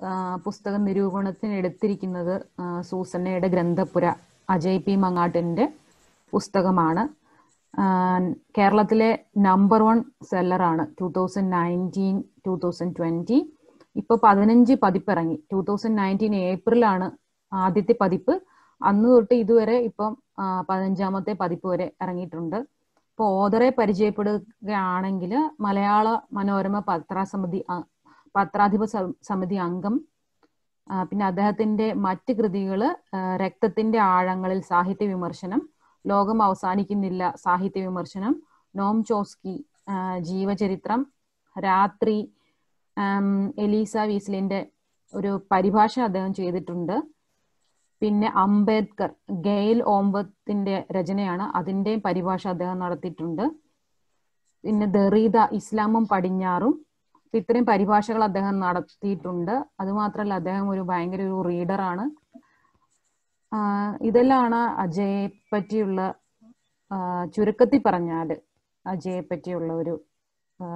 ആ, പുസ്തക നിരൂപണത്തിന് എടുത്തിരിക്കുന്നത് ആ, സൂസന്നയുടെ ഗ്രന്ഥപുര അജയ് പി മങ്ങാട്ടിന്റെ പുസ്തകമാണ് ആ, കേരളത്തിലെ നമ്പർ വൺ സെല്ലറാണ് two thousand nineteen two thousand twenty ഇപ്പൊ പതിനഞ്ച് പതിപ്പ് ഇറങ്ങി ടൂ തൗസൻഡ് നയൻറ്റീൻ ഏപ്രിലാണ് ആദ്യത്തെ പതിപ്പ് അന്ന് തൊട്ട് ഇതുവരെ ഇപ്പം ആ, പതിനഞ്ചാമത്തെ പതിപ്പ് വരെ ഇറങ്ങിയിട്ടുണ്ട് ഇപ്പൊ ഓദറെ പരിചയപ്പെടുകയാണെങ്കിൽ മലയാള മനോരമ പത്രാസമിതി അ- പത്രാധിപ സ- സമിതി അംഗം ആ, പിന്നെ അദ്ദേഹത്തിന്റെ മറ്റ് കൃതികള് ആ, രക്തത്തിന്റെ ആഴങ്ങളിൽ സാഹിത്യ വിമർശനം ലോകം അവസാനിക്കുന്നില്ല സാഹിത്യ വിമർശനം നോം ചോസ്കി ആ, ജീവചരിത്രം രാത്രി ആം, എലീസ വീസ്ലിന്റെ ഒരു പരിഭാഷ അദ്ദേഹം ചെയ്തിട്ടുണ്ട് പിന്നെ അംബേദ്കർ ഗെയിൽ ഓംവത്തിന്റെ രചനയാണ് അതിന്റെയും പരിഭാഷ അദ്ദേഹം നടത്തിയിട്ടുണ്ട് പിന്നെ ദറീദ ഇസ്ലാമും പടിഞ്ഞാറും അപ്പൊ ഇത്രയും പരിഭാഷകൾ അദ്ദേഹം നടത്തിയിട്ടുണ്ട് അതുമാത്രമല്ല അദ്ദേഹം ഒരു ഭയങ്കര ഒരു റീഡറാണ് ഇതെല്ലാമാണ് അജയെ പറ്റിയുള്ള ആ, ചുരുക്കത്തിൽ പറഞ്ഞാല് അജയെ പറ്റിയുള്ള ഒരു ആ,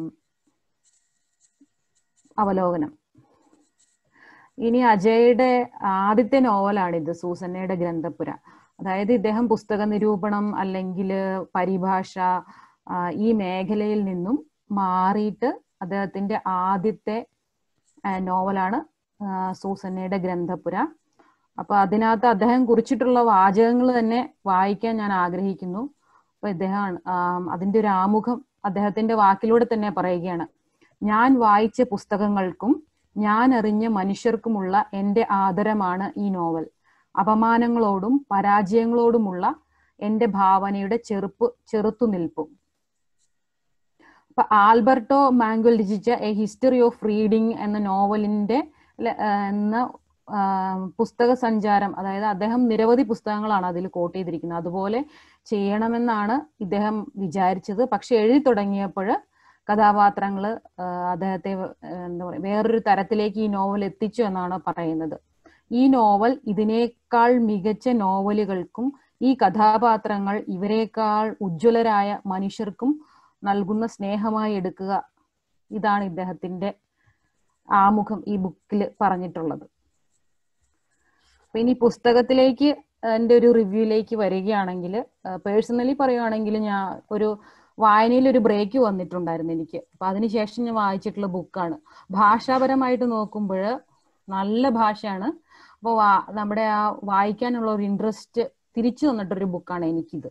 അവലോകനം ഇനി അജയുടെ ആദ്യത്തെ നോവലാണിത് സൂസന്നയുടെ ഗ്രന്ഥപുര അതായത് ഇദ്ദേഹം പുസ്തക നിരൂപണം അല്ലെങ്കിൽ പരിഭാഷ ആ, ഈ മേഖലയിൽ നിന്നും മാറിയിട്ട് അദ്ദേഹത്തിന്റെ ആദ്യത്തെ ആ, നോവലാണ് ആ, സൂസന്നയുടെ ഗ്രന്ഥപുര അപ്പൊ അതിനകത്ത് അദ്ദേഹം കുറിച്ചിട്ടുള്ള വാചകങ്ങൾ തന്നെ വായിക്കാൻ ഞാൻ ആഗ്രഹിക്കുന്നു അപ്പൊ ഇദ്ദേഹം ആം, അതിന്റെ ഒരു ആമുഖം അദ്ദേഹത്തിന്റെ വാക്കിലൂടെ തന്നെ പറയുകയാണ് ഞാൻ വായിച്ച പുസ്തകങ്ങൾക്കും ഞാൻ അറിഞ്ഞ മനുഷ്യർക്കുമുള്ള എന്റെ ആദരമാണ് ഈ നോവൽ അപമാനങ്ങളോടും പരാജയങ്ങളോടുമുള്ള എന്റെ ഭാവനയുടെ ചെറുപ്പ് ചെറുത്തുനിൽപ്പും അപ്പൊ ആൽബർട്ടോ മാംഗുൽ രചിച്ച എ ഹിസ്റ്ററി ഓഫ് റീഡിംഗ് എന്ന നോവലിന്റെ ല- ആ, എന്ന ആ, പുസ്തക സഞ്ചാരം അതായത് അദ്ദേഹം നിരവധി പുസ്തകങ്ങളാണ് അതിൽ കോട്ട് ചെയ്തിരിക്കുന്നത് അതുപോലെ ചെയ്യണമെന്നാണ് ഇദ്ദേഹം വിചാരിച്ചത് പക്ഷെ എഴുതി തുടങ്ങിയപ്പോൾ കഥാപാത്രങ്ങൾ അദ്ദേഹത്തെ ആ, എന്താ പറയുക വേറൊരു തരത്തിലേക്ക് ഈ നോവൽ എത്തിച്ചു എന്നാണ് പറയുന്നത് ഈ നോവൽ ഇതിനേക്കാൾ മികച്ച നോവലുകൾക്കും ഈ കഥാപാത്രങ്ങൾ ഇവരെക്കാൾ ഉജ്ജ്വലരായ മനുഷ്യർക്കും നൽകുന്ന സ്നേഹമായി എടുക്കുക ഇതാണ് ഇദ്ദേഹത്തിന്റെ ആമുഖം ഈ ബുക്കിൽ പറഞ്ഞിട്ടുള്ളത് അപ്പൊ ഇനി പുസ്തകത്തിലേക്ക് എന്റെ ഒരു റിവ്യൂയിലേക്ക് വരികയാണെങ്കിൽ പേഴ്സണലി പറയുകയാണെങ്കിൽ ഞാൻ ഒരു വായനയിൽ ഒരു ബ്രേക്ക് വന്നിട്ടുണ്ടായിരുന്നു എനിക്ക് അപ്പൊ അതിനുശേഷം ഞാൻ വായിച്ചിട്ടുള്ള ബുക്കാണ് ഭാഷാപരമായിട്ട് നോക്കുമ്പോൾ നല്ല ഭാഷയാണ് അപ്പോൾ നമ്മുടെ ആ വായിക്കാനുള്ള ഒരു ഇൻട്രസ്റ്റ് തിരിച്ചു തന്നിട്ടൊരു ബുക്കാണ് എനിക്കിത്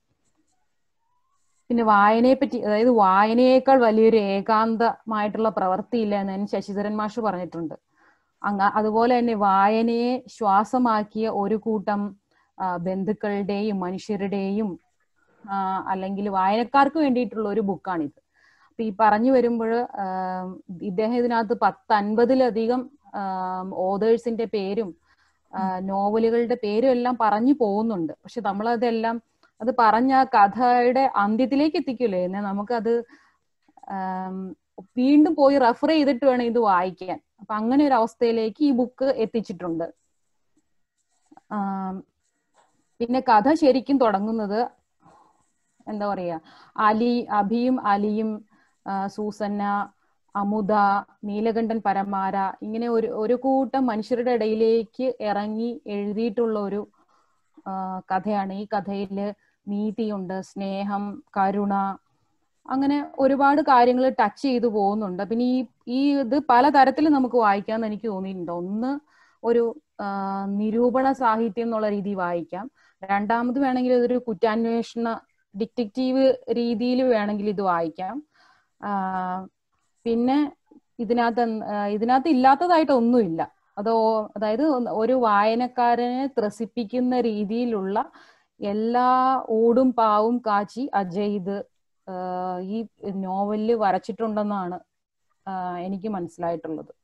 പിന്നെ വായനയെ പറ്റി അതായത് വായനയേക്കാൾ വലിയൊരു ഏകാന്തമായിട്ടുള്ള പ്രവൃത്തിയില്ല എന്ന് എൻ ശശിധരൻ മാഷ് പറഞ്ഞിട്ടുണ്ട് അങ്ങ അതുപോലെ തന്നെ വായനയെ ശ്വാസമാക്കിയ ഒരു കൂട്ടം ആ, ബന്ധുക്കളുടെയും മനുഷ്യരുടെയും ആ, അല്ലെങ്കിൽ വായനക്കാർക്ക് വേണ്ടിയിട്ടുള്ള ഒരു ബുക്കാണിത് അപ്പൊ ഈ പറഞ്ഞു വരുമ്പോൾ ഇദ്ദേഹം ഇതിനകത്ത് പത്ത് അൻപതിലധികം ഓതേഴ്സിന്റെ പേരും ആ, നോവലുകളുടെ പേരും എല്ലാം പറഞ്ഞു പോകുന്നുണ്ട് പക്ഷെ നമ്മളതെല്ലാം അത് പറഞ്ഞ ആ കഥയുടെ അന്ത്യത്തിലേക്ക് എത്തിക്കൂലേ എന്നാൽ നമുക്കത് ആം, വീണ്ടും പോയി റെഫർ ചെയ്തിട്ട് വേണം ഇത് വായിക്കാൻ അപ്പൊ അങ്ങനെ ഒരു അവസ്ഥയിലേക്ക് ഈ ബുക്ക് എത്തിച്ചിട്ടുണ്ട് ആം, പിന്നെ കഥ ശരിക്കും തുടങ്ങുന്നത് എന്താ പറയാ അലി അഭിയും അലിയും ആ, സൂസന്ന അമുദ നീലകണ്ഠൻ പരമാര ഇങ്ങനെ ഒരു ഒരു കൂട്ടം മനുഷ്യരുടെ ഇടയിലേക്ക് ഇറങ്ങി എഴുതിയിട്ടുള്ള ഒരു ആ, കഥയാണ് ഈ കഥയില് നീതിയുണ്ട് സ്നേഹം കരുണ അങ്ങനെ ഒരുപാട് കാര്യങ്ങൾ ടച്ച് ചെയ്തു പോകുന്നുണ്ട് പിന്നെ ഈ ഈ ഇത് പലതരത്തിൽ നമുക്ക് വായിക്കാമെന്ന് എനിക്ക് തോന്നിയിട്ടുണ്ട് ഒന്ന് ഒരു ആ, നിരൂപണ സാഹിത്യം എന്നുള്ള രീതി വായിക്കാം രണ്ടാമത് വേണമെങ്കിൽ ഇതൊരു കുറ്റാന്വേഷണ ഡിറ്റക്റ്റീവ് രീതിയിൽ വേണമെങ്കിൽ ഇത് വായിക്കാം ആ, പിന്നെ ഇതിനകത്ത് എന്ത്- ആ, ഇതിനകത്ത് ഇല്ലാത്തതായിട്ട് ഒന്നുമില്ല അതോ അതായത് ഒന്ന് ഒരു വായനക്കാരനെ ത്രസിപ്പിക്കുന്ന രീതിയിലുള്ള എല്ലാ ഊടും പാവും കാച്ചി അജയ് ഇത് ആ, ഈ നോവലില് വരച്ചിട്ടുണ്ടെന്നാണ് ആ, എനിക്ക് മനസ്സിലായിട്ടുള്ളത്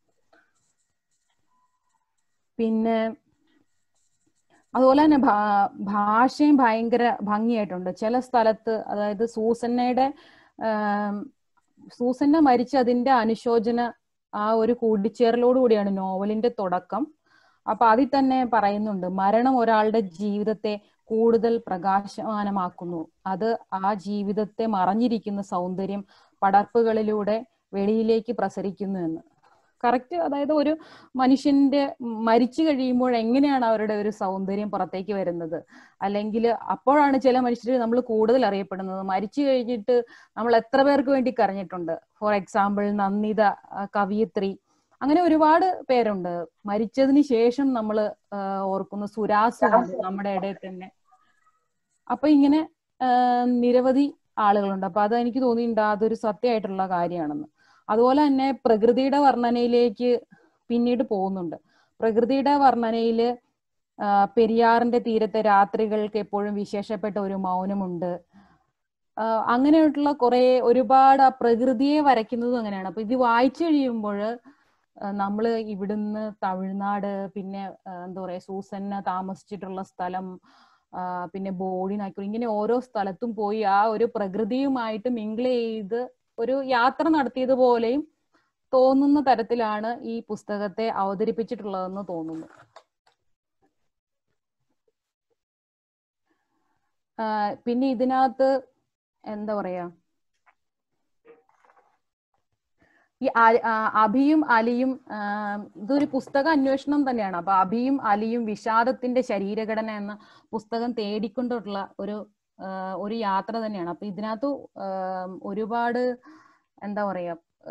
പിന്നെ അതുപോലെ തന്നെ ഭാ- ഭാഷയും ഭയങ്കര ഭംഗിയായിട്ടുണ്ട് ചില സ്ഥലത്ത് അതായത് സൂസന്നയുടെ ആം, സൂസന്ന മരിച്ച അതിന്റെ അനുശോചന ആ ഒരു കൂടിച്ചേരലോട് കൂടിയാണ് നോവലിന്റെ തുടക്കം അപ്പൊ അതിൽ തന്നെ പറയുന്നുണ്ട് മരണം ഒരാളുടെ ജീവിതത്തെ കൂടുതൽ പ്രകാശമാനമാക്കുന്നു അത് ആ ജീവിതത്തെ മറഞ്ഞിരിക്കുന്ന സൗന്ദര്യം പടർപ്പുകളിലൂടെ വെളിയിലേക്ക് പ്രസരിക്കുന്നു എന്ന് കറക്റ്റ് അതായത് ഒരു മനുഷ്യന്റെ മരിച്ചു കഴിയുമ്പോൾ എങ്ങനെയാണ് അവരുടെ ഒരു സൗന്ദര്യം പുറത്തേക്ക് വരുന്നത് അല്ലെങ്കിൽ അപ്പോഴാണ് ചില മനുഷ്യർ നമ്മൾ കൂടുതൽ അറിയപ്പെടുന്നത് മരിച്ചു കഴിഞ്ഞിട്ട് നമ്മൾ എത്ര പേർക്ക് വേണ്ടി കരഞ്ഞിട്ടുണ്ട് ഫോർ എക്സാമ്പിൾ നന്ദിത ആ, കവിയത്രി അങ്ങനെ ഒരുപാട് പേരുണ്ട് മരിച്ചതിന് ശേഷം നമ്മൾ ഓർക്കുന്ന സുരാസു ഉണ്ട് നമ്മുടെ ഇടയിൽ തന്നെ അപ്പൊ ഇങ്ങനെ ആ, നിരവധി ആളുകളുണ്ട് അപ്പൊ അത് എനിക്ക് തോന്നിയിട്ടുണ്ട് അതൊരു സത്യമായിട്ടുള്ള കാര്യമാണെന്ന് അതുപോലെ തന്നെ പ്രകൃതിയുടെ വർണ്ണനയിലേക്ക് പിന്നീട് പോകുന്നുണ്ട് പ്രകൃതിയുടെ വർണ്ണനയില് ആ, പെരിയാറിന്റെ തീരത്തെ രാത്രികൾക്ക് എപ്പോഴും വിശേഷപ്പെട്ട ഒരു മൗനമുണ്ട് ആ, അങ്ങനെയായിട്ടുള്ള കുറെ ഒരുപാട് ആ പ്രകൃതിയെ വരയ്ക്കുന്നതും അങ്ങനെയാണ് അപ്പൊ ഇത് വായിച്ചു കഴിയുമ്പോൾ നമ്മൾ ഇവിടുന്ന് തമിഴ്നാട് പിന്നെ ആ, എന്താ പറയാ സൂസന്ന താമസിച്ചിട്ടുള്ള സ്ഥലം ആ, പിന്നെ ബോഡി നായ്ക്കൂർ ഇങ്ങനെ ഓരോ സ്ഥലത്തും പോയി ആ ഒരു പ്രകൃതിയുമായിട്ട് മിങ്കിൾ ചെയ്ത് ഒരു യാത്ര നടത്തിയതുപോലെയും തോന്നുന്ന തരത്തിലാണ് ഈ പുസ്തകത്തെ അവതരിപ്പിച്ചിട്ടുള്ളതെന്ന് തോന്നുന്നു ആ, പിന്നെ ഇതിനകത്ത് എന്താ പറയാ ഈ അ- ആ, അഭിയും അലിയും ആ, ഇതൊരു പുസ്തക അന്വേഷണം തന്നെയാണ് അപ്പൊ അഭിയും അലിയും വിഷാദത്തിന്റെ ശരീരഘടന എന്ന പുസ്തകം തേടിക്കൊണ്ടുള്ള ഒരു ആ, ഒരു യാത്ര തന്നെയാണ് അപ്പൊ ഇതിനകത്ത് ആ, ഒരുപാട് എന്താ പറയാ ആ,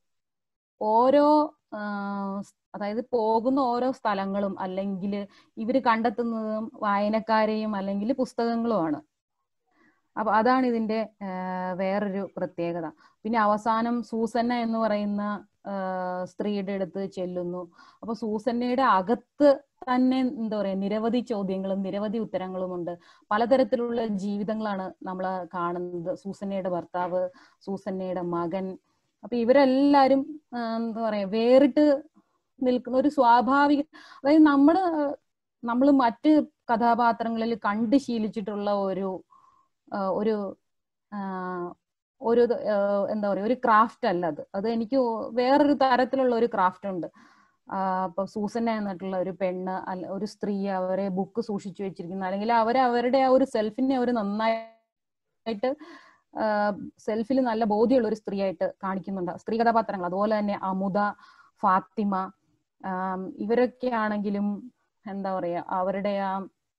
ഓരോ ആ, സ്- അതായത് പോകുന്ന ഓരോ സ്ഥലങ്ങളും അല്ലെങ്കിൽ ഇവര് കണ്ടെത്തുന്നതും വായനക്കാരെയും അല്ലെങ്കിൽ പുസ്തകങ്ങളുമാണ് അപ്പൊ അതാണ് ഇതിന്റെ ആ, വേറൊരു പ്രത്യേകത പിന്നെ അവസാനം സൂസന്ന എന്ന് പറയുന്ന ആ, സ്ത്രീയുടെ അടുത്ത് ചെല്ലുന്നു അപ്പൊ സൂസന്നയുടെ അകത്ത് തന്നെ എന്താ പറയാ നിരവധി ചോദ്യങ്ങളും നിരവധി ഉത്തരങ്ങളുമുണ്ട് പലതരത്തിലുള്ള ജീവിതങ്ങളാണ് നമ്മൾ കാണുന്നത് സൂസന്നയുടെ ഭർത്താവ് സൂസന്നയുടെ മകൻ അപ്പൊ ഇവരെല്ലാരും ആ, എന്താ പറയാ വേറിട്ട് നിൽക്കുന്ന ഒരു സ്വാഭാവിക അതായത് നമ്മള് നമ്മൾ മറ്റ് കഥാപാത്രങ്ങളിൽ കണ്ട് ശീലിച്ചിട്ടുള്ള ഒരു ആ, ഒരു ആ, ഒരു ഇത്, ആ, എന്താ പറയാ ഒരു ക്രാഫ്റ്റ് അല്ല അത് അത് എനിക്ക് വേറൊരു തരത്തിലുള്ള ഒരു ക്രാഫ്റ്റ് ഉണ്ട് ആ, ഇപ്പൊ സൂസന്ന എന്നിട്ടുള്ള ഒരു പെണ്ണ് അല്ല ഒരു സ്ത്രീ അവരെ ബുക്ക് സൂക്ഷിച്ചു വെച്ചിരിക്കുന്ന അല്ലെങ്കിൽ അവർ അവരുടെ ആ ഒരു സെൽഫിനെ അവർ നന്നായിട്ട് സെൽഫിൽ നല്ല ബോധ്യമുള്ള ഒരു സ്ത്രീയായിട്ട് കാണിക്കുന്നുണ്ട് സ്ത്രീ കഥാപാത്രങ്ങൾ അതുപോലെ തന്നെ അമുദ ഫാത്തിമ ആം, ഇവരൊക്കെ ആണെങ്കിലും എന്താ പറയാ അവരുടെ ആ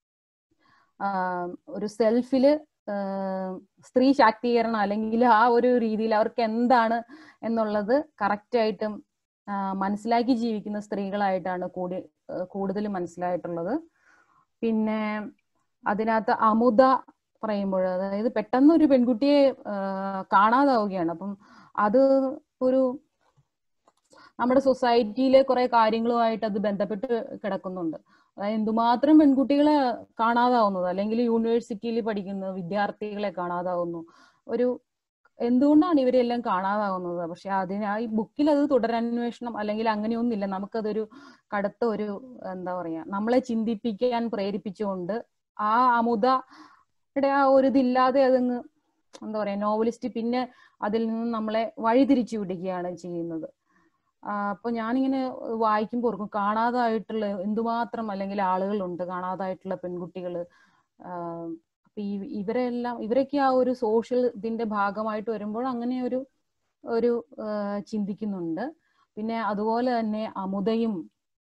ആ, ഒരു സെൽഫില് സ്ത്രീ ശാക്തീകരണം അല്ലെങ്കിൽ ആ ഒരു രീതിയിൽ അവർക്ക് എന്താണ് എന്നുള്ളത് കറക്റ്റ് ആയിട്ടും ആ, മനസ്സിലാക്കി ജീവിക്കുന്ന സ്ത്രീകളായിട്ടാണ് കൂടി കൂടുതൽ മനസ്സിലായിട്ടുള്ളത് പിന്നെ അതിനകത്ത് അമുദ പറയുമ്പോൾ അതായത് പെട്ടെന്ന് ഒരു പെൺകുട്ടിയെ ആ, കാണാതാവുകയാണ് അപ്പം അത് ഒരു നമ്മുടെ സൊസൈറ്റിയിലെ കുറെ കാര്യങ്ങളുമായിട്ട് അത് ബന്ധപ്പെട്ട് കിടക്കുന്നുണ്ട് അതായത് എന്തുമാത്രം പെൺകുട്ടികളെ കാണാതാവുന്നത് അല്ലെങ്കിൽ യൂണിവേഴ്സിറ്റിയിൽ പഠിക്കുന്ന വിദ്യാർത്ഥികളെ കാണാതാവുന്നു ഒരു എന്തുകൊണ്ടാണ് ഇവരെല്ലാം കാണാതാവുന്നത് പക്ഷെ അതിന് ആ ഈ ബുക്കിൽ അത് തുടരന്വേഷണം അല്ലെങ്കിൽ അങ്ങനെയൊന്നുമില്ല നമുക്കതൊരു കടുത്ത ഒരു എന്താ പറയാ നമ്മളെ ചിന്തിപ്പിക്കാൻ പ്രേരിപ്പിച്ചുകൊണ്ട് ആ അമുദയുടെ ആ ഒരു ഇതില്ലാതെ അതങ്ങ് എന്താ പറയാ നോവലിസ്റ്റ് പിന്നെ അതിൽ നിന്ന് നമ്മളെ വഴിതിരിച്ചു വിടുകയാണ് ചെയ്യുന്നത് ആ, അപ്പൊ ഞാനിങ്ങനെ വായിക്കുമ്പോൾ ഓർക്കും കാണാതായിട്ടുള്ള എന്തുമാത്രം അല്ലെങ്കിൽ ആളുകളുണ്ട് കാണാതായിട്ടുള്ള പെൺകുട്ടികൾ അപ്പൊ ഈ ഇവരെല്ലാം ഇവരൊക്കെ ആ ഒരു സോഷ്യൽ ഇതിന്റെ ഭാഗമായിട്ട് വരുമ്പോൾ അങ്ങനെ ഒരു ഒരു ആ, ചിന്തിക്കുന്നുണ്ട് പിന്നെ അതുപോലെ തന്നെ അമുദയും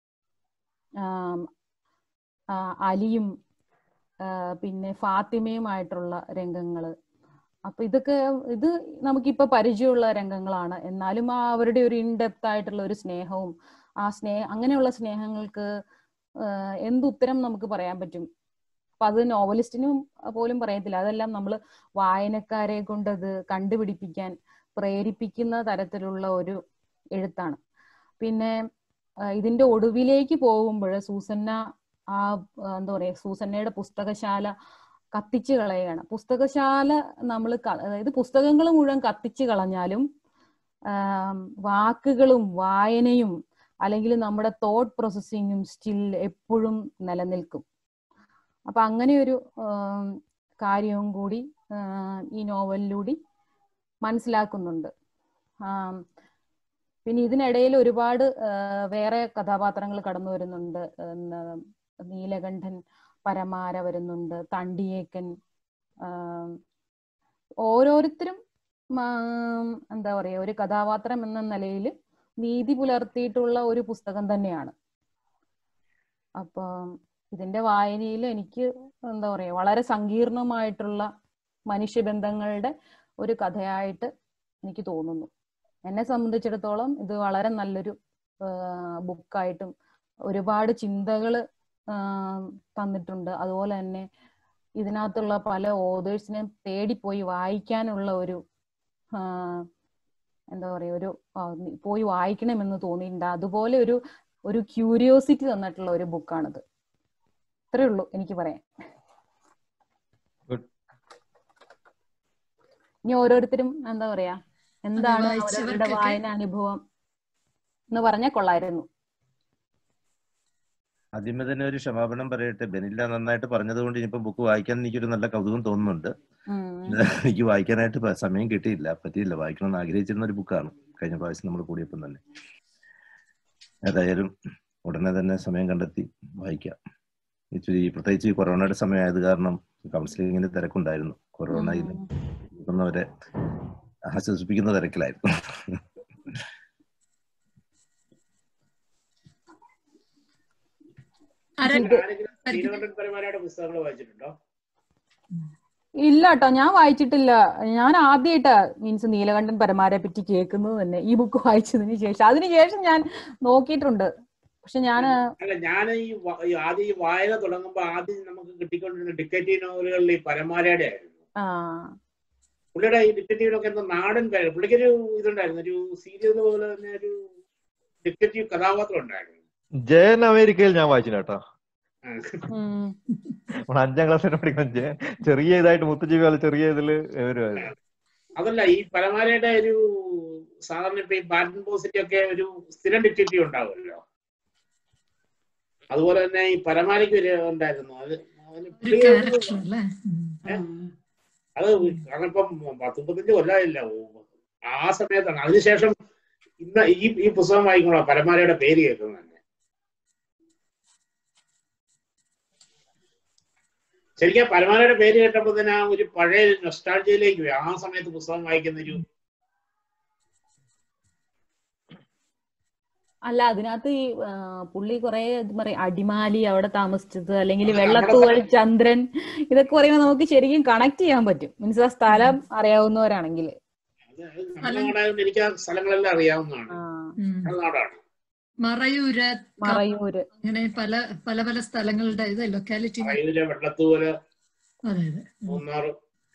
ആം, ആ, അലിയും ആ, പിന്നെ ഫാത്തിമയുമായിട്ടുള്ള രംഗങ്ങള് അപ്പൊ ഇതൊക്കെ ഇത് നമുക്കിപ്പോ പരിചയമുള്ള രംഗങ്ങളാണ് എന്നാലും ആ അവരുടെ ഒരു ഇൻഡെപ്ത് ആയിട്ടുള്ള ഒരു സ്നേഹവും ആ സ്നേഹ അങ്ങനെയുള്ള സ്നേഹങ്ങൾക്ക് ആഹ് എന്ത് ഉത്തരം നമുക്ക് പറയാൻ പറ്റും അപ്പൊ അത് നോവലിസ്റ്റിനും പോലും പറയത്തില്ല അതെല്ലാം നമ്മൾ വായനക്കാരെ കൊണ്ട് അത് കണ്ടുപിടിപ്പിക്കാൻ പ്രേരിപ്പിക്കുന്ന തരത്തിലുള്ള ഒരു എഴുത്താണ് പിന്നെ ആഹ് ഇതിന്റെ ഒടുവിലേക്ക് പോകുമ്പോൾ സൂസന്ന ആ ആ, എന്താ പറയാ സൂസന്നയുടെ പുസ്തകശാല കത്തിച്ചു കളയുകയാണ് പുസ്തകശാല നമ്മൾ അതായത് പുസ്തകങ്ങൾ മുഴുവൻ കത്തിച്ചു കളഞ്ഞാലും ആം, വാക്കുകളും വായനയും അല്ലെങ്കിൽ നമ്മുടെ തോട്ട് പ്രോസസ്സിങ്ങും സ്റ്റിൽ എപ്പോഴും നിലനിൽക്കും അപ്പൊ അങ്ങനെ ഒരു ആം, കാര്യവും കൂടി ആ, ഈ നോവലിലൂടെ മനസ്സിലാക്കുന്നുണ്ട് ആം, പിന്നെ ഇതിനിടയിൽ ഒരുപാട് ആ, വേറെ കഥാപാത്രങ്ങൾ കടന്നു വരുന്നുണ്ട് എന്താ, നീലകണ്ഠൻ പരമാര വരുന്നുണ്ട് തണ്ടിയേക്കൻ ആം, ഓരോരുത്തരും ആം, എന്താ പറയാ ഒരു കഥാപാത്രം എന്ന നിലയിൽ നീതി പുലർത്തിയിട്ടുള്ള ഒരു പുസ്തകം തന്നെയാണ് അപ്പം ഇതിന്റെ വായനയിൽ എനിക്ക് എന്താ പറയാ വളരെ സങ്കീർണമായിട്ടുള്ള മനുഷ്യബന്ധങ്ങളുടെ ഒരു കഥയായിട്ട് എനിക്ക് തോന്നുന്നു എന്നെ സംബന്ധിച്ചിടത്തോളം ഇത് വളരെ നല്ലൊരു ബുക്കായിട്ടും ഒരുപാട് ചിന്തകൾ തന്നിട്ടുണ്ട് അതുപോലെ തന്നെ ഇതിനകത്തുള്ള പല ഓതേഴ്സിനെ തേടിപ്പോയി വായിക്കാനുള്ള ഒരു എന്താ പറയുക ഒരു പോയി വായിക്കണമെന്ന് തോന്നിയിട്ടുണ്ട് അതുപോലെ ഒരു ഒരു ക്യൂരിയോസിറ്റി തന്നിട്ടുള്ള ഒരു ബുക്കാണിത് ഇത്രേ ഉള്ളൂ എനിക്ക് പറയാൻ ഇനി ഓരോരുത്തരും എന്താ പറയാ എന്താണ് അവരവരുടെ വായന അനുഭവം എന്ന് പറഞ്ഞാൽ കൊള്ളായിരുന്നു ആദ്യമേ തന്നെ ഒരു ക്ഷമാപണം പറയട്ടെ ബെനില്ല നന്നായിട്ട് പറഞ്ഞതുകൊണ്ട് ഇനിയിപ്പോ ബുക്ക് വായിക്കാൻ എനിക്കൊരു നല്ല കൗതുകം തോന്നുന്നുണ്ട് എനിക്ക് വായിക്കാനായിട്ട് സമയം കിട്ടിയില്ല പറ്റിയില്ല വായിക്കണമെന്ന് ആഗ്രഹിച്ചിരുന്ന ഒരു ബുക്കാണ് കഴിഞ്ഞ പ്രാവശ്യം നമ്മൾ കൂടിയപ്പം തന്നെ ഏതായാലും ഉടനെ തന്നെ സമയം കണ്ടെത്തി വായിക്കാം ഇച്ചിരി പ്രത്യേകിച്ച് ഈ കൊറോണയുടെ സമയമായത് കാരണം കൗൺസിലിങ്ങിന് തിരക്കുണ്ടായിരുന്നു കൊറോണയിൽ വരെ ആശ്വസിപ്പിക്കുന്ന തിരക്കിലായിരുന്നു പുസ്തകങ്ങൾ വായിച്ചിട്ടുണ്ടോ ഇല്ല കേട്ടോ ഞാൻ വായിച്ചിട്ടില്ല ഞാൻ ആദ്യമായിട്ടാ മീൻസ് നീലകണ്ഠൻ പരമാരെ പറ്റി കേൾക്കുന്നത് തന്നെ ഈ ബുക്ക് വായിച്ചതിന് ശേഷം അതിനുശേഷം ഞാൻ നോക്കിയിട്ടുണ്ട് പക്ഷെ ഞാൻ അല്ല ഞാൻ ഈ ആദ്യം ഈ വായന തുടങ്ങുമ്പോ ആദ്യം നമുക്ക് കിട്ടിക്കൊണ്ടിരുന്ന ഡിക്കറ്റീവ് നോവലുകളിൽ ഈ പരമാരയുടെ ആയിരുന്നു പുള്ളിയുടെ ഈ ഡിറ്റക്റ്റീവിനൊക്കെ എന്താ നാടൻ പേര് പുള്ളിക്കൊരു ഇതുണ്ടായിരുന്നു ഒരു സീരിയൽ പോലെ തന്നെ ഒരു ഡിറ്റക്റ്റീവ് കഥാപാത്രം ഉണ്ടായിരുന്നു ജയൻ അമേരിക്കയിൽ ഞാൻ വായിച്ചു കേട്ടോ അഞ്ചാം ക്ലാസ്സിൽ പഠിക്കുന്ന ചെറിയ ഇതായിട്ട് മുത്തുജീവി പോലെ ചെറിയ ഇതില് വരുമായിരുന്നു അതല്ല ഈ പരമാരയുടെ ഒരു സാധാരണ ഇപ്പൊ ഈ ബാറ്റൻ പോസിറ്റി ഒക്കെ ഒരു സ്ഥിരം ഡിറ്റക്റ്റീവ് ഉണ്ടാവുമല്ലോ അതുപോലെ തന്നെ ഈ പരമാരയ്ക്ക് ഒരു ഉണ്ടായിരുന്നു അത് അത് കാരണം ഇപ്പം പത്ത് മുപ്പത്തഞ്ച് കൊല്ലമായില്ല ആ സമയത്താണ് അതിനുശേഷം ഇന്ന് ഈ ഈ പുസ്തകം വായിക്കുമ്പോഴാ പരമാരയുടെ പേര് കേൾക്കുന്നത് തന്നെ ശരിക്കും പരമാരയുടെ പേര് കേട്ടപ്പോൾ തന്നെ ആ ഒരു പഴയ നൊസ്റ്റാൾജിയയിലേക്ക് പോയി ആ സമയത്ത് പുസ്തകം വായിക്കുന്ന ഒരു അല്ല അതിനകത്ത് ഈ പുള്ളി കുറെ പറയാ അടിമാലി അവിടെ താമസിച്ചത് അല്ലെങ്കിൽ വെള്ളത്തൂവൽ ചന്ദ്രൻ ഇതൊക്കെ പറയുമ്പോൾ നമുക്ക് ശരിക്കും കണക്ട് ചെയ്യാൻ പറ്റും മീൻസ് ആ സ്ഥലം അറിയാവുന്നവരാണെങ്കിൽ എനിക്ക് ആ സ്ഥലങ്ങളെല്ലാം അറിയാവുന്നതാണ് നാടാണ് മറയൂര് മറയൂര് അങ്ങനെ പല പല പല സ്ഥലങ്ങളുടെ ഇത് ലൊക്കാലിറ്റി മറയൂര് വെള്ളത്തൂവല് അതെ അതെ മൂന്നാറ്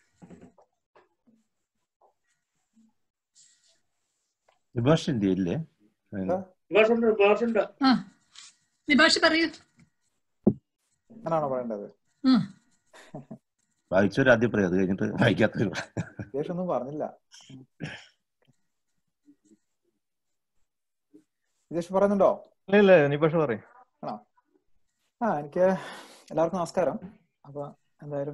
വിഭാഷന്റെ ഇല്ലേ വിഭാഷുണ്ട് വിഭാഷുണ്ട് ആ നിഭാഷ് പറയൂ അങ്ങനാണോ പറയേണ്ടത് വായിച്ചൊരു ആദ്യം പറയും അത് കഴിഞ്ഞിട്ട് വായിക്കാത്തൊരു ഒന്നും പറഞ്ഞില്ല വിദേശ് പറയുന്നുണ്ടോ ഇല്ല ഇല്ല നിഭാഷ് പറയും ആണോ ആ എനിക്ക് എല്ലാവർക്കും നമസ്കാരം അപ്പൊ എന്തായാലും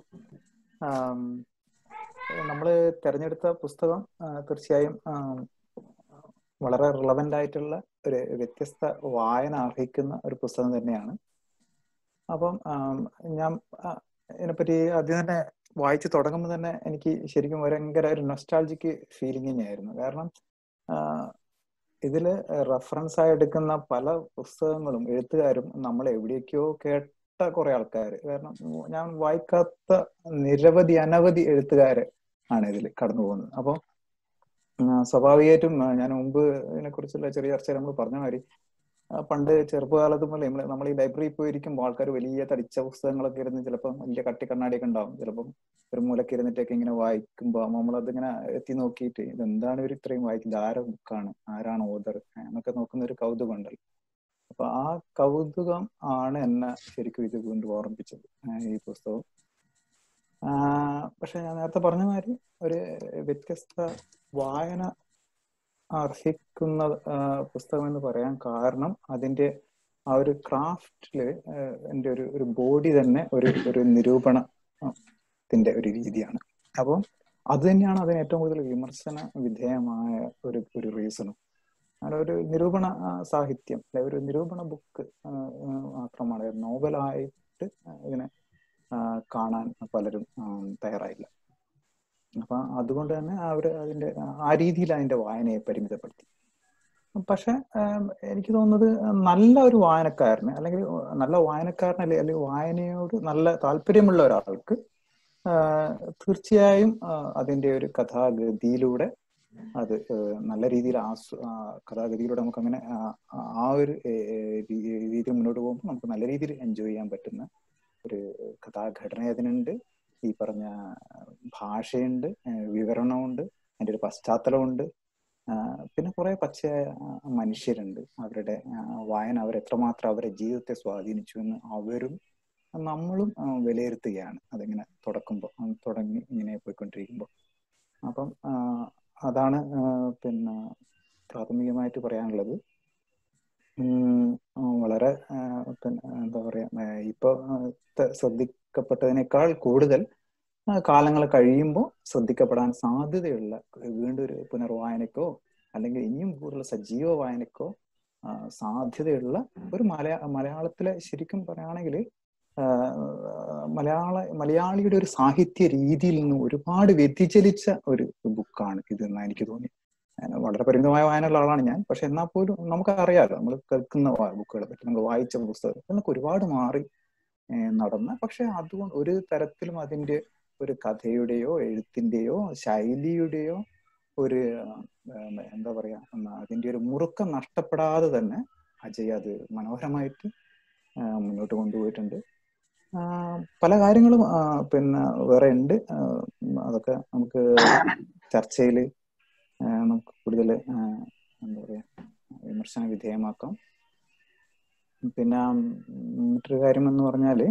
നമ്മൾ തിരഞ്ഞെടുത്ത പുസ്തകം തീർച്ചയായും വളരെ റിലവൻ്റ് ആയിട്ടുള്ള ഒരു വ്യത്യസ്ത വായന അർഹിക്കുന്ന ഒരു പുസ്തകം തന്നെയാണ് അപ്പം ഞാൻ ഇതിനെപ്പറ്റി ആദ്യം തന്നെ വായിച്ചു തുടങ്ങുമ്പോൾ തന്നെ എനിക്ക് ശരിക്കും ഭയങ്കര ഒരു നൊസ്റ്റാൾജിക്ക് ഫീലിംഗ് തന്നെയായിരുന്നു കാരണം ഇതില് റെഫറൻസ് ആയി എടുക്കുന്ന പല പുസ്തകങ്ങളും എഴുത്തുകാരും നമ്മൾ എവിടെയൊക്കെയോ കേട്ട കുറെ ആൾക്കാർ കാരണം ഞാൻ വായിക്കാത്ത നിരവധി അനവധി എഴുത്തുകാര് ആണ് ഇതിൽ കടന്നു പോകുന്നത് അപ്പോൾ സ്വാഭാവികമായിട്ടും ഞാൻ മുമ്പ് ഇതിനെ കുറിച്ചുള്ള ചെറിയ ചർച്ച നമ്മൾ പറഞ്ഞ മാതിരി പണ്ട് ചെറുപ്പകാലത്ത് മുതലേ നമ്മൾ നമ്മൾ ഈ ലൈബ്രറിയിൽ പോയിരിക്കുമ്പോൾ ആൾക്കാർ വലിയ തടിച്ച പുസ്തകങ്ങളൊക്കെ ഇരുന്ന് ചിലപ്പം വലിയ കട്ടി കണ്ണാടിയൊക്കെ ഉണ്ടാവും ചിലപ്പം ഒരു മൂലക്ക് ഇരുന്നിട്ടൊക്കെ ഇങ്ങനെ വായിക്കുമ്പോൾ നമ്മളതിങ്ങനെ എത്തി നോക്കിയിട്ട് ഇതെന്താണ് ഇവർ ഇത്രയും വായിക്കുന്നത് ആരെ ബുക്കാണ് ആരാണ് ഓദർ എന്നൊക്കെ നോക്കുന്ന ഒരു കൗതുകം ഉണ്ടല്ലോ അപ്പൊ ആ കൗതുകം ആണ് എന്നെ ശരിക്കും ഇത് വീണ്ടും ഓർമ്മിപ്പിച്ചത് ഈ പുസ്തകം പക്ഷെ ഞാൻ നേരത്തെ പറഞ്ഞ മാതിരി ഒരു വ്യത്യസ്ത വായന അർഹിക്കുന്ന പുസ്തകം എന്ന് പറയാൻ കാരണം അതിന്റെ ആ ഒരു ക്രാഫ്റ്റില് എൻ്റെ ഒരു ഒരു ബോഡി തന്നെ ഒരു ഒരു നിരൂപണത്തിന്റെ ഒരു രീതിയാണ് അപ്പം അത് തന്നെയാണ് അതിന് ഏറ്റവും കൂടുതൽ വിമർശന വിധേയമായ ഒരു ഒരു റീസണും അങ്ങനെ ഒരു നിരൂപണ സാഹിത്യം അല്ലെ ഒരു നിരൂപണ ബുക്ക് മാത്രമാണ് നോവലായിട്ട് ഇതിനെ കാണാൻ പലരും തയ്യാറായില്ല അപ്പൊ അതുകൊണ്ട് തന്നെ അവർ അതിന്റെ ആ രീതിയിൽ അതിന്റെ വായനയെ പരിമിതപ്പെടുത്തി പക്ഷെ എനിക്ക് തോന്നുന്നത് നല്ല ഒരു വായനക്കാരന് അല്ലെങ്കിൽ നല്ല വായനക്കാരൻ അല്ലെങ്കിൽ അല്ലെങ്കിൽ വായനയോട് നല്ല താല്പര്യമുള്ള ഒരാൾക്ക് തീർച്ചയായും അതിന്റെ ഒരു കഥാഗതിയിലൂടെ അത് നല്ല രീതിയിൽ ആസ്വ കഥാഗതിയിലൂടെ നമുക്ക് അങ്ങനെ ആ ഒരു രീതിയിൽ മുന്നോട്ട് പോകുമ്പോൾ നമുക്ക് നല്ല രീതിയിൽ എൻജോയ് ചെയ്യാൻ പറ്റുന്ന ഒരു കഥാഘടന അതിനുണ്ട് ഈ പറഞ്ഞ ഭാഷയുണ്ട് വിവരണമുണ്ട് അതിൻ്റെ ഒരു പശ്ചാത്തലമുണ്ട് പിന്നെ കുറെ പച്ചയായ മനുഷ്യരുണ്ട് അവരുടെ വായന അവർ എത്രമാത്രം അവരുടെ ജീവിതത്തെ സ്വാധീനിച്ചു എന്ന് അവരും നമ്മളും വിലയിരുത്തുകയാണ് അതിങ്ങനെ തുടക്കുമ്പോൾ തുടങ്ങി ഇങ്ങനെ പോയിക്കൊണ്ടിരിക്കുമ്പോൾ അപ്പം അതാണ് പിന്നെ പ്രാഥമികമായിട്ട് പറയാനുള്ളത് വളരെ പിന്നെ എന്താ പറയാ ഇപ്പൊ ശ്രദ്ധിക്കപ്പെട്ടതിനേക്കാൾ കൂടുതൽ കാലങ്ങൾ കഴിയുമ്പോൾ ശ്രദ്ധിക്കപ്പെടാൻ സാധ്യതയുള്ള വീണ്ടും ഒരു പുനർവായനക്കോ അല്ലെങ്കിൽ ഇനിയും കൂടുതൽ സജീവ വായനക്കോ സാധ്യതയുള്ള ഒരു മലയാ മലയാളത്തിലെ ശരിക്കും പറയുകയാണെങ്കിൽ മലയാള മലയാളിയുടെ ഒരു സാഹിത്യ രീതിയിൽ നിന്ന് ഒരുപാട് വ്യതിചലിച്ച ഒരു ബുക്കാണ് ഇത് എന്നാണ് എനിക്ക് തോന്നി വളരെ പരിമിതമായ വായനയുള്ള ആളാണ് ഞാൻ പക്ഷെ എന്നാൽ പോലും നമുക്ക് അറിയാലോ നമ്മൾ കേൾക്കുന്ന ബുക്കുകളെ പറ്റി നമ്മൾ വായിച്ച പുസ്തകം എന്നൊക്കെ ഒരുപാട് മാറി നടന്ന പക്ഷെ അതുകൊണ്ട് ഒരു തരത്തിലും അതിന്റെ ഒരു കഥയുടെയോ എഴുത്തിന്റെയോ ശൈലിയുടെയോ ഒരു എന്താ പറയാ അതിന്റെ ഒരു മുറുക്കം നഷ്ടപ്പെടാതെ തന്നെ അജയ് അത് മനോഹരമായിട്ട് മുന്നോട്ട് കൊണ്ടുപോയിട്ടുണ്ട് പല കാര്യങ്ങളും പിന്നെ വേറെ ഉണ്ട് അതൊക്കെ നമുക്ക് ചർച്ചയിൽ നമുക്ക് കൂടുതൽ എന്താ പറയാ വിമർശന വിധേയമാക്കാം പിന്നെ മറ്റൊരു കാര്യം എന്ന് പറഞ്ഞാല്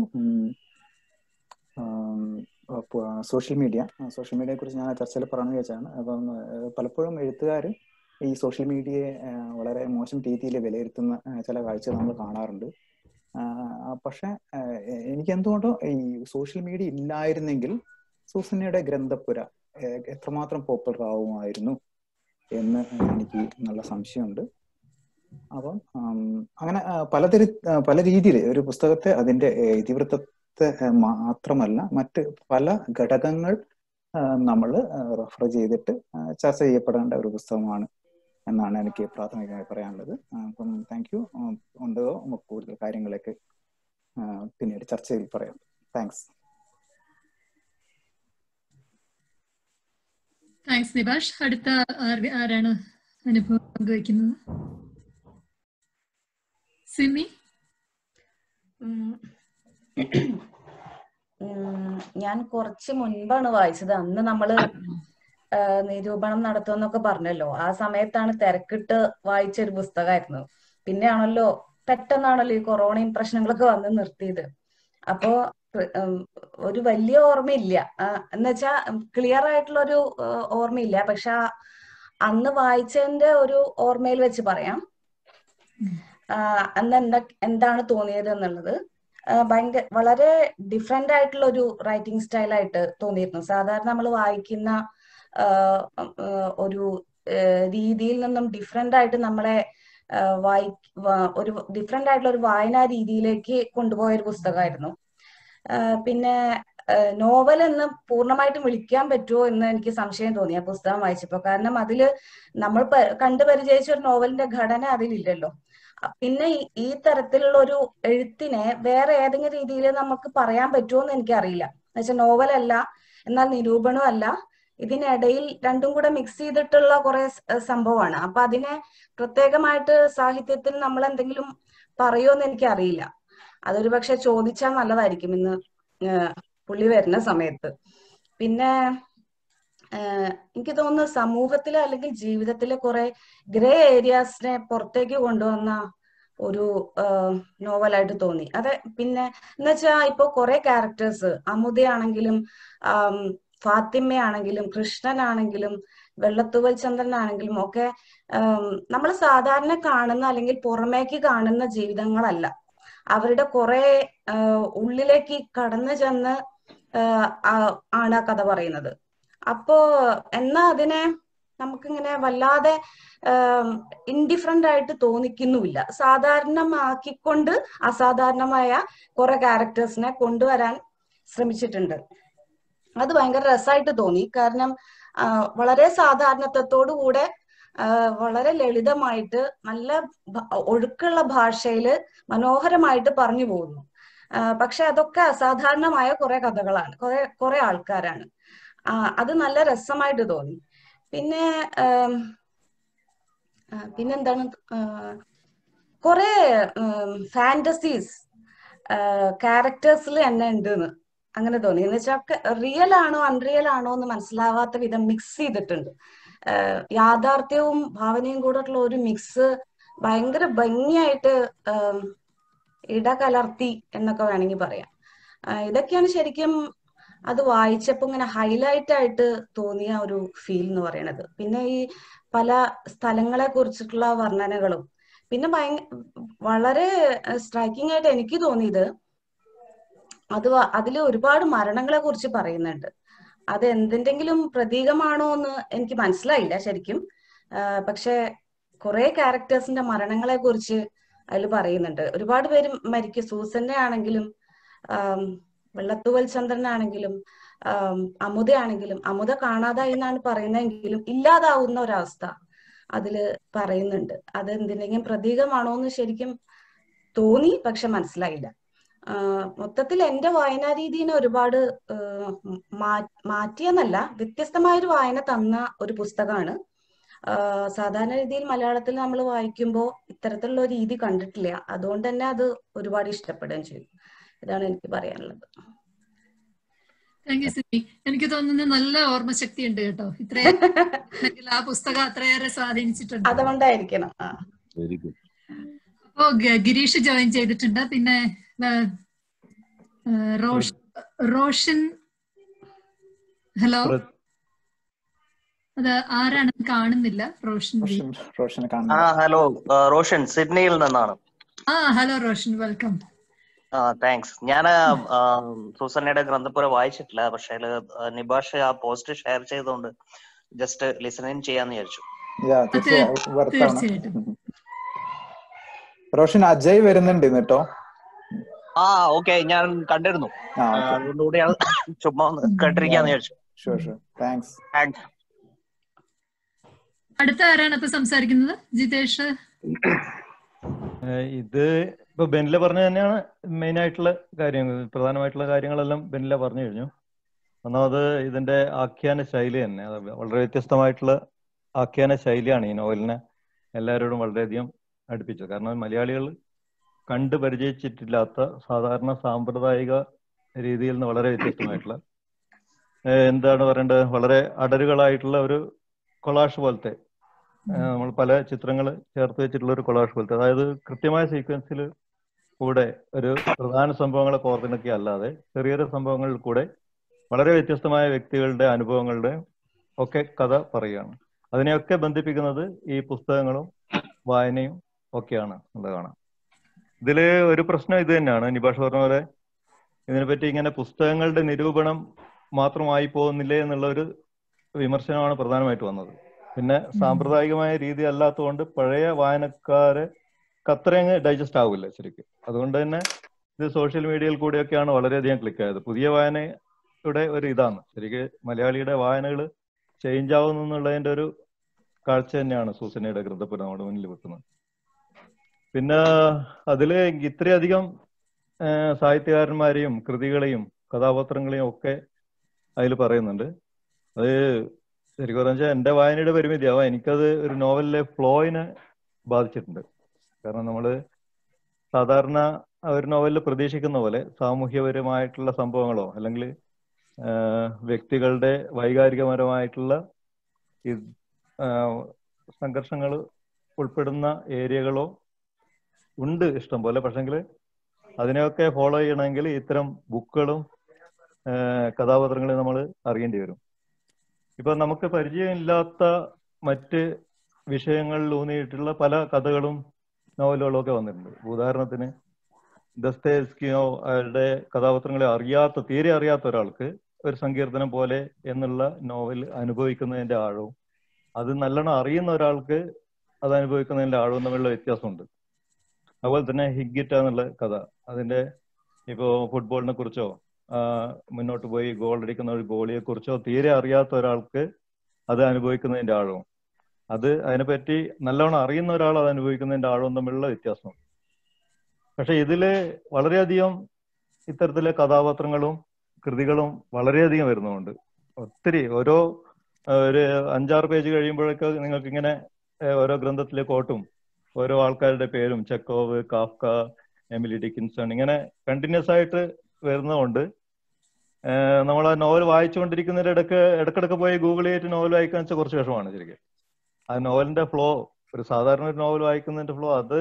സോഷ്യൽ മീഡിയ സോഷ്യൽ മീഡിയയെ കുറിച്ച് ഞാൻ ചർച്ചയിൽ പറഞ്ഞു വെച്ചാണ് അപ്പം പലപ്പോഴും എഴുത്തുകാർ ഈ സോഷ്യൽ മീഡിയയെ വളരെ മോശം രീതിയിൽ വിലയിരുത്തുന്ന ചില കാഴ്ചകൾ നമ്മൾ കാണാറുണ്ട് പക്ഷെ എനിക്ക് എന്തുകൊണ്ടോ ഈ സോഷ്യൽ മീഡിയ ഇല്ലായിരുന്നെങ്കിൽ സൂസന്നയുടെ ഗ്രന്ഥപുര എത്രമാത്രം പോപ്പുലർ ആവുമായിരുന്നു എന്ന് എനിക്ക് നല്ല സംശയമുണ്ട് അപ്പം അങ്ങനെ പലതര പല രീതിയിൽ ഒരു പുസ്തകത്തെ അതിന്റെ ഇതിവൃത്തത്തെ മാത്രമല്ല മറ്റ് പല ഘടകങ്ങൾ നമ്മൾ റെഫർ ചെയ്തിട്ട് ചർച്ച ചെയ്യപ്പെടേണ്ട ഒരു പുസ്തകമാണ് എന്നാണ് എനിക്ക് പ്രാഥമികമായി പറയാനുള്ളത് അപ്പം താങ്ക് യു ഉണ്ടോ നമുക്ക് കൂടുതൽ കാര്യങ്ങളൊക്കെ പിന്നീട് ചർച്ചയിൽ പറയാം താങ്ക്സ് താങ്ക്സ് നിബാഷ് അടുത്ത ആരാണ് അനുഭവം പങ്കുവയ്ക്കുന്നത് സിമി ഞാൻ കുറച്ച് മുൻപാണ് വായിച്ചത് അന്ന് നമ്മള് നിരൂപണം നടത്തുമെന്നൊക്കെ പറഞ്ഞല്ലോ ആ സമയത്താണ് തിരക്കിട്ട് വായിച്ച ഒരു പുസ്തകമായിരുന്നു പിന്നെയാണല്ലോ പെട്ടെന്നാണല്ലോ ഈ കൊറോണയും പ്രശ്നങ്ങളൊക്കെ വന്ന് നിർത്തിയത് അപ്പോ ഒരു വലിയ ഓർമ്മയില്ല എന്നുവെച്ചാ ക്ലിയർ ആയിട്ടുള്ള ഒരു ഓർമ്മയില്ല പക്ഷെ അന്ന് വായിച്ചതിന്റെ ഒരു ഓർമ്മയിൽ വെച്ച് പറയാം അന്ന് എന്താ എന്താണ് തോന്നിയത് എന്നുള്ളത് ഭയങ്കര വളരെ ഡിഫറെന്റ് ആയിട്ടുള്ള ഒരു റൈറ്റിംഗ് സ്റ്റൈലായിട്ട് തോന്നിയിരുന്നു സാധാരണ നമ്മൾ വായിക്കുന്ന ഒരു രീതിയിൽ നിന്നും ഡിഫറെന്റ് ആയിട്ട് നമ്മളെ വായി ഒരു ഡിഫറെന്റ് ആയിട്ടുള്ള ഒരു വായനാ രീതിയിലേക്ക് കൊണ്ടുപോയ ഒരു പുസ്തകമായിരുന്നു പിന്നെ നോവൽ എന്ന് പൂർണ്ണമായിട്ടും വിളിക്കാൻ പറ്റുമോ എന്ന് എനിക്ക് സംശയം തോന്നി ആ പുസ്തകം വായിച്ചപ്പോ കാരണം അതില് നമ്മൾ കണ്ടു പരിചയിച്ച ഒരു നോവലിന്റെ ഘടന അതിലില്ലല്ലോ പിന്നെ ഈ തരത്തിലുള്ള ഒരു എഴുത്തിനെ വേറെ ഏതെങ്കിലും രീതിയിൽ നമുക്ക് പറയാൻ പറ്റുമോ എന്ന് എനിക്കറിയില്ല എന്നുവെച്ചാൽ നോവലല്ല എന്നാൽ നിരൂപണമല്ല ഇതിനിടയിൽ രണ്ടും കൂടെ മിക്സ് ചെയ്തിട്ടുള്ള കുറെ സംഭവമാണ് അപ്പൊ അതിനെ പ്രത്യേകമായിട്ട് സാഹിത്യത്തിൽ നമ്മൾ എന്തെങ്കിലും പറയുമോന്ന് എനിക്ക് അറിയില്ല അതൊരു പക്ഷെ ചോദിച്ചാൽ നല്ലതായിരിക്കും ഇന്ന് പുള്ളി വരുന്ന സമയത്ത് പിന്നെ എനിക്ക് തോന്നുന്നു സമൂഹത്തിലെ അല്ലെങ്കിൽ ജീവിതത്തിലെ കുറെ ഗ്രേ ഏരിയാസിനെ പുറത്തേക്ക് കൊണ്ടുവന്ന ഒരു നോവലായിട്ട് തോന്നി അതെ പിന്നെ എന്നുവെച്ചാ ഇപ്പൊ കുറെ ക്യാരക്ടേഴ്സ് അമുദയാണെങ്കിലും ഫാത്തിമയാണെങ്കിലും കൃഷ്ണനാണെങ്കിലും വെള്ളത്തുവൽ ചന്ദ്രനാണെങ്കിലും ഒക്കെ നമ്മൾ സാധാരണ കാണുന്ന അല്ലെങ്കിൽ പുറമേക്ക് കാണുന്ന ജീവിതങ്ങളല്ല അവരുടെ കുറെ ഉള്ളിലേക്ക് കടന്നു ചെന്ന് ആണ് ആ കഥ പറയുന്നത് അപ്പോ എന്നാ അതിനെ നമുക്കിങ്ങനെ വല്ലാതെ ഇൻഡിഫറൻ്റ് ആയിട്ട് തോന്നിക്കുന്നുമില്ല സാധാരണമാക്കിക്കൊണ്ട് അസാധാരണമായ കുറെ ക്യാരക്ടേഴ്സിനെ കൊണ്ടുവരാൻ ശ്രമിച്ചിട്ടുണ്ട് അത് ഭയങ്കര രസമായിട്ട് തോന്നി കാരണം വളരെ സാധാരണത്വത്തോടു കൂടെ വളരെ ലളിതമായിട്ട് നല്ല ഭ- ഒഴുക്കുള്ള ഭാഷയിൽ മനോഹരമായിട്ട് പറഞ്ഞു പോകുന്നു ആ, പക്ഷെ അതൊക്കെ അസാധാരണമായ കുറെ കഥകളാണ് കുറെ കുറെ ആൾക്കാരാണ് ആ, അത് നല്ല രസമായിട്ട് തോന്നി പിന്നെ ആം, ആ, പിന്നെന്താണ് ആ, കുറെ ഫാന്റസീസ് ക്യാരക്ടേഴ്സിൽ തന്നെ ഉണ്ടെന്ന് അങ്ങനെ തോന്നി എന്ന് വെച്ചാൽ റിയൽ ആണോ അൺറിയൽ ആണോ എന്ന് മനസ്സിലാവാത്ത വിധം മിക്സ് ചെയ്തിട്ടുണ്ട് ആഹ് യാഥാർത്ഥ്യവും ഭാവനയും കൂടെ ഉള്ള ഒരു മിക്സ് ഭയങ്കര ഭംഗിയായിട്ട് ആം, ഇടകലർത്തി എന്നൊക്കെ വേണമെങ്കിൽ പറയാം ആഹ് ഇതൊക്കെയാണ് ശരിക്കും അത് വായിച്ചപ്പോൾ ഇങ്ങനെ ഹൈലൈറ്റ് ആയിട്ട് തോന്നിയ ഒരു ഫീൽ എന്ന് പറയുന്നത് പിന്നെ ഈ പല സ്ഥലങ്ങളെ കുറിച്ചിട്ടുള്ള വർണ്ണനകളും പിന്നെ ഭയങ്ക വളരെ സ്ട്രൈക്കിംഗ് ആയിട്ട് എനിക്ക് തോന്നിയത് അത് അതിൽ ഒരുപാട് മരണങ്ങളെ കുറിച്ച് പറയുന്നുണ്ട് അത് എന്തിന്റെങ്കിലും പ്രതീകമാണോ എന്ന് എനിക്ക് മനസ്സിലായില്ല ശരിക്കും ആഹ് പക്ഷെ കുറെ ക്യാരക്ടേഴ്സിന്റെ മരണങ്ങളെ കുറിച്ച് അതിൽ പറയുന്നുണ്ട് ഒരുപാട് പേര് മരിക്കും സൂസന്റെ ആണെങ്കിലും ആം, വെള്ളത്തൂവൽ ചന്ദ്രനാണെങ്കിലും ആം, അമുദയാണെങ്കിലും അമുദ കാണാതായി എന്നാണ് പറയുന്നതെങ്കിലും ഇല്ലാതാവുന്ന ഒരവസ്ഥ അതില് പറയുന്നുണ്ട് അത് എന്തിനെങ്കിലും പ്രതീകമാണോ എന്ന് ശരിക്കും തോന്നി പക്ഷെ മനസ്സിലായില്ല ആഹ് മൊത്തത്തിൽ എന്റെ വായനാ രീതിനെ ഒരുപാട് ആഹ് മാ- മാറ്റിയെന്നല്ല വ്യത്യസ്തമായൊരു വായന തന്ന ഒരു പുസ്തകമാണ് ആഹ് സാധാരണ രീതിയിൽ മലയാളത്തിൽ നമ്മൾ വായിക്കുമ്പോൾ ഇത്തരത്തിലുള്ള ഒരു രീതി കണ്ടിട്ടില്ല അതുകൊണ്ട് തന്നെ അത് ഒരുപാട് ഇഷ്ടപ്പെടുകയും ചെയ്തു ഇതാണ് എനിക്ക് പറയാനുള്ളത് താങ്ക് യു സിമി എനിക്ക് തോന്നുന്നു നല്ല ഓർമ്മശക്തി ഉണ്ട് കേട്ടോ ഇത്രയും ഉണ്ടെങ്കിൽ ആ പുസ്തകം അത്രയേറെ സ്വാധീനിച്ചിട്ടുണ്ട് അതുകൊണ്ടായിരിക്കണം ആ വെരി ഗുഡ് അപ്പോ ഗ- ഗിരീഷ് ജോയിൻ ചെയ്തിട്ടുണ്ട് പിന്നെ ആ, ആ, റോഷ് റോഷൻ ഹലോ പ്ര- അത് ആരാണെന്ന് കാണുന്നില്ല റോഷൻ വി റോഷൻ റോഷനെ ആ കാണുന്നില്ല ഹലോ ആ, റോഷൻ സിഡ്നിയിൽ നിന്നാണ് ആ ഹലോ റോഷൻ വെൽക്കം ആ താങ്ക്സ് ഞാൻ സൂസന്നയുടെ ഗ്രന്ഥപുര വായിച്ചിട്ടില്ല പക്ഷേ അതില്, ആ, നിബാഷ് ആ പോസ്റ്റ് ഷെയർ ചെയ്തുകൊണ്ട് ജസ്റ്റ് ലിസണിങ് ചെയ്യാന്ന് വിചാരിച്ചു യാ തീർച്ചയായും വർത്താണ് തീർച്ചയായിട്ടും റോഷൻ അജയ് വരുന്നുണ്ട് ഇന്ന് കേട്ടോ ആ ഓക്കെ ഞാൻ കണ്ടിരുന്നു ആ ആ, ഓക്കെ അതുകൊണ്ടുകൂടിയാണ് ചുമ്മാ ഒന്ന് കേട്ടിരിക്കാന്ന് വിചാരിച്ചു ഷുവർ ഷുവർ താങ്ക്സ് താങ്ക്സ് അടുത്ത ആരാണ് ഇപ്പൊ സംസാരിക്കുന്നത് ജിതേഷ് ഏഹ് ഇത് ഇപ്പൊ ബെനില പറഞ്ഞ തന്നെയാണ് മെയിൻ ആയിട്ടുള്ള കാര്യങ്ങൾ പ്രധാനമായിട്ടുള്ള കാര്യങ്ങളെല്ലാം ബെനില പറഞ്ഞു കഴിഞ്ഞു ഒന്നാമത് ഇതിന്റെ ആഖ്യാന ശൈലി തന്നെ അത് വളരെ വ്യത്യസ്തമായിട്ടുള്ള ആഖ്യാന ശൈലിയാണ് ഈ നോവലിനെ എല്ലാവരോടും വളരെയധികം അടുപ്പിച്ചത് കാരണം മലയാളികൾ കണ്ടു പരിചയിച്ചിട്ടില്ലാത്ത സാധാരണ സാമ്പ്രദായിക രീതിയിൽ നിന്ന് വളരെ വ്യത്യസ്തമായിട്ടുള്ള ഏഹ് എന്താണ് പറയേണ്ടത് വളരെ അടരുകളായിട്ടുള്ള ഒരു കൊളാഷ് പോലത്തെ ഏഹ് നമ്മൾ പല ചിത്രങ്ങൾ ചേർത്ത് വെച്ചിട്ടുള്ള ഒരു കൊളാഷ് പോലത്തെ അതായത് കൃത്യമായ സീക്വൻസിൽ കൂടെ ഒരു പ്രധാന സംഭവങ്ങളെ കോർത്തിണക്കി അല്ലാതെ ചെറിയ ചെറിയ സംഭവങ്ങളിൽ കൂടെ വളരെ വ്യത്യസ്തമായ വ്യക്തികളുടെ അനുഭവങ്ങളുടെ ഒക്കെ കഥ പറയുകയാണ് അതിനെയൊക്കെ ബന്ധിപ്പിക്കുന്നത് ഈ പുസ്തകങ്ങളും വായനയും ഒക്കെയാണ് എന്നുള്ളത് കാണാം ഇതില് ഒരു പ്രശ്നം ഇത് തന്നെയാണ് നിഭാഷ് പറഞ്ഞ പോലെ ഇതിനെപ്പറ്റി ഇങ്ങനെ പുസ്തകങ്ങളുടെ നിരൂപണം മാത്രമായി പോകുന്നില്ലേ എന്നുള്ള ഒരു വിമർശനമാണ് പ്രധാനമായിട്ട് വന്നത് പിന്നെ സാമ്പ്രദായികമായ രീതി അല്ലാത്തതുകൊണ്ട് പഴയ വായനക്കാരെ അത്രയങ്ങ് ഡൈജസ്റ്റ് ആവില്ല ശരിക്കും അതുകൊണ്ട് തന്നെ ഇത് സോഷ്യൽ മീഡിയയിൽ കൂടിയൊക്കെയാണ് വളരെയധികം ക്ലിക്ക് ആയത് പുതിയ വായനയുടെ ഒരു ഇതാണ് ശരിക്കും മലയാളിയുടെ വായനകൾ ചേഞ്ച് ആവുന്നു എന്നുള്ളതിന്റെ ഒരു കാഴ്ച തന്നെയാണ് സൂസനയുടെ ഗ്രന്ഥപുരം നമ്മുടെ മുന്നിൽ വെക്കുന്നത് പിന്നെ അതില് ഇത്രയധികം ആ, സാഹിത്യകാരന്മാരെയും കൃതികളെയും കഥാപാത്രങ്ങളെയും ഒക്കെ അതിൽ പറയുന്നുണ്ട് അത് ശരിക്കും പറഞ്ഞാൽ എന്റെ വായനയുടെ പരിമിതിയാവാം എനിക്കത് ഒരു നോവലിലെ ഫ്ലോയിനെ ബാധിച്ചിട്ടുണ്ട് കാരണം നമ്മൾ സാധാരണ ഒരു നോവലിൽ പ്രതീക്ഷിക്കുന്ന പോലെ സാമൂഹ്യപരമായിട്ടുള്ള സംഭവങ്ങളോ അല്ലെങ്കിൽ വ്യക്തികളുടെ വൈകാരികപരമായിട്ടുള്ള ഈ സംഘർഷങ്ങൾ ഉൾപ്പെടുന്ന ഏരിയകളോ ഉണ്ട് ഇഷ്ടം പോലെ പക്ഷെങ്കിൽ അതിനെയൊക്കെ ഫോളോ ചെയ്യണമെങ്കിൽ ഇത്തരം ബുക്കുകളും കഥാപാത്രങ്ങളെ നമ്മൾ അറിയേണ്ടി വരും ഇപ്പൊ നമുക്ക് പരിചയമില്ലാത്ത മറ്റ് വിഷയങ്ങളിൽ ഊന്നിയിട്ടുള്ള പല കഥകളും നോവലുകളും ഒക്കെ വന്നിട്ടുണ്ട് ഉദാഹരണത്തിന് ദസ്തേസ്കിയോ അയാളുടെ കഥാപാത്രങ്ങളെ അറിയാത്ത തീരെ അറിയാത്ത ഒരാൾക്ക് ഒരു സങ്കീർത്തനം പോലെ എന്നുള്ള നോവൽ അനുഭവിക്കുന്നതിന്റെ ആഴവും അത് നല്ലോണം അറിയുന്ന ഒരാൾക്ക് അത് അനുഭവിക്കുന്നതിന്റെ ആഴവും തമ്മിലുള്ള വ്യത്യാസമുണ്ട് അതുപോലെ തന്നെ ഹിഗിറ്റ എന്നുള്ള കഥ അതിന്റെ ഇപ്പോ ഫുട്ബോളിനെ കുറിച്ചോ മുന്നോട്ട് പോയി ഗോൾ അടിക്കുന്ന ഒരു ഗോളിയെ കുറിച്ചോ തീരെ അറിയാത്ത ഒരാൾക്ക് അത് അനുഭവിക്കുന്നതിന്റെ ആഴവും അത് അതിനെപ്പറ്റി നല്ലവണ്ണം അറിയുന്ന ഒരാൾ അത് അനുഭവിക്കുന്നതിന്റെ ആഴവും തമ്മിലുള്ള വ്യത്യാസം പക്ഷെ ഇതില് വളരെയധികം ഇത്തരത്തിലെ കഥാപാത്രങ്ങളും കൃതികളും വളരെയധികം വരുന്നുണ്ട് ഒത്തിരി ഓരോ ആ, ഒരു അഞ്ചാറ് പേജ് കഴിയുമ്പോഴൊക്കെ നിങ്ങൾക്ക് ഇങ്ങനെ ആ, ഓരോ ഗ്രന്ഥത്തിലെ കോട്ടും ഓരോ ആൾക്കാരുടെ പേരും ചെക്കോവ് കാഫ്ക എമിലി ഡിക്കിൻസൺ ഇങ്ങനെ കണ്ടിന്യൂസ് ആയിട്ട് വരുന്നതുകൊണ്ട് നമ്മൾ ആ നോവൽ വായിച്ചുകൊണ്ടിരിക്കുന്നതിന്റെ ഇടയ്ക്ക് ഇടക്കിടക്ക് പോയി ഗൂഗിൾ ചെയ്തിട്ട് നോവൽ വായിക്കാൻ വെച്ചാൽ കുറച്ച് വിഷമാണ് ശരിക്കും ആ നോവലിന്റെ ഫ്ലോ ഒരു സാധാരണ ഒരു നോവൽ വായിക്കുന്നതിന്റെ ഫ്ലോ അത്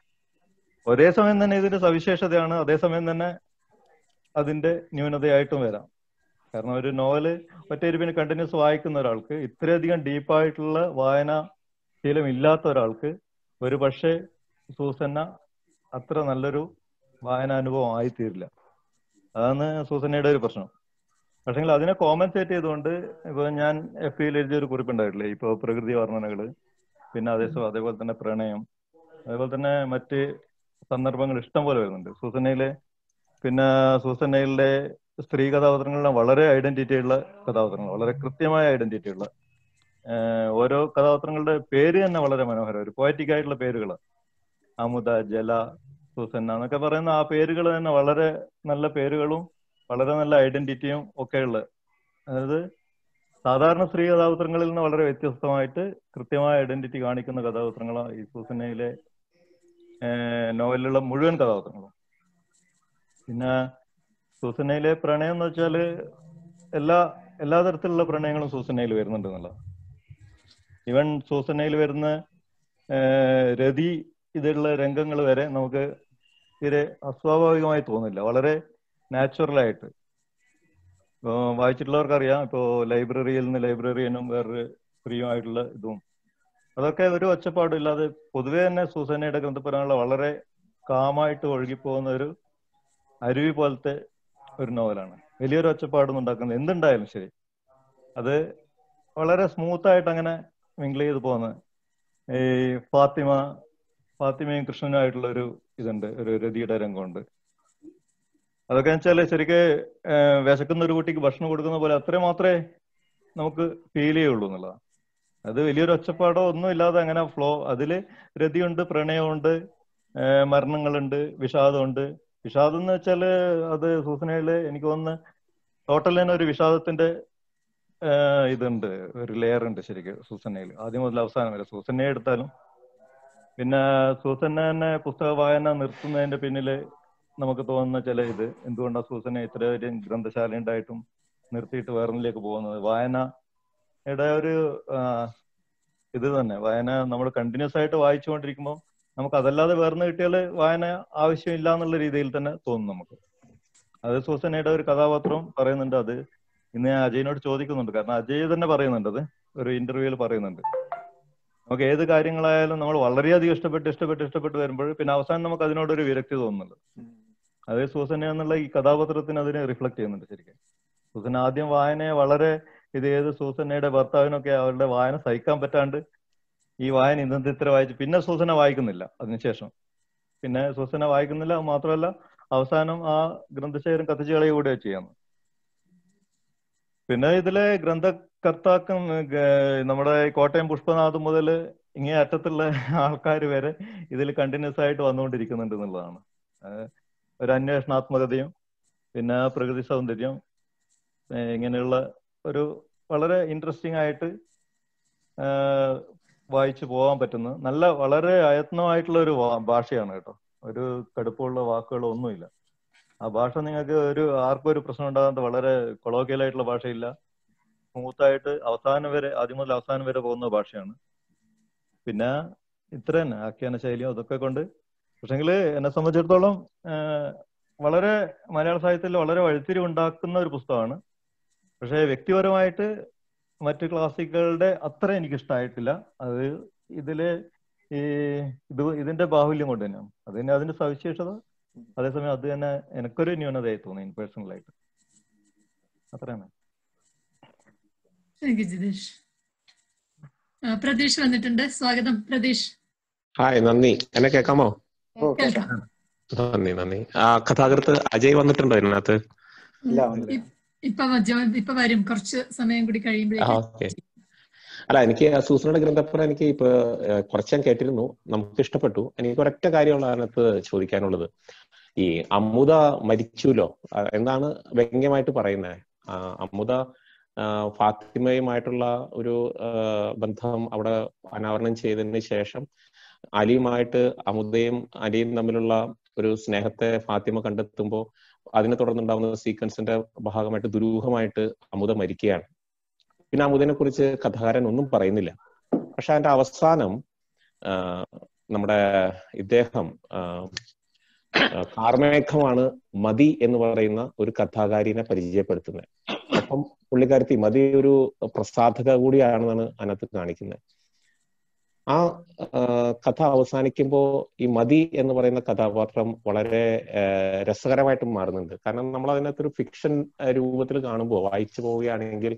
ഒരേ സമയം തന്നെ ഇതിന്റെ സവിശേഷതയാണ് അതേസമയം തന്നെ അതിന്റെ ന്യൂനതയായിട്ടും വരാം കാരണം ഒരു നോവല് ഒറ്റയിരുപ്പിന് കണ്ടിന്യൂസ് വായിക്കുന്ന ഒരാൾക്ക് ഇത്രയധികം ഡീപ്പായിട്ടുള്ള വായന ശീലം ഇല്ലാത്ത ഒരാൾക്ക് ഒരു പക്ഷേ സൂസന്ന അത്ര നല്ലൊരു വായനാനുഭവം ആയിത്തീരില്ല അതാണ് സൂസന്നയുടെ ഒരു പ്രശ്നം പക്ഷെങ്കിൽ അതിനെ കോമ്പൻസേറ്റ് ചെയ്തുകൊണ്ട് ഇപ്പൊ ഞാൻ എഫ് യിൽ എഴുതിയ ഒരു കുറിപ്പുണ്ടായിട്ടില്ലേ ഇപ്പൊ പ്രകൃതി വർണ്ണനകള് പിന്നെ അതേ അതേപോലെ തന്നെ പ്രണയം അതേപോലെ തന്നെ മറ്റ് സന്ദർഭങ്ങൾ ഇഷ്ടം പോലെ വരുന്നുണ്ട് സൂസന്നയിലെ പിന്നെ സൂസന്നയിലെ സ്ത്രീ കഥാപാത്രങ്ങളിലെ വളരെ ഐഡന്റിറ്റി ഉള്ള കഥാപാത്രങ്ങൾ വളരെ കൃത്യമായ ഐഡന്റിറ്റി ഉള്ള ഏഹ് ഓരോ കഥാപാത്രങ്ങളുടെ പേര് തന്നെ വളരെ മനോഹരം ഒരു പോയറ്റിക് ആയിട്ടുള്ള പേരുകൾ അമുദ ജല സൂസന്ന എന്നൊക്കെ പറയുന്ന ആ പേരുകൾ തന്നെ വളരെ നല്ല പേരുകളും വളരെ നല്ല ഐഡന്റിറ്റിയും ഒക്കെ ഉള്ള അതായത് സാധാരണ സ്ത്രീ കഥാപാത്രങ്ങളിൽ നിന്ന് വളരെ വ്യത്യസ്തമായിട്ട് കൃത്യമായ ഐഡന്റിറ്റി കാണിക്കുന്ന കഥാപാത്രങ്ങളാണ് ഈ സൂസന്നയിലെ നോവലിലുള്ള മുഴുവൻ കഥാപാത്രങ്ങളും പിന്നെ സൂസനയിലെ പ്രണയം എന്ന് വെച്ചാല് എല്ലാ എല്ലാ തരത്തിലുള്ള പ്രണയങ്ങളും സൂസനയിൽ വരുന്നുണ്ട് എന്നുള്ള ഇവൻ സൂസനയിൽ വരുന്ന ഏഹ്, രതി ഇതിലുള്ള രംഗങ്ങൾ വരെ നമുക്ക് തീരെ അസ്വാഭാവികമായി തോന്നില്ല വളരെ നാച്ചുറൽ ആയിട്ട് ഇപ്പോ വായിച്ചിട്ടുള്ളവർക്ക് അറിയാം ഇപ്പോ ലൈബ്രറിയിൽ നിന്ന് ലൈബ്രറിയനും വേറൊരു സ്ത്രീയുമായിട്ടുള്ള ഇതും അതൊക്കെ ഒരു ഒച്ചപ്പാടും ഇല്ലാതെ പൊതുവെ തന്നെ സൂസനയുടെ ഗ്രന്ഥപുരങ്ങളിൽ വളരെ കാമായിട്ട് ഒഴുകിപ്പോകുന്ന ഒരു അരുവി പോലത്തെ ഒരു നോവലാണ് വലിയൊരു ഒച്ചപ്പാടൊന്നും ഉണ്ടാക്കുന്നത് എന്തുണ്ടായാലും ശരി അത് വളരെ സ്മൂത്ത് ആയിട്ട് അങ്ങനെ മിങ്കിൾ ചെയ്ത് പോകുന്നത് ഈ ഫാത്തിമ ഫാത്തിമയും കൃഷ്ണനുമായിട്ടുള്ള ഒരു ഇതുണ്ട് ഒരു രതിയുടെ രംഗമുണ്ട് അതൊക്കെ വെച്ചാല് ശരിക്ക് ഏഹ് വിശക്കുന്ന ഒരു കുട്ടിക്ക് ഭക്ഷണം കൊടുക്കുന്ന പോലെ അത്രയും മാത്രമേ നമുക്ക് ഫീൽ ചെയ്യുള്ളൂ എന്നുള്ളതാണ് അത് വലിയൊരു ഒച്ചപ്പാടോ ഒന്നും ഇല്ലാതെ അങ്ങനെ ഫ്ലോ അതില് രതിയുണ്ട് പ്രണയമുണ്ട് ഏഹ് മരണങ്ങളുണ്ട് വിഷാദമുണ്ട് വിഷാദം എന്ന് വെച്ചാല് അത് സൂസനയില് എനിക്ക് തോന്നുന്നു ടോട്ടൽ തന്നെ ഒരു വിഷാദത്തിന്റെ ഏഹ് ഇതുണ്ട് ഒരു ലെയർ ഉണ്ട് ശരിക്കും സൂസനയിൽ ആദ്യം മുതൽ അവസാനം വരെ സൂസനയെ എടുത്താലും പിന്നെ സൂസന തന്നെ പുസ്തക വായന നിർത്തുന്നതിന്റെ പിന്നില് നമുക്ക് തോന്നുന്ന ചില ഇത് എന്തുകൊണ്ടാണ് സൂസന ഇത്ര ഒരു ഗ്രന്ഥശാല ഉണ്ടായിട്ടും നിർത്തിയിട്ട് വേറൊന്നിലേക്ക് പോകുന്നത് വായനയുടെ ഒരു ആ, ഇത് തന്നെ വായന നമ്മൾ കണ്ടിന്യൂസ് ആയിട്ട് വായിച്ചുകൊണ്ടിരിക്കുമ്പോൾ നമുക്ക് അതല്ലാതെ വേർന്ന് കിട്ടിയാൽ വായന ആവശ്യമില്ല എന്നുള്ള രീതിയിൽ തന്നെ തോന്നും നമുക്ക് അത് സൂസനയുടെ ഒരു കഥാപാത്രം പറയുന്നുണ്ട് അത് ഇന്ന് ഞാൻ അജയനോട് ചോദിക്കുന്നുണ്ട് കാരണം അജയ് തന്നെ പറയുന്നുണ്ട് അത് ഒരു ഇന്റർവ്യൂവിൽ പറയുന്നുണ്ട് നമുക്ക് ഏത് കാര്യങ്ങളായാലും നമ്മൾ വളരെയധികം ഇഷ്ടപ്പെട്ട് ഇഷ്ടപ്പെട്ട് ഇഷ്ടപ്പെട്ട് വരുമ്പോൾ പിന്നെ അവസാനം നമുക്ക് അതിനോടൊരു വിരക്തി തോന്നുന്നുണ്ട് അത് സൂസന എന്നുള്ള ഈ കഥാപാത്രത്തിന് അതിനെ റിഫ്ലക്ട് ചെയ്യുന്നുണ്ട് ശരിക്കും സൂസന ആദ്യം വായനയെ വളരെ ഇത് ഏത് സൂസനയുടെ ഭർത്താവിനൊക്കെ അവരുടെ വായന സഹിക്കാൻ പറ്റാണ്ട് ഈ വായന ഇന്നത്തെ ഇത്ര വായിച്ചു പിന്നെ സൂസന വായിക്കുന്നില്ല അതിനുശേഷം പിന്നെ സൂസന വായിക്കുന്നില്ല മാത്രമല്ല അവസാനം ആ ഗ്രന്ഥശേഖരം കത്തിച്ചു കളയുക ചെയ്യുന്നു പിന്നെ ഇതിലെ ഗ്രന്ഥകർത്താക്കം ഗ- നമ്മുടെ ഈ കോട്ടയം പുഷ്പനാഥ് മുതൽ ഇങ്ങേ അറ്റത്തുള്ള ആൾക്കാർ വരെ ഇതിൽ കണ്ടിന്യൂസ് ആയിട്ട് വന്നുകൊണ്ടിരിക്കുന്നുണ്ട് എന്നുള്ളതാണ് ഏഹ് ഒരു അന്വേഷണാത്മകതയും പിന്നെ പ്രകൃതി സൗന്ദര്യം ഏഹ് ഇങ്ങനെയുള്ള ഒരു വളരെ ഇൻട്രസ്റ്റിംഗ് ആയിട്ട് ഏഹ് വായിച്ചു പോകാൻ പറ്റുന്ന നല്ല വളരെ അയത്നമായിട്ടുള്ള ഒരു വാ- ഭാഷയാണ് കേട്ടോ ഒരു കടുപ്പമുള്ള വാക്കുകളോ ഒന്നുമില്ല ആ ഭാഷ നിങ്ങൾക്ക് ഒരു ആർക്കും ഒരു പ്രശ്നം ഉണ്ടാകാത്ത വളരെ കൊളോക്കിയൽ ആയിട്ടുള്ള ഭാഷയില്ല സ്മൂത്ത് ആയിട്ട് അവസാനം വരെ ആദ്യം മുതൽ അവസാനം വരെ പോകുന്ന ഭാഷയാണ് പിന്നെ ഇത്ര തന്നെ ആഖ്യാന ശൈലിയും അതൊക്കെ കൊണ്ട് പക്ഷെങ്കിൽ എന്നെ സംബന്ധിച്ചിടത്തോളം ആഹ് വളരെ മലയാള സാഹിത്യത്തിൽ വളരെ വഴിത്തിരിവ് ഉണ്ടാക്കുന്ന ഒരു പുസ്തകമാണ് പക്ഷേ വ്യക്തിപരമായിട്ട് മറ്റ് ക്ലാസിക്കുകളുടെ അത്ര എനിക്ക് ഇഷ്ടമായിട്ടില്ല അത് ഇതിലെ ഈ ഇത് ഇതിന്റെ ബാഹുല്യം കൊണ്ട് തന്നെയാണ് അത് തന്നെ അതിന്റെ സവിശേഷത അതേസമയം അത് തന്നെ എനിക്കൊരു ന്യൂനതയായി തോന്നി പേഴ്സണലായിട്ട് അത്രയാണ് താങ്ക് യു ജിതേഷ് ആ, പ്രതീഷ് വന്നിട്ടുണ്ട് സ്വാഗതം പ്രതീഷ് ഹായ് നന്ദി എന്നെ കേൾക്കാമോ ഓ കേൾക്കാം നന്ദി നന്ദി ആ കഥാകൃത്ത് അജയ് വന്നിട്ടുണ്ടോ ഇതിനകത്ത് ഇല്ല വന്നില്ല ഇ- ഇപ്പൊ വ- ജോ- ഇപ്പൊ വരും കുറച്ച് സമയം കൂടി ആ കഴിയുമ്പോഴേക്കും ഓക്കെ അല്ല എനിക്ക് സൂസനയുടെ ഗ്രന്ഥപ്പുറം എനിക്ക് ഇപ്പൊ ഏഹ്, കുറച്ച് ഞാൻ കേട്ടിരുന്നു നമുക്ക് ഇഷ്ടപ്പെട്ടു എനിക്ക് ഒരൊറ്റ കാര്യമുള്ള അതിനകത്ത് ചോദിക്കാനുള്ളത് ഈ അമുത മരിച്ചുല്ലോ ആ, എന്നാണ് വ്യംഗ്യമായിട്ട് പറയുന്നത് അമുത ആ, ഫാത്തിമയുമായിട്ടുള്ള ഒരു ആ, ബന്ധം അവിടെ അനാവരണം ചെയ്തതിന് ശേഷം അലിയുമായിട്ട് അമുദയും അലിയും തമ്മിലുള്ള ഒരു സ്നേഹത്തെ ഫാത്തിമ കണ്ടെത്തുമ്പോൾ അതിനെ തുടർന്നുണ്ടാവുന്ന സീക്വൻസിന്റെ ഭാഗമായിട്ട് ദുരൂഹമായിട്ട് അമുദ മരിക്കുകയാണ് പിന്നെ അമുദിനെ കുറിച്ച് കഥാകാരൻ ഒന്നും പറയുന്നില്ല പക്ഷെ അതിന്റെ അവസാനം ആ, നമ്മുടെ ഇദ്ദേഹം ആ, ആ, കാർമേഘമാണ് മതി എന്ന് പറയുന്ന ഒരു കഥാകാരിനെ പരിചയപ്പെടുത്തുന്നത് അപ്പം പുള്ളിക്കാരത്തി മതി ഒരു പ്രസാധക കൂടിയാണെന്നാണ് അതിനകത്ത് കാണിക്കുന്നത് ആ ആ, കഥ അവസാനിക്കുമ്പോൾ ഈ മതി എന്ന് പറയുന്ന കഥാപാത്രം വളരെ ആ, രസകരമായിട്ട് മാറുന്നുണ്ട് കാരണം നമ്മൾ അതിനകത്തൊരു ഫിക്ഷൻ രൂപത്തിൽ കാണുമ്പോൾ വായിച്ചു പോവുകയാണെങ്കിൽ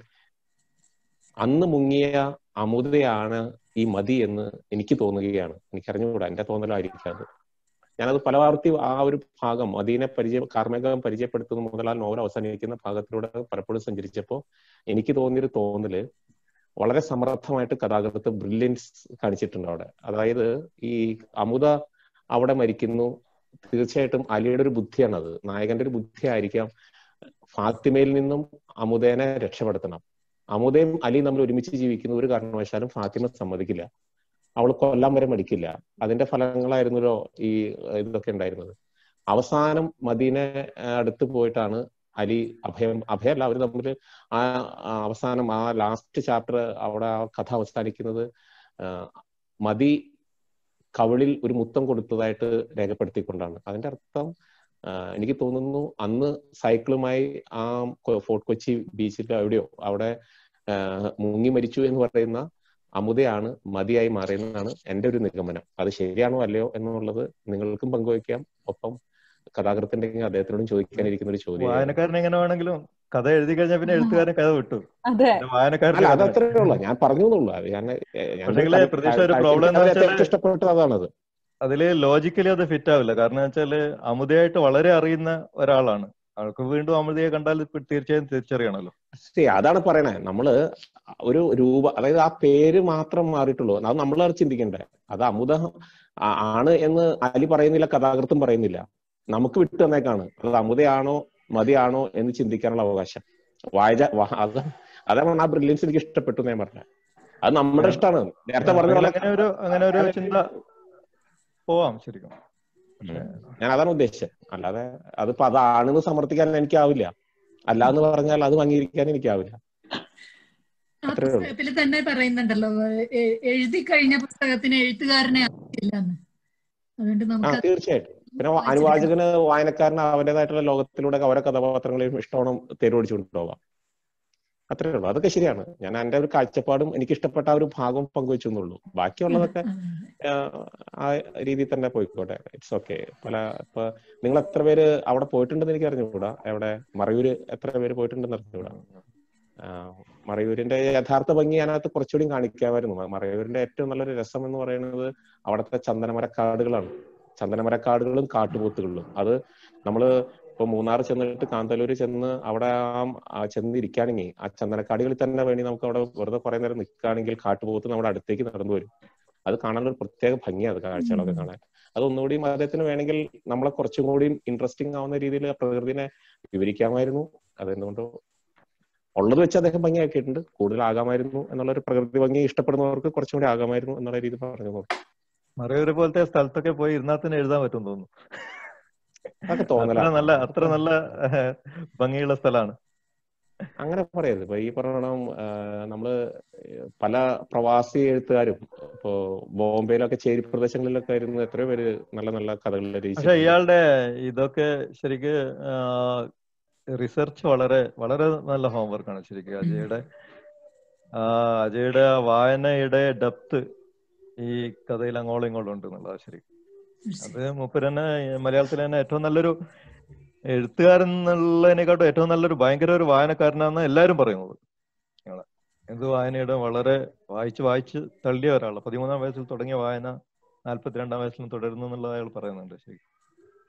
അന്ന് മുങ്ങിയ അമുദയാണ് ഈ മതി എന്ന് എനിക്ക് തോന്നുകയാണ് എനിക്കറിഞ്ഞുകൂടാ എന്റെ തോന്നലായിരിക്കും അത് ഞാനത് പല വാർത്തി ആ ഒരു ഭാഗം മദീനെ പരിചയ കാർമേഘം പരിചയപ്പെടുത്തുന്ന മുതൽ ആ നോവൽ അവസാനിക്കുന്ന ഭാഗത്തിലൂടെ പലപ്പോഴും സഞ്ചരിച്ചപ്പോൾ എനിക്ക് തോന്നിയൊരു തോന്നല് വളരെ സമർത്ഥമായിട്ട് കഥാകൃത്ത് ബ്രില്യൻസ് കാണിച്ചിട്ടുണ്ട് അവിടെ അതായത് ഈ അമുദ അവിടെ മരിക്കുന്നു തീർച്ചയായിട്ടും അലിയുടെ ഒരു ബുദ്ധിയാണ് അത് നായകന്റെ ഒരു ബുദ്ധി ആയിരിക്കാം ഫാത്തിമയിൽ നിന്നും അമുദേനെ രക്ഷപ്പെടുത്തണം അമുദയും അലിയും തമ്മിൽ ഒരുമിച്ച് ജീവിക്കുന്ന ഒരു കാരണവശാലും ഫാത്തിമ സമ്മതിക്കില്ല അവൾ കൊല്ലാൻ വരെ മടിക്കില്ല അതിന്റെ ഫലങ്ങളായിരുന്നല്ലോ ഈ ഇതൊക്കെ ഉണ്ടായിരുന്നത് അവസാനം മദീനെ ആ, അടുത്ത് പോയിട്ടാണ് അലി അഭയം അഭയമല്ല അവർ തമ്മിൽ ആ ആ അവസാനം ആ ലാസ്റ്റ് ചാപ്റ്റർ അവിടെ ആ കഥ അവസാനിക്കുന്നത് ആ, മതി കവിളിൽ ഒരു മുത്തം കൊടുത്തതായിട്ട് രേഖപ്പെടുത്തിക്കൊണ്ടാണ് അതിന്റെ അർത്ഥം ആ, എനിക്ക് തോന്നുന്നു അന്ന് സൈക്കിളുമായി ആ കൊ- ഫോർട്ട് കൊച്ചി ബീച്ചിൽ എവിടെയോ അവിടെ ആ, മുങ്ങി മരിച്ചു എന്ന് പറയുന്ന അമുദയാണ് മതിയായി മാറിയെന്നാണ് എന്റെ ഒരു നിഗമനം അത് ശരിയാണോ അല്ലയോ എന്നുള്ളത് നിങ്ങൾക്കും പങ്കുവയ്ക്കാം ഒപ്പം കഥാകൃത്തിന്റെ അദ്ദേഹത്തിനോടും ചോദിക്കാനിരിക്കുന്ന ഒരു ചോദ്യം വായനക്കാരൻ എങ്ങനെ വേണമെങ്കിലും കഥ എഴുതി കഴിഞ്ഞാൽ പിന്നെ എഴുത്തുകാരൻ കഥ വിട്ടു അതെ പിന്നെ വായനക്കാരന്റെ അല്ല അത് കഥ അത്രേ ഉള്ളൂ ഞാൻ പറഞ്ഞു എന്നുള്ളൂ അത് ഞാൻ ഞാൻ പക്ഷേങ്കില് പ്രതീക്ഷ ഒരു problem എന്ന് എനിക്ക് വെച്ചാല് ഏറ്റവും ഇഷ്ടപ്പെട്ടത് അതാണത് അതില് ലോജിക്കലി അത് ഫിറ്റ് ആവില്ല കാരണം വെച്ചാല് അമുദയായിട്ട് വളരെ അറിയുന്ന ഒരാളാണ് ആൾക്ക് വീണ്ടും അമുദയെ കണ്ടാൽ ഇപ്പൊ തീർച്ചയായും തിരിച്ചറിയണമല്ലോ See, അതാണ് പറയണേ നമ്മള് ഒരു രൂപ അതായത് ആ പേര് മാത്രം മാറിയിട്ടുള്ളൂ അത് നമ്മളാണ് ചിന്തിക്കണ്ടേ അത് അമുത ആ- ആണ് എന്ന് അലി പറയുന്നില്ല കഥാകൃത്തും പറയുന്നില്ല നമുക്ക് വിട്ടു തന്നേക്കാണ് അത് അമുതയാണോ മതിയാണോ എന്ന് ചിന്തിക്കാനുള്ള അവകാശം വായന വാ- അത് അതാണ് ആ ബ്രില്യൻസ് എനിക്ക് ഇഷ്ടപ്പെട്ടു എന്ന് ഞാൻ പറഞ്ഞത് അത് നമ്മുടെ ഇഷ്ടമാണ് നേരത്തെ പറഞ്ഞ പോലെ അങ്ങനെ ഒരു അങ്ങനെ ഒരു ചിന്ത പോവാം ശരിക്കും പക്ഷേ ഞാൻ അതാണ് ഉദ്ദേശിച്ചത് അല്ലാതെ അതിപ്പോ അതാണെന്ന് സമർത്ഥിക്കാൻ എനിക്കാവില്ല അല്ല എന്ന് പറഞ്ഞാൽ അത് അംഗീകരിക്കാൻ എനിക്കാവില്ല ആ അത്രേ ഉള്ളൂ പുസ്തകത്തിൽ തന്നെ പറയുന്നുണ്ടല്ലോ എ- എഴുതി കഴിഞ്ഞ പുസ്തകത്തിന് എഴുത്തുകാരനെ അറിയില്ല എന്ന് അതുകൊണ്ട് ആ നമുക്ക് തീർച്ചയായിട്ടും പിന്നെ വായിച്ചിരിക്കണം. അനുവാചകന് വായനക്കാരന് അവരുടേതായിട്ടുള്ള ലോകത്തിലൂടെ അവരെ കഥാപാത്രങ്ങളെയും ഇഷ്ടമാണ് തേരോടിച്ചുകൊണ്ടുപോകാം അത്രേ ഉള്ളൂ അതൊക്കെ ശരിയാണ് ഞാൻ എന്റെ ഒരു കാഴ്ചപ്പാടും എനിക്ക് ഇഷ്ടപ്പെട്ട ആ ഒരു ഭാഗം പങ്കുവെച്ചു എന്നുള്ളൂ ബാക്കിയുള്ളതൊക്കെ ആ, ആ രീതിയിൽ തന്നെ പോയിക്കോട്ടെ ഇറ്റ്സ് ഓക്കെ പല ഇപ്പൊ നിങ്ങൾ എത്ര പേര് അവിടെ പോയിട്ടുണ്ടെന്ന് എനിക്ക് അറിഞ്ഞുകൂടാ എവിടെ മറയൂര് എത്ര പേര് പോയിട്ടുണ്ടെന്ന് അറിഞ്ഞുകൂടാ ആ, മറയൂരിന്റെ യഥാർത്ഥ ഭംഗി അതിനകത്ത് കുറച്ചുകൂടി കാണിക്കാമായിരുന്നു മ- മറയൂരിന്റെ ഏറ്റവും നല്ലൊരു രസം എന്ന് പറയുന്നത് അവിടുത്തെ ചന്ദനമരക്കാടുകളാണ് ചന്ദനമരക്കാടുകളും കാട്ടുപോത്തുകളും അത് നമ്മള് ഇപ്പൊ മൂന്നാർ ചെന്നിട്ട് കാന്തല്ലൂര് ചെന്ന് അവിടെ ആ ആ ചെന്നിരിക്കുകയാണെങ്കിൽ ആ ചന്ദനക്കാടുകളിൽ തന്നെ വേണ്ടി നമുക്ക് അവിടെ വെറുതെ കുറെ നേരം നിൽക്കുകയാണെങ്കിൽ കാട്ടുപോത്ത് നമ്മുടെ അടുത്തേക്ക് നടന്നു വരും അത് കാണാനുള്ള ഒരു പ്രത്യേക ഭംഗിയാണ് അത് കാഴ്ചകളൊക്കെ കാണാൻ അത് ഒന്നുകൂടി അദ്ദേഹത്തിന് വേണമെങ്കിൽ നമ്മളെ കുറച്ചും കൂടി ഇൻട്രസ്റ്റിംഗ് ആവുന്ന രീതിയിൽ ആ പ്രകൃതിനെ വിവരിക്കാമായിരുന്നു അതെന്തുകൊണ്ടോ ഉള്ളത് വെച്ച് അദ്ദേഹം ഭംഗിയാക്കിയിട്ടുണ്ട് കൂടുതൽ ആകാമായിരുന്നു എന്നുള്ള ഒരു പ്രകൃതി ഭംഗി ഇഷ്ടപ്പെടുന്നവർക്ക് കുറച്ചും കൂടി ആകാമായിരുന്നു എന്നുള്ള രീതി പറഞ്ഞു നോക്കും മറയൂര് പോലത്തെ സ്ഥലത്തൊക്കെ പോയി ഇരുന്നാൽ തന്നെ എഴുതാൻ പറ്റും തോന്നുന്നു അതൊക്കെ അത്ര തോന്നലാണ് നല്ല അത്ര നല്ല ഏഹ്, ഭംഗിയുള്ള സ്ഥലമാണ് അങ്ങനെ പറയരുത് ഇപ്പൊ ഈ പറയണം നമ്മള് പല പ്രവാസി എഴുത്തുകാരും ഇപ്പോ ബോംബെയിലൊക്കെ ചേരി പ്രദേശങ്ങളിലൊക്കെ ആയിരുന്നു എത്രയോ പേര് നല്ല നല്ല കഥകൾ പക്ഷെ രചിച്ചിട്ടുണ്ട് ഇയാളുടെ ഇതൊക്കെ ശരിക്ക് റിസർച്ച് വളരെ വളരെ നല്ല ഹോംവർക്കാണ് ശരിക്കും അജയുടെ ആ അജയുടെ ആ വായനയുടെ ഡെപ്ത് ഈ കഥയിൽ അങ്ങോളം ഇങ്ങോളം ഉണ്ട് എന്നുള്ളതാണ് ശരി അത് മൂപ്പര് തന്നെ മലയാളത്തിൽ തന്നെ ഏറ്റവും നല്ലൊരു എഴുത്തുകാരൻ എന്നുള്ളതിനെക്കാട്ടും ഏറ്റവും നല്ലൊരു ഭയങ്കര ഒരു വായനക്കാരനാണെന്ന് എല്ലാവരും പറയുന്നത് ഇയാളെ. ഇത് വായനയുടെ വളരെ വായിച്ച് വായിച്ച് തള്ളിയ ഒരാളാണ് പതിമൂന്നാം വയസ്സിൽ തുടങ്ങിയ വായന നാല്പത്തിരണ്ടാം വയസ്സിലും തുടരുന്നു എന്നുള്ളത് അയാൾ പറയുന്നുണ്ട് ശരി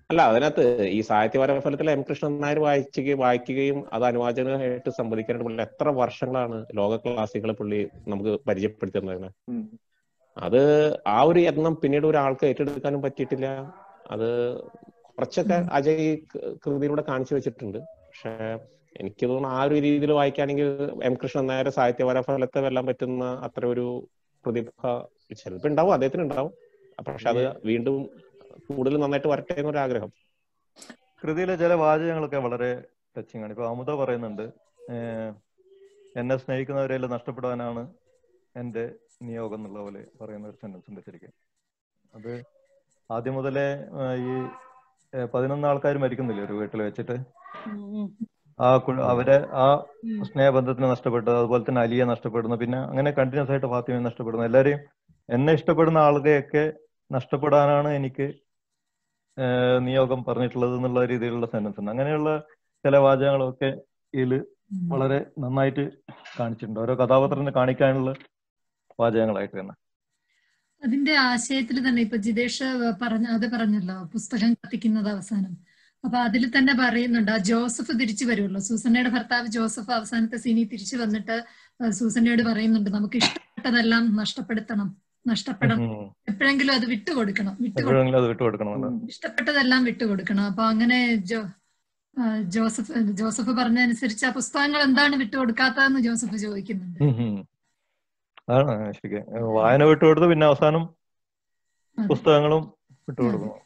അല്ല അതിനകത്ത് ഈ സാഹിത്യപര ഫലത്തിൽ എം കൃഷ്ണൻ നായർ വായിക്കുകയും വായിക്കുകയും അത് അനുവാചകമായിട്ട് സംവദിക്കാനായിട്ട് പുള്ളി എത്ര വർഷങ്ങളാണ് ലോക ക്ലാസിക്കുകളെ പുള്ളി നമുക്ക് പരിചയപ്പെടുത്തി തന്നതിന് അത് ആ ഒരു യത്നം പിന്നീട് ഒരാൾക്ക് ഏറ്റെടുക്കാനും പറ്റിയിട്ടില്ല അത് കുറച്ചൊക്കെ അജയ് കൃതിയിലൂടെ കാണിച്ചു വെച്ചിട്ടുണ്ട് പക്ഷെ എനിക്ക് തോന്നുന്നു ആ ഒരു രീതിയിൽ വായിക്കുകയാണെങ്കിൽ എം കൃഷ്ണൻ നായർ സാഹിത്യപര ഫലത്തെ വെല്ലാൻ പറ്റുന്ന അത്ര ഒരു പ്രതിഭ ചിലപ്പോൾ ഉണ്ടാവും അദ്ദേഹത്തിന് ഉണ്ടാവും പക്ഷെ അത് വീണ്ടും കൂടുതൽ നന്നായിട്ട് വരട്ടെ എന്നൊരു ആഗ്രഹം കൃതിയിലെ ചില വാചകങ്ങളൊക്കെ വളരെ ടച്ചിങ് ആണ് ഇപ്പൊ അമുത പറയുന്നുണ്ട് എന്നെ സ്നേഹിക്കുന്നവരെല്ലാം നഷ്ടപ്പെടാനാണ് എന്റെ നിയോഗം എന്നുള്ള പോലെ പറയുന്ന ഒരു സെന്റൻസ് ഉണ്ട് ശരിക്കും അത് ആദ്യം മുതലേ ഈ പതിനൊന്ന് ആൾക്കാർ മരിക്കുന്നില്ലേ ഒരു വീട്ടിൽ വെച്ചിട്ട് ആ അവരെ ആ സ്നേഹബന്ധത്തിന് നഷ്ടപ്പെട്ടു അതുപോലെ തന്നെ അലിയെ നഷ്ടപ്പെടുന്നു പിന്നെ അങ്ങനെ കണ്ടിന്യൂസ് ആയിട്ട് ഫാത്തിമയെ നഷ്ടപ്പെടുന്നു എല്ലാരെയും എന്നെ ഇഷ്ടപ്പെടുന്ന ആളുകളെയൊക്കെ നഷ്ടപ്പെടാനാണ് എനിക്ക് നിയോഗം പറഞ്ഞിട്ടുള്ളത് എന്നുള്ള രീതിയിലുള്ള സെന്റൻസ് ഉണ്ട് അങ്ങനെയുള്ള ചില വാചകങ്ങളൊക്കെ ഇതിൽ വളരെ നന്നായിട്ട് കാണിച്ചിട്ടുണ്ട് ഓരോ കഥാപാത്രത്തിന് കാണിക്കാനുള്ള വാചകങ്ങളായിട്ട് തന്നെ അതിന്റെ ആശയത്തിൽ തന്നെ ഇപ്പൊ ജിതേഷ് പറഞ്ഞ അത് പറഞ്ഞല്ലോ പുസ്തകം കത്തിക്കുന്നത് അവസാനം അപ്പൊ അതിൽ തന്നെ പറയുന്നുണ്ട് ആ ജോസഫ് തിരിച്ചു വരുമല്ലോ സൂസന്നയുടെ ഭർത്താവ് ജോസഫ് അവസാനത്തെ സീനി തിരിച്ചു വന്നിട്ട് സൂസന്നയോട് പറയുന്നുണ്ട് നമുക്ക് ഇഷ്ടപ്പെട്ടതെല്ലാം നഷ്ടപ്പെടുത്തണം നഷ്ടപ്പെടണം എപ്പോഴെങ്കിലും അത് വിട്ടുകൊടുക്കണം വിട്ടുകൊടുക്കണം ഇഷ്ടപ്പെട്ടതെല്ലാം വിട്ടുകൊടുക്കണം അപ്പൊ അങ്ങനെ ജോ ജോസഫ് ജോസഫ് പറഞ്ഞതനുസരിച്ച് ആ പുസ്തകങ്ങൾ എന്താണ് വിട്ടുകൊടുക്കാത്തതെന്ന് ജോസഫ് ചോദിക്കുന്നുണ്ട് അതാണ് ശരിക്കും വായന വിട്ടുകൊടുത്ത് പിന്നെ അവസാനം പുസ്തകങ്ങളും വിട്ടുകൊടുക്കണം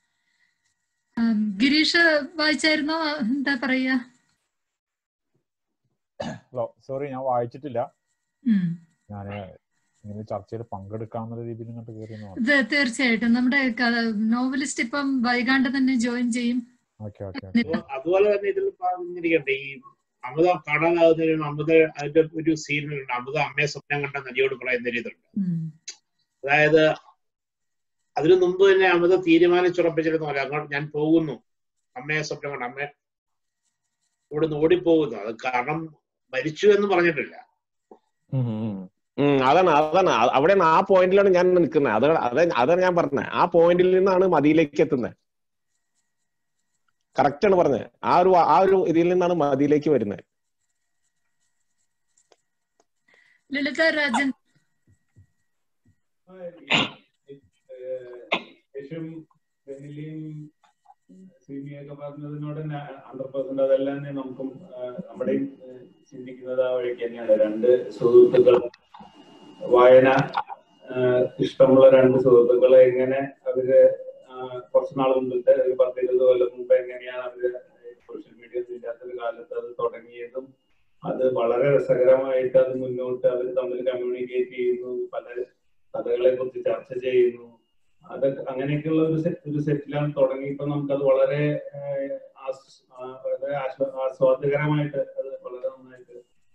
ഗിരീഷ് വായിച്ചായിരുന്നോ എന്താ പറയാ സോറി ഞാൻ വായിച്ചിട്ടില്ല ഞാന് ഇങ്ങനെ ചർച്ചയിൽ പങ്കെടുക്കാമെന്നുള്ള രീതിയിൽ ഇങ്ങോട്ട് കയറി തീർച്ചയായിട്ടും നമ്മുടെ നോവലിസ്റ്റ് ഇപ്പം വൈകാണ്ട് തന്നെ ജോയിൻ ചെയ്യും അതുപോലെ തന്നെ ഇതിൽ പറഞ്ഞിരിക്കട്ടെ ഈ അമൃത കാണാതാകുന്നതിനും അമൃത അതിന്റെ ഒരു സീനുണ്ട് അമൃത അമ്മയെ സ്വപ്നം കണ്ട നദിയോട് പറയുന്ന ഒരു ഇതുണ്ട് അതായത് അതിനു മുമ്പ് തന്നെ അമൃത തീരുമാനിച്ചുറപ്പിച്ചിരുന്ന പോലെ അങ്ങോട്ട് ഞാൻ പോകുന്നു അമ്മയെ സ്വപ്നം കണ്ട അമ്മ ഇവിടുന്ന് ഓടിപ്പോകുന്നു അത് കാരണം മരിച്ചു എന്ന് പറഞ്ഞിട്ടില്ല അതാണ് അതാണ് അവിടെയാണ് ആ പോയിന്റിലാണ് ഞാൻ നിൽക്കുന്നത് അത് അതാണ് ഞാൻ പറഞ്ഞത് ആ പോയിന്റിൽ നിന്നാണ് മതിയിലേക്ക് എത്തുന്നത് കറക്റ്റ് ആണ് പറഞ്ഞത് ആ ഒരു ആ ഒരു ഇതിൽ നിന്നാണ് മതിയിലേക്ക് വരുന്നത് ലളിത രാജൻ സിനിമയൊക്കെ പറഞ്ഞതിനോട് ഹൺഡ്രഡ് പെർസെന്റ് അതെല്ലാം തന്നെ നമുക്കും നമ്മുടെയും ചിന്തിക്കുന്നത് ആ വഴിക്ക് തന്നെയാണ് രണ്ട് സുഹൃത്തുക്കൾ വായന ഇഷ്ടമുള്ള രണ്ട് സുഹൃത്തുക്കളെ എങ്ങനെ അവര് കുറച്ച് നാൾ മുമ്പത്തെ ഒരു പത്ത് ഇരുപത് കൊല്ലം മുമ്പ് എങ്ങനെയാണ് അവര് സോഷ്യൽ മീഡിയ ഇല്ലാത്തൊരു കാലത്ത് അത് തുടങ്ങിയതും അത് വളരെ രസകരമായിട്ട് അത് മുന്നോട്ട് അവർ തമ്മിൽ കമ്മ്യൂണിക്കേറ്റ് ചെയ്യുന്നു പല കഥകളെ കുറിച്ച് ചർച്ച ചെയ്യുന്നു അത് അങ്ങനെയൊക്കെയുള്ള ഒരു ഒരു സെറ്റിലാണ് തുടങ്ങിയപ്പോൾ നമുക്കത് വളരെ വളരെ ആസ്വാദകരമായിട്ട് അത് വളരെ നന്നായിട്ട്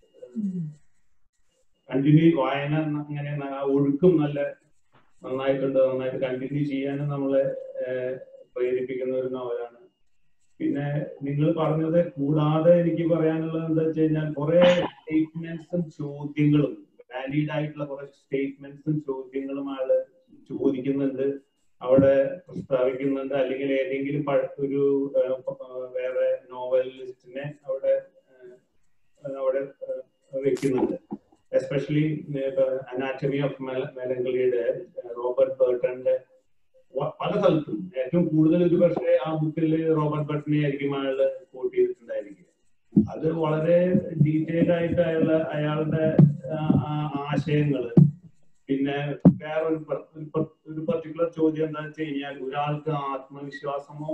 കണ്ടിന്യൂ വായന അങ്ങനെ ഒഴുക്കും നല്ല നന്നായിട്ടുണ്ട് നന്നായിട്ട് കണ്ടിന്യൂ ചെയ്യാനും നമ്മളെ പ്രേരിപ്പിക്കുന്ന ഒരു നോവലാണ് പിന്നെ നിങ്ങൾ പറഞ്ഞത് കൂടാതെ എനിക്ക് പറയാനുള്ളത് എന്താ വെച്ച് കഴിഞ്ഞാൽ കുറെ സ്റ്റേറ്റ്മെന്റ്സും ചോദ്യങ്ങളും വാലിഡ് ആയിട്ടുള്ള കുറെ സ്റ്റേറ്റ്മെന്റ്സും ചോദ്യങ്ങളും ആള് ചോദിക്കുന്നുണ്ട് അവിടെ പ്രസ്താവിക്കുന്നുണ്ട് അല്ലെങ്കിൽ ഏതെങ്കിലും ഒരു വേറെ നോവലിസ്റ്റിനെ അവിടെ അവിടെ വെക്കുന്നുണ്ട് എസ്പെഷ്യലി അനാറ്റമി ഓഫ് മെലങ്കളിയുടെ റോബർട്ട് ബർട്ടന്റെ പല സ്ഥലത്തും ഏറ്റവും കൂടുതൽ ഒരു പക്ഷേ ആ ബുക്കിൽ റോബർട്ട് ബർട്ടനെ ആയിരിക്കും അയാൾ കോട്ട് ചെയ്തിട്ടുണ്ടായിരിക്കും അത് വളരെ ഡീറ്റെയിൽഡ് ആയിട്ട് അയാൾ അയാളുടെ ആശയങ്ങള് പിന്നെ വേറെ ഒരു ഒരു പർട്ടിക്കുലർ ചോദ്യം എന്താ വെച്ച് കഴിഞ്ഞാൽ ഒരാൾക്ക് ആത്മവിശ്വാസമോ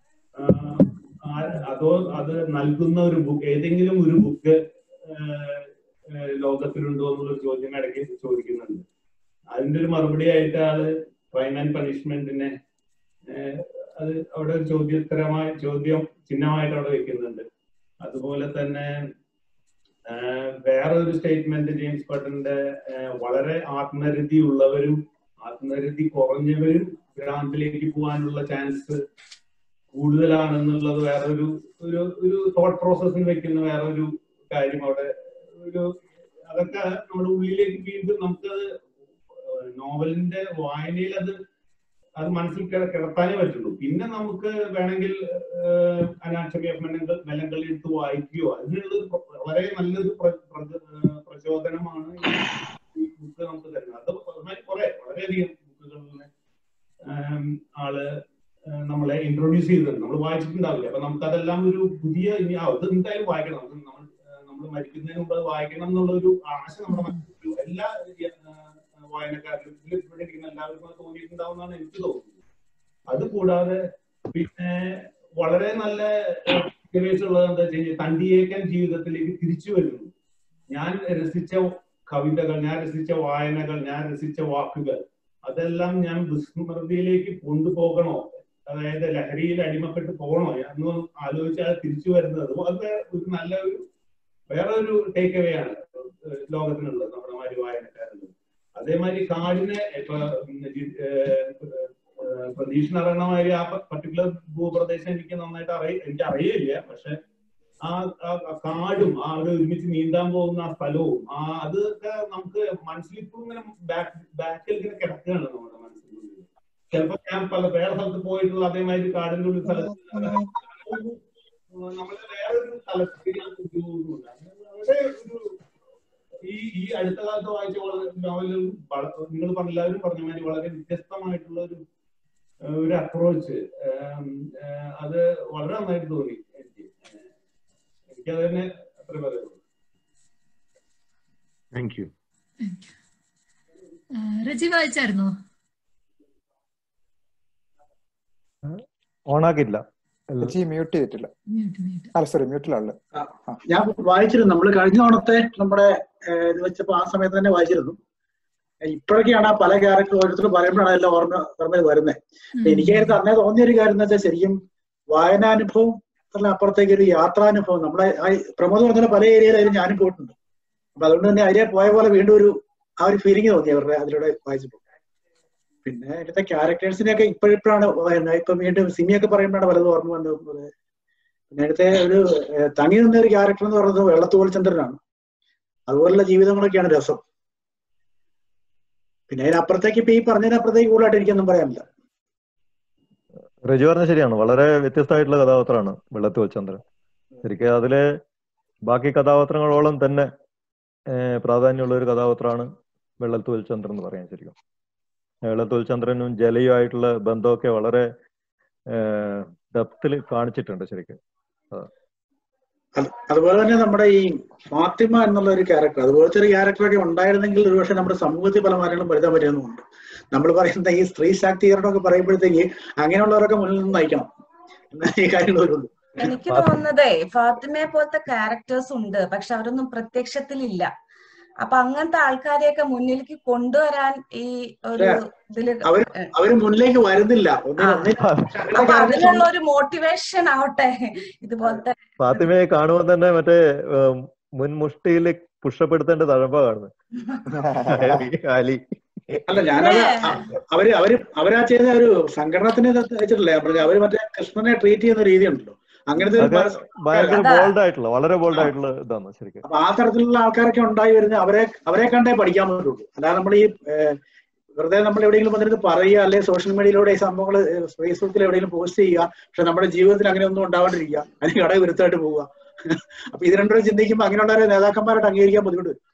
അതോ അത് നൽകുന്ന ഒരു ബുക്ക് ഏതെങ്കിലും ഒരു ബുക്ക് ലോകത്തിലുണ്ടോ എന്നുള്ളൊരു ചോദ്യം ഇടയ്ക്ക് ചോദിക്കുന്നുണ്ട് അതിന്റെ ഒരു മറുപടി ആയിട്ട് ആള് ക്രൈം ആൻഡ് പണിഷ്മെന്റിനെ അത് അവിടെ ഒരു ചോദ്യോത്തരമായ ചോദ്യം ചിഹ്നമായിട്ട് അവിടെ വെക്കുന്നുണ്ട് അതുപോലെ തന്നെ വേറെ ഒരു സ്റ്റേറ്റ്മെന്റ് ജെയിംസ് ബട്ടന്റെ വളരെ ആത്മരതി ഉള്ളവരും ആത്മരതി കുറഞ്ഞവരും ഭ്രാന്തിലേക്ക് പോകാനുള്ള ചാൻസ് കൂടുതലാണെന്നുള്ളത് വേറൊരു ഒരു ഒരു തോട്ട് പ്രോസസ്സിൽ വെക്കുന്ന വേറൊരു കാര്യം അവിടെ ഒരു അതൊക്കെ നമ്മുടെ ഉള്ളിലേക്ക് വീണ്ടും നമുക്കത് നോവലിന്റെ വായനയിൽ അത് അത് മനസ്സിൽ കിട- കിടത്താനേ പറ്റുള്ളൂ പിന്നെ നമുക്ക് വേണമെങ്കിൽ അനാക്ഷരി മെലങ്ങൾ മെലങ്ങളിൽ എടുത്ത് വായിക്കുകയോ അതിനുള്ള ഒരു പ്ര- വളരെ നല്ലൊരു പ്ര- പ്ര- ഏഹ് പ്രചോദനമാണ് ഈ ബുക്ക് നമുക്ക് തരുന്നത് അത് പറഞ്ഞാൽ കുറെ വളരെയധികം ബുക്കുകളിൽ ആള് ഏഹ് നമ്മളെ ഇൻട്രൊഡ്യൂസ് ചെയ്തിട്ടുണ്ട് നമ്മൾ വായിച്ചിട്ടുണ്ടാവില്ല അപ്പൊ നമുക്ക് അതെല്ലാം ഒരു പുതിയ ഇനി ആ, അത് എന്തായാലും വായിക്കണം അത് നമ്മൾ നമ്മൾ മരിക്കുന്നതിന് മുമ്പ് അത് വായിക്കണം എന്നുള്ള ഒരു ആശ നമ്മുടെ മനസ്സിൽ എല്ലാ ഏഹ് വായനക്കാരിലും ഇതിൽ ഇവിടെ ഇരിക്കുന്ന എല്ലാവർക്കും അത് തോന്നിയിട്ടുണ്ടാവുമെന്നാണ് എനിക്ക് തോന്നുന്നത് അത് കൂടാതെ പിന്നെ വളരെ നല്ല ഉള്ളത് എന്താ വെച്ച് കഴിഞ്ഞാൽ തണ്ടിയേക്കൻ ജീവിതത്തിലേക്ക് തിരിച്ചു വരുന്നു ഞാൻ രസിച്ച കവിതകൾ ഞാൻ രസിച്ച വായനകൾ ഞാൻ രസിച്ച വാക്കുകൾ അതെല്ലാം ഞാൻ വിസ്മൃതിയിലേക്ക് കൊണ്ടുപോകണോ അതായത് ലഹരിയിൽ അടിമപ്പെട്ട് പോകണോ എന്ന് ആലോചിച്ചാൽ തിരിച്ചു വരുന്നത് അത് ഒരു നല്ല ഒരു വേറെ ഒരു ടേക്ക് അവേ ആണ് ലോകത്തിനുള്ളത് നമ്മുടെ മാതിരി വായനക്കാരുള്ളത് അതേമാതിരി കാടിനെ ഇപ്പൊ ഉം, ജി- ഏഹ്, ഏഹ്, പ്രതീക്ഷ അറിയണ മാതിരി ആ പർട്ടിക്കുലർ ഭൂപ്രദേശം എനിക്ക് നന്നായിട്ട് അറിയ എനിക്ക് അറിയില്ല പക്ഷെ ആ ആ- ആ കാടും ആ അവിടെ ഒരുമിച്ച് നീന്താൻ പോകുന്ന ആ സ്ഥലവും ആ അതൊക്കെ നമുക്ക് മനസ്സിൽ ഇപ്പോഴും ഇങ്ങനെ ബാക്ക് ബാക്കിൽ ഇങ്ങനെ കിടക്കുകയാണ് നമ്മുടെ മനസ്സിൽ ചിലപ്പോ ഞാൻ പല വേറെ സ്ഥലത്ത് പോയിട്ടുള്ള അതേമാതിരി കാടിന്റെ ഉള്ളിൽ സ്ഥലത്ത് നമ്മളെ വേറൊരു തലത്തിലേക്ക് പോകുന്നുണ്ട് വളരെ ഒരു ഈ ഈ അടുത്ത കാലത്ത് വായിച്ച നോവലും നിങ്ങൾ പറഞ്ഞ എല്ലാവരും പറഞ്ഞ മാതിരി വളരെ വ്യത്യസ്തമായിട്ടുള്ള ഒരു ഏഹ് ഒരു അപ്രോച്ച് അത് വളരെ നന്നായിട്ട് തോന്നി എനിക്ക് എനിക്കത് തന്നെ അത്ര പറയുള്ളൂ താങ്ക് യു ആ, രജി വായിച്ചായിരുന്നോ ഓണാക്കിയില്ല ചേച്ചി മ്യൂട്ട് ചെയ്തിട്ടില്ല മ്യൂട്ട് മ്യൂട്ട് അല്ല സോറി മ്യൂട്ടിലുള്ള ഞാൻ വായിച്ചിരുന്നു നമ്മൾ കഴിഞ്ഞ തവണത്തെ നമ്മുടെ ഏഹ്, ഇത് വെച്ചപ്പോ ആ സമയത്ത് തന്നെ വായിച്ചിരുന്നു ഇപ്പോഴൊക്കെയാണ് ആ പല ക്യാരക്ടർ ഓരോരുത്തർ പറയുമ്പോഴാണ് എല്ലാം ഓർമ്മ ഓർമ്മയിൽ വരുന്നത് എനിക്കായിരുന്നു അന്നേ തോന്നിയ ഒരു കാര്യം എന്ന് വെച്ചാൽ ശരിക്കും വായനാനുഭവം അല്ല അപ്പുറത്തേക്ക് ഒരു യാത്രാനുഭവം നമ്മളെ ആ പ്രമോദ് പറഞ്ഞ പല ഏരിയയിലായാലും ഞാനും പോയിട്ടുണ്ട് അപ്പൊ അതുകൊണ്ട് തന്നെ അതിലെ പോയ പോലെ വീണ്ടും ഒരു ആ ഒരു ഫീലിംഗ് തോന്നി അവരുടെ അതിലൂടെ വായിച്ചപ്പോൾ പിന്നെ അതിലത്തെ ക്യാരക്ടേഴ്സിനെയൊക്കെ ഇപ്പോഴിപ്പോഴാണ് പിന്നെ ഇപ്പൊ വീണ്ടും സിമിയൊക്കെ പറയുമ്പോഴാണ് പലതും ഓർമ്മ വന്നത് പോലെ പിന്നെ അടുത്ത ഒരു ഏഹ്, തങ്ങി നിന്ന ഒരു ക്യാരക്ടർ എന്ന് പറയുന്നത് വെള്ളത്തോൾ ചന്ദ്രനാണ് അതുപോലുള്ള ജീവിതങ്ങളൊക്കെയാണ് രസം പിന്നെ അതിനപ്പുറത്തേക്ക് ഇപ്പൊ ഈ പറഞ്ഞതിനപ്പുറത്തേക്ക് കൂടുതലായിട്ട് എനിക്കൊന്നും പറയാനില്ല റജി പറഞ്ഞ ശരിയാണ് വളരെ വ്യത്യസ്തമായിട്ടുള്ള കഥാപാത്രമാണ് വെള്ളത്തോൾ ചന്ദ്രൻ ശരിക്കും അതിലെ ബാക്കി കഥാപാത്രങ്ങളോളം തന്നെ ഏഹ്, പ്രാധാന്യമുള്ള ഒരു കഥാപാത്രമാണ് വെള്ളത്തോൽ ചന്ദ്രൻ എന്ന് പറയാൻ ശരിക്കും വെള്ളത്തോൽ ചന്ദ്രനും ജലയുമായിട്ടുള്ള ബന്ധമൊക്കെ വളരെ ഡെപ്തിൽ കാണിച്ചിട്ടുണ്ട് ശരിക്കും അതാ. അത് അതുപോലെ തന്നെ നമ്മുടെ ഈ ഫാത്തിമ എന്നുള്ള ഒരു ക്യാരക്ടർ അതുപോലത്തെ ഒരു ക്യാരക്ടറൊക്കെ ഉണ്ടായിരുന്നെങ്കിൽ ഒരുപക്ഷെ നമ്മുടെ സമൂഹത്തിൽ പല മാറ്റങ്ങളും വരുത്താൻ പറ്റുന്നുണ്ട് നമ്മൾ പറയുന്ന ഈ സ്ത്രീ ശാക്തീകരണം ഒക്കെ പറയുമ്പോഴത്തേക്ക് അങ്ങനെയുള്ളവരൊക്കെ മുന്നിൽ നിന്ന് നയിക്കണം എന്നാൽ ഈ കാര്യങ്ങൾ വരുള്ളൂ എനിക്ക് തോന്നുന്നതേ ഫാത്തിമയെ പോലത്തെ ക്യാരക്ടേഴ്സ് ഉണ്ട് പക്ഷെ അവരൊന്നും പ്രത്യക്ഷത്തിലില്ല അപ്പൊ അങ്ങനത്തെ ആൾക്കാരെയൊക്കെ മുന്നിലേക്ക് കൊണ്ടുവരാൻ ഈ ഒരു ഇതില് അവര് അവര് മുന്നിലേക്ക് വരുന്നില്ല ഒന്നിനും ഒന്നിനും അപ്പൊ അതിനുള്ള ഒരു മോട്ടിവേഷൻ ആവട്ടെ ഇതുപോലത്തെ ഫാത്തിമയെ കാണുമ്പോൾ തന്നെ മറ്റേ ഏഹ്, മുൻമുഷ്ടിയിൽ പുഷപ്പെടുത്തേണ്ട തഴമ്പ കാണുന്നത് അലി അല്ല ഞാനത് അ- അവര് അവര് അവരാ ചെയ്ത ഒരു സംഘടനത്തിന് വെച്ചിട്ടില്ല ഞാൻ പറഞ്ഞത് അവര് മറ്റേ കൃഷ്ണനെ ട്രീറ്റ് ചെയ്യുന്ന രീതി ഉണ്ടല്ലോ അങ്ങനത്തെ ഒരു അത് മനസ്സ് ഭയങ്കര അതാ. ബോൾഡ് ആയിട്ടുള്ള വളരെ ബോൾഡ് ആയിട്ടുള്ള ഇതാണ് ശരിക്കും അപ്പൊ ആ തരത്തിലുള്ള ആൾക്കാരൊക്കെ ഉണ്ടായി വരുന്ന അവരെ അവരെ കണ്ടേ പഠിക്കാൻ പറ്റുള്ളൂ അല്ലാതെ നമ്മൾ ഈ ഏഹ്, വെറുതെ നമ്മൾ എവിടെയെങ്കിലും വന്നിട്ട് പറയുക അല്ലെങ്കിൽ സോഷ്യൽ മീഡിയയിലൂടെ ഈ സംഭവങ്ങൾ ഫേസ്ബുക്കിൽ എവിടെയെങ്കിലും പോസ്റ്റ് ചെയ്യുക പക്ഷെ നമ്മുടെ ജീവിതത്തിൽ അങ്ങനെ ഒന്നും ഉണ്ടാവാണ്ടിരിക്കുക അല്ലെങ്കിൽ കട വിരുദ്ധമായിട്ട് പോവുക അപ്പൊ ഇത് രണ്ടും ചിന്തിക്കുമ്പോൾ അങ്ങനെയുള്ളവരെ നേതാക്കന്മാരായിട്ട് അംഗീകരിക്കാൻ ബുദ്ധിമുട്ട് വരും.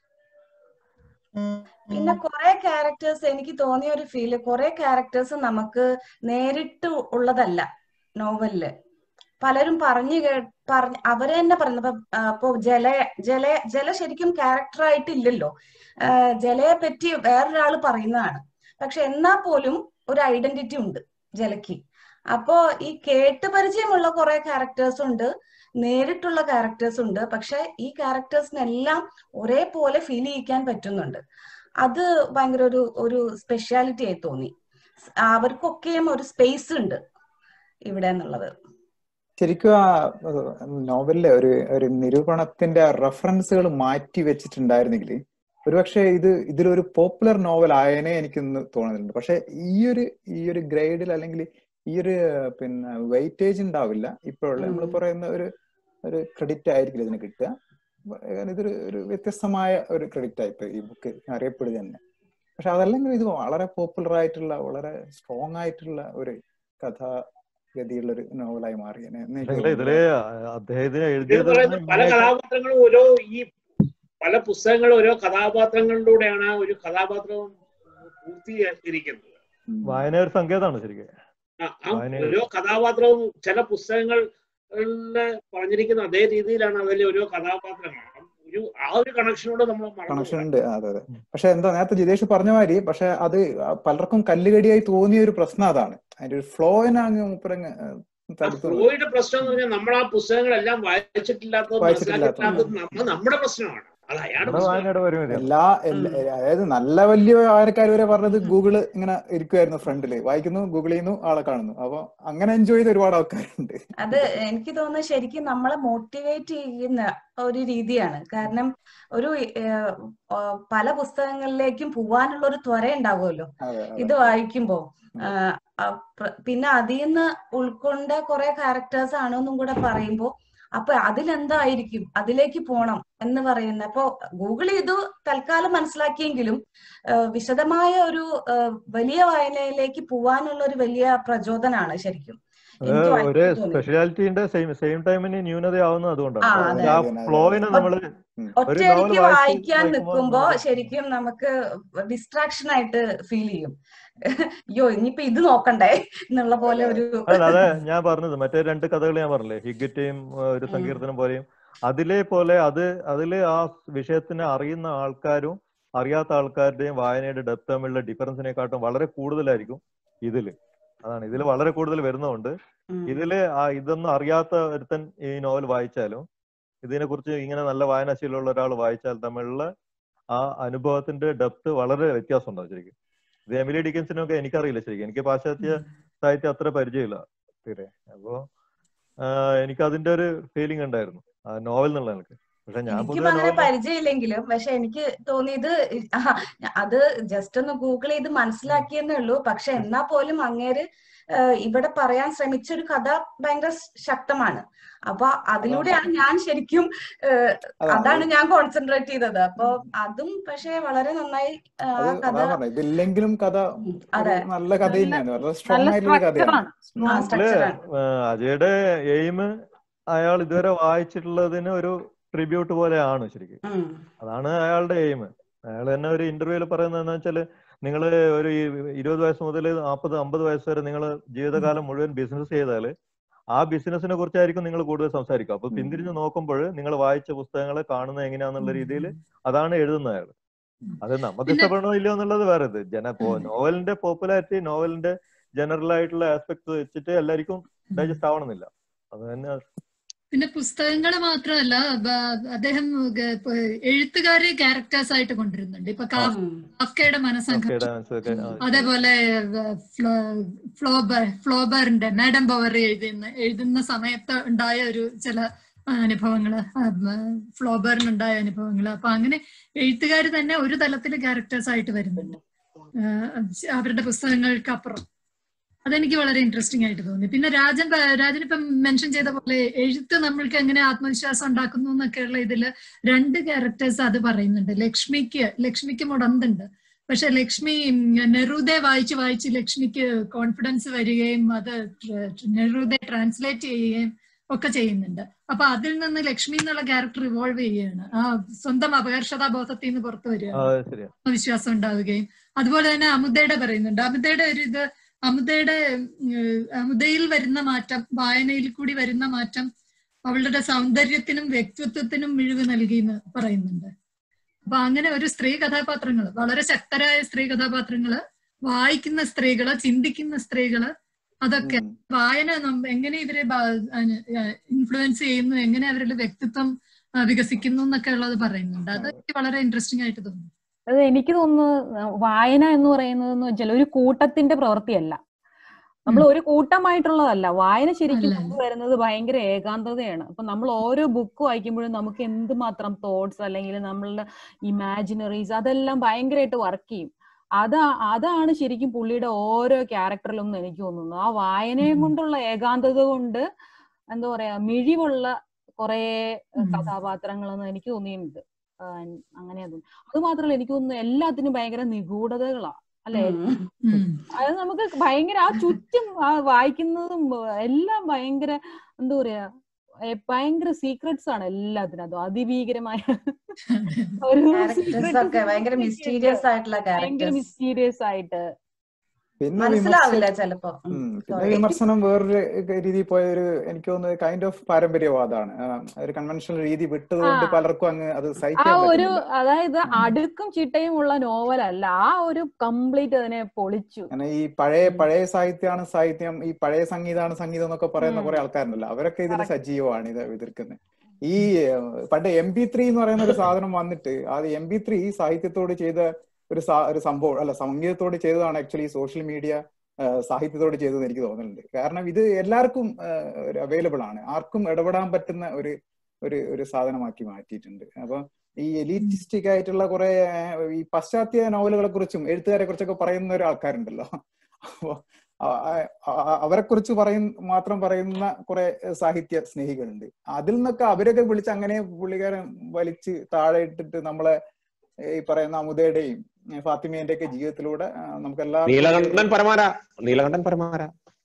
പിന്നെ കുറെ ക്യാരക്ടേഴ്സ് എനിക്ക് തോന്നിയ ഒരു ഫീല് കുറെ ക്യാരക്ടേഴ്സ് നമുക്ക് നേരിട്ട് ഉള്ളതല്ല നോവലില് പലരും പറഞ്ഞു കേ പറഞ്ഞ അവര് തന്നെ പറയുന്നത് ഇപ്പൊ ആ, ഇപ്പൊ ജല ജല ജല ശരിക്കും ക്യാരക്ടർ ആയിട്ടില്ലല്ലോ ആ, ജലയെ പറ്റി വേറൊരാള് പറയുന്നതാണ് പക്ഷെ എന്നാ പോലും ഒരു ഐഡന്റിറ്റി ഉണ്ട് ജലക്ക് അപ്പോ ഈ കേട്ട് പരിചയമുള്ള കുറെ ക്യാരക്ടേഴ്സ് ഉണ്ട് നേരിട്ടുള്ള ക്യാരക്ടേഴ്സ് ഉണ്ട് പക്ഷെ ഈ ക്യാരക്ടേഴ്സിനെല്ലാം ഒരേപോലെ ഫീൽ ചെയ്യിക്കാൻ പറ്റുന്നുണ്ട് അത് ഭയങ്കര ഒരു ഒരു സ്പെഷ്യാലിറ്റി ആയി തോന്നി അവർക്കൊക്കെയും ഒരു സ്പേസ് ഉണ്ട് ഇവിടെ എന്നുള്ളത് ശരിക്കും ആ നോവലിലെ ഒരു ഒരു നിരൂപണത്തിന്റെ റെഫറൻസുകൾ മാറ്റി വെച്ചിട്ടുണ്ടായിരുന്നെങ്കിൽ ഒരുപക്ഷെ ഇത് ഇതിലൊരു പോപ്പുലർ നോവൽ ആയനെ എനിക്കൊന്ന് തോന്നുന്നുണ്ട് പക്ഷെ ഈ ഒരു ഈ ഒരു ഗ്രേഡിൽ അല്ലെങ്കിൽ ഈ ഒരു പിന്നെ വെയിറ്റേജ് ഉണ്ടാവില്ല ഇപ്പോഴുള്ള നമ്മൾ പറയുന്ന ഒരു ഒരു ക്രെഡിറ്റ് ആയിരിക്കില്ല ഇതിന് കിട്ടുക കാരണം ഇതൊരു ഒരു വ്യത്യസ്തമായ ഒരു ക്രെഡിറ്റ് ആയിപ്പോ ഈ ബുക്ക് അറിയപ്പെടുക തന്നെ പക്ഷെ അതല്ലെങ്കിൽ ഇത് വളരെ പോപ്പുലർ ആയിട്ടുള്ള വളരെ സ്ട്രോങ് ആയിട്ടുള്ള ഒരു കഥാഗതിയുള്ള ഒരു നോവലായി മാറി ഇതില് അദ്ദേഹത്തിന് ഇത് എഴുതിയത് പറയുന്ന പല കഥാപാത്രങ്ങളും ഓരോ ഈ പല പുസ്തകങ്ങളും ഓരോ കഥാപാത്രങ്ങളിലൂടെയാണ് ഒരു കഥാപാത്രവും പൂർത്തീകരിക്കുന്നത് വായന ഒരു സങ്കേതമാണ് ശരിക്കും ആ ആ ഓരോ കഥാപാത്രവും ചില പുസ്തകങ്ങളില് പറഞ്ഞിരിക്കുന്ന അതേ രീതിയിലാണ് അതിലെ ഓരോ കഥാപാത്രങ്ങൾ ഒരു ആ ഒരു കണക്ഷനോട് നമ്മൾ കണക്ഷൻ ഉണ്ട് അതെ അതെ പക്ഷെ എന്താ നേരത്തെ ജിതേഷ് പറഞ്ഞ മാതിരി പക്ഷെ അത് പലർക്കും കല്ലുകടിയായി തോന്നിയ ഒരു പ്രശ്നം അതാണ് അതിന്റെ ഒരു ഫ്ലോയിനാണ് മൂപ്പരങ്ങ് ഫ്ലോയുടെ പ്രശ്നം എന്ന് പറഞ്ഞാൽ നമ്മൾ ആ പുസ്തകങ്ങളെല്ലാം വായിച്ചിട്ടില്ലാത്തത് മനസ്സിലാക്കിയിട്ടില്ലാത്തത് നമ്മ നമ്മുടെ പ്രശ്നമാണ് അത് അയാളുടെ എല്ലാ അതായത് നല്ല വലിയ വായനക്കാർ വരെ പറഞ്ഞത് ഗൂഗിള് ഇങ്ങനെ ഇരിക്കുമായിരുന്നു ഫ്രണ്ടില് വായിക്കുന്നു ഗൂഗിൾ ചെയ്യുന്നു ആളെ കാണുന്നു അപ്പൊ അങ്ങനെ എൻജോയ് ചെയ്ത ഒരുപാട് ആൾക്കാരുണ്ട് അത് എനിക്ക് തോന്നുന്നത് ശരിക്കും നമ്മളെ മോട്ടിവേറ്റ് ചെയ്യുന്ന ഒരു രീതിയാണ് കാരണം ഒരു പല പുസ്തകങ്ങളിലേക്കും പോവാനുള്ള ഒരു ത്വര ഉണ്ടാവുമല്ലോ ഇത് വായിക്കുമ്പോ പിന്നെ അതിൽ നിന്ന് ഉൾക്കൊണ്ട കുറെ ക്യാരക്ടേഴ്സ് ആണെന്നും കൂടെ പറയുമ്പോ അപ്പൊ അതിലെന്തായിരിക്കും അതിലേക്ക് പോണം എന്ന് പറയുന്ന അപ്പോ ഗൂഗിൾ ചെയ്തു തൽക്കാലം മനസ്സിലാക്കിയെങ്കിലും വിശദമായ ഒരു വലിയ വായനയിലേക്ക് പോവാനുള്ള ഒരു വലിയ പ്രചോദനമാണ് ശരിക്കും ഒരു സ്പെഷ്യാലിറ്റിന്റെ സെയിം സെയിം ടൈമിന് ന്യൂനതയാവുന്നത് അതുകൊണ്ടാണ് ആ ഫ്ലോയിനെ നമ്മള് ഒറ്റയടിക്ക് വായിക്കാൻ നിൽക്കുമ്പോ ശരിക്കും നമുക്ക് ഡിസ്ട്രാക്ഷൻ ആയിട്ട് ഫീൽ ചെയ്യും അയ്യോ ഇനിയിപ്പോ ഇത് നോക്കണ്ടേ എന്നുള്ള പോലെ ഒരു അതെ ഞാൻ പറഞ്ഞത് മറ്റേ രണ്ട് കഥകൾ ഞാൻ പറഞ്ഞില്ലേ ഹിഗറ്റയും ഒരു സങ്കീർത്തനം പോലെയും അതിലെ പോലെ അത് അതില് ആ വിഷയത്തിനെ അറിയുന്ന ആൾക്കാരും അറിയാത്ത ആൾക്കാരുടെയും വായനയുടെ ഡെപ്ത് തമ്മിലുള്ള ഡിഫറൻസിനെക്കാട്ടും വളരെ കൂടുതലായിരിക്കും ഇതില് അതാണ് ഇതിൽ വളരെ കൂടുതൽ വരുന്നതുകൊണ്ട് ഇതില് ആ ഇതൊന്നും അറിയാത്ത ഒരുത്തൻ ഈ നോവൽ വായിച്ചാലും ഇതിനെ കുറിച്ച് ഇങ്ങനെ നല്ല വായനാശീലമുള്ള ഒരാൾ വായിച്ചാൽ തമ്മിലുള്ള ആ അനുഭവത്തിന്റെ ഡെപ്ത് വളരെ വ്യത്യാസം ഉണ്ടാവും ശരിക്കും ഇത് എമിലി ഡിക്കൻസിനൊക്കെ എനിക്കറിയില്ല ശരിക്കും എനിക്ക് പാശ്ചാത്യ സാഹിത്യം അത്ര പരിചയമില്ല തീരെ അപ്പോ എനിക്ക് അതിന്റെ ഒരു ഫീലിംഗ് ഉണ്ടായിരുന്നു ആ നോവൽ എന്നുള്ള എനിക്ക് പക്ഷെ ഞാൻ എനിക്കും അങ്ങനെ പരിചയമില്ലെങ്കിലും പക്ഷെ എനിക്ക് തോന്നിയത് അത് ജസ്റ്റ് ഒന്ന് ഗൂഗിൾ ചെയ്ത് മനസ്സിലാക്കിയെന്നേ ഉള്ളൂ പക്ഷെ എന്നാ പോലും അങ്ങേര് ഇവിടെ പറയാൻ ശ്രമിച്ച ഒരു കഥ ഭയങ്കര ശക്തമാണ് അപ്പൊ അതിലൂടെയാണ് ഞാൻ ശരിക്കും അതാണ് ഞാൻ കോൺസെൻട്രേറ്റ് ചെയ്തത് അപ്പൊ അതും പക്ഷെ വളരെ നന്നായി ആ കഥ ഇതില്ലെങ്കിലും കഥ നല്ല കഥ തന്നെയാണ് വളരെ സ്ട്രോങ് ആയിട്ടുള്ള കഥയാണ് അജയുടെ എയിം അയാൾ ഇതുവരെ വായിച്ചിട്ടുള്ളതിന് ഒരു ട്രിബ്യൂട്ട് പോലെയാണ് ശരിക്കും അതാണ് അയാളുടെ എയിം അയാൾ തന്നെ ഒരു ഇന്റർവ്യൂവിൽ പറയുന്നത് എന്താ വെച്ചാല് നിങ്ങൾ ഒരു ഇരുപത് വയസ്സ് മുതൽ നാൽപ്പത് അമ്പത് വയസ്സ് വരെ നിങ്ങൾ ജീവിതകാലം മുഴുവൻ ബിസിനസ് ചെയ്താൽ ആ ബിസിനസിനെ കുറിച്ചായിരിക്കും നിങ്ങൾ കൂടുതൽ സംസാരിക്കുക അപ്പൊ പിന്തിരിഞ്ഞ് നോക്കുമ്പോൾ നിങ്ങൾ വായിച്ച പുസ്തകങ്ങളെ കാണുന്നത് എങ്ങനെയാന്നുള്ള രീതിയിൽ അതാണ് എഴുതുന്നത് അയാൾ അത് നമുക്ക് ഇഷ്ടപ്പെടണോ ഇല്ലയോ എന്നുള്ളത് വേറെ ഇത് ജന നോവലിന്റെ പോപ്പുലാരിറ്റി നോവലിന്റെ ജനറൽ ആയിട്ടുള്ള ആസ്പെക്ട് വെച്ചിട്ട് എല്ലാവർക്കും ഡൈജസ്റ്റ് ആവണമെന്നില്ല അത് തന്നെ പിന്നെ പുസ്തകങ്ങൾ മാത്രമല്ല അദ്ദേഹം എഴുത്തുകാരെ ക്യാരക്ടേഴ്സ് ആയിട്ട് കൊണ്ടുവരുന്നുണ്ട് ഇപ്പൊ കാഫ്കയുടെ മനസ്സംഘർഷം അതേപോലെ ഫ്ലോബർ ഫ്ലോബറിന്റെ മാഡം ബവറി എഴുതുന്ന എഴുതുന്ന സമയത്ത് ഉണ്ടായ ഒരു ചില അനുഭവങ്ങള് ഫ്ലോബറിനുണ്ടായ അനുഭവങ്ങള് അപ്പൊ അങ്ങനെ എഴുത്തുകാർ തന്നെ ഒരു തലത്തിൽ ക്യാരക്ടേഴ്സ് ആയിട്ട് വരുന്നുണ്ട് അവരുടെ പുസ്തകങ്ങൾക്ക് അപ്പുറം അതെനിക്ക് വളരെ ഇൻട്രസ്റ്റിംഗ് ആയിട്ട് തോന്നി പിന്നെ രാജൻ രാജൻ ഇപ്പം മെൻഷൻ ചെയ്ത പോലെ എഴുത്ത് നമ്മൾക്ക് എങ്ങനെ ആത്മവിശ്വാസം ഉണ്ടാക്കുന്നു എന്നൊക്കെയുള്ള ഇതിൽ രണ്ട് ക്യാരക്ടേഴ്സ് അത് പറയുന്നുണ്ട് ലക്ഷ്മിക്ക് ലക്ഷ്മിക്ക് മുടന്തുണ്ട് പക്ഷെ ലക്ഷ്മി നെഹ്റുദെ വായിച്ച് വായിച്ച് ലക്ഷ്മിക്ക് കോൺഫിഡൻസ് വരികയും അത് നെഹ്റുദെ ട്രാൻസ്ലേറ്റ് ചെയ്യുകയും ഒക്കെ ചെയ്യുന്നുണ്ട് അപ്പൊ അതിൽ നിന്ന് ലക്ഷ്മി എന്നുള്ള ക്യാരക്ടർ ഇവോൾവ് ചെയ്യുകയാണ് ആ സ്വന്തം അപകർഷതാബോധത്തിൽ നിന്ന് പുറത്തു വരികയാണ് വിശ്വാസം ഉണ്ടാവുകയും അതുപോലെ തന്നെ അമുദയുടെ പറയുന്നുണ്ട് അമുദയുടെ ഒരു ഇത് അമുദയുടെ അമുദയിൽ വരുന്ന മാറ്റം വായനയിൽ കൂടി വരുന്ന മാറ്റം അവളുടെ സൗന്ദര്യത്തിനും വ്യക്തിത്വത്തിനും മിഴിവ് നൽകി എന്ന് പറയുന്നുണ്ട് അപ്പൊ അങ്ങനെ ഒരു സ്ത്രീ കഥാപാത്രങ്ങൾ വളരെ ശക്തരായ സ്ത്രീ കഥാപാത്രങ്ങള് വായിക്കുന്ന സ്ത്രീകള് ചിന്തിക്കുന്ന സ്ത്രീകള് അതൊക്കെ വായന എങ്ങനെ ഇവരെ ഇൻഫ്ലുവൻസ് ചെയ്യുന്നു എങ്ങനെ അവരുടെ വ്യക്തിത്വം വികസിക്കുന്നു എന്നൊക്കെ ഉള്ളത് പറയുന്നുണ്ട് അത് വളരെ ഇൻട്രസ്റ്റിംഗ് ആയിട്ട് തോന്നുന്നു അത് എനിക്ക് തോന്നുന്നു വായന എന്ന് പറയുന്നത് വെച്ചാൽ ഒരു കൂട്ടത്തിന്റെ പ്രവൃത്തിയല്ല നമ്മൾ ഒരു കൂട്ടമായിട്ടുള്ളതല്ല വായന ശരിക്കും വരുന്നത് ഭയങ്കര ഏകാന്തതയാണ് അപ്പൊ നമ്മൾ ഓരോ ബുക്ക് വായിക്കുമ്പോഴും നമുക്ക് എന്തുമാത്രം തോട്ട്സ് അല്ലെങ്കിൽ നമ്മളുടെ ഇമാജിനറീസ് അതെല്ലാം ഭയങ്കരമായിട്ട് വർക്ക് ചെയ്യും അതാ അതാണ് ശരിക്കും പുള്ളിയുടെ ഓരോ ക്യാരക്ടറിലും എനിക്ക് തോന്നുന്നു ആ വായനയെ കൊണ്ടുള്ള ഏകാന്തത കൊണ്ട് എന്താ പറയാ മിഴിവുള്ള കുറെ കഥാപാത്രങ്ങളെന്ന് എനിക്ക് തോന്നിയിട്ടുണ്ട് അങ്ങനെ അത് അത് മാത്രമല്ല എനിക്ക് തോന്നുന്നു എല്ലാത്തിനും ഭയങ്കര നിഗൂഢതകളാ അല്ലെ അത് നമുക്ക് ഭയങ്കര ആ ചുറ്റും ആ വായിക്കുന്നതും എല്ലാം ഭയങ്കര എന്താ പറയാ ഭയങ്കര സീക്രട്സ് ആണ് എല്ലാത്തിനും അതും അതിഭീകരമായ ഒരു ഭയങ്കര മിസ്റ്റീരിയസ് ആയിട്ടുള്ള ഭയങ്കര മിസ്റ്റീരിയസ് ആയിട്ട് പിന്നെ മനസ്സിലാവില്ല ചിലപ്പോ പിന്നെ വിമർശനം വേറൊരു രീതിയിൽ പോയ ഒരു എനിക്ക് തോന്നുന്നത് കൈൻഡ് ഓഫ് പാരമ്പര്യവാദമാണ് ഒരു കൺവെൻഷണൽ രീതി വിട്ടതുകൊണ്ട് പലർക്കും അങ്ങ് അത് ആ സഹിക്കാൻ ഒരു അതായത് അടുക്കും ചിട്ടയും ഉള്ള നോവലല്ല ആ ഒരു കംപ്ലീറ്റ് അതിനെ പൊളിച്ചു അങ്ങനെ ഈ പഴയ പഴയ സാഹിത്യമാണ് സാഹിത്യം ഈ പഴയ സംഗീതമാണ് സംഗീതം എന്നൊക്കെ പറയുന്ന കുറെ ആൾക്കാരുണ്ടല്ലോ അവരൊക്കെ ഇതിൽ സജീവമാണ് ഇത് എതിർക്കുന്നത് ഈ പണ്ട് എം പി ത്രീ എന്ന് പറയുന്ന ഒരു സാധനം വന്നിട്ട് അത് എം പി ത്രീ സാഹിത്യത്തോട് ചെയ്ത ഒരു ഒരു സംഭവം അല്ല സംഗീതത്തോട് ചെയ്തതാണ് ആക്ച്വലി സോഷ്യൽ മീഡിയ സാഹിത്യത്തോട് ചെയ്തതെന്ന് എനിക്ക് തോന്നുന്നുണ്ട് കാരണം ഇത് എല്ലാവർക്കും അവൈലബിൾ ആണ് ആർക്കും ഇടപെടാൻ പറ്റുന്ന ഒരു ഒരു ഒരു സാധനമാക്കി മാറ്റിയിട്ടുണ്ട് അപ്പൊ ഈ എലീറ്റിസ്റ്റിക് ആയിട്ടുള്ള കുറെ ഈ പാശ്ചാത്യ നോവലുകളെ കുറിച്ചും എഴുത്തുകാരെ കുറിച്ചൊക്കെ പറയുന്ന ഒരു ആൾക്കാരുണ്ടല്ലോ അപ്പോ അവരെ കുറിച്ച് പറയുന്ന മാത്രം പറയുന്ന കുറെ സാഹിത്യ സ്നേഹികളുണ്ട് അതിൽ നിന്നൊക്കെ അവരൊക്കെ വിളിച്ച് അങ്ങനെ പുള്ളിക്കാരൻ വലിച്ച് താഴെ ഇട്ടിട്ട് നമ്മളെ ഈ പറയുന്ന അമുദയുടെയും ഫാത്തിമേന്റെ ഒക്കെ ജീവിതത്തിലൂടെ നമുക്ക് നീലകണ്ഠൻ പരമാര നീലകണ്ഠൻ പരമാര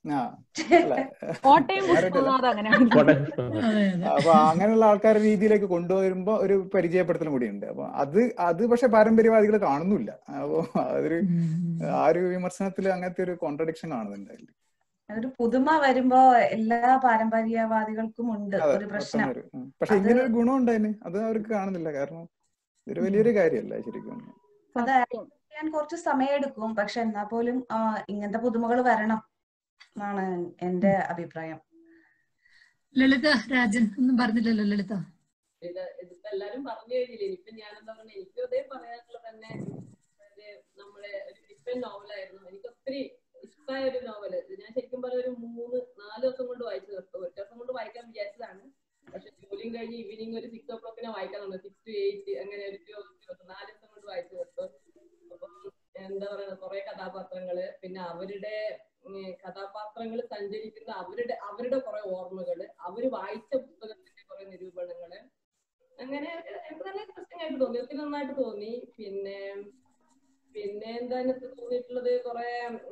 അപ്പൊ അങ്ങനെയുള്ള ആൾക്കാരുടെ രീതിയിലേക്ക് കൊണ്ടുവരുമ്പോ ഒരു പരിചയപ്പെടുത്തലും കൂടിയുണ്ട് അപ്പൊ അത് അത് പക്ഷെ പാരമ്പര്യവാദികൾ കാണുന്നില്ല അപ്പൊ അതൊരു ആ ഒരു വിമർശനത്തിൽ അങ്ങനത്തെ ഒരു കോൺട്രഡിക്ഷൻ കാണുന്നുണ്ട് അതിൽ ഒരു പുതുമ വരുമ്പോ എല്ലാ പാരമ്പര്യവാദികൾക്കും ഉണ്ട് ഒരു പ്രശ്നം പക്ഷെ ഇങ്ങനെ ഒരു ഗുണം ഉണ്ടായിന് അത് അവർക്ക് കാണുന്നില്ല കാരണം ഇതൊരു വലിയൊരു കാര്യമല്ല ശരിക്കും അത് ചെയ്യാൻ കുറച്ച് സമയമെടുക്കും പക്ഷെ എന്നാ പോലും ഇങ്ങനത്തെ പുതുമകൾ വരണം എന്നാണ് എന്റെ അഭിപ്രായം ലളിത രാജൻ ഒന്നും പറഞ്ഞില്ലല്ലോ ലളിത ഇത് ഇതിപ്പോ എല്ലാരും പറഞ്ഞു കഴിഞ്ഞില്ലേ ഇനിയിപ്പൊ ഞാൻ എന്താ പറഞ്ഞ എനിക്കും അതേ പറയാനുള്ള തന്നെ നമ്മുടെ ഒരു ഡിഫറെന്റ് നോവലായിരുന്നു എനിക്ക് ഒത്തിരി ഇഷ്ടമായ ഒരു നോവല് ഞാൻ ശരിക്കും പറഞ്ഞ ഒരു മൂന്ന് നാല് ദിവസം കൊണ്ട് വായിച്ചു തീർത്തു ഒരു ദിവസം കൊണ്ട് വായിക്കാൻ വിചാരിച്ചതാണ് പക്ഷെ ജോലിയും കഴിഞ്ഞ് ഈവനിങ് ഒരു സിക്സ് ഓ ക്ലോക്കിനെ വായിക്കാൻ തുടങ്ങി സിക്സ് ടു എയ്റ്റ് അങ്ങനെ ഒരു നാല് ദിവസം കൊണ്ട് വായിച്ചു തീർത്തു അപ്പം എന്താ പറയുക കുറെ കഥാപാത്രങ്ങള് പിന്നെ അവരുടെ കഥാപാത്രങ്ങൾ സഞ്ചരിക്കുന്ന അവരുടെ അവരുടെ കുറെ ഓർമ്മകള് അവര് വായിച്ച പുസ്തകത്തിന്റെ കുറെ നിരൂപണങ്ങള് അങ്ങനെ എനിക്ക് നല്ല ഇൻട്രസ്റ്റിംഗ് ആയിട്ട് തോന്നി ഒത്തിരി നന്നായിട്ട് തോന്നി പിന്നെ പിന്നെ എന്താ എനിക്ക് തോന്നിയിട്ടുള്ളത് കുറെ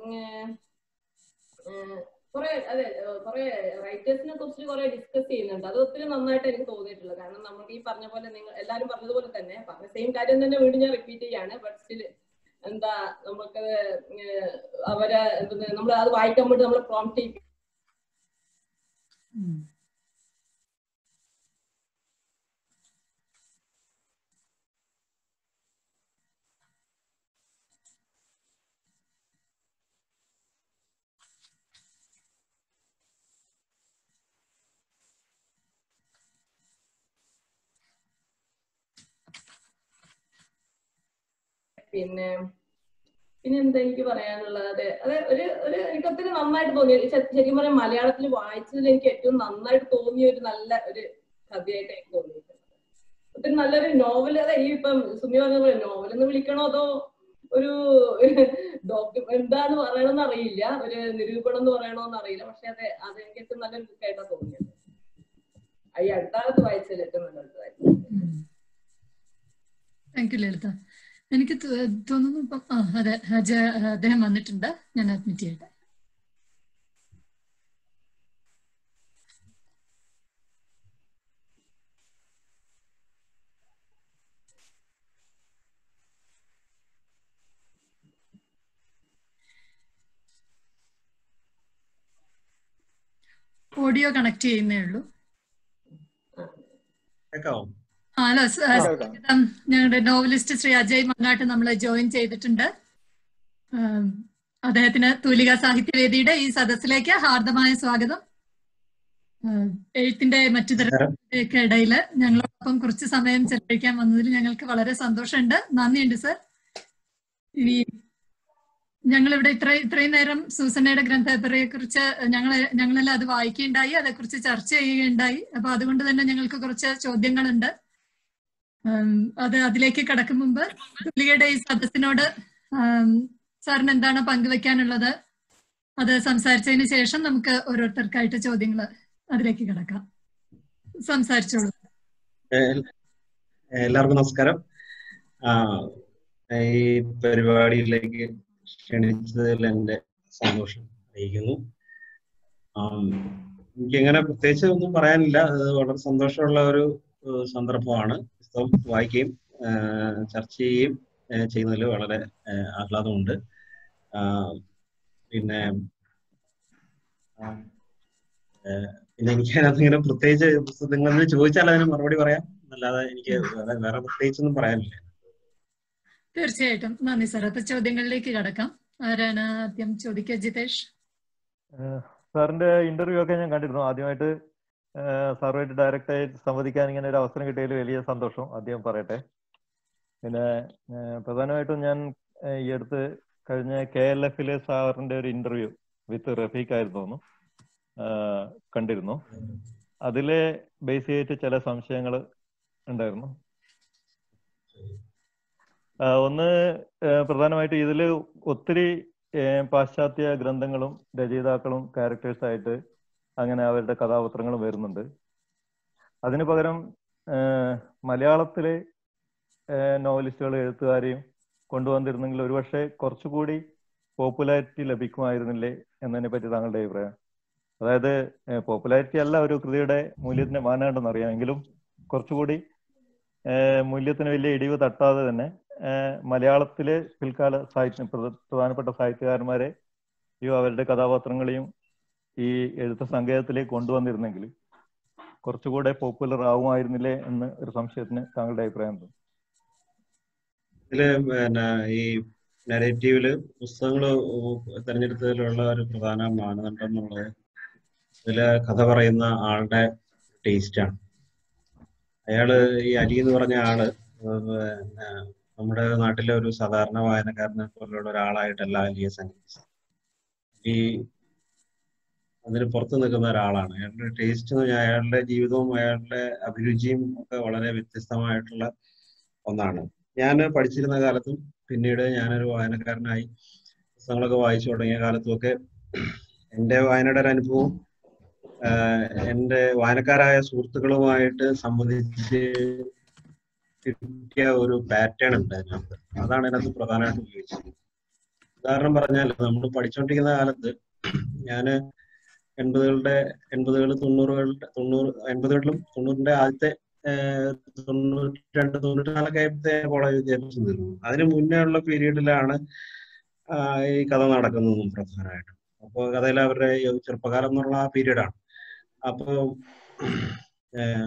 കുറെ അതെ കുറെ റൈറ്റേഴ്സിനെ കുറിച്ച് കുറെ ഡിസ്കസ് ചെയ്യുന്നുണ്ട് അത് ഒത്തിരി നന്നായിട്ട് എനിക്ക് തോന്നിയിട്ടുള്ളത് കാരണം നമുക്ക് ഈ പറഞ്ഞ പോലെ നിങ്ങൾ എല്ലാവരും പറഞ്ഞതുപോലെ തന്നെ പറഞ്ഞ സെയിം കാര്യം തന്നെ വീണ്ടും ഞാൻ റിപ്പീറ്റ് ചെയ്യാണ് ബട്ട് സ്റ്റിൽ എന്താ നമുക്ക് അവരെ നമ്മൾ അത് വായിക്കാൻ വേണ്ടി നമ്മൾ പ്രോംപ്റ്റ് ചെയ്യും പിന്നെ പിന്നെ എന്താ എനിക്ക് പറയാനുള്ളത് അതെ അതെ ഒരു ഒരു എനിക്ക് ഒത്തിരി നന്നായിട്ട് തോന്നി ശരിക്കും പറയാം മലയാളത്തിൽ വായിച്ചതിൽ എനിക്ക് ഏറ്റവും നന്നായിട്ട് തോന്നിയ ഒരു നല്ല ഒരു കഥയായിട്ട് എനിക്ക് തോന്നിയിട്ടുണ്ട് ഒത്തിരി നല്ലൊരു നോവൽ അതെ ഈ ഇപ്പം സുമി പറഞ്ഞ പോലെ നോവൽ എന്ന് വിളിക്കണോ അതോ ഒരു ഡോക്യു എന്താന്ന് പറയണമെന്ന് അറിയില്ല ഒരു നിരൂപണം എന്ന് പറയണോന്ന് അറിയില്ല പക്ഷെ അതെ അത് എനിക്ക് ഏറ്റവും നല്ലൊരു ബുക്കായിട്ടാണ് തോന്നിയത് ഈ അടുത്ത കാലത്ത് വായിച്ചതിൽ ഏറ്റവും നല്ല ബുക്കായിരുന്നു താങ്ക് യു ലളിത എനിക്ക് തോന്നുന്നു ഇപ്പം ആ അതെ അദ്ദേഹം വന്നിട്ടുണ്ട് ഞാൻ അഡ്മിറ്റ് ചെയ്യട്ടെ ഓഡിയോ കണക്ട് ചെയ്യുന്നേ ഉള്ളൂ ഹലോ ഞങ്ങളുടെ നോവലിസ്റ്റ് ശ്രീ അജയ് മങ്ങാട്ട് നമ്മൾ ജോയിൻ ചെയ്തിട്ടുണ്ട് അദ്ദേഹത്തിന് തൂലിക സാഹിത്യവേദിയുടെ ഈ സദസ്സിലേക്ക് ഹാർദമായ സ്വാഗതം എഴുത്തിന്റെ മറ്റു തരത്തിലേക്ക് ഇടയിൽ ഞങ്ങളോടൊപ്പം കുറച്ച് സമയം ചെലവഴിക്കാൻ വന്നതിൽ ഞങ്ങൾക്ക് വളരെ സന്തോഷമുണ്ട് നന്ദിയുണ്ട് സർ ഈ ഞങ്ങളിവിടെ ഇത്ര ഇത്രയും നേരം സൂസനയുടെ ഗ്രന്ഥപരയെ കുറിച്ച് ഞങ്ങൾ ഞങ്ങളെല്ലാം അത് വായിക്കുകയുണ്ടായി അതേക്കുറിച്ച് ചർച്ച ചെയ്യുകയുണ്ടായി അപ്പൊ അതുകൊണ്ട് തന്നെ ഞങ്ങൾക്ക് കുറച്ച് ചോദ്യങ്ങളുണ്ട് അത് അതിലേക്ക് കടക്കും മുമ്പ് തുലികയുടെ ഈ സദസ്സിനോട് സാറിന് എന്താണ് പങ്കുവെക്കാനുള്ളത് അത് സംസാരിച്ചതിന് ശേഷം നമുക്ക് ഓരോരുത്തർക്കായിട്ട് ചോദ്യങ്ങൾ അതിലേക്ക് കിടക്കാം സംസാരിച്ചോളൂ എല്ലാവർക്കും നമസ്കാരം ആ, ഈ പരിപാടിയിലേക്ക് ക്ഷണിച്ചതിൽ എൻ്റെ സന്തോഷം അറിയിക്കുന്നു ആം, എനിക്കങ്ങനെ പ്രത്യേകിച്ച് ഒന്നും പറയാനില്ല അത് വളരെ സന്തോഷമുള്ള ഒരു ഏഹ്, സന്ദർഭമാണ് പുസ്തകം വായിക്കുകയും ഏഹ്, ചർച്ച ചെയ്യുകയും ഏഹ്, ചെയ്യുന്നതിൽ വളരെ ഏഹ്, ആഹ്ലാദമുണ്ട് ആ, പിന്നെ ആ, ഏഹ്, പിന്നെ എനിക്ക് അതിനകത്ത് ഇങ്ങനെ പ്രത്യേകിച്ച് പുസ്തകങ്ങൾ ചോദിച്ചാൽ അതിന് മറുപടി പറയാം അല്ലാതെ എനിക്ക് വേറെ വേറെ പ്രത്യേകിച്ചൊന്നും പറയാനില്ല തീർച്ചയായിട്ടും നന്ദി സാർ അപ്പൊ ചോദ്യങ്ങളിലേക്ക് കടക്കാം ആരാണ് ആദ്യം ചോദിക്കുക ജിതേഷ് ഏഹ് സാറിന്റെ ഇന്റർവ്യൂ ഒക്കെ ഞാൻ കണ്ടിരുന്നു ആദ്യമായിട്ട് ഏഹ് സാറുമായിട്ട് ഡയറക്റ്റ് ആയിട്ട് സംവദിക്കാൻ ഇങ്ങനെ ഒരു അവസരം കിട്ടിയതിൽ വലിയ സന്തോഷം ആദ്യം പറയട്ടെ പിന്നെ ഏഹ് പ്രധാനമായിട്ടും ഞാൻ ഏഹ് ഈ അടുത്ത് കഴിഞ്ഞ കെ എൽ എഫിലെ സാറിന്റെ ഒരു ഇന്റർവ്യൂ വിത്ത് റഫീഖ് ആയിരുന്നു തോന്നുന്നു ഏഹ് കണ്ടിരുന്നു അതിലെ ബേസ് ചെയ്തിട്ട് ചില സംശയങ്ങൾ ഉണ്ടായിരുന്നു ആഹ് ഒന്ന് ഏഹ് പ്രധാനമായിട്ട് ഇതിൽ ഒത്തിരി ഏഹ് പാശ്ചാത്യ ഗ്രന്ഥങ്ങളും രചയിതാക്കളും ക്യാരക്ടേഴ്സ് ആയിട്ട് അങ്ങനെ അവരുടെ കഥാപാത്രങ്ങളും വരുന്നുണ്ട് അതിനു പകരം ഏഹ് മലയാളത്തിലെ ഏഹ് നോവലിസ്റ്റുകൾ എഴുത്തുകാരെയും കൊണ്ടുവന്നിരുന്നെങ്കിൽ ഒരുപക്ഷെ കുറച്ചുകൂടി പോപ്പുലാരിറ്റി ലഭിക്കുമായിരുന്നില്ലേ എന്നതിനെ പറ്റി താങ്കളുടെ അഭിപ്രായം അതായത് പോപ്പുലാരിറ്റി അല്ല ഒരു കൃതിയുടെ മൂല്യത്തിന്റെ മാനദണ്ഡം അറിയാം എങ്കിലും കുറച്ചുകൂടി ഏഹ് മൂല്യത്തിന് വലിയ ഇടിവ് തട്ടാതെ തന്നെ ഏഹ് മലയാളത്തിലെ പിൽക്കാല സാഹിത്യ പ്രധ- പ്രധാനപ്പെട്ട സാഹിത്യകാരന്മാരെ ഈ അവരുടെ കഥാപാത്രങ്ങളെയും ഈ എഴുത്ത സങ്കേതത്തിലേക്ക് കൊണ്ടുവന്നിരുന്നെങ്കിൽ കുറച്ചുകൂടെ പോപ്പുലർ ആവുമായിരുന്നില്ലേ എന്ന് ഒരു സംശയത്തിന് താങ്കളുടെ അഭിപ്രായം എന്താണ്? ഇതില് പിന്നെ ഈ നരേറ്റീവില് പുസ്തകങ്ങൾ തിരഞ്ഞെടുത്തതിലുള്ള ഒരു പ്രധാന മാനദണ്ഡം എന്നുള്ളത് ഇതില് കഥ പറയുന്ന ആളുടെ ടേസ്റ്റാണ് അയാള് ഈ അലി എന്ന് പറഞ്ഞ ആള് പിന്നെ നമ്മുടെ നാട്ടിലെ ഒരു സാധാരണ വായനക്കാരനെ പോലുള്ള ഒരാളായിട്ടല്ല അലിയെ സങ്കല്പിച്ചത് ഈ അതിന് പുറത്ത് നിൽക്കുന്ന ഒരാളാണ് അയാളുടെ ടേസ്റ്റ് എന്ന് പറഞ്ഞാൽ അയാളുടെ ജീവിതവും അയാളുടെ അഭിരുചിയും ഒക്കെ വളരെ വ്യത്യസ്തമായിട്ടുള്ള ഒന്നാണ് ഞാൻ പഠിച്ചിരുന്ന കാലത്തും പിന്നീട് ഞാനൊരു വായനക്കാരനായി പുസ്തകങ്ങളൊക്കെ വായിച്ചു തുടങ്ങിയ കാലത്തും ഒക്കെ എൻ്റെ വായനയുടെ ഒരു അനുഭവം ആഹ് എൻ്റെ വായനക്കാരായ സുഹൃത്തുക്കളുമായിട്ട് സംബന്ധിച്ച് കിട്ടിയ ഒരു പാറ്റേൺ ഉണ്ട് അതിനകത്ത് അതാണ് അതിനകത്ത് പ്രധാനമായിട്ട് ഉപയോഗിച്ചത് ഉദാഹരണം പറഞ്ഞാൽ നമ്മൾ പഠിച്ചുകൊണ്ടിരിക്കുന്ന കാലത്ത് ഞാന് എൺപതുകളുടെ എൺപതുകൾ തൊണ്ണൂറുകളുടെ തൊണ്ണൂറ് എൺപതുകളിലും തൊണ്ണൂറിന്റെ ആദ്യത്തെ ഏഹ്, തൊണ്ണൂറ്റി രണ്ട് തൊണ്ണൂറ്റി നാലൊക്കെ ആയപ്പോഴത്തെ കോളേജ് വിദ്യാഭ്യാസം തീർന്നു അതിന് മുന്നേ ഉള്ള പീരീഡിലാണ് ഈ കഥ നടക്കുന്നതും പ്രധാനമായിട്ടും അപ്പോൾ കഥയിൽ അവരുടെ ഈ ചെറുപ്പകാലം എന്നുള്ള ആ പീരീഡാണ് അപ്പോൾ ഏഹ്,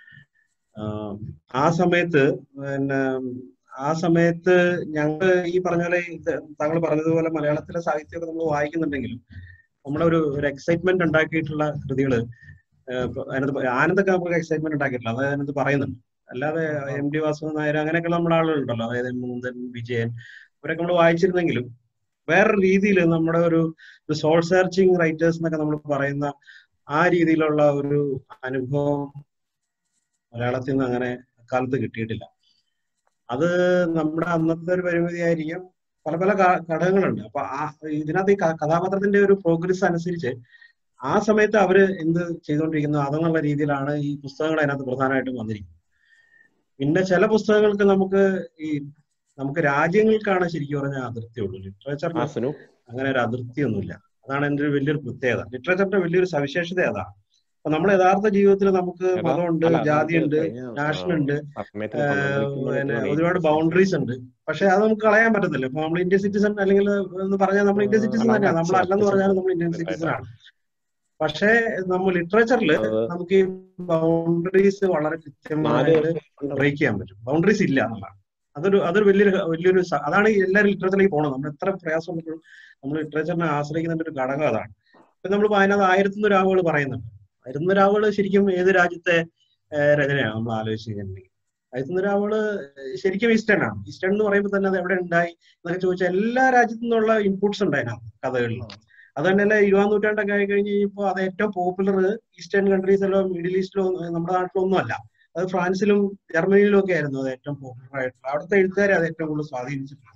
ആഹ്, ആ സമയത്ത് പിന്നെ ആ സമയത്ത് ഞങ്ങൾ ഈ പറഞ്ഞ പോലെ ഇത് താങ്കൾ പറഞ്ഞതുപോലെ മലയാളത്തിലെ സാഹിത്യമൊക്കെ നമ്മൾ വായിക്കുന്നുണ്ടെങ്കിലും നമ്മളെ ഒരു ഒരു എക്സൈറ്റ്മെന്റ് ഉണ്ടാക്കിയിട്ടുള്ള കൃതികൾ അതിനകത്ത് ആനന്ദൊക്കെ നമുക്ക് എക്സൈറ്റ്മെന്റ് ഉണ്ടാക്കിയിട്ടില്ല അത് അതിനകത്ത് പറയുന്നുണ്ട് അല്ലാതെ എം ടി വാസുദേവൻ നായർ അങ്ങനെയൊക്കെയുള്ള നമ്മുടെ ആളുകളുണ്ടല്ലോ അതായത് മുകുന്ദൻ വിജയൻ അവരൊക്കെ നമ്മൾ വായിച്ചിരുന്നെങ്കിലും വേറെ രീതിയിൽ നമ്മുടെ ഒരു സോൾ സെർച്ചിങ് റൈറ്റേഴ്സ് എന്നൊക്കെ നമ്മൾ പറയുന്ന ആ രീതിയിലുള്ള ഒരു അനുഭവം മലയാളത്തിൽ നിന്ന് അങ്ങനെ അക്കാലത്ത് കിട്ടിയിട്ടില്ല അത് നമ്മുടെ അന്നത്തെ ഒരു പരിമിതി ആയിരിക്കാം പല പല ഘ- ഘടകങ്ങളുണ്ട് അപ്പൊ ആ ഇതിനകത്ത് ഈ ക- കഥാപാത്രത്തിന്റെ ഒരു പ്രോഗ്രസ് അനുസരിച്ച് ആ സമയത്ത് അവര് എന്ത് ചെയ്തുകൊണ്ടിരിക്കുന്നു അതെന്നുള്ള രീതിയിലാണ് ഈ പുസ്തകങ്ങൾ അതിനകത്ത് പ്രധാനമായിട്ടും വന്നിരിക്കുന്നത് പിന്നെ ചില പുസ്തകങ്ങൾക്ക് നമുക്ക് ഈ നമുക്ക് രാജ്യങ്ങൾക്കാണ് ശരിക്കും പറഞ്ഞാൽ അതിർത്തിയുള്ളൂ ലിറ്ററേച്ചറിന് ആസനു അങ്ങനെ ഒരു അതിർത്തിയൊന്നുമില്ല അതാണ് എൻ്റെ ഒരു വലിയൊരു പ്രത്യേകത ലിറ്ററേച്ചറിന്റെ വലിയൊരു സവിശേഷത അതാണ് അപ്പൊ നമ്മുടെ യഥാർത്ഥ ജീവിതത്തിൽ നമുക്ക് എടാ, മതമുണ്ട് അല്ല, നമുക്ക് ജാതിയുണ്ട് കഴിഞ്ഞ, നാഷൻ ആ, ഉണ്ട് സമയത്തിന് ഏഹ് പന്ത്രണ്ട് പിന്നെ മണിക്കൂർ ഒരുപാട് ബൗണ്ടറീസ് ഉണ്ട് പക്ഷെ അത് നമുക്ക് കളയാൻ പറ്റത്തില്ല ഇപ്പൊ നമ്മൾ ഇന്ത്യൻ സിറ്റിസൺ അല്ലെങ്കിൽ എന്ന് പറഞ്ഞാൽ നമ്മൾ ഇന്ത്യൻ സിറ്റിസൺ അല്ല, തന്നെയാണ് നമ്മൾ അല്ലെന്ന് അത്യാവശ്യം പറഞ്ഞാലും നമ്മൾ ഇന്ത്യൻ സിറ്റിസൺ ആണ് പക്ഷേ നമ്മൾ ലിറ്ററേച്ചറിൽ നമുക്ക് ഈ ബൗണ്ടറീസ് വളരെ നാല് കൃത്യമായിട്ട് ബ്രേക്ക് ചെയ്യാൻ പറ്റും ബൗണ്ടറീസ് ഇല്ല എന്നുള്ളതാണ് അതൊരു അതൊരു വലിയൊരു വലിയൊരു സ- അതാണ് ഈ എല്ലാവരും ലിറ്ററേച്ചറിലേക്ക് പോകണം നമ്മൾ എത്ര പ്രയാസം ഉണ്ടെങ്കിലും നമ്മൾ ലിറ്ററേച്ചറിനെ ആശ്രയിക്കുന്നതിന്റെ ഒരു ഘടകം അതാണ് ഇപ്പൊ നമ്മൾ അതിനകത്ത് ആയിരത്തൊന്ന് രാവുകൾ പറയുന്നുണ്ട് ആയിരത്തൊന്ന് രാവുകൾ ശരിക്കും ഏത് രാജ്യത്തെ ഏഹ്, രചനയാണ് നമ്മൾ ആലോചിച്ച് കഴിഞ്ഞിട്ടുണ്ടെങ്കിൽ ആയിരത്തൊന്ന് രാവുകൾ ശരിക്കും ഈസ്റ്റേൺ ആണ് ഈസ്റ്റേൺ എന്ന് പറയുമ്പോൾ തന്നെ അത് എവിടെ ഉണ്ടായി എന്നൊക്കെ ചോദിച്ചാൽ എല്ലാ രാജ്യത്തു നിന്നുള്ള ഇൻപുട്സ് ഉണ്ട് അതിനകത്ത് കഥകളിൽ അത് തന്നെയല്ല ഇരുപതാം നൂറ്റാണ്ടൊക്കെ ആയി കഴിഞ്ഞ് കഴിഞ്ഞപ്പോൾ അത് ഏറ്റവും പോപ്പുലർ ഈസ്റ്റേൺ കൺട്രീസിലോ മിഡിൽ ഈസ്റ്റിലോ നമ്മുടെ നാട്ടിലോ ഒന്നും അല്ല അത് ഫ്രാൻസിലും ജർമ്മനിയിലും ഒക്കെ ആയിരുന്നു അത് ഏറ്റവും പോപ്പുലർ ആയിട്ടുള്ള അവിടുത്തെ എഴുത്തുകാരെ അത് ഏറ്റവും കൂടുതൽ സ്വാധീനിച്ചിട്ടുണ്ട്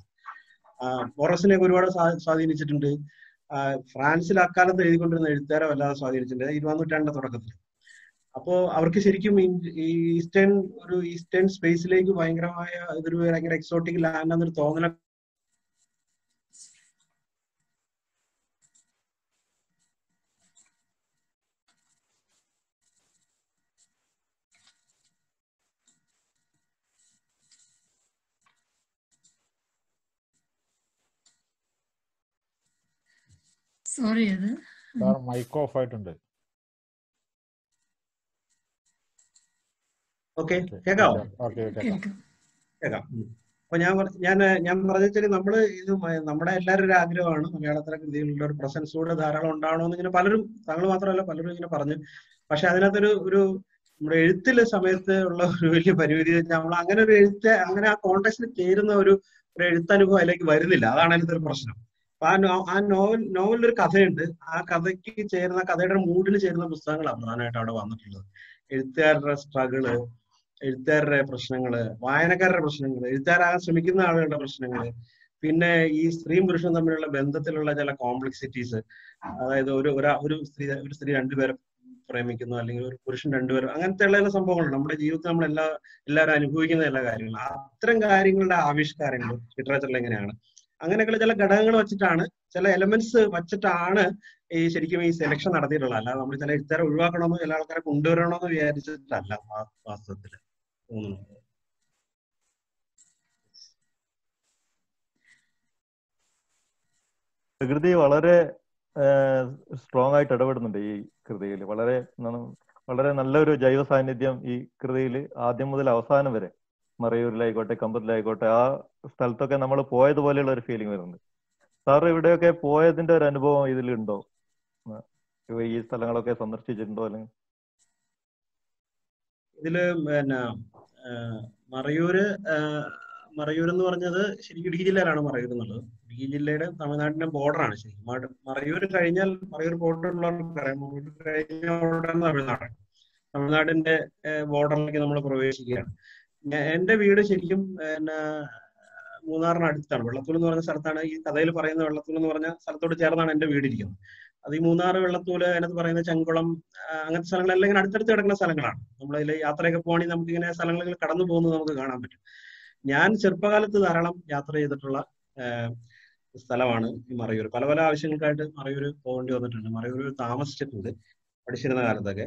ബോറസിനെ ഒരുപാട് സ്വാ- സ്വാധീനിച്ചിട്ടുണ്ട് ആ, ഫ്രാൻസിൽ അക്കാലത്ത് എഴുതിക്കൊണ്ടിരുന്ന എഴുത്തുകാരെ വല്ലാതെ സ്വാധീനിച്ചിട്ടുണ്ട് ഇരുപതാം നൂറ്റാണ്ടിന്റെ തുടക്കത്തിൽ അപ്പോ അവർക്ക് ശരിക്കും ഈ ഈസ്റ്റേൺ ഒരു ഈസ്റ്റേൺ സ്പേസിലേക്ക് ഭയങ്കരമായ ഇതൊരു ഭയങ്കര എക്സോട്ടിക് ലാൻഡ് എന്നൊരു തോന്നല സോറി അത് സാർ മൈക്ക് ഓഫ് ആയിട്ടുണ്ട് ഓക്കെ കേക്കാവോ ഓക്കെ കേൾക്കാം കേൾക്കാം ഉം. അപ്പൊ ഞാൻ പറ- ഞാൻ ഞാൻ പറഞ്ഞാൽ നമ്മള് ഇത് മ- നമ്മുടെ എല്ലാവരും ഒരു ആഗ്രഹമാണ് മലയാളത്തിലെ കൃതികളുടെ ഒരു പ്രസൻസ് കൂടെ ധാരാളം ഉണ്ടാവണമെന്ന് ഇങ്ങനെ പലരും താങ്കൾ മാത്രമല്ല പലരും ഇങ്ങനെ പറഞ്ഞു പക്ഷെ അതിനകത്തൊരു ഒരു നമ്മുടെ എഴുത്തിലെ സമയത്ത് ഉള്ള ഒരു വലിയ പരിമിതി വെച്ചാൽ നമ്മൾ അങ്ങനെ ഒരു എഴുത്ത് അങ്ങനെ ആ കോണ്ടെക്സ്റ്റിൽ ചേരുന്ന ഒരു ഒരു എഴുത്തനുഭവം അതിലേക്ക് വരുന്നില്ല അതാണ് അതിനകത്ത് ഒരു പ്രശ്നം അപ്പൊ ആ നോ ആ നോവൽ നോവലിൽ ഒരു കഥയുണ്ട് ആ കഥയ്ക്ക് ചേരുന്ന കഥയുടെ മൂഡിൽ ചേരുന്ന പുസ്തകങ്ങളാണ് പ്രധാനമായിട്ട് അവിടെ വന്നിട്ടുള്ളത് എഴുത്തുകാരുടെ സ്ട്രഗിള് എഴുത്തുകാരുടെ പ്രശ്നങ്ങള് വായനക്കാരുടെ പ്രശ്നങ്ങള് എഴുത്തുകാരാകാൻ ശ്രമിക്കുന്ന ആളുകളുടെ പ്രശ്നങ്ങള് പിന്നെ ഈ സ്ത്രീയും പുരുഷനും തമ്മിലുള്ള ബന്ധത്തിലുള്ള ചില കോംപ്ലക്സിറ്റീസ് അതായത് ഒരു ഒരാ- ഒരു സ്ത്രീ ഒരു സ്ത്രീ രണ്ടുപേരെ പ്രേമിക്കുന്നു അല്ലെങ്കിൽ ഒരു പുരുഷൻ രണ്ടുപേരും അങ്ങനത്തെ ഉള്ള ചില സംഭവങ്ങളുണ്ട് നമ്മുടെ ജീവിതത്തിൽ നമ്മൾ എല്ലാ എല്ലാവരും അനുഭവിക്കുന്ന എല്ലാ കാര്യങ്ങളും അത്തരം കാര്യങ്ങളുടെ ആവിഷ്കാരങ്ങൾ ലിറ്ററേച്ചറിൽ എങ്ങനെയാണ് അങ്ങനെയൊക്കെയുള്ള ചില ഘടകങ്ങൾ വെച്ചിട്ടാണ് ചില എലമെന്റ്സ് വെച്ചിട്ടാണ് ഈ ശരിക്കും ഈ സെലക്ഷൻ നടത്തിയിട്ടുള്ളത് അല്ലാതെ നമ്മൾ ചില എഴുത്തുകാരെ ഒഴിവാക്കണമെന്നോ ചില ആൾക്കാരെ കൊണ്ടുവരണമെന്നോ വിചാരിച്ചിട്ടല്ല വാ- വാസ്തവത്തില് തോന്നുന്നു പ്രകൃതി വളരെ സ്ട്രോങ് ആയിട്ട് ഇടപെടുന്നുണ്ട് ഈ കൃതിയിൽ വളരെ എന്താണ് വളരെ നല്ലൊരു ജൈവ സാന്നിധ്യം ഈ കൃതിയിൽ ആദ്യം മുതൽ അവസാനം വരെ മറയൂരിലായിക്കോട്ടെ കമ്പത്തിലായിക്കോട്ടെ ആ സ്ഥലത്തൊക്കെ നമ്മൾ പോയതുപോലെയുള്ള ഒരു ഫീലിംഗ് വരുന്നുണ്ട് സാർ ഇവിടെയൊക്കെ പോയതിന്റെ ഒരു അനുഭവം ഇതിലുണ്ടോ ആ, ഈ സ്ഥലങ്ങളൊക്കെ സന്ദർശിച്ചിട്ടുണ്ടോ അല്ലെങ്കിൽ ഇതില് പിന്നെ ആ, മറയൂര് ആ, മറയൂർ എന്ന് പറഞ്ഞത് ശരിക്കും ഇടുക്കി ജില്ലയിലാണ് മറയൂർ എന്നുള്ളത് ഇടുക്കി ജില്ലയുടെ തമിഴ്നാടിന്റെ ബോർഡറാണ് ശരിക്കും മട- മറയൂർ കഴിഞ്ഞാൽ മറയൂർ ബോർഡറിലുള്ളവർക്കറിയാം മറയൂർ കഴിഞ്ഞ ഉടനെ തമിഴ്നാട് തമിഴ്നാടിന്റെ ബോർഡറിലേക്ക് നമ്മൾ പ്രവേശിക്കുകയാണ് ഞാൻ- എന്റെ വീട് ശരിക്കും പിന്നെ മൂന്നാറിന് അടുത്താണ് വെള്ളത്തൂൽ എന്ന് പറഞ്ഞ സ്ഥലത്താണ് ഈ കഥയിൽ പറയുന്ന വെള്ളത്തൂൽ എന്ന് പറഞ്ഞ സ്ഥലത്തോട് ചേർന്നാണ് എന്റെ വീട് ഇരിക്കുന്നത് അത് ഈ മൂന്നാറ് വെള്ളത്തൂല് അതിനകത്ത് പറയുന്ന ചെങ്കുളം ആ, അങ്ങനത്തെ സ്ഥലങ്ങളെല്ലാം ഇങ്ങനെ അടുത്തടുത്ത് കിടക്കുന്ന സ്ഥലങ്ങളാണ് നമ്മളതിൽ യാത്രയൊക്കെ പോകണമെങ്കിൽ നമുക്ക് ഇങ്ങനെ സ്ഥലങ്ങളിൽ കടന്നു പോകുന്നത് നമുക്ക് കാണാൻ പറ്റും ഞാൻ ചെറുപ്പകാലത്ത് ധാരാളം യാത്ര ചെയ്തിട്ടുള്ള ആ, സ്ഥലമാണ് ഈ മറയൂർ പല പല ആവശ്യങ്ങൾക്കായിട്ട് മറയൂർ പോകേണ്ടി വന്നിട്ടുണ്ട് മറയൂർ താമസിച്ചിട്ടുണ്ട് പഠിച്ചിരുന്ന കാലത്തൊക്കെ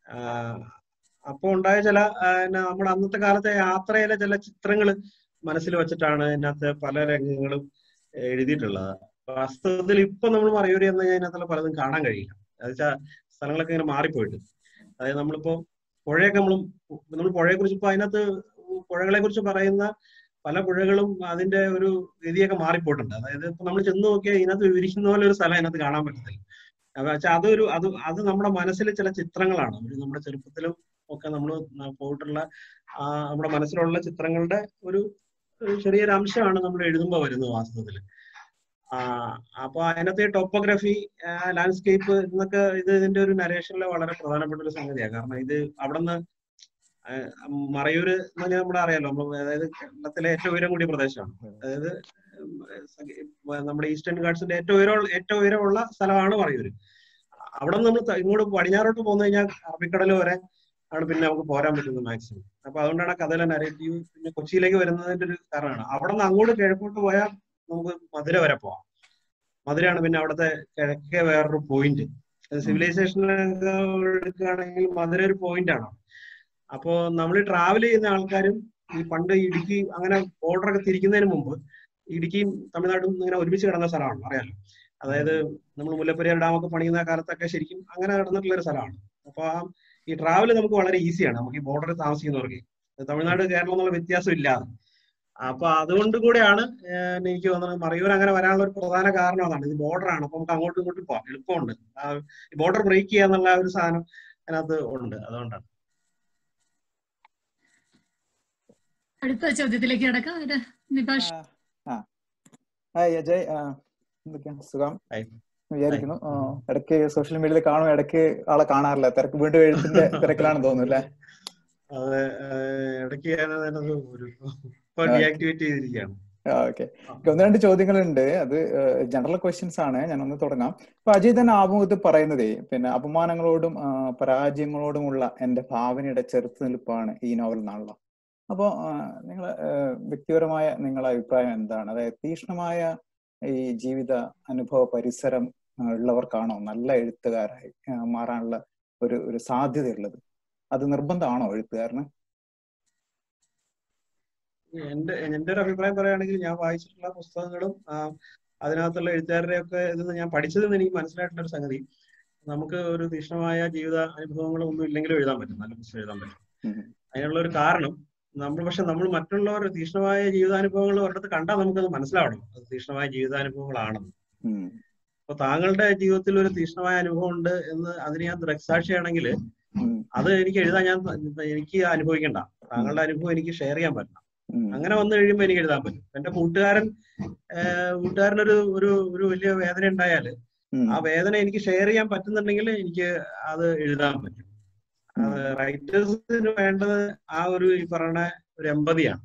അപ്പോൾ ഉണ്ടായ ചില ആ, എന്നാ നമ്മുടെ അന്നത്തെ കാലത്തെ യാത്രയിലെ ചില ചിത്രങ്ങൾ മനസ്സിൽ വെച്ചിട്ടാണ് ഇതിനകത്ത് പല രംഗങ്ങളും എഴുതിയിട്ടുള്ളത് വാസ്തവത്തിൽ ഇപ്പൊ നമ്മൾ മറയൂർ എന്ന് കഴിഞ്ഞാൽ അതിനകത്തുള്ള പലതും കാണാൻ കഴിയില്ല എന്നുവെച്ചാൽ സ്ഥലങ്ങളൊക്കെ ഇങ്ങനെ മാറിപ്പോയിട്ട് അതായത് നമ്മളിപ്പോ പുഴയൊക്കെ നമ്മൾ നമ്മൾ പുഴയെ കുറിച്ച് ഇപ്പൊ അതിനകത്ത് പുഴകളെ കുറിച്ച് പറയുന്ന പല പുഴകളും അതിന്റെ ഒരു രീതിയൊക്കെ മാറിപ്പോയിട്ടുണ്ട് അതായത് ഇപ്പൊ നമ്മൾ ചെന്ന് നോക്കിയാൽ ഇതിനകത്ത് വിവരിക്കുന്ന പോലെ ഒരു സ്ഥലം അതിനകത്ത് കാണാൻ പറ്റത്തില്ല അപ്പൊ വെച്ചാൽ അതൊരു അത് അത് നമ്മുടെ മനസ്സിൽ ചില ചിത്രങ്ങളാണ് ഒരു നമ്മുടെ ചെറുപ്പത്തിലും ഒക്കെ നമ്മൾ പോയിട്ടുള്ള ആ നമ്മുടെ മനസ്സിലുള്ള ചിത്രങ്ങളുടെ ഒരു ഒരു ചെറിയൊരു അംശമാണ് നമ്മൾ എഴുതുമ്പോൾ വരുന്നത് വാസ്തവത്തിൽ ആ അപ്പൊ അതിനകത്തെ ടോപ്പോഗ്രഫി ലാൻഡ്സ്കേപ്പ് എന്നൊക്കെ ഇത് ഇതിന്റെ ഒരു നരേഷനിലെ വളരെ പ്രധാനപ്പെട്ട ഒരു സംഗതിയാണ് കാരണം ഇത് അവിടുന്ന് ആ, മറയൂര് എന്ന് പറഞ്ഞാൽ നമ്മുടെ അറിയാലോ നമ്മൾ അതായത് കേരളത്തിലെ ഏറ്റവും ഉയരം കൂടിയ പ്രദേശമാണ് അതായത് ഉം, സഖി- നമ്മുടെ ഈസ്റ്റേൺ ഗാർഡ്സിന്റെ ഏറ്റവും ഉയരം ഏറ്റവും ഉയരമുള്ള സ്ഥലമാണ് മറയൂര് അവിടെ നിന്ന് നമ്മൾ ത- ഇങ്ങോട്ട് പടിഞ്ഞാറോട്ട് പോന്നു കഴിഞ്ഞാൽ അറബിക്കടൽ വരെ ആണ് പിന്നെ നമുക്ക് പോരാൻ പറ്റുന്നത് മാക്സിമം അപ്പൊ അതുകൊണ്ടാണ് ആ കഥയിലെ നരേറ്റീവ് പിന്നെ കൊച്ചിയിലേക്ക് വരുന്നതിന്റെ ഒരു കാരണമാണ് അവിടെ നിന്ന് അങ്ങോട്ട് കിഴക്കോട്ട് പോയാൽ നമുക്ക് മധുര വരെ പോവാം മധുരയാണ് പിന്നെ അവിടുത്തെ കിഴക്കേ വേറൊരു പോയിന്റ് സിവിലൈസേഷൻ എടുക്കുകയാണെങ്കിൽ മധുര ഒരു പോയിന്റ് ആണ് അപ്പോ നമ്മൾ ട്രാവൽ ചെയ്യുന്ന ആൾക്കാരും ഈ പണ്ട് ഇടുക്കി അങ്ങനെ border ഒക്കെ തിരിക്കുന്നതിന് മുമ്പ് ഇടുക്കിയും തമിഴ്നാടും ഇങ്ങനെ ഒരുമിച്ച് കിടന്ന സ്ഥലമാണ് അറിയാലോ അതായത് നമ്മൾ മുല്ലപ്പെരിയാർ ഡാം ഒക്കെ പണിയുന്ന കാലത്തൊക്കെ ശരിക്കും അങ്ങനെ കിടന്നിട്ടുള്ള ഒരു സ്ഥലമാണ് അപ്പൊ ആ ഈ ട്രാവൽ നമുക്ക് വളരെ ഈസിയാണ് നമുക്ക് ഈ ബോർഡറിൽ താമസിക്കുന്നവർക്ക് തമിഴ്നാട് കേരളം എന്നുള്ള വ്യത്യാസം ഇല്ലാതെ അപ്പൊ അതുകൊണ്ട് കൂടെയാണ് ഏഹ് എനിക്ക് തോന്നുന്നത് മറയൂർ അങ്ങനെ വരാനുള്ള ഒരു പ്രധാന കാരണം അതാണ് ഇത് ബോർഡറാണ് അപ്പൊ നമുക്ക് അങ്ങോട്ടും ഇങ്ങോട്ടും പോകാം എളുപ്പമുണ്ട് ആ ബോർഡർ ബ്രേക്ക് ചെയ്യാന്നുള്ള ആ ഒരു സാധനം അതിനകത്ത് ഉണ്ട് അതുകൊണ്ടാണ് അടുത്ത ചോദ്യത്തിലേക്ക് കിടക്കാം ഒരു നിപാഷ് ആ ഹായ് അജയ് ആ, എന്തൊക്കെയാണ് സുഖം വിചാരിക്കുന്നു ആ, ഇടയ്ക്ക് സോഷ്യൽ മീഡിയയിൽ കാണും ഇടയ്ക്ക് ആളെ കാണാറില്ല തിരക്ക് വീണ്ടും എഴുത്തിന്റെ തിരക്കിലാണെന്ന് തോന്നുന്നു അല്ലേ അത് ഏഹ് ഇടയ്ക്ക് ഞാൻ അതിനകത്ത് ഒരു ഇപ്പൊ ആ. ഡീആക്ടിവേറ്റ് ചെയ്തിരിക്കുകയാണ് ഓക്കെ ഒന്ന് രണ്ട് ചോദ്യങ്ങളുണ്ട് അത് ജനറൽ ക്വസ്റ്റ്യൻസ് ആണ് ഞാൻ ഒന്ന് തുടങ്ങാം ഇപ്പൊ അജയ് തന്നെ ആമുഖത്ത് പറയുന്നതേ പിന്നെ അപമാനങ്ങളോടും ആ, പരാജയങ്ങളോടുമുള്ള എന്റെ ഭാവനയുടെ ചെറുത്തുനിൽപ്പാണ് ഈ നോവൽ എന്നാണല്ലോ അപ്പോൾ നിങ്ങൾ വ്യക്തിപരമായ നിങ്ങളുടെ അഭിപ്രായം എന്താണ് അതായത് തീക്ഷ്ണമായ ഈ ജീവിത അനുഭവ പരിസരം ആ, ഉള്ളവർക്കാണോ നല്ല എഴുത്തുകാരായി ആ, മാറാനുള്ള ഒരു ഒരു സാധ്യതയുള്ളത് അത് നിർബന്ധമാണോ എഴുത്തുകാരന് എന്റെ എന്റെ ഒരു അഭിപ്രായം പറയുകയാണെങ്കിൽ ഞാൻ വായിച്ചിട്ടുള്ള പുസ്തകങ്ങളും ആ, അതിനകത്തുള്ള എഴുത്തുകാരുടെ ഒക്കെ ഇതിൽ ഞാൻ പഠിച്ചതിൽ നിന്ന് എനിക്ക് മനസ്സിലായിട്ടുള്ള ഒരു സംഗതി നമുക്ക് ഒരു തീക്ഷ്ണമായ ജീവിത അനുഭവങ്ങളോ ഒന്നും ഇല്ലെങ്കിലും എഴുതാൻ പറ്റും നല്ല പുസ്തകം എഴുതാൻ പറ്റും അതിനുള്ള ഒരു കാരണം നമ്മൾ പക്ഷെ നമ്മൾ മറ്റുള്ളവർ തീക്ഷ്ണമായ ജീവിതാനുഭവങ്ങൾ ഒരിടത്ത് കണ്ടാൽ നമുക്കത് മനസ്സിലാവണം അത് തീക്ഷ്ണമായ ജീവിതാനുഭവങ്ങളാണെന്ന് അപ്പൊ താങ്കളുടെ ജീവിതത്തിൽ ഒരു തീക്ഷ്ണമായ അനുഭവം ഉണ്ട് എന്ന് അതിന് ഞാൻ ദൃക്സാക്ഷിയാണെങ്കിൽ അത് എനിക്ക് എഴുതാൻ ഞാൻ എനിക്ക് അനുഭവിക്കണ്ട താങ്കളുടെ അനുഭവം എനിക്ക് ഷെയർ ചെയ്യാൻ പറ്റണം അങ്ങനെ വന്നു കഴിയുമ്പോൾ എനിക്ക് എഴുതാൻ പറ്റും എന്റെ കൂട്ടുകാരൻ ഏഹ് കൂട്ടുകാരനൊരു ഒരു ഒരു വലിയ വേദന ഉണ്ടായാല് ആ വേദന എനിക്ക് ഷെയർ ചെയ്യാൻ പറ്റുന്നുണ്ടെങ്കിൽ എനിക്ക് അത് എഴുതാൻ പറ്റും റൈറ്റേഴ്സിന് വേണ്ടത് ആ ഒരു ഈ പറയുന്ന ഒരു എമ്പതിയാണ്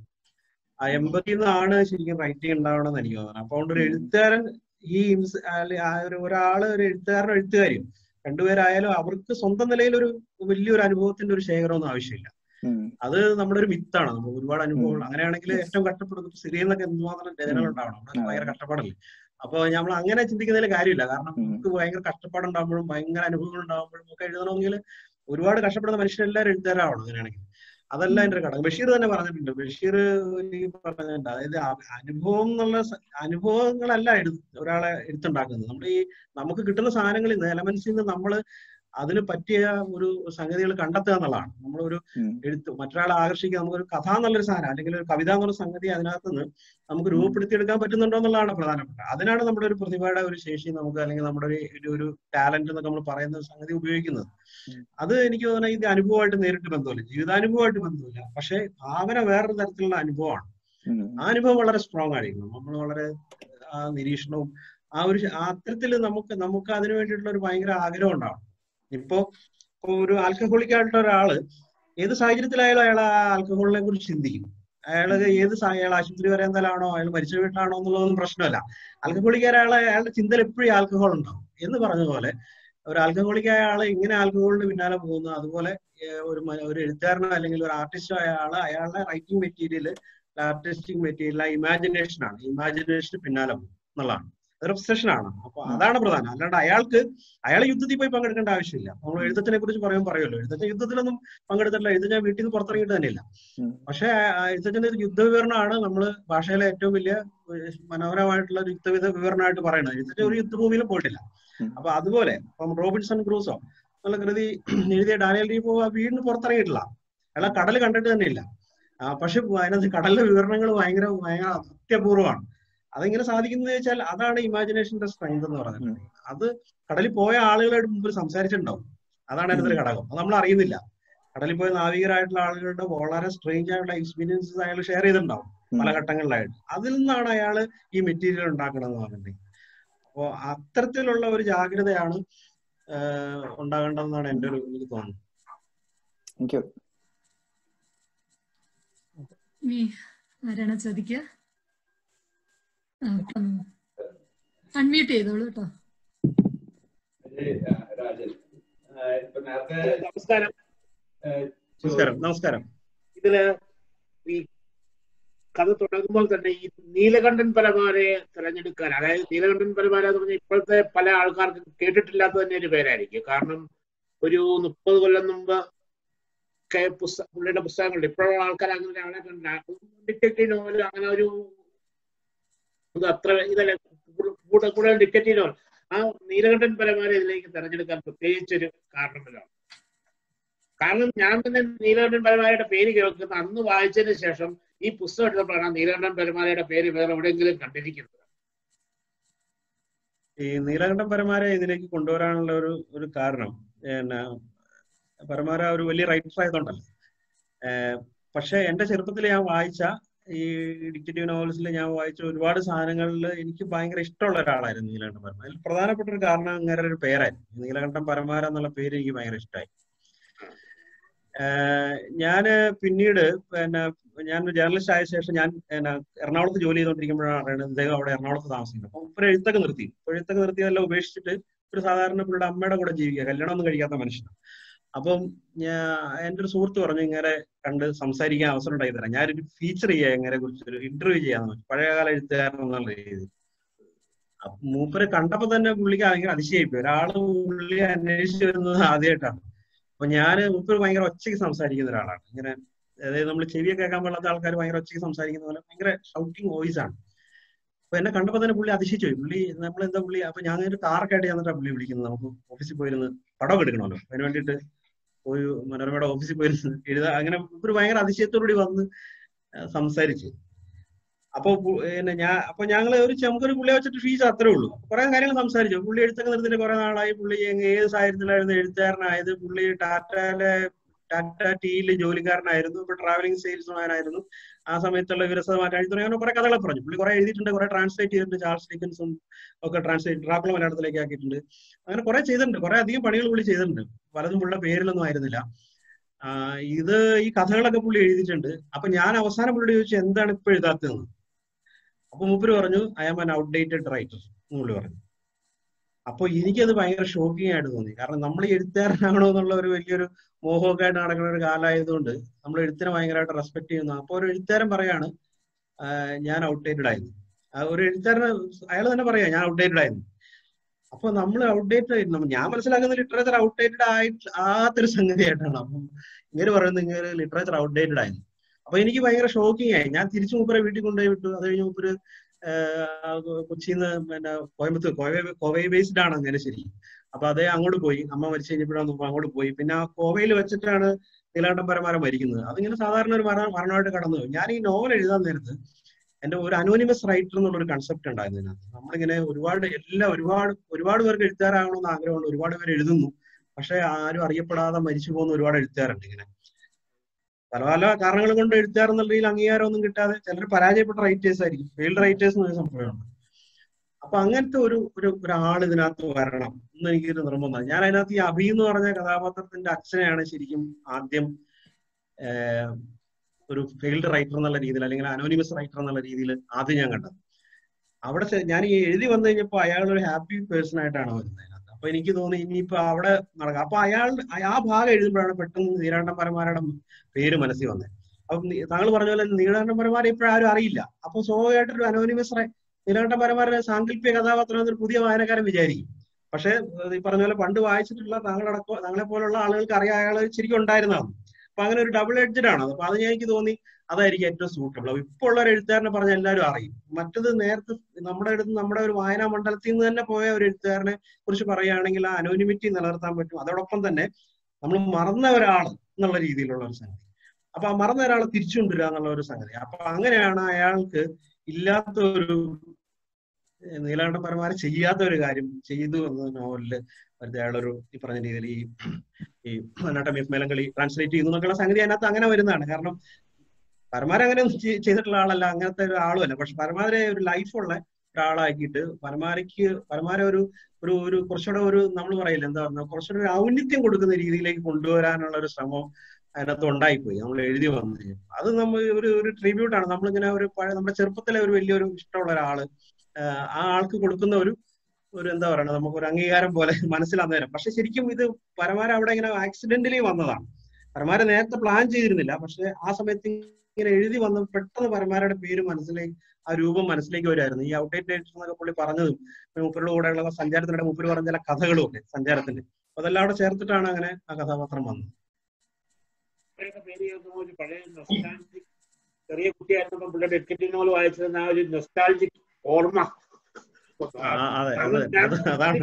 ആ എമ്പതി നിന്നാണ് ശരിക്കും റൈറ്റിംഗ് ഉണ്ടാവണമെന്ന് എനിക്ക് തോന്നുന്നത് അപ്പൊ അതുകൊണ്ട് ഒരു എഴുത്തുകാരൻ ഈ ഇൻസ് അല്ലെ- ആ ഒരു ഒരാള് ഒരു എഴുത്തുകാരനും എഴുത്തുകാരിയും രണ്ടുപേരായാലും അവർക്ക് സ്വന്തം നിലയിൽ ഒരു വലിയൊരു അനുഭവത്തിന്റെ ഒരു ശേഖരമൊന്നും ആവശ്യമില്ല അത് നമ്മുടെ ഒരു മിത്താണ് നമ്മൾ ഒരുപാട് അനുഭവങ്ങൾ അങ്ങനെയാണെങ്കിൽ ഏറ്റവും കഷ്ടപ്പെടുന്നത് സിറിയിൽ നിന്നൊക്കെ എന്തുമാത്രം രചനകൾ ഉണ്ടാവണം അവിടെ ഭയങ്കര കഷ്ടപ്പാടല്ലേ അപ്പൊ നമ്മൾ അങ്ങനെ ചിന്തിക്കുന്നതിൽ കാര്യമില്ല കാരണം നമുക്ക് ഭയങ്കര കഷ്ടപ്പാടുണ്ടാകുമ്പോഴും ഭയങ്കര അനുഭവങ്ങൾ ഉണ്ടാകുമ്പോഴും ഒക്കെ എഴുതണമെങ്കിൽ ഒരുപാട് കഷ്ടപ്പെടുന്ന മനുഷ്യരെല്ലാവരും എഴുത്തുകാരാവണം അങ്ങനെയാണെങ്കിൽ അതല്ല എന്റെ ഒരു ഘടകം ബഷീർ തന്നെ പറഞ്ഞിട്ടുണ്ട് ബഷീർ ഈ പറഞ്ഞിട്ടുണ്ട് അതായത് അ- അനുഭവം എന്നുള്ള സ- അനുഭവങ്ങളല്ല എഴു ഒരാളെ എഴുത്തുണ്ടാക്കുന്നത് നമ്മൾ ഈ നമുക്ക് കിട്ടുന്ന സാധനങ്ങളിൽ നിന്ന് എലമെന്റ്സിൽ നിന്ന് നമ്മൾ അതിന് പറ്റിയ ഒരു സംഗതികൾ കണ്ടെത്തുക എന്നുള്ളതാണ് നമ്മളൊരു എഴുത്ത് മറ്റൊരാളെ ആകർഷിക്കുക നമുക്കൊരു കഥ എന്നുള്ളൊരു സാധനം അല്ലെങ്കിൽ ഒരു കവിത എന്നുള്ള സംഗതി അതിനകത്ത് നിന്ന് നമുക്ക് രൂപപ്പെടുത്തിയെടുക്കാൻ പറ്റുന്നുണ്ടോ എന്നുള്ളതാണ് പ്രധാനപ്പെട്ട അതിനാണ് നമ്മുടെ ഒരു പ്രതിഭയുടെ ഒരു ശേഷി നമുക്ക് അല്ലെങ്കിൽ നമ്മുടെ ഒരു ഒരു- ഒരു ടാലന്റ് എന്നൊക്കെ നമ്മൾ പറയുന്ന ഒരു സംഗതി ഉപയോഗിക്കുന്നത് അത് എനിക്ക് തോന്നുന്നത് ഇത് അനുഭവമായിട്ട് നേരിട്ട് ബന്ധമില്ല ജീവിതാനുഭവമായിട്ട് ബന്ധമില്ല പക്ഷെ ഭാവന വേറൊരു തരത്തിലുള്ള അനുഭവമാണ് ആ അനുഭവം വളരെ സ്ട്രോങ് ആയിരിക്കണം നമ്മൾ വളരെ ആ നിരീക്ഷണവും ആ ഒരു ശ- ആ അത്തരത്തിൽ നമുക്ക് നമുക്ക് അതിനു വേണ്ടിയിട്ടുള്ള ഒരു ഭയങ്കര ആഗ്രഹം ഉണ്ടാവണം ഇപ്പോ ഇപ്പൊ ഒരു ആൽക്കഹോളിക് ആയിട്ടുള്ള ഒരാള് ഏത് സാഹചര്യത്തിലായാലും അയാൾ ആ ആൽക്കഹോളിനെ കുറിച്ച് ചിന്തിക്കും അയാൾ ഏത് സാ- അയാൾ ആശുപത്രി വരെ എന്തായാലാണോ അയാൾ മരിച്ച വീട്ടിലാണോ എന്നുള്ളതൊന്നും പ്രശ്നമല്ല ആൽക്കഹോളിക് അയാൾ അയാളുടെ ചിന്തയിൽ എപ്പോഴും ആൽക്കഹോൾ ഉണ്ടാവും എന്ന് പറഞ്ഞ പോലെ ഒരു ആൽക്കഹോളിക് ആയ ആള് ഇങ്ങനെ ആൽക്കഹോളിന് പിന്നാലെ പോകുന്നു അതുപോലെ ഏഹ് ഒരു മ- ഒരു എഴുത്തുകാരനോ അല്ലെങ്കിൽ ഒരു ആർട്ടിസ്റ്റോ ആയ ആള് അയാളുടെ റൈറ്റിംഗ് മെറ്റീരിയൽ ആർട്ടിസ്റ്റിക് മെറ്റീരിയൽ ആ ഇമാജിനേഷൻ ആണ് ഇമാജിനേഷന് പിന്നാലെ പോകും എന്നുള്ളതാണ് അതൊരു ഒബ്സഷൻ ആണ് അപ്പൊ അതാണ് പ്രധാനം അല്ലാണ്ട് അയാൾക്ക് അയാൾ യുദ്ധത്തിൽ പോയി പങ്കെടുക്കേണ്ട ആവശ്യമില്ല നമ്മൾ എഴുത്തച്ഛനെ കുറിച്ച് പറയുമ്പോൾ പറയുമല്ലോ എഴുത്തച്ഛൻ യുദ്ധത്തിലൊന്നും പങ്കെടുത്തിട്ടില്ല എഴുത്തച്ഛൻ വീട്ടിൽ നിന്ന് പുറത്തിറങ്ങിയിട്ട് തന്നെയില്ല പക്ഷേ ആ എഴുത്തച്ഛന്റെ ഒരു യുദ്ധവിവരണമാണ് നമ്മൾ ഭാഷയിലെ ഏറ്റവും വലിയ ഏഹ് മനോഹരമായിട്ടുള്ള ഒരു യുദ്ധ വിവരണമായിട്ട് പറയുന്നത് എഴുത്തച്ഛൻ ഒരു യുദ്ധഭൂമിയിലും പോയിട്ടില്ല അപ്പൊ അതുപോലെ ഇപ്പം റോബിൻസൺ ക്രൂസോ എന്നുള്ള കൃതി എഴുതിയ ഡാനിയൽ ഡീപോ ആ വീടിന് പുറത്തിറങ്ങിയിട്ടില്ല അയാൾ കടൽ കണ്ടിട്ട് തന്നെയില്ല ആ, പക്ഷെ അതിനകത്ത് കടലിലെ വിവരണങ്ങൾ ഭയങ്കര ഭയങ്കര അത്യപൂർവമാണ് അതെങ്ങനെ സാധിക്കുന്നത് വെച്ചാൽ അതാണ് ഇമാജിനേഷന്റെ സ്ട്രെങ്ത് എന്ന് പറയുന്നത് അത് കടലിൽ പോയ ആളുകളുടെ മുമ്പിൽ സംസാരിച്ചിട്ടുണ്ടാവും അതാണ് അതിനകത്തൊരു ഘടകം അത് നമ്മൾ അറിയുന്നില്ല കടലിൽ പോയ നാവികരായിട്ടുള്ള ആളുകളുടെ വളരെ സ്ട്രേഞ്ച് ആയിട്ടുള്ള എക്സ്പീരിയൻസസ് അയാൾ ഷെയർ ചെയ്തിട്ടുണ്ടാവും പല ഘട്ടങ്ങളിലായിട്ട് അതിൽ നിന്നാണ് അയാൾ ഈ മെറ്റീരിയൽ ഉണ്ടാക്കണം എന്ന് പറഞ്ഞിട്ടുണ്ടെങ്കിൽ അപ്പോ അത്തരത്തിലുള്ള ഒരു ജാഗ്രതയാണ് ആഹ് ഉണ്ടാകേണ്ടതെന്നാണ് എൻ്റെ ഒരു എനിക്ക് തോന്നുന്നത് താങ്ക് യു ഇനി ആരാണ് ചോദിക്കുക അൺമ്യൂട്ട് ചെയ്തോളൂ കേട്ടോ രാജൻ ആ, ഇപ്പൊ നേരത്തെ നമസ്കാരം നമസ്കാരം നമസ്കാരം ഇതില് ഈ കഥ തുടങ്ങുമ്പോൾ തന്നെ ഈ നീലകണ്ഠൻ പരമാരെ തിരഞ്ഞെടുക്കാൻ അതായത് നീലകണ്ഠൻ പരമാര എന്ന് പറഞ്ഞാൽ ഇപ്പോഴത്തെ പല ആൾക്കാർക്ക് കേട്ടിട്ടില്ലാത്ത തന്നെ ഒരു പേരായിരിക്കും കാരണം ഒരു മുപ്പത് കൊല്ലം മുമ്പ് ഒക്കെ പുസ്തക പുള്ളിയുടെ പുസ്തകങ്ങളുണ്ട് ഇപ്പോഴുള്ള ആൾക്കാർ അങ്ങനെ ഒരാളെ കണ്ട ഡിറ്റക്റ്റീവ് നോവൽ അങ്ങനെ ഒരു ഇത് അത്ര ഇതല്ല കൂടുതൽ കൂടുതൽ ഡിറ്റക്റ്റീവ് നോവൽ ആ നീലകണ്ഠൻ പരമാരെ ഇതിലേക്ക് തെരഞ്ഞെടുക്കാൻ പ്രത്യേകിച്ചൊരു കാരണമില്ലാണ് കാരണം ഞാൻ തന്നെ നീലകണ്ഠൻ പരമാരയുടെ പേര് കേൾക്കുന്ന അന്ന് വായിച്ചതിന് ശേഷം ഈ പുസ്തകം എടുത്തപ്പോഴാണ് നീലകണ്ഠൻ പരമാരയുടെ പേര് വേറെ എവിടെയെങ്കിലും കണ്ടിരിക്കുന്നത് ഈ നീലകണ്ഠൻ പരമാരെ ഇതിലേക്ക് കൊണ്ടുവരാനുള്ള ഒരു ഒരു കാരണം പിന്നെ പരമാര ഒരു വലിയ റൈറ്റർ ആയതുകൊണ്ടല്ല ഏഹ് പക്ഷെ എന്റെ ചെറുപ്പത്തിൽ ഞാൻ വായിച്ച ഈ ഡിക്റ്റേറ്റീവ് നോവൽസിൽ ഞാൻ വായിച്ച ഒരുപാട് സാധനങ്ങളിൽ എനിക്ക് ഭയങ്കര ഇഷ്ടമുള്ള ഒരാളായിരുന്നു നീലകണ്ഠൻ പരമാര അതിൽ പ്രധാനപ്പെട്ട ഒരു കാരണം അങ്ങനെ ഒരു പേരായിരുന്നു നീലകണ്ഠൻ പരമാര എന്നുള്ള പേര് എനിക്ക് ഭയങ്കര ഇഷ്ടമായി ഞാന് പിന്നീട് പിന്നെ ഞാൻ ജേർണലിസ്റ്റ് ആയ ശേഷം ഞാൻ പിന്നെ എറണാകുളത്ത് ജോലി ചെയ്തുകൊണ്ടിരിക്കുമ്പോഴാണ് അറിയുന്നത് ഇദ്ദേഹം അവിടെ എറണാകുളത്ത് താമസിക്കുന്നത് അപ്പൊ ഒരു എഴുത്തൊക്കെ നിർത്തി ഇപ്പൊ എഴുത്തൊക്കെ നിർത്തിയതെല്ലാം ഉപേക്ഷിച്ചിട്ട് ഒരു സാധാരണ പുള്ളിയുടെ അമ്മയുടെ കൂടെ ജീവിക്കുക കല്യാണം ഒന്നും കഴിക്കാത്ത മനുഷ്യൻ അപ്പം ഞാൻ എൻ്റെ ഒരു സുഹൃത്ത് പറഞ്ഞു ഇങ്ങനെ കണ്ട് സംസാരിക്കാൻ അവസരം ഉണ്ടായി തരാം ഞാനൊരു ഫീച്ചർ ചെയ്യാം ഇങ്ങനെ കുറിച്ച് ഒരു ഇന്റർവ്യൂ ചെയ്യാന്ന് വെച്ചു പഴയകാല എഴുത്തുകാരൻ എന്നുള്ള രീതിയിൽ അപ്പൊ മൂപ്പരെ കണ്ടപ്പോ തന്നെ പുള്ളിക്ക് ഭയങ്കര അതിശയായിപ്പോയി ഒരാള് പുള്ളി അന്വേഷിച്ചു വരുന്നത് ആദ്യമായിട്ടാണ് അപ്പൊ ഞാൻ മൂപ്പര് ഭയങ്കര ഒച്ചയ്ക്ക് സംസാരിക്കുന്ന ഒരാളാണ് ഇങ്ങനെ അതായത് നമ്മൾ ചെവിയൊക്കെ കേൾക്കാൻ പാടാത്ത ആൾക്കാർ ഭയങ്കര ഒച്ചയ്ക്ക് സംസാരിക്കുന്ന പോലെ ഭയങ്കര ഷൗട്ടിങ് വോയിസ് ആണ് അപ്പൊ എന്നെ കണ്ടപ്പോ തന്നെ പുള്ളി അതിശയിച്ചു പോയി പുള്ളി നമ്മൾ എന്താ പുള്ളി അപ്പൊ ഞാൻ ഒരു കാറൊക്കെ ആയിട്ട് ചെന്നിട്ടാണ് പുള്ളി വിളിക്കുന്നത് നമുക്ക് ഓഫീസിൽ പോയിരുന്ന് പടമൊക്കെ എടുക്കണമല്ലോ അതിന് വേണ്ടിയിട്ട് ഒരു മനോരമയുടെ ഓഫീസിൽ പോയിരുന്ന് എഴുതാ അങ്ങനെ ഒരു ഭയങ്കര അതിശയത്തോടുകൂടി വന്ന് സംസാരിച്ചു അപ്പൊ പിന്നെ ഞാൻ അപ്പൊ ഞങ്ങൾ ഒരു നമുക്കൊരു പുള്ളിയെ വെച്ചിട്ട് ഫീസ് അത്രേ ഉള്ളൂ കുറെ കാര്യങ്ങൾ സംസാരിച്ചു പുള്ളി എഴുത്തൊക്കെ നിർത്തിയിട്ട് കുറെ നാളായി പുള്ളി ഏത് സാഹചര്യത്തിലായിരുന്നു എഴുത്തുകാരനായത് പുള്ളി ടാറ്റയിലെ ടാറ്റ ടീയിലെ ജോലിക്കാരനായിരുന്നു ഇപ്പൊ ട്രാവലിംഗ് സെയിൽസ്മാനായിരുന്നു ആ സമയത്തുള്ള വിരസമായിട്ട് എഴുതി അങ്ങനെ കുറെ കഥകളെ പറഞ്ഞു പുള്ളി കുറെ എഴുതിയിട്ടുണ്ട് കുറെ ട്രാൻസ്ലേറ്റ് ചെയ്തിട്ടുണ്ട് ചാൾസ് ഡിക്കൻസും ഒക്കെ ട്രാൻസ്ലേറ്റ് ഡ്രാക്കുള മലയാളത്തിലേക്ക് ആക്കിയിട്ടുണ്ട് അങ്ങനെ കുറെ ചെയ്തിട്ടുണ്ട് കുറെ അധികം പണികൾ പുള്ളി ചെയ്തിട്ടുണ്ട് പലതും പുള്ളിയുടെ പേരിലൊന്നും ആയിരുന്നില്ല ഇത് ഈ കഥകളൊക്കെ പുള്ളി എഴുതിയിട്ടുണ്ട് അപ്പൊ ഞാൻ അവസാനം പുള്ളിയോട് ചോദിച്ചു എന്താണ് ഇപ്പൊ എഴുതാത്തതെന്ന് അപ്പൊ മൂപ്പര് പറഞ്ഞു I am an outdated writer എന്ന് പുള്ളി പറഞ്ഞു അപ്പൊ എനിക്കത് ഭയങ്കര ഷോക്കിംഗ് ആയിട്ട് തോന്നി കാരണം നമ്മൾ എഴുത്തുകാരനാണോ എന്നുള്ള ഒരു വലിയൊരു മോഹമൊക്കെ ആയിട്ട് നടക്കുന്ന ഒരു കാലമായതുകൊണ്ട് നമ്മൾ എഴുത്തിനെ ഭയങ്കരമായിട്ട് റെസ്പെക്ട് ചെയ്യുന്നു അപ്പൊ ഒരു എഴുത്തുകാരൻ പറയാണ് ഞാൻ ഔട്ട്ഡേറ്റഡ് ആയിരുന്നു ഒരു എഴുത്തുകാരന് അയാൾ തന്നെ പറയാ ഞാൻ ഔട്ട്ഡേറ്റഡ് ആയിരുന്നു അപ്പൊ നമ്മൾ ഔട്ട്ഡേറ്റഡ് ആയിരുന്നു ഞാൻ മനസ്സിലാക്കുന്ന ലിറ്ററേച്ചർ ഔട്ട്ഡേറ്റഡ് ആയിട്ട് ആത്തൊരു സംഗതിയായിട്ടാണ് അപ്പം ഇങ്ങനെ പറയുന്നത് ഇങ്ങനെ ലിറ്ററേച്ചർ ഔട്ട്ഡേറ്റഡ് ആയിരുന്നു അപ്പൊ എനിക്ക് ഭയങ്കര ഷോക്കിംഗ് ആയി ഞാൻ തിരിച്ചു മൂപ്പരെ വീട്ടിൽ കൊണ്ടുപോയി വിട്ടു അത് കഴിഞ്ഞ് മൂപ്പര് കൊച്ചിയിൽ നിന്ന് പിന്നെ കോയമ്പത്തൂർ കോവൈ കോവൈ ബേസ്ഡ് ആണ് അങ്ങനെ ശരി അപ്പൊ അതേ അങ്ങോട്ട് പോയി അമ്മ മരിച്ചു കഴിഞ്ഞപ്പോഴാണ് അങ്ങോട്ട് പോയി പിന്നെ ആ കോവയിൽ വെച്ചിട്ടാണ് നീലാണ്ടം പരമാരം മരിക്കുന്നത് അതിങ്ങനെ സാധാരണ ഒരു മരണ മരണമായിട്ട് കടന്നു ഞാൻ ഈ നോവൽ എഴുതാൻ നേരത്ത് എന്റെ ഒരു അനോണിമസ് റൈറ്റർ എന്നുള്ള ഒരു കൺസെപ്റ്റ് ഉണ്ടായിരുന്നു ഇതിനകത്ത് നമ്മളിങ്ങനെ ഒരുപാട് എല്ലാ ഒരുപാട് ഒരുപാട് പേർക്ക് എഴുത്തുകാരാകണമെന്ന് ആഗ്രഹമുണ്ട് ഒരുപാട് പേര് എഴുതുന്നു പക്ഷെ ആരും അറിയപ്പെടാതെ മരിച്ചു പോകുന്ന ഒരുപാട് എഴുത്തുകാരുണ്ട് ഇങ്ങനെ പല പല കാരണങ്ങൾ കൊണ്ട് എഴുത്തുകാർ എന്നുള്ള രീതിയിൽ അംഗീകാരമൊന്നും കിട്ടാതെ ചിലർ പരാജയപ്പെട്ട റൈറ്റേഴ്സ് ആയിരിക്കും ഫെയിൽഡ് റൈറ്റേഴ്സ് എന്നൊരു സംഭവമുണ്ട് അപ്പൊ അങ്ങനത്തെ ഒരു ഒരു ഒരാൾ ഇതിനകത്ത് വരണം എന്ന് എനിക്കൊരു നിർബന്ധം ഞാൻ അതിനകത്ത് ഈ അഭി എന്ന് പറഞ്ഞ കഥാപാത്രത്തിന്റെ അച്ഛനെയാണ് ശരിക്കും ആദ്യം ഒരു ഫെയിൽഡ് റൈറ്റർ എന്നുള്ള രീതിയിൽ അല്ലെങ്കിൽ അനോണിമസ് റൈറ്റർ എന്നുള്ള രീതിയിൽ ആദ്യം ഞാൻ കണ്ടത് അവിടെ ഞാൻ ഈ എഴുതി വന്നു കഴിഞ്ഞപ്പോൾ അയാൾ ഒരു ഹാപ്പി പേഴ്സൺ ആയിട്ടാണ് വരുന്നത് അതിനകത്ത് അപ്പൊ എനിക്ക് തോന്നി ഇനിയിപ്പോ അവിടെ നടക്കാം അപ്പൊ അയാൾ ആ ഭാഗം എഴുതുമ്പോഴാണ് പെട്ടെന്ന് നീരാണ്ടന്മാരന്മാരുടെ പേര് മനസ്സിൽ വന്നത് അപ്പൊ താങ്കൾ പറഞ്ഞ പോലെ നീരാണ്ടന്മാരന്മാരെ ഇപ്പോഴാരും അറിയില്ല അപ്പൊ സ്വാഭാവികമായിട്ടൊരു അനോണിമസ് നീരാണ്ടന്മാരന്മാരുടെ സാങ്കല്പിക കഥാപാത്രം എന്നൊരു പുതിയ വായനക്കാരൻ വിചാരിക്കും പക്ഷെ ഈ പറഞ്ഞ പോലെ പണ്ട് വായിച്ചിട്ടുള്ള താങ്കളടക്കം താങ്കളെ പോലുള്ള ആളുകൾക്ക് അറിയാം അയാൾ ശരിക്കും ഉണ്ടായിരുന്നതാണ് അപ്പൊ അങ്ങനെ ഒരു ഡബിൾ എഡ്ജഡ് ആണ് അപ്പൊ അത് എനിക്ക് തോന്നി അതായിരിക്കും ഏറ്റവും സൂട്ടബിൾ അപ്പൊ ഇപ്പോൾ ഉള്ള ഒരു എഴുത്തുകാരനെ പറഞ്ഞ എല്ലാവരും അറിയും മറ്റത് നേരത്തെ നമ്മുടെ അടുത്ത് നമ്മുടെ ഒരു വായനാ മണ്ഡലത്തിൽ നിന്ന് തന്നെ പോയ ഒരു എഴുത്തുകാരനെ കുറിച്ച് പറയുകയാണെങ്കിൽ ആ അനോനിമിറ്റി നിലനിർത്താൻ പറ്റും അതോടൊപ്പം തന്നെ നമ്മൾ മറന്ന ഒരാൾ എന്നുള്ള രീതിയിലുള്ള ഒരു സംഗതി അപ്പൊ ആ മറന്ന ഒരാളെ തിരിച്ചു കൊണ്ടുവരിക എന്നുള്ള ഒരു സംഗതി അപ്പൊ അങ്ങനെയാണ് അയാൾക്ക് ഇല്ലാത്ത ഒരു നീലാണ്ട പരമാരെ ചെയ്യാത്ത ഒരു കാര്യം ചെയ്തു എന്ന നോവലില് അയാളൊരു ഈ പറഞ്ഞ രീതിയിൽ ഈ ഈ അനാട്ടമി ഓഫ് മേലങ്കളി ട്രാൻസ്ലേറ്റ് ചെയ്യുന്നു എന്നൊക്കെയുള്ള സംഗതി അതിനകത്ത് അങ്ങനെ വരുന്നതാണ് കാരണം പരമാരെ അങ്ങനെ ചെയ്തിട്ടുള്ള ആളല്ല അങ്ങനത്തെ ഒരു ആളുമല്ല പക്ഷെ പരമാരെ ഒരു ലൈഫുള്ള ഒരാളാക്കിയിട്ട് പരമാരയ്ക്ക് പരമാര ഒരു ഒരു ഒരു കുറച്ചുകൂടെ ഒരു നമ്മൾ പറയില്ല എന്താ പറഞ്ഞ കുറച്ചുകൂടെ ഒരു ഔന്നിത്യം കൊടുക്കുന്ന രീതിയിലേക്ക് കൊണ്ടുവരാനുള്ള ഒരു ശ്രമം അതിനകത്ത് ഉണ്ടായിപ്പോയി നമ്മൾ എഴുതി വന്നു അത് നമ്മൾ ഒരു ഒരു ട്രിബ്യൂട്ടാണ് നമ്മളിങ്ങനെ ഒരു പഴയ നമ്മുടെ ചെറുപ്പത്തിലെ ഒരു വലിയൊരു ഇഷ്ടമുള്ള ഒരാള് ആ ആൾക്ക് കൊടുക്കുന്ന ഒരു ഒരു എന്താ പറയുക നമുക്ക് ഒരു അംഗീകാരം പോലെ മനസ്സിലാന്നേരം പക്ഷെ ശരിക്കും ഇത് പരമാര അവിടെ ഇങ്ങനെ ആക്സിഡന്റലി വന്നതാണ് പരമാര നേരത്തെ പ്ലാൻ ചെയ്തിരുന്നില്ല പക്ഷെ ആ സമയത്ത് ഇങ്ങനെ എഴുതി വന്ന് പെട്ടെന്ന് പരമാരയുടെ പേര് മനസ്സിലേക്ക് ആ രൂപം മനസ്സിലേക്ക് വരുമായിരുന്നു ഈ ഔട്ട്ഡേറ്റ് എന്നൊക്കെ പുള്ളി പറഞ്ഞതും മുപ്പരുടെ കൂടെയുള്ള സഞ്ചാരത്തിനിടെ മുപ്പര് പറഞ്ഞ ചില കഥകളും ഒക്കെ സഞ്ചാരത്തിന്റെ അപ്പൊ അതെല്ലാം അവിടെ ചേർത്തിട്ടാണ് അങ്ങനെ ആ കഥാപാത്രം വന്നത് പേര് കേൾക്കുമ്പോൾ ഒരു പഴയ നൊസ്റ്റാൾജിക് ചെറിയ കുട്ടിയായിരുന്നപ്പോൾ പുള്ളിയുടെ ഡിക്കറ്റ് നോവൽ വായിച്ചിരുന്ന ആ ഒരു നൊസ്റ്റാൾജിക് ഓർമ്മ അതെ അതെ അതാണ്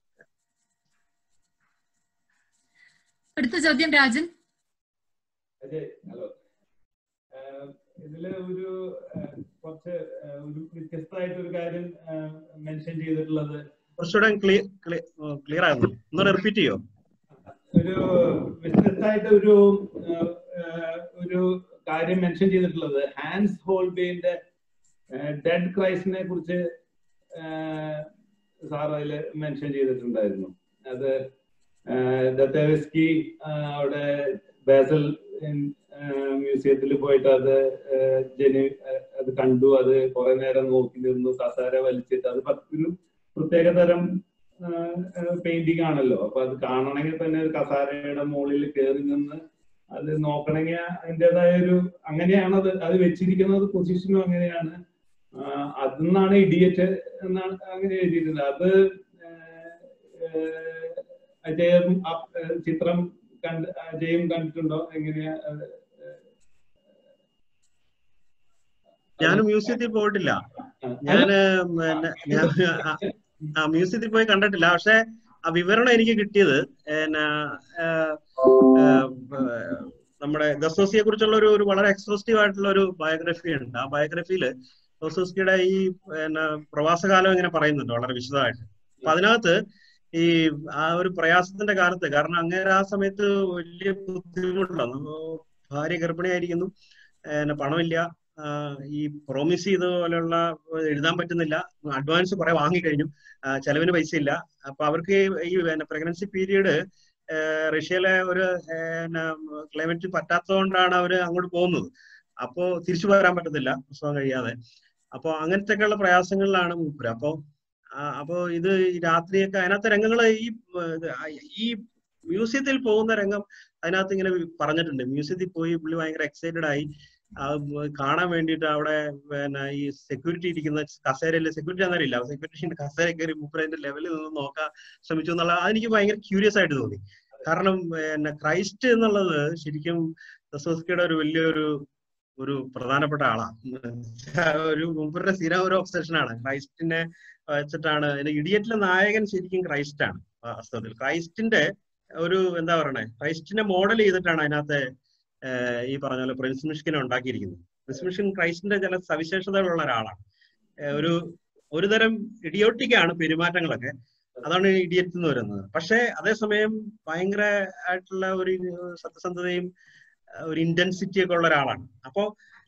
അടുത്ത ചോദ്യം രാജൻ അതെ ഹലോ ഇതില് ഒരു കുറച്ച് ഒരു വ്യത്യസ്തമായിട്ട് ഒരു കാര്യം മെൻഷൻ ചെയ്തിട്ടുള്ളത് കുറച്ചുകൂടെ ക്ലിയർ ആകുന്നു ഒന്ന് റിപ്പീറ്റ് ചെയ്യോ ഒരു വ്യത്യസ്തമായിട്ട് ഒരു ഒരു കാര്യം മെൻഷൻ ചെയ്തിട്ടുള്ളത് ഹാൻസ് ഹോൾബെയിന്റെ ഡെഡ് ക്രൈസിനെ കുറിച്ച് സാർ അതിൽ മെൻഷൻ ചെയ്തിട്ടുണ്ടായിരുന്നു അത് ദത്തേവസ്കി അവിടെ ബാസൽ മ്യൂസിയത്തിൽ പോയിട്ട് അത് ഏഹ്, ജന ഏഹ്, അത് കണ്ടു അത് കുറെ നേരം നോക്കി നിന്നു കസാര വലിച്ചിട്ട് അത് പ- ഒരു പ്രത്യേക തരം പെയിന്റിംഗ് ആണല്ലോ അപ്പൊ അത് കാണണമെങ്കിൽ തന്നെ ഒരു കസാരയുടെ മുകളിൽ കയറി നിന്ന് അത് നോക്കണമെങ്കിൽ അതിൻ്റെതായ ഒരു അങ്ങനെയാണ് അത് അത് വെച്ചിരിക്കുന്നത് പൊസിഷനും അങ്ങനെയാണ് ആഹ് അതിന്നാണ് ഇഡിയറ്റ് എന്നാണ് അങ്ങനെ എഴുതിയിരുന്നത് അത് ഏഹ്, അജയം ആ- ഏഹ് ചിത്രം കണ്ട് അജയും കണ്ടിട്ടുണ്ടോ എങ്ങനെയാ അത് ഞാൻ മ്യൂസിയത്തിൽ പോയിട്ടില്ല ഞാന് പിന്നെ ഞാൻ ആ- ആ മ്യൂസിയത്തിൽ പോയി കണ്ടിട്ടില്ല പക്ഷെ ആ വിവരണം എനിക്ക് കിട്ടിയത് പിന്നെ ആ, ആ, നമ്മുടെ ദസോസിയെ കുറിച്ചുള്ള ഒരു ഒരു വളരെ എക്സ്പോസ്റ്റീവ് ആയിട്ടുള്ള ഒരു ബയോഗ്രഫി ഉണ്ട് ആ ബയോഗ്രഫിയിൽ ദസോസ്കിയുടെ ഈ പിന്നെ പ്രവാസകാലം ഇങ്ങനെ പറയുന്നുണ്ട് വളരെ വിശദമായിട്ട് അപ്പൊ അതിനകത്ത് ഈ ആ ഒരു പ്രയാസത്തിന്റെ കാലത്ത് കാരണം അങ്ങനെ ആ സമയത്ത് വലിയ ബുദ്ധിമുട്ടാണ് ഭാര്യ ഗർഭിണിയായിരിക്കുന്നു പിന്നെ പണമില്ല ആ, ഈ പ്രോമിസ് ചെയ്ത പോലെയുള്ള എഴുതാൻ പറ്റുന്നില്ല അഡ്വാൻസ് കുറെ വാങ്ങിക്കഴിഞ്ഞു ആ, ചെലവിന് പൈസ ഇല്ല അപ്പൊ അവർക്ക് ഈ പ്രഗ്നൻസി പീരീഡ് റഷ്യയിലെ ഒരു ക്ലൈമറ്റ് പറ്റാത്തതുകൊണ്ടാണ് അവര് അങ്ങോട്ട് പോകുന്നത് അപ്പോ തിരിച്ചു വരാൻ പറ്റത്തില്ല പ്രസവം കഴിയാതെ അപ്പൊ അങ്ങനത്തെയൊക്കെയുള്ള പ്രയാസങ്ങളിലാണ് മൂപ്പര് അപ്പൊ ആ, അപ്പൊ ഇത് ഈ രാത്രിയൊക്കെ അതിനകത്തെ രംഗങ്ങൾ ഈ ഏർ, ഇത് ആ, ഈ മ്യൂസിയത്തിൽ പോകുന്ന രംഗം അതിനകത്ത് ഇങ്ങനെ പറഞ്ഞിട്ടുണ്ട് മ്യൂസിയത്തിൽ പോയി പുള്ളി ഭയങ്കര എക്സൈറ്റഡ് ആയി ആ, ഉം, കാണാൻ വേണ്ടിയിട്ട് അവിടെ പിന്നെ ഈ സെക്യൂരിറ്റി ഇരിക്കുന്ന കസേരയിൽ സെക്യൂരിറ്റി എന്നറിയില്ല സെക്യൂരിറ്റി കസേര കയറി മൂപ്പര് അതിന്റെ ലെവലിൽ നിന്ന് നോക്കാൻ ശ്രമിച്ചു എന്നുള്ള അതെനിക്ക് ഭയങ്കര ക്യൂരിയസ് ആയിട്ട് തോന്നി കാരണം പിന്നെ ക്രൈസ്റ്റ് എന്നുള്ളത് ശരിക്കും ദസോസ്കിയുടെ ഒരു വലിയൊരു ഒരു പ്രധാനപ്പെട്ട ആളാണ് ഒരു മൂപ്പരുടെ സ്ഥിരം ഒരു ഒബ്സെഷൻ ആണ് ക്രൈസ്റ്റിനെ വെച്ചിട്ടാണ് ഇഡിയറ്റിലെ നായകൻ ശരിക്കും ക്രൈസ്റ്റ് ആണ് വാസ്തവത്തിൽ ക്രൈസ്റ്റിന്റെ ഒരു എന്താ പറയണേ ക്രൈസ്റ്റിനെ മോഡൽ ചെയ്തിട്ടാണ് അതിനകത്തെ ഏഹ് ഈ പറഞ്ഞ പോലെ പ്രിൻസ് മിഷ്കിനെ ഉണ്ടാക്കിയിരിക്കുന്നത് പ്രിൻസ് മിഷ്കിൻ ക്രൈസ്റ്റിന്റെ ചില സവിശേഷതകളുള്ള ഒരാളാണ് ഏഹ് ഒരു ഒരു തരം ഇഡിയോട്ടിക്കാണ് പെരുമാറ്റങ്ങളൊക്കെ അതാണ് ഇഡിയറ്റ് എന്ന് പറയുന്നത് പക്ഷേ അതേസമയം ഭയങ്കര ആയിട്ടുള്ള ഒരു സത്യസന്ധതയും അഹ് ഒരു ഇന്റൻസിറ്റി ഒക്കെ ഉള്ള ഒരാളാണ് അപ്പോ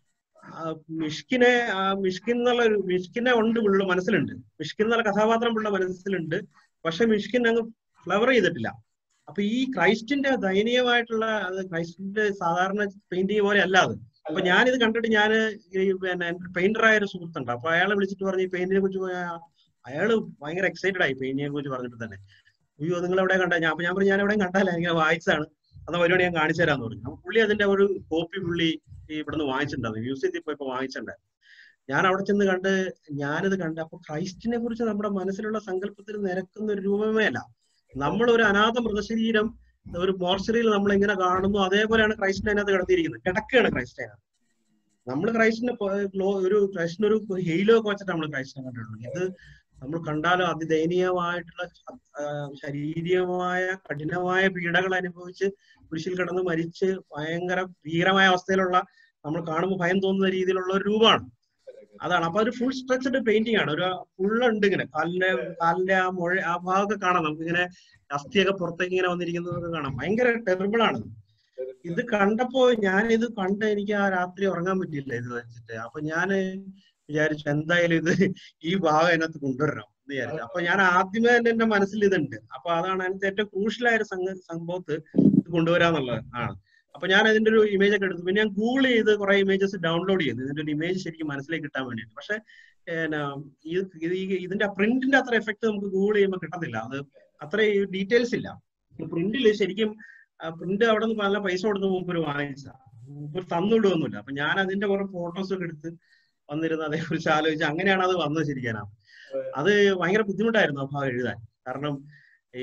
ആ മിഷ്കിനെ ആ മിഷ്കിൻ എന്നുള്ള ഒരു മിഷ്കിനെ ഉണ്ട് പുള്ള മനസ്സിലുണ്ട് മിഷ്കിൻ എന്നുള്ള കഥാപാത്രം പുള്ള മനസ്സിലുണ്ട് പക്ഷെ മിഷ്കിൻ അങ്ങ് ഫ്ലവർ ചെയ്തിട്ടില്ല അപ്പൊ ഈ ക്രൈസ്റ്റിന്റെ ദയനീയമായിട്ടുള്ള അത് ക്രൈസ്റ്റിന്റെ സാധാരണ പെയിന്റിങ് പോലെ അല്ല അത് അപ്പൊ ഞാനിത് കണ്ടിട്ട് ഞാൻ പിന്നെ പെയിന്ററായ ഒരു സുഹൃത്തുണ്ട് അപ്പൊ അയാളെ വിളിച്ചിട്ട് പറഞ്ഞു ഈ പെയിന്റിനെ കുറിച്ച് പോയ- അയാള് ഭയങ്കര എക്സൈറ്റഡ് ആയി പെയിന്റിനെ കുറിച്ച് പറഞ്ഞിട്ട് തന്നെ അയ്യോ നിങ്ങൾ എവിടെ കണ്ട ഞാൻ അപ്പൊ ഞാൻ പറഞ്ഞു ഞാൻ എവിടെയും കണ്ടല്ല ഇങ്ങനെ വായിച്ചാണ് അന്ന് പരിപാടി ഞാൻ കാണിച്ചു തരാന്ന് പറഞ്ഞു അപ്പൊ പുള്ളി അതിന്റെ ഒരു കോപ്പി പുള്ളി ഈ ഇവിടുന്ന് വാങ്ങിച്ചിട്ടുണ്ടായിരുന്നു മ്യൂസിയത്തിൽ പോയപ്പോ വാങ്ങിച്ചിട്ടുണ്ടായിരുന്നു ഞാൻ അവിടെ ചെന്ന് കണ്ട് ഞാനിത് കണ്ട് അപ്പൊ ക്രൈസ്റ്റിനെ കുറിച്ച് നമ്മുടെ മനസ്സിലുള്ള സങ്കല്പത്തിൽ നിരക്കുന്ന ഒരു രൂപമേ അല്ല നമ്മൾ ഒരു അനാഥ മൃതശരീരം ഒരു മോർച്ചറിയിൽ നമ്മൾ എങ്ങനെ കാണുന്നു അതേപോലെയാണ് ക്രൈസ്റ്റിനെ അതിനകത്ത് കിടത്തിയിരിക്കുന്നത് കിടക്കുകയാണ് ക്രൈസ്റ്റ് അതിനകത്ത് നമ്മൾ ക്രൈസ്റ്റിനെ പോ- ഗ്ലോ- ഒരു ക്രൈസ്റ്റിന് ഒരു ഹെയിലോ ഒക്കെ വെച്ചിട്ട് നമ്മൾ ക്രൈസ്റ്റിനെ കണ്ടിട്ടുള്ളൂ ഇത് നമ്മൾ കണ്ടാലും അതിദയനീയമായിട്ടുള്ള ആ, ശാരീരികമായ കഠിനമായ പീഡകൾ അനുഭവിച്ച് കുരിശിൽ കിടന്ന് മരിച്ച് ഭയങ്കര ഭീകരമായ അവസ്ഥയിലുള്ള നമ്മൾ കാണുമ്പോൾ ഭയം തോന്നുന്ന രീതിയിലുള്ള ഒരു രൂപമാണ് അതാണ് അപ്പൊ ഒരു ഫുൾ സ്ട്രെച്ചഡ് പെയിന്റിംഗ് ആണ് ഒരു ഫുൾ ഉണ്ട് ഇങ്ങനെ കാലിന്റെ കാലിന്റെ ആ മുഴ ആ ഭാഗമൊക്കെ കാണാം നമുക്ക് ഇങ്ങനെ അസ്ഥിയൊക്കെ പുറത്തേക്ക് ഇങ്ങനെ വന്നിരിക്കുന്നത് കാണാം ഭയങ്കര ടെറിബിൾ ആണ് ഇത് കണ്ടപ്പോ ഞാൻ ഇത് കണ്ട് എനിക്ക് ആ രാത്രി ഉറങ്ങാൻ പറ്റിയില്ല ഇത് വെച്ചിട്ട് അപ്പൊ ഞാൻ വിചാരിച്ചു എന്തായാലും ഇത് ഈ ഭാഗം അതിനകത്ത് കൊണ്ടുവരണം എന്ന് വിചാരിച്ചു അപ്പൊ ഞാൻ ആദ്യമേ തന്നെ എന്റെ മനസ്സിൽ ഇതുണ്ട് അപ്പൊ അതാണ് അതിനകത്ത് ഏറ്റവും ക്രൂഷ്യലായ ഒരു സംഗ സംഭവത്ത് ഇത് കൊണ്ടുവരാന്നുള്ളത് ആണ് അപ്പൊ ഞാൻ അതിന്റെ ഒരു ഇമേജ് ഒക്കെ എടുത്തു പിന്നെ ഞാൻ ഗൂഗിൾ ചെയ്ത് കുറെ ഇമേജസ് ഡൗൺലോഡ് ചെയ്തു ഇതിന്റെ ഒരു ഇമേജ് ശരിക്കും മനസ്സിലേക്ക് കിട്ടാൻ വേണ്ടിയിട്ട് പക്ഷെ പിന്നെ ഈ ഇത് ഈ- ഇതിന്റെ പ്രിന്റിന്റെ അത്ര എഫക്ട് നമുക്ക് ഗൂഗിൾ ചെയ്യുമ്പോൾ കിട്ടത്തില്ല അത് അത്ര ഡീറ്റെയിൽസ് ഇല്ല പ്രിന്റിൽ ശരിക്കും പ്രിന്റ് അവിടെ നിന്ന് നല്ല പൈസ കൊടുത്ത് മൂപ്പര് വാങ്ങിച്ച മൂപ്പര് തന്നുവിടുവൊന്നുമില്ല അപ്പൊ ഞാൻ അതിന്റെ കുറെ ഫോട്ടോസ് ഒക്കെ എടുത്ത് വന്നിരുന്ന് അതേക്കുറിച്ച് ആലോചിച്ച് അങ്ങനെയാണ് അത് വന്നത് ശരിക്കാനാണ് അത് ഭയങ്കര ബുദ്ധിമുട്ടായിരുന്നു ആ ഭാഗം എഴുതാൻ കാരണം ഈ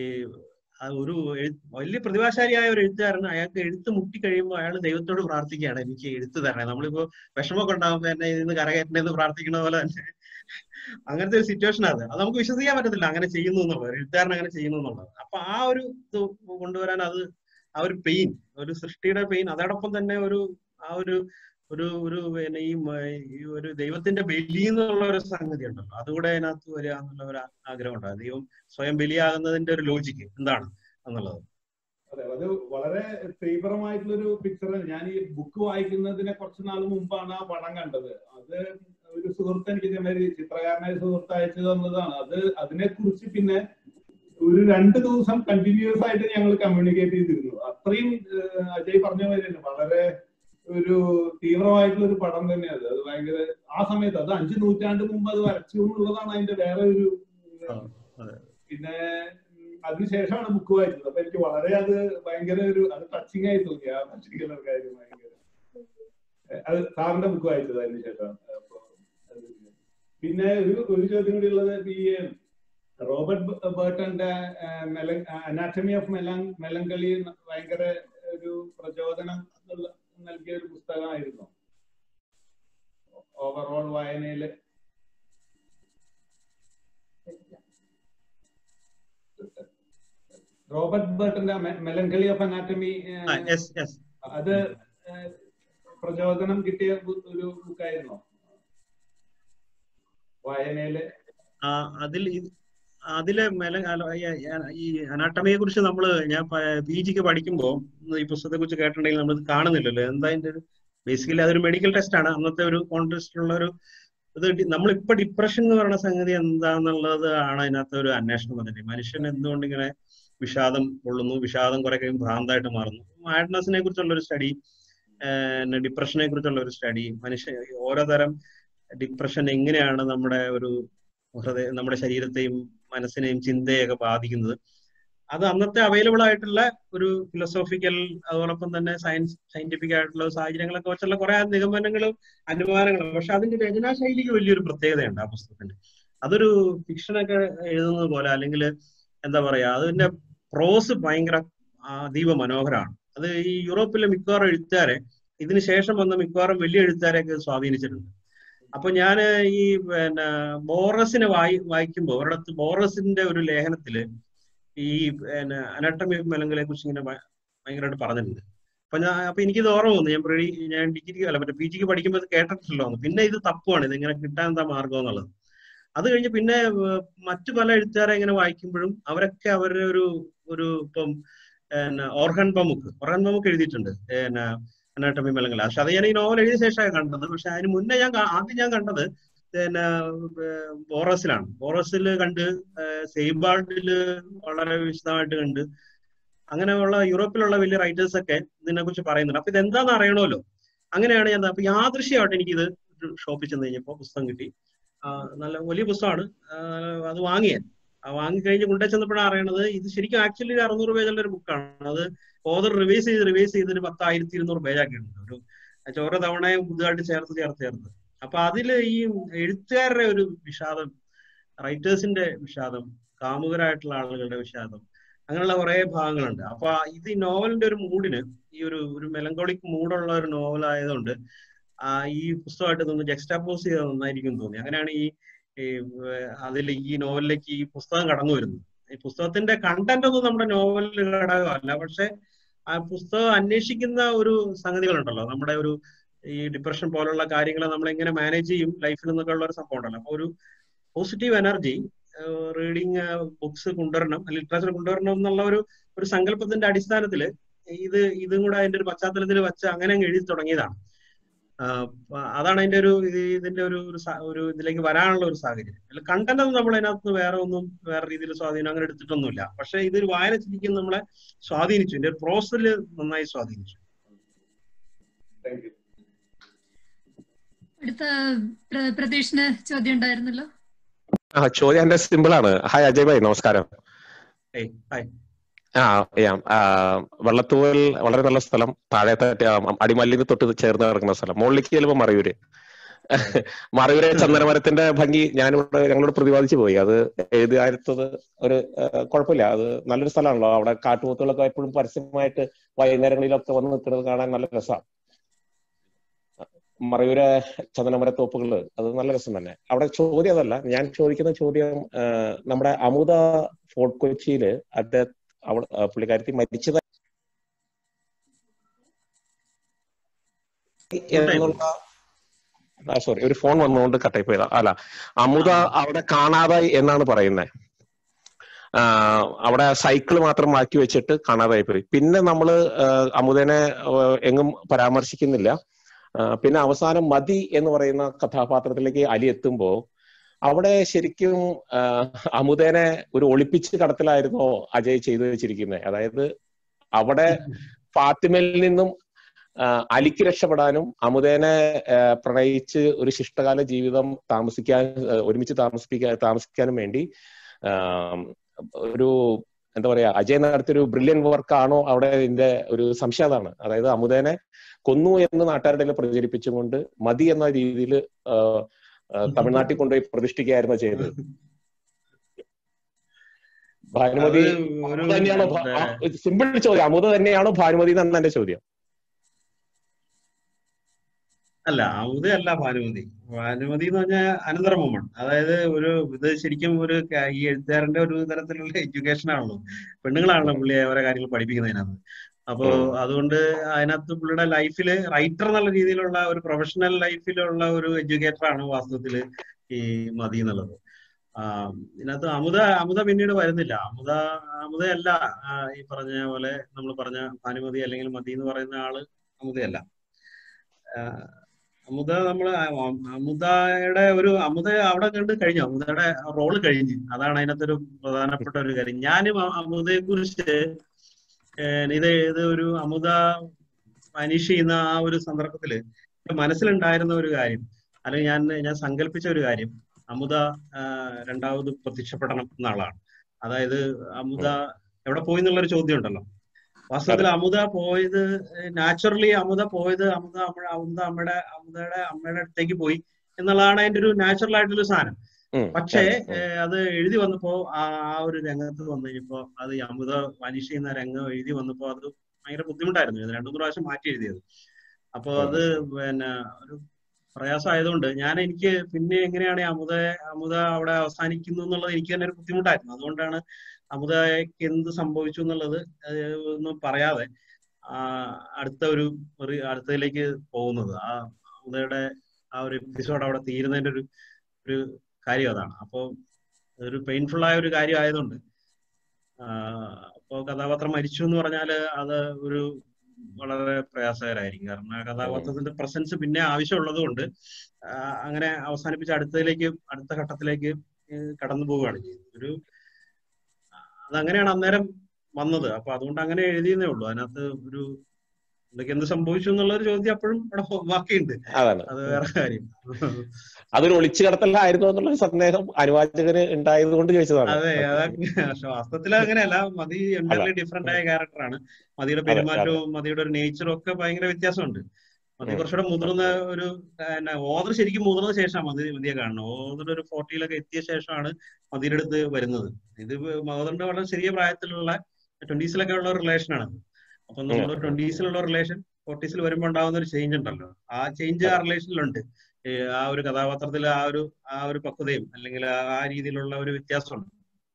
ആ ഒരു എഴു- വലിയ പ്രതിഭാശാലിയായ ഒരു എഴുത്തുകാരൻ അയാൾക്ക് എഴുത്ത് മുട്ടി കഴിയുമ്പോൾ അയാൾ ദൈവത്തോട് പ്രാർത്ഥിക്കുകയാണ് എനിക്ക് എഴുത്ത് തരണേ നമ്മളിപ്പോ വിഷമമൊക്കെ ഉണ്ടാകുമ്പോൾ എന്നെ ഇതിന്ന് കരകയറ്റണേ എന്ന് പ്രാർത്ഥിക്കുന്ന പോലെ തന്നെ അങ്ങനത്തെ ഒരു സിറ്റുവേഷൻ അത് അത് നമുക്ക് വിശ്വസിക്കാൻ പറ്റത്തില്ല അങ്ങനെ ചെയ്യുന്നു എന്നുള്ളത് ഒരു എഴുത്തുകാരൻ അങ്ങനെ ചെയ്യുന്നു എന്നുള്ളത് അപ്പൊ ആ ഒരു ഇത് കൊണ്ടുവരാൻ അത് ആ ഒരു പെയിൻ ഒരു സൃഷ്ടിയുടെ പെയിൻ അതോടൊപ്പം തന്നെ ഒരു ആ ഒരു ഒരു ഒരു പിന്നെ ഈ മ- ഈ ഒരു ദൈവത്തിന്റെ ബലി എന്നുള്ള ഒരു സംഗതി ഉണ്ടല്ലോ അതുകൂടെ അതിനകത്ത് വരിക എന്നുള്ള ഒരു ആഗ്രഹം ഉണ്ടാകും ദൈവം സ്വയം ബലിയാകുന്നതിന്റെ ഒരു ലോജിക്ക് എന്താണ് എന്നുള്ളത് അതെ അത് വളരെ തീവ്രമായിട്ടുള്ള ഒരു പിക്ചർ ഞാൻ ഈ ബുക്ക് വായിക്കുന്നതിനെ കുറച്ച് നാൾ മുമ്പാണ് ആ പടം കണ്ടത് അത് ഒരു സുഹൃത്ത് എനിക്ക് ഇതേമാതിരി ചിത്രകാരനായ സുഹൃത്ത് അയച്ചു തന്നതാണ് അത് അതിനെ കുറിച്ച് പിന്നെ ഒരു രണ്ട് ദിവസം കണ്ടിന്യൂസ് ആയിട്ട് ഞങ്ങൾ കമ്മ്യൂണിക്കേറ്റ് ചെയ്തിരുന്നു അത്രയും ഏഹ്, അജയ് പറഞ്ഞ മാതിരി തന്നെ വളരെ ഒരു തീവ്രമായിട്ടുള്ള ഒരു പടം തന്നെയാണ് അത് ഭയങ്കര ആ സമയത്ത് അത് അഞ്ച് നൂറ്റാണ്ട് മുമ്പ് അത് വരച്ചു എന്നുള്ളതാണ് അതിന്റെ വേറെ ഒരു പിന്നെ ഉം, അതിനുശേഷമാണ് ബുക്ക് വായിച്ചത് അപ്പൊ എനിക്ക് വളരെ അത് ഭയങ്കര ഒരു അത് ടച്ചിങ് ആയി തോന്നി ആ പർട്ടിക്കുലർ കാര്യം ഭയങ്കര ഏഹ്, അത് സാറിന്റെ ബുക്ക് വായിച്ചത് അതിന് ശേഷമാണ് അപ്പൊ അത് പിന്നെ ഒരു ഒരു ചോദ്യം കൂടി ഉള്ളത് ഈ റോബർട്ട് ബ- ബർട്ടന്റെ അനാറ്റമി ഓഫ് മെലൻ മെലങ്കളി ഭയങ്കര ഒരു പ്രചോദനം ഉള്ള- നൽകിയ ഒരു പുസ്തകമായിരുന്നു ഓവറോൾ വായനയില് റോബർട്ട് ബർട്ടന്റെ melancholy of anatomy yes yes അത് ഏഹ്, പ്രചോദനം കിട്ടിയ ബു- ഒരു ബുക്കായിരുന്നോ വായനയില് ആ, അതിൽ ഇത് അതിലെ മെല അല്ല, ഈ- ഈ അനാട്ടമിയെ കുറിച്ച് നമ്മൾ ഞാൻ പി ജിക്ക് പഠിക്കുമ്പോൾ ഈ പുസ്തകത്തെ കുറിച്ച് കേട്ടിട്ടുണ്ടെങ്കിൽ നമ്മൾ ഇത് കാണുന്നില്ലല്ലോ എന്താ അതിന്റെ ഒരു ബേസിക്കലി അതൊരു മെഡിക്കൽ ടെസ്റ്റ് ആണ് അന്നത്തെ ഒരു കോൺടെസ്റ്റിലുള്ള ഒരു ഇത് ഡി- നമ്മളിപ്പോ ഡിപ്രഷൻ എന്ന് പറയുന്ന സംഗതി എന്താന്നുള്ളത് ആണ് അതിനകത്ത് ഒരു അന്വേഷണം വന്നിട്ട് മനുഷ്യൻ എന്തുകൊണ്ട് ഇങ്ങനെ വിഷാദം കൊള്ളുന്നു വിഷാദം കുറെ കഴിയുമ്പോൾ ഭ്രാന്തായിട്ട് മാറുന്നു മാഡ്നസിനെ കുറിച്ചുള്ള ഒരു സ്റ്റഡി ഡിപ്രഷനെ കുറിച്ചുള്ള ഒരു സ്റ്റഡി മനുഷ്യ ഓരോ തരം ഡിപ്രഷൻ എങ്ങനെയാണ് നമ്മുടെ ഒരു ഹൃദയ നമ്മുടെ ശരീരത്തെയും മനസ്സിനെയും ചിന്തയൊക്കെ ബാധിക്കുന്നത് അത് അന്നത്തെ അവൈലബിൾ ആയിട്ടുള്ള ഒരു ഫിലോസോഫിക്കൽ അതോടൊപ്പം തന്നെ സയൻസ് സയന്റിഫിക് ആയിട്ടുള്ള സാഹചര്യങ്ങളൊക്കെ വെച്ചുള്ള കുറെ നിഗമനങ്ങളും അനുമാനങ്ങളും പക്ഷെ അതിന്റെ രചനാ ശൈലിക്ക് വലിയൊരു പ്രത്യേകതയുണ്ട് ആ പുസ്തകത്തിന്റെ അതൊരു ഫിക്ഷനൊക്കെ എഴുതുന്നത് പോലെ അല്ലെങ്കിൽ എന്താ പറയാ അതിന്റെ പ്രോസ് ഭയങ്കര അതീവ മനോഹരമാണ് അത് ഈ യൂറോപ്പിലെ മിക്കവാറും എഴുത്തുകാരെ ഇതിന് ശേഷം വന്ന മിക്കവാറും വലിയ എഴുത്തുകാരെയൊക്കെ സ്വാധീനിച്ചിട്ടുണ്ട് അപ്പൊ ഞാൻ ഈ പിന്നെ ബോറസിനെ വായി വായിക്കുമ്പോൾ ഒരിടത്ത് ബോറസിന്റെ ഒരു ലേഖനത്തില് ഈ പിന്നെ അനാട്ടമി മെലങ്കളെ കുറിച്ച് ഇങ്ങനെ ഭ- ഭയങ്കരമായിട്ട് പറഞ്ഞിട്ടുണ്ട് അപ്പൊ ഞാൻ അപ്പൊ എനിക്കിത് ഓർമ്മ വന്നു ഞാൻ പ്രീ ഞാൻ ഡിഗ്രിക്ക് അല്ല മറ്റേ പി ജിക്ക് പഠിക്കുമ്പോൾ ഇത് കേട്ടിട്ടില്ലോ എന്ന് പിന്നെ ഇത് തപ്പുവാണ് ഇത് ഇങ്ങനെ കിട്ടാൻ എന്താ മാർഗം എന്നുള്ളത് അത് കഴിഞ്ഞ് പിന്നെ ഏർ, മറ്റു പല എഴുത്തുകാരെ ഇങ്ങനെ വായിക്കുമ്പോഴും അവരൊക്കെ അവരുടെ ഒരു ഒരു ഇപ്പം പിന്നെ ഓർഹൻ പമുക്ക് ഓർഹൻ പമുക്ക് എഴുതിയിട്ടുണ്ട് പിന്നെ അനാട്ടമി മെലങ്കല പക്ഷെ അത് ഞാൻ ഈ നോവൽ എഴുതിയ ശേഷമാണ് കണ്ടത് പക്ഷെ അതിന് മുന്നേ ഞാൻ കാ- ആദ്യം ഞാൻ കണ്ടത് പിന്നെ ഏർ, ബോറസിലാണ് ബോറസിൽ കണ്ട് ഏർ, സെയ്ബാൾഡില് വളരെ വിശദമായിട്ട് കണ്ട് അങ്ങനെയുള്ള യൂറോപ്പിലുള്ള വലിയ റൈറ്റേഴ്സ് ഒക്കെ ഇതിനെ കുറിച്ച് പറയുന്നുണ്ട് അപ്പൊ ഇത് എന്താന്ന് അറിയണമല്ലോ അങ്ങനെയാണ് ഞാൻ അപ്പൊ യാദൃശ്യമായിട്ട് എനിക്കിത് ഷോപ്പിൽ ചെന്ന് കഴിഞ്ഞപ്പോൾ പുസ്തകം കിട്ടി ആ, നല്ല വലിയ പുസ്തകമാണ് ആ, അത് വാങ്ങിയ ആ വാങ്ങി കഴിഞ്ഞ് കൊണ്ടു ചെന്നപ്പോഴാണ് അറിയണത് ഇത് ശരിക്കും ആക്ച്വലി ഒരു അറുന്നൂറ് പേജുള്ള ഒരു ബുക്കാണ് അത് ഓതർ റിവൈസ് ചെയ്ത് റിവൈസ് ചെയ്ത് ഒരു പത്തായിരത്തി ഇരുന്നൂറ് പേജാക്കിയിട്ടുണ്ട് ഒരു എന്നുവെച്ചാ ഓരോ തവണയും പുതുതായിട്ട് ചേർത്ത് ചേർത്ത് ചേർത്ത് അപ്പൊ അതില് ഈ എഴുത്തുകാരുടെ ഒരു വിഷാദം റൈറ്റേഴ്സിന്റെ വിഷാദം കാമുകരായിട്ടുള്ള ആളുകളുടെ വിഷാദം അങ്ങനെയുള്ള കുറെ ഭാഗങ്ങളുണ്ട് അപ്പൊ ഇത് ഈ നോവലിന്റെ ഒരു മൂഡിന് ഈ ഒരു ഒരു മെലങ്കോളിക് മൂഡുള്ള ഒരു നോവൽ ആയതുകൊണ്ട് ആ ഈ പുസ്തകമായിട്ട് നിന്ന് ജക്സ്റ്റാപ്പോസ് ചെയ്താൽ നന്നായിരിക്കും എന്ന് തോന്നി അങ്ങനെയാണ് ഈ അതിൽ ഈ നോവലിലേക്ക് ഈ പുസ്തകം കടന്നു വരുന്നത് ഈ പുസ്തകത്തിന്റെ കണ്ടന്റ് ഒന്നും നമ്മുടെ നോവലിൽ ഘടകമല്ല പക്ഷെ ആ പുസ്തകം അന്വേഷിക്കുന്ന ഒരു സംഗതികളുണ്ടല്ലോ നമ്മുടെ ഒരു ഈ ഡിപ്രഷൻ പോലുള്ള കാര്യങ്ങൾ നമ്മൾ എങ്ങനെ മാനേജ് ചെയ്യും ലൈഫിൽ നിന്നൊക്കെ ഉള്ള ഒരു സംഭവം ഉണ്ടല്ലോ അപ്പൊ ഒരു പോസിറ്റീവ് എനർജി റീഡിങ് ബുക്സ് കൊണ്ടുവരണം ലിറ്ററേച്ചർ കൊണ്ടുവരണം എന്നുള്ള ഒരു ഒരു സങ്കല്പത്തിന്റെ അടിസ്ഥാനത്തിൽ ഇത് ഇതും കൂടെ അതിന്റെ ഒരു പശ്ചാത്തലത്തിൽ വെച്ച് അങ്ങനെ അങ്ങ് എഴുതി തുടങ്ങിയതാണ് ആഹ് അതാണ് അതിന്റെ ഒരു ഇത് ഇതിന്റെ ഒരു ഒരു സ- ഒരു ഇതിലേക്ക് വരാനുള്ള ഒരു സാഹചര്യം അല്ല കണ്ടന്റ് ഒന്നും നമ്മൾ അതിനകത്ത് വേറെ ഒന്നും വേറെ രീതിയിൽ സ്വാധീനം അങ്ങനെ എടുത്തിട്ടൊന്നുമില്ല പക്ഷെ ഇതൊരു വായന ശരിക്കും നമ്മളെ സ്വാധീനിച്ചു ഇതിന്റെ പ്രോസസ്സിൽ നന്നായി സ്വാധീനിച്ചു താങ്ക് യു അടുത്ത പ്ര- പ്രതീഷിന് ചോദ്യം ഉണ്ടായിരുന്നല്ലോ ആ ചോദ്യം എന്റെ സിമ്പിൾ ആണ് ഹായ് അജയ് ഭായ് നമസ്കാരം ഏയ് ഹായ് ആ യാ ആ, വെള്ളത്തൂവൽ വളരെ നല്ല സ്ഥലം താഴെ തട്ടി ആ, അടിമല്ലിന് തൊട്ട് ചേർന്ന് കിടക്കുന്ന സ്ഥലം മുകളിലേക്ക് ചിലപ്പോ മറയൂര് മറയൂരെ ചന്ദനമരത്തിന്റെ ഭംഗി ഞാനിവിടെ ഞങ്ങളോട് പ്രതിപാദിച്ചു പോയി അത് എഴുതിയായിരുത്തത് ഒരു ആ, കുഴപ്പമില്ല അത് നല്ലൊരു സ്ഥലമാണല്ലോ അവിടെ കാട്ടുപോത്തുകളൊക്കെ എപ്പോഴും പരസ്യമായിട്ട് വൈകുന്നേരങ്ങളിലൊക്കെ വന്ന് നിൽക്കുന്നത് കാണാൻ നല്ല രസമാണ് മറയൂരെ ചന്ദനമരത്തോപ്പുകള് അത് നല്ല രസം തന്നെ അവിടെ ചോദ്യം അതല്ല ഞാൻ ചോദിക്കുന്ന ചോദ്യം ആ, നമ്മുടെ അമുത ഫോർട്ട് കൊച്ചിയില് അദ്ദേഹം അവിടെ ആ, പുള്ളിക്കാരത്തി മരിച്ചത് എന്നുള്ള സോറി ഒരു ഫോൺ വന്നുകൊണ്ട് കട്ടായി പോയതാ അല്ല അമുത അവിടെ കാണാതായി എന്നാണ് പറയുന്നത് അവിടെ സൈക്കിൾ മാത്രം മാറ്റി വെച്ചിട്ട് കാണാതായി പോയി പിന്നെ നമ്മള് ആ, അമുതനെ ആ, എങ്ങും പരാമർശിക്കുന്നില്ല ആ, പിന്നെ അവസാനം മതി എന്ന് പറയുന്ന കഥാപാത്രത്തിലേക്ക് അലി എത്തുമ്പോ അവിടെ ശരിക്കും ആ, അമുദേനെ ഒരു ഒളിപ്പിച്ച് കടത്തലായിരുന്നോ അജയ് ചെയ്തു വെച്ചിരിക്കുന്നത് അതായത് അവിടെ ഫാത്തിമയിൽ നിന്നും ആ, അലിക്ക് രക്ഷപ്പെടാനും അമുദേനെ ആ, പ്രണയിച്ച് ഒരു ശിഷ്ടകാല ജീവിതം താമസിക്കാൻ ആ, ഒരുമിച്ച് താമസിപ്പിക്കാൻ താമസിക്കാനും വേണ്ടി ആ, ഒരു എന്താ പറയാ അജയ് നടത്തിയൊരു ബ്രില്യൻ വർക്ക് ആണോ അവിടെ ഇതിന്റെ ഒരു സംശയം അതാണ് അതായത് അമുദേനെ കൊന്നു എന്ന് നാട്ടുകാരുടെ ഇടയിൽ പ്രചരിപ്പിച്ചുകൊണ്ട് മതി എന്ന രീതിയിൽ തമിഴ്നാട്ടിൽ കൊണ്ടുപോയി പ്രതിഷ്ഠിക്കുകയായിരുന്നു ചെയ്തത് ഭാനുമതി അത് ഒരു അമുദ തന്നെയാണോ മറ്റേ സിമ്പിൾ ചോദ്യം അമുദ തന്നെയാണോ ഭാനുമതി എന്നാണ് എന്റെ ചോദ്യം അല്ല അമുദയല്ല ഭാനുമതി ഭാനുമതി എന്ന് പറഞ്ഞാൽ അനന്തരമോമൺ അതായത് ഒരു ഇത് ശരിക്കും ഒരു ക- ഈ എഴുത്തുകാരന്റെ ഒരു തരത്തിലുള്ള എഡ്യൂക്കേഷൻ ആണല്ലോ പെണ്ണുങ്ങളാണല്ലോ പുള്ളിയെ ഓരോ കാര്യങ്ങൾ പഠിപ്പിക്കുന്നതിനകത്ത് അപ്പോ അതുകൊണ്ട് അതിനകത്ത് പുള്ളിയുടെ ലൈഫില് റൈറ്റർ എന്നുള്ള രീതിയിലുള്ള ഒരു പ്രൊഫഷണൽ ലൈഫിലുള്ള ഒരു എഡ്യൂക്കേറ്റർ ആണ് വാസ്തവത്തില് ഈ മതി എന്നുള്ളത് ആ, ഇതിനകത്ത് അമുദ അമുദ പിന്നീട് വരുന്നില്ല അമുദ അമുദയല്ല ആ, ഈ പറഞ്ഞ പോലെ നമ്മൾ പറഞ്ഞ ഭാനുമതി അല്ലെങ്കിൽ മതി എന്ന് പറയുന്ന ആള് അമുദയല്ല ആ, അമുദ നമ്മള് അമുദയുടെ ഒരു അമുദ അവിടെ കണ്ട് കഴിഞ്ഞു അമുദയുടെ റോള് കഴിഞ്ഞ് അതാണ് അതിനകത്തൊരു പ്രധാനപ്പെട്ട ഒരു കാര്യം ഞാനും അമുദയെ കുറിച്ച് ഇത് ഇത് ഒരു അമുദ അനീഷ് ചെയ്യുന്ന ആ ഒരു സന്ദർഭത്തില് എന്റെ മനസ്സിലുണ്ടായിരുന്ന ഒരു കാര്യം അല്ലെങ്കിൽ ഞാൻ ഞാൻ സങ്കല്പിച്ച ഒരു കാര്യം അമുദ ആ, രണ്ടാമത് പ്രത്യക്ഷപ്പെടണം എന്ന ആളാണ് അതായത് അമുദ എവിടെ പോയി എന്നുള്ളൊരു ചോദ്യം ഉണ്ടല്ലോ വാസ്തവത്തിൽ അമുദ പോയത് നാച്ചുറലി അമുദ പോയത് അമുദ അമ്മ അമുദ അമ്മയുടെ അമുദയുടെ അമ്മയുടെ അടുത്തേക്ക് പോയി എന്നുള്ളതാണ് അതിന്റെ ഒരു നാച്ചുറൽ ആയിട്ടുള്ള സാധനം ഉം, പക്ഷേ അതെ, ഉം. ഏഹ്, അത് എഴുതി വന്നപ്പോ ആ ആ ഒരു രംഗത്ത് വന്നു കഴിഞ്ഞപ്പോ അത് ഈ അമുദ വനിഷ് ചെയ്യുന്ന രംഗം എഴുതി വന്നപ്പോ അത് ഭയങ്കര ബുദ്ധിമുട്ടായിരുന്നു ഇത് രണ്ടു മൂന്ന് പ്രാവശ്യം മാറ്റി എഴുതിയത് അപ്പൊ അത് പിന്നെ ഒരു പ്രയാസമായതുകൊണ്ട് ഞാൻ എനിക്ക് പിന്നെ എങ്ങനെയാണ് ഈ അമുദ അമുദ അവിടെ അവസാനിക്കുന്നു എന്നുള്ളത് എനിക്ക് തന്നെ ഒരു ബുദ്ധിമുട്ടായിരുന്നു അതുകൊണ്ടാണ് അമുദയ്ക്ക് എന്ത് സംഭവിച്ചു എന്നുള്ളത് ഏഹ്, ഒന്നും പറയാതെ ആ അടുത്ത ഒരു ഒരു അടുത്തതിലേക്ക് പോകുന്നത് ആ അമുദയുടെ ആ ഒരു എപ്പിസോഡ് അവിടെ തീരുന്നതിന്റെ ഒരു ഒരു കാര്യം അതാണ് അപ്പോൾ ഒരു പെയിൻഫുൾ ആയ ഒരു കാര്യം ആയതുകൊണ്ട് അപ്പോൾ കഥാപാത്രം മരിച്ചു എന്ന് പറഞ്ഞാല് അത് ഒരു വളരെ പ്രയാസകരമായിരിക്കും കാരണം ആ കഥാപാത്രത്തിന്റെ പ്രസൻസ് പിന്നെ ആവശ്യമുള്ളത് കൊണ്ട് ആ, അങ്ങനെ അവസാനിപ്പിച്ച് അടുത്തതിലേക്ക് അടുത്ത ഘട്ടത്തിലേക്ക് ഏഹ് കടന്നു പോവുകയാണ് ചെയ്യുന്നത് ഒരു അതങ്ങനെയാണ് അന്നേരം വന്നത് അപ്പൊ അതുകൊണ്ട് അങ്ങനെ എഴുതിയെന്നേ ഉള്ളൂ അതിനകത്ത് ഒരു ഇതൊക്കെ എന്ത് സംഭവിച്ചു എന്നുള്ള ഒരു ചോദ്യം അപ്പോഴും അവിടെ ബാക്കിയുണ്ട് അതാണ് അത് വേറെ കാര്യം അതൊരു ഒളിച്ചു കടത്തലായിരുന്നു എന്നുള്ള ഒരു സന്ദേഹം അനുവാചകന് ഉണ്ടായത് കൊണ്ട് ചോദിച്ചതാണ് അതെ അതൊക്കെ പക്ഷെ വാസ്തവത്തിൽ അങ്ങനെയല്ല മതി എൻറ്റയർലി ഡിഫറെന്റ് ആയ ക്യാരക്ടറാണ് മതിയുടെ അതെ, അതെ. പെരുമാറ്റവും മതിയുടെ ഒരു നേച്ചറും ഒക്കെ ഭയങ്കര വ്യത്യാസമുണ്ട് മതി ഉം. കുറച്ചുകൂടെ മുതിർന്ന ഒരു ഓദർ ശരിക്കും മുതിർന്ന ശേഷമാണ് മതി മതിയെ കാണുന്നത് ഓദർ ഒരു ഫോർട്ടിയിലൊക്കെ എത്തിയ ശേഷമാണ് മതിയുടെ അടുത്ത് വരുന്നത് ഇത് ഓദറിന്റെ വളരെ ചെറിയ പ്രായത്തിലുള്ള ട്വന്റീസിലൊക്കെ ഉള്ള റിലേഷനാണ് അപ്പൊ നമ്മൾ ഉം. ട്വന്റീസിലുള്ള റിലേഷൻ ഫോർട്ടീസിൽ വരുമ്പോൾ ഉണ്ടാകുന്ന ഒരു ചേഞ്ച് ഉണ്ടല്ലോ ആ ചേഞ്ച് ആ റിലേഷനിലുണ്ട് ഈ ആ ഒരു കഥാപാത്രത്തിൽ ആ ഒരു ആ ഒരു പക്വതയും അല്ലെങ്കിൽ ആ- ആ രീതിയിലുള്ള ഒരു വ്യത്യാസമുണ്ട്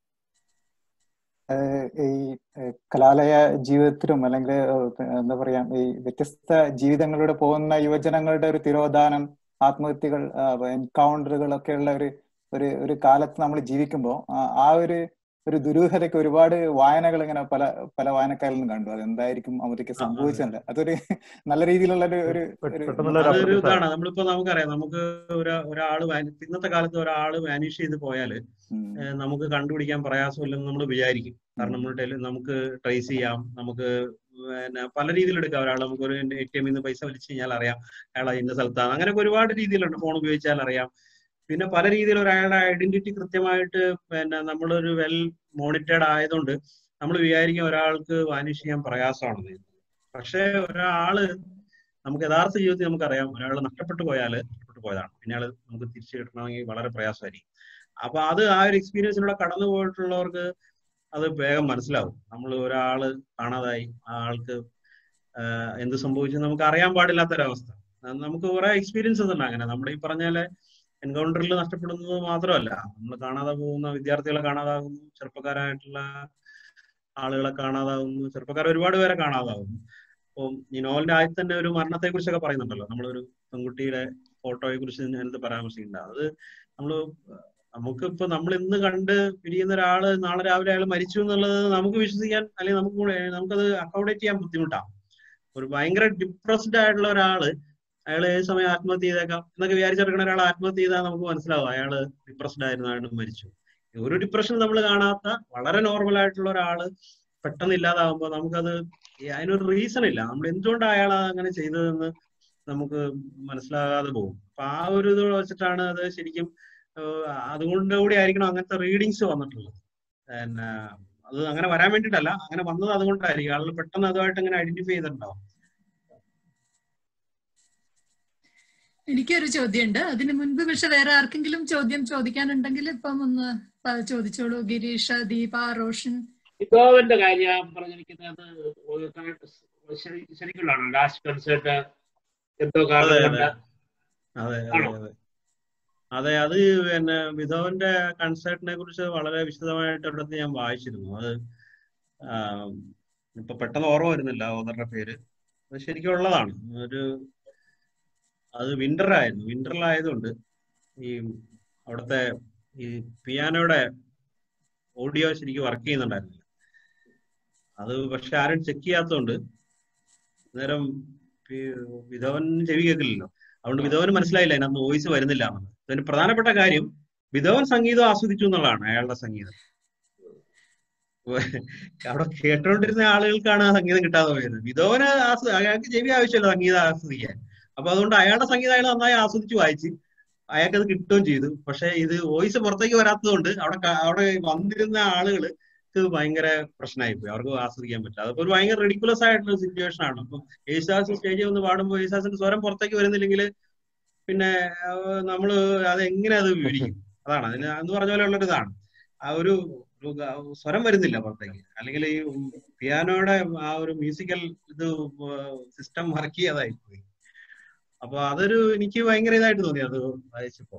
ഏഹ് ഈ ഏഹ് കലാലയ ജീവിതത്തിലും അല്ലെങ്കിൽ ഏഹ് എന്താ പറയാ ഈ വ്യത്യസ്ത ജീവിതങ്ങളിലൂടെ പോകുന്ന യുവജനങ്ങളുടെ ഒരു തിരോധാനം ആത്മഹത്യകൾ എൻകൗണ്ടറുകൾ ഒക്കെയുള്ള ഒരു ഒരു ഒരു കാലത്ത് നമ്മൾ ജീവിക്കുമ്പോൾ ആ ഒരു ഒരു ദുരൂഹതയ്ക്ക് ഒരുപാട് വായനകൾ ഇങ്ങനെ പല പല വായനക്കാരിലും കണ്ടു അതെന്തായിരിക്കും അവർക്ക് സംഭവിച്ചതല്ല അതൊരു നല്ല രീതിയിലുള്ള ഒരു ഒരു ഒരു അതൊരു ഇതാണ് നമ്മളിപ്പോ നമുക്കറിയാം നമുക്ക് ഒരു ഒരാള് വാനി- ഇന്നത്തെ കാലത്ത് ഒരാള് വാനിഷ് ചെയ്ത് പോയാല് ഏഹ് നമുക്ക് കണ്ടുപിടിക്കാൻ പ്രയാസമില്ലെന്ന് നമ്മൾ വിചാരിക്കും കാരണം നമ്മൾ ടെലി- നമുക്ക് ട്രേസ് ചെയ്യാം നമുക്ക് പിന്നെ പല രീതിയിൽ എടുക്കാം ഒരാൾ നമുക്ക് ഒരു എ ടി എമ്മിൽ നിന്ന് പൈസ വലിച്ചു കഴിഞ്ഞാൽ അറിയാം അയാൾ ഇന്ന സ്ഥലത്താണ് അങ്ങനെയൊക്കെ ഒരുപാട് രീതിയിലുണ്ട് ഫോൺ ഉപയോഗിച്ചാൽ അറിയാം പിന്നെ പല രീതിയിൽ ഒരാളുടെ ഐഡന്റിറ്റി കൃത്യമായിട്ട് പിന്നെ നമ്മളൊരു വെൽ മോണിറ്റേഡ് ആയതുകൊണ്ട് നമ്മൾ വിചാരിക്കും ഒരാൾക്ക് വാനിഷ് ചെയ്യാൻ പ്രയാസമാണെന്ന് പക്ഷെ ഒരാള് നമുക്ക് യഥാർത്ഥ ജീവിതത്തിൽ നമുക്കറിയാം ഒരാൾ നഷ്ടപ്പെട്ടു പോയാൽ നഷ്ടപ്പെട്ടു പോയതാണ് പിന്നെ ആള് നമുക്ക് തിരിച്ചു കിട്ടണമെങ്കിൽ വളരെ പ്രയാസമായിരിക്കും അപ്പൊ അത് ആ ഒരു എക്സ്പീരിയൻസിലൂടെ കടന്നു പോയിട്ടുള്ളവർക്ക് അത് വേഗം മനസ്സിലാവും നമ്മൾ ഒരാള് കാണാതായി ആ ആൾക്ക് ആഹ് എന്ത് സംഭവിച്ചു നമുക്ക് അറിയാൻ പാടില്ലാത്തൊരവസ്ഥ അത് നമുക്ക് കുറെ എക്സ്പീരിയൻസസ് ഉണ്ട് അങ്ങനെ നമ്മുടെ ഈ പറഞ്ഞാല് എൻകൗണ്ടറിൽ നഷ്ടപ്പെടുന്നത് മാത്രമല്ല നമ്മൾ കാണാതെ പോകുന്ന വിദ്യാർത്ഥികളെ കാണാതാകുന്നു ചെറുപ്പക്കാരായിട്ടുള്ള ആളുകളെ കാണാതാകുന്നു ചെറുപ്പക്കാർ ഒരുപാട് പേരെ കാണാതാകുന്നു അപ്പം ഈ നോവലിന്റെ ആദ്യം തന്നെ ഒരു മരണത്തെ കുറിച്ചൊക്കെ പറയുന്നുണ്ടല്ലോ നമ്മളൊരു പെൺകുട്ടിയുടെ ഫോട്ടോയെ കുറിച്ച് ഞാനിത് പരാമർശിക്കുന്നുണ്ട് അത് നമ്മള് നമുക്ക് ഇപ്പൊ നമ്മൾ ഇന്ന് കണ്ട് പിരിയുന്ന ഒരാള് നാളെ രാവിലെ അയാൾ മരിച്ചു എന്നുള്ളത് നമുക്ക് വിശ്വസിക്കാൻ അല്ലെങ്കിൽ നമുക്ക് കൂടെ- നമുക്കത് അക്കോമഡേറ്റ് ചെയ്യാൻ ബുദ്ധിമുട്ടാണ് ഒരു ഭയങ്കര ഡിപ്രസ്ഡ് ആയിട്ടുള്ള ഒരാള് അയാൾ ഏത് സമയം ആത്മഹത്യ ചെയ്തേക്കാം എന്നൊക്കെ വിചാരിച്ചെടുക്കുന്ന ഒരാൾ ആത്മഹത്യ ചെയ്താൽ നമുക്ക് മനസ്സിലാവും അയാൾ ഡിപ്രസ്ഡ് ആയിരുന്നു അയാൾ മരിച്ചു ഒരു ഡിപ്രഷൻ നമ്മൾ കാണാത്ത വളരെ നോർമൽ ആയിട്ടുള്ള ഒരാള് പെട്ടെന്ന് ഇല്ലാതാവുമ്പോൾ നമുക്കത് അതിനൊരു റീസൺ ഇല്ല നമ്മൾ എന്തുകൊണ്ടാണ് അയാൾ അങ്ങനെ ചെയ്തതെന്ന് നമുക്ക് മനസ്സിലാകാതെ പോകും അപ്പൊ ആ ഒരു ഇത് വെച്ചിട്ടാണ് അത് ശരിക്കും അതുകൊണ്ട് കൂടി ആയിരിക്കണം അങ്ങനത്തെ റീഡിങ്സ് വന്നിട്ടുള്ളത് പിന്നെ അത് അങ്ങനെ വരാൻ വേണ്ടിയിട്ടല്ല അങ്ങനെ വന്നത് അതുകൊണ്ടായിരിക്കും ആളുകൾ പെട്ടെന്ന് അതുമായിട്ട് അങ്ങനെ ഐഡന്റിഫൈ ചെയ്തിട്ടുണ്ടാവും എനിക്കൊരു ചോദ്യമുണ്ട് അതിന് മുൻപ് പക്ഷെ വേറെ ആർക്കെങ്കിലും ചോദ്യം ചോദിക്കാനുണ്ടെങ്കിൽ ഇപ്പം ഒന്ന് ചോദിച്ചോളൂ ഗിരീഷ് ദീപ റോഷൻ വിഗോവന്റെ കാര്യം പറഞ്ഞിരിക്കുന്നത് ശരിക്കുള്ളാണ് ലാസ്റ്റ് കൺസേർട്ട് എന്തോ കാരണം കൊണ്ട് അതെ അതെ അതെ അതെ അത് പിന്നെ വിധവന്റെ കൺസേർട്ടിനെ കുറിച്ച് വളരെ വിശദമായിട്ട് അവിടുത്തെ ഞാൻ വായിച്ചിരുന്നു അത് ഇപ്പൊ പെട്ടെന്ന് ഓർമ്മ വരുന്നില്ല ഓദറുടെ പേര് അത് ശരിക്കും ഉള്ളതാണ് ഒരു അത് വിന്റർ ആയിരുന്നു വിന്ററിലായതുകൊണ്ട് ഈ അവിടുത്തെ ഈ പിയാനോയുടെ ഓഡിയോ ശരിക്കും വർക്ക് ചെയ്യുന്നുണ്ടായിരുന്നില്ല അത് പക്ഷെ ആരും ചെക്ക് ചെയ്യാത്തതുകൊണ്ട് നേരം വിധവൻ ചെവി കേൾക്കില്ലല്ലോ അതുകൊണ്ട് വിധവന് മനസ്സിലായില്ല അതിനകത്ത് വോയിസ് വരുന്നില്ല എന്നുള്ളത് അതിന് പ്രധാനപ്പെട്ട കാര്യം വിധവൻ സംഗീതം ആസ്വദിച്ചു എന്നുള്ളതാണ് അയാളുടെ സംഗീതം അവിടെ കേട്ടോണ്ടിരുന്ന ആളുകൾക്കാണ് ആ സംഗീതം കിട്ടാതെ പോയത് വിധവന് അയാൾക്ക് ചെവി ആവശ്യമില്ല സംഗീതം ആസ്വദിക്കാൻ അപ്പൊ അതുകൊണ്ട് അയാളുടെ സംഗീതം അയാൾ നന്നായി ആസ്വദിച്ച് വായിച്ച് അയാൾക്ക് അത് കിട്ടുകയും ചെയ്തു പക്ഷെ ഇത് വോയിസ് പുറത്തേക്ക് വരാത്തതുകൊണ്ട് അവിടെ അവിടെ വന്നിരുന്ന ആളുകൾ ഭയങ്കര പ്രശ്നമായി പോയി അവർക്ക് ആസ്വദിക്കാൻ പറ്റില്ല അതിപ്പോ ഒരു ഭയങ്കര റെഡിക്കുലസ് ആയിട്ടുള്ള സിറ്റുവേഷൻ ആണ് ഇപ്പൊ യേശുദാസ് സ്റ്റേജിൽ വന്ന് പാടുമ്പോൾ യേശുദാസിന്റെ സ്വരം പുറത്തേക്ക് വരുന്നില്ലെങ്കിൽ പിന്നെ നമ്മള് അത് എങ്ങനെ അത് വിവരിക്കും അതാണ് അതിന് എന്ന് പറഞ്ഞ പോലെ ഉള്ളൊരു ഇതാണ് ആ ഒരു സ്വരം വരുന്നില്ല പുറത്തേക്ക് അല്ലെങ്കിൽ ഈ പിയാനോയുടെ ആ ഒരു മ്യൂസിക്കൽ ഇത് സിസ്റ്റം വർക്ക് ചെയ്യാതായി പോയി അപ്പൊ അതൊരു എനിക്ക് ഭയങ്കര ഇതായിട്ട് തോന്നി അത് വായിച്ചപ്പോ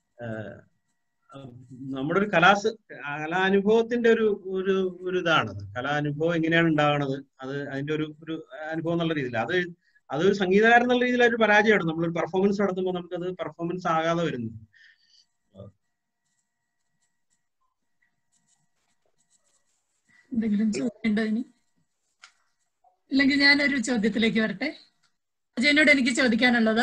നമ്മുടെ ഒരു കലാസ് കലാനുഭവത്തിന്റെ ഒരു ഒരു ഒരു ഇതാണത് കലാനുഭവം എങ്ങനെയാണ് ഉണ്ടാവുന്നത് അത് അതിന്റെ ഒരു ഒരു അനുഭവം എന്നുള്ള രീതിയിൽ അത് അതൊരു സംഗീതകാരൻ എന്നുള്ള രീതിയിൽ ഒരു പരാജയമാണ് നമ്മളൊരു പെർഫോമൻസ് നടത്തുമ്പോൾ നമുക്കത് പെർഫോമൻസ് ആകാതെ വരുന്നു എന്തെങ്കിലും ചോദ്യമുണ്ടോ ഇനി ഇല്ലെങ്കിൽ ഞാനൊരു ചോദ്യത്തിലേക്ക് വരട്ടെ അജയനോട് എനിക്ക് ചോദിക്കാനുള്ളത്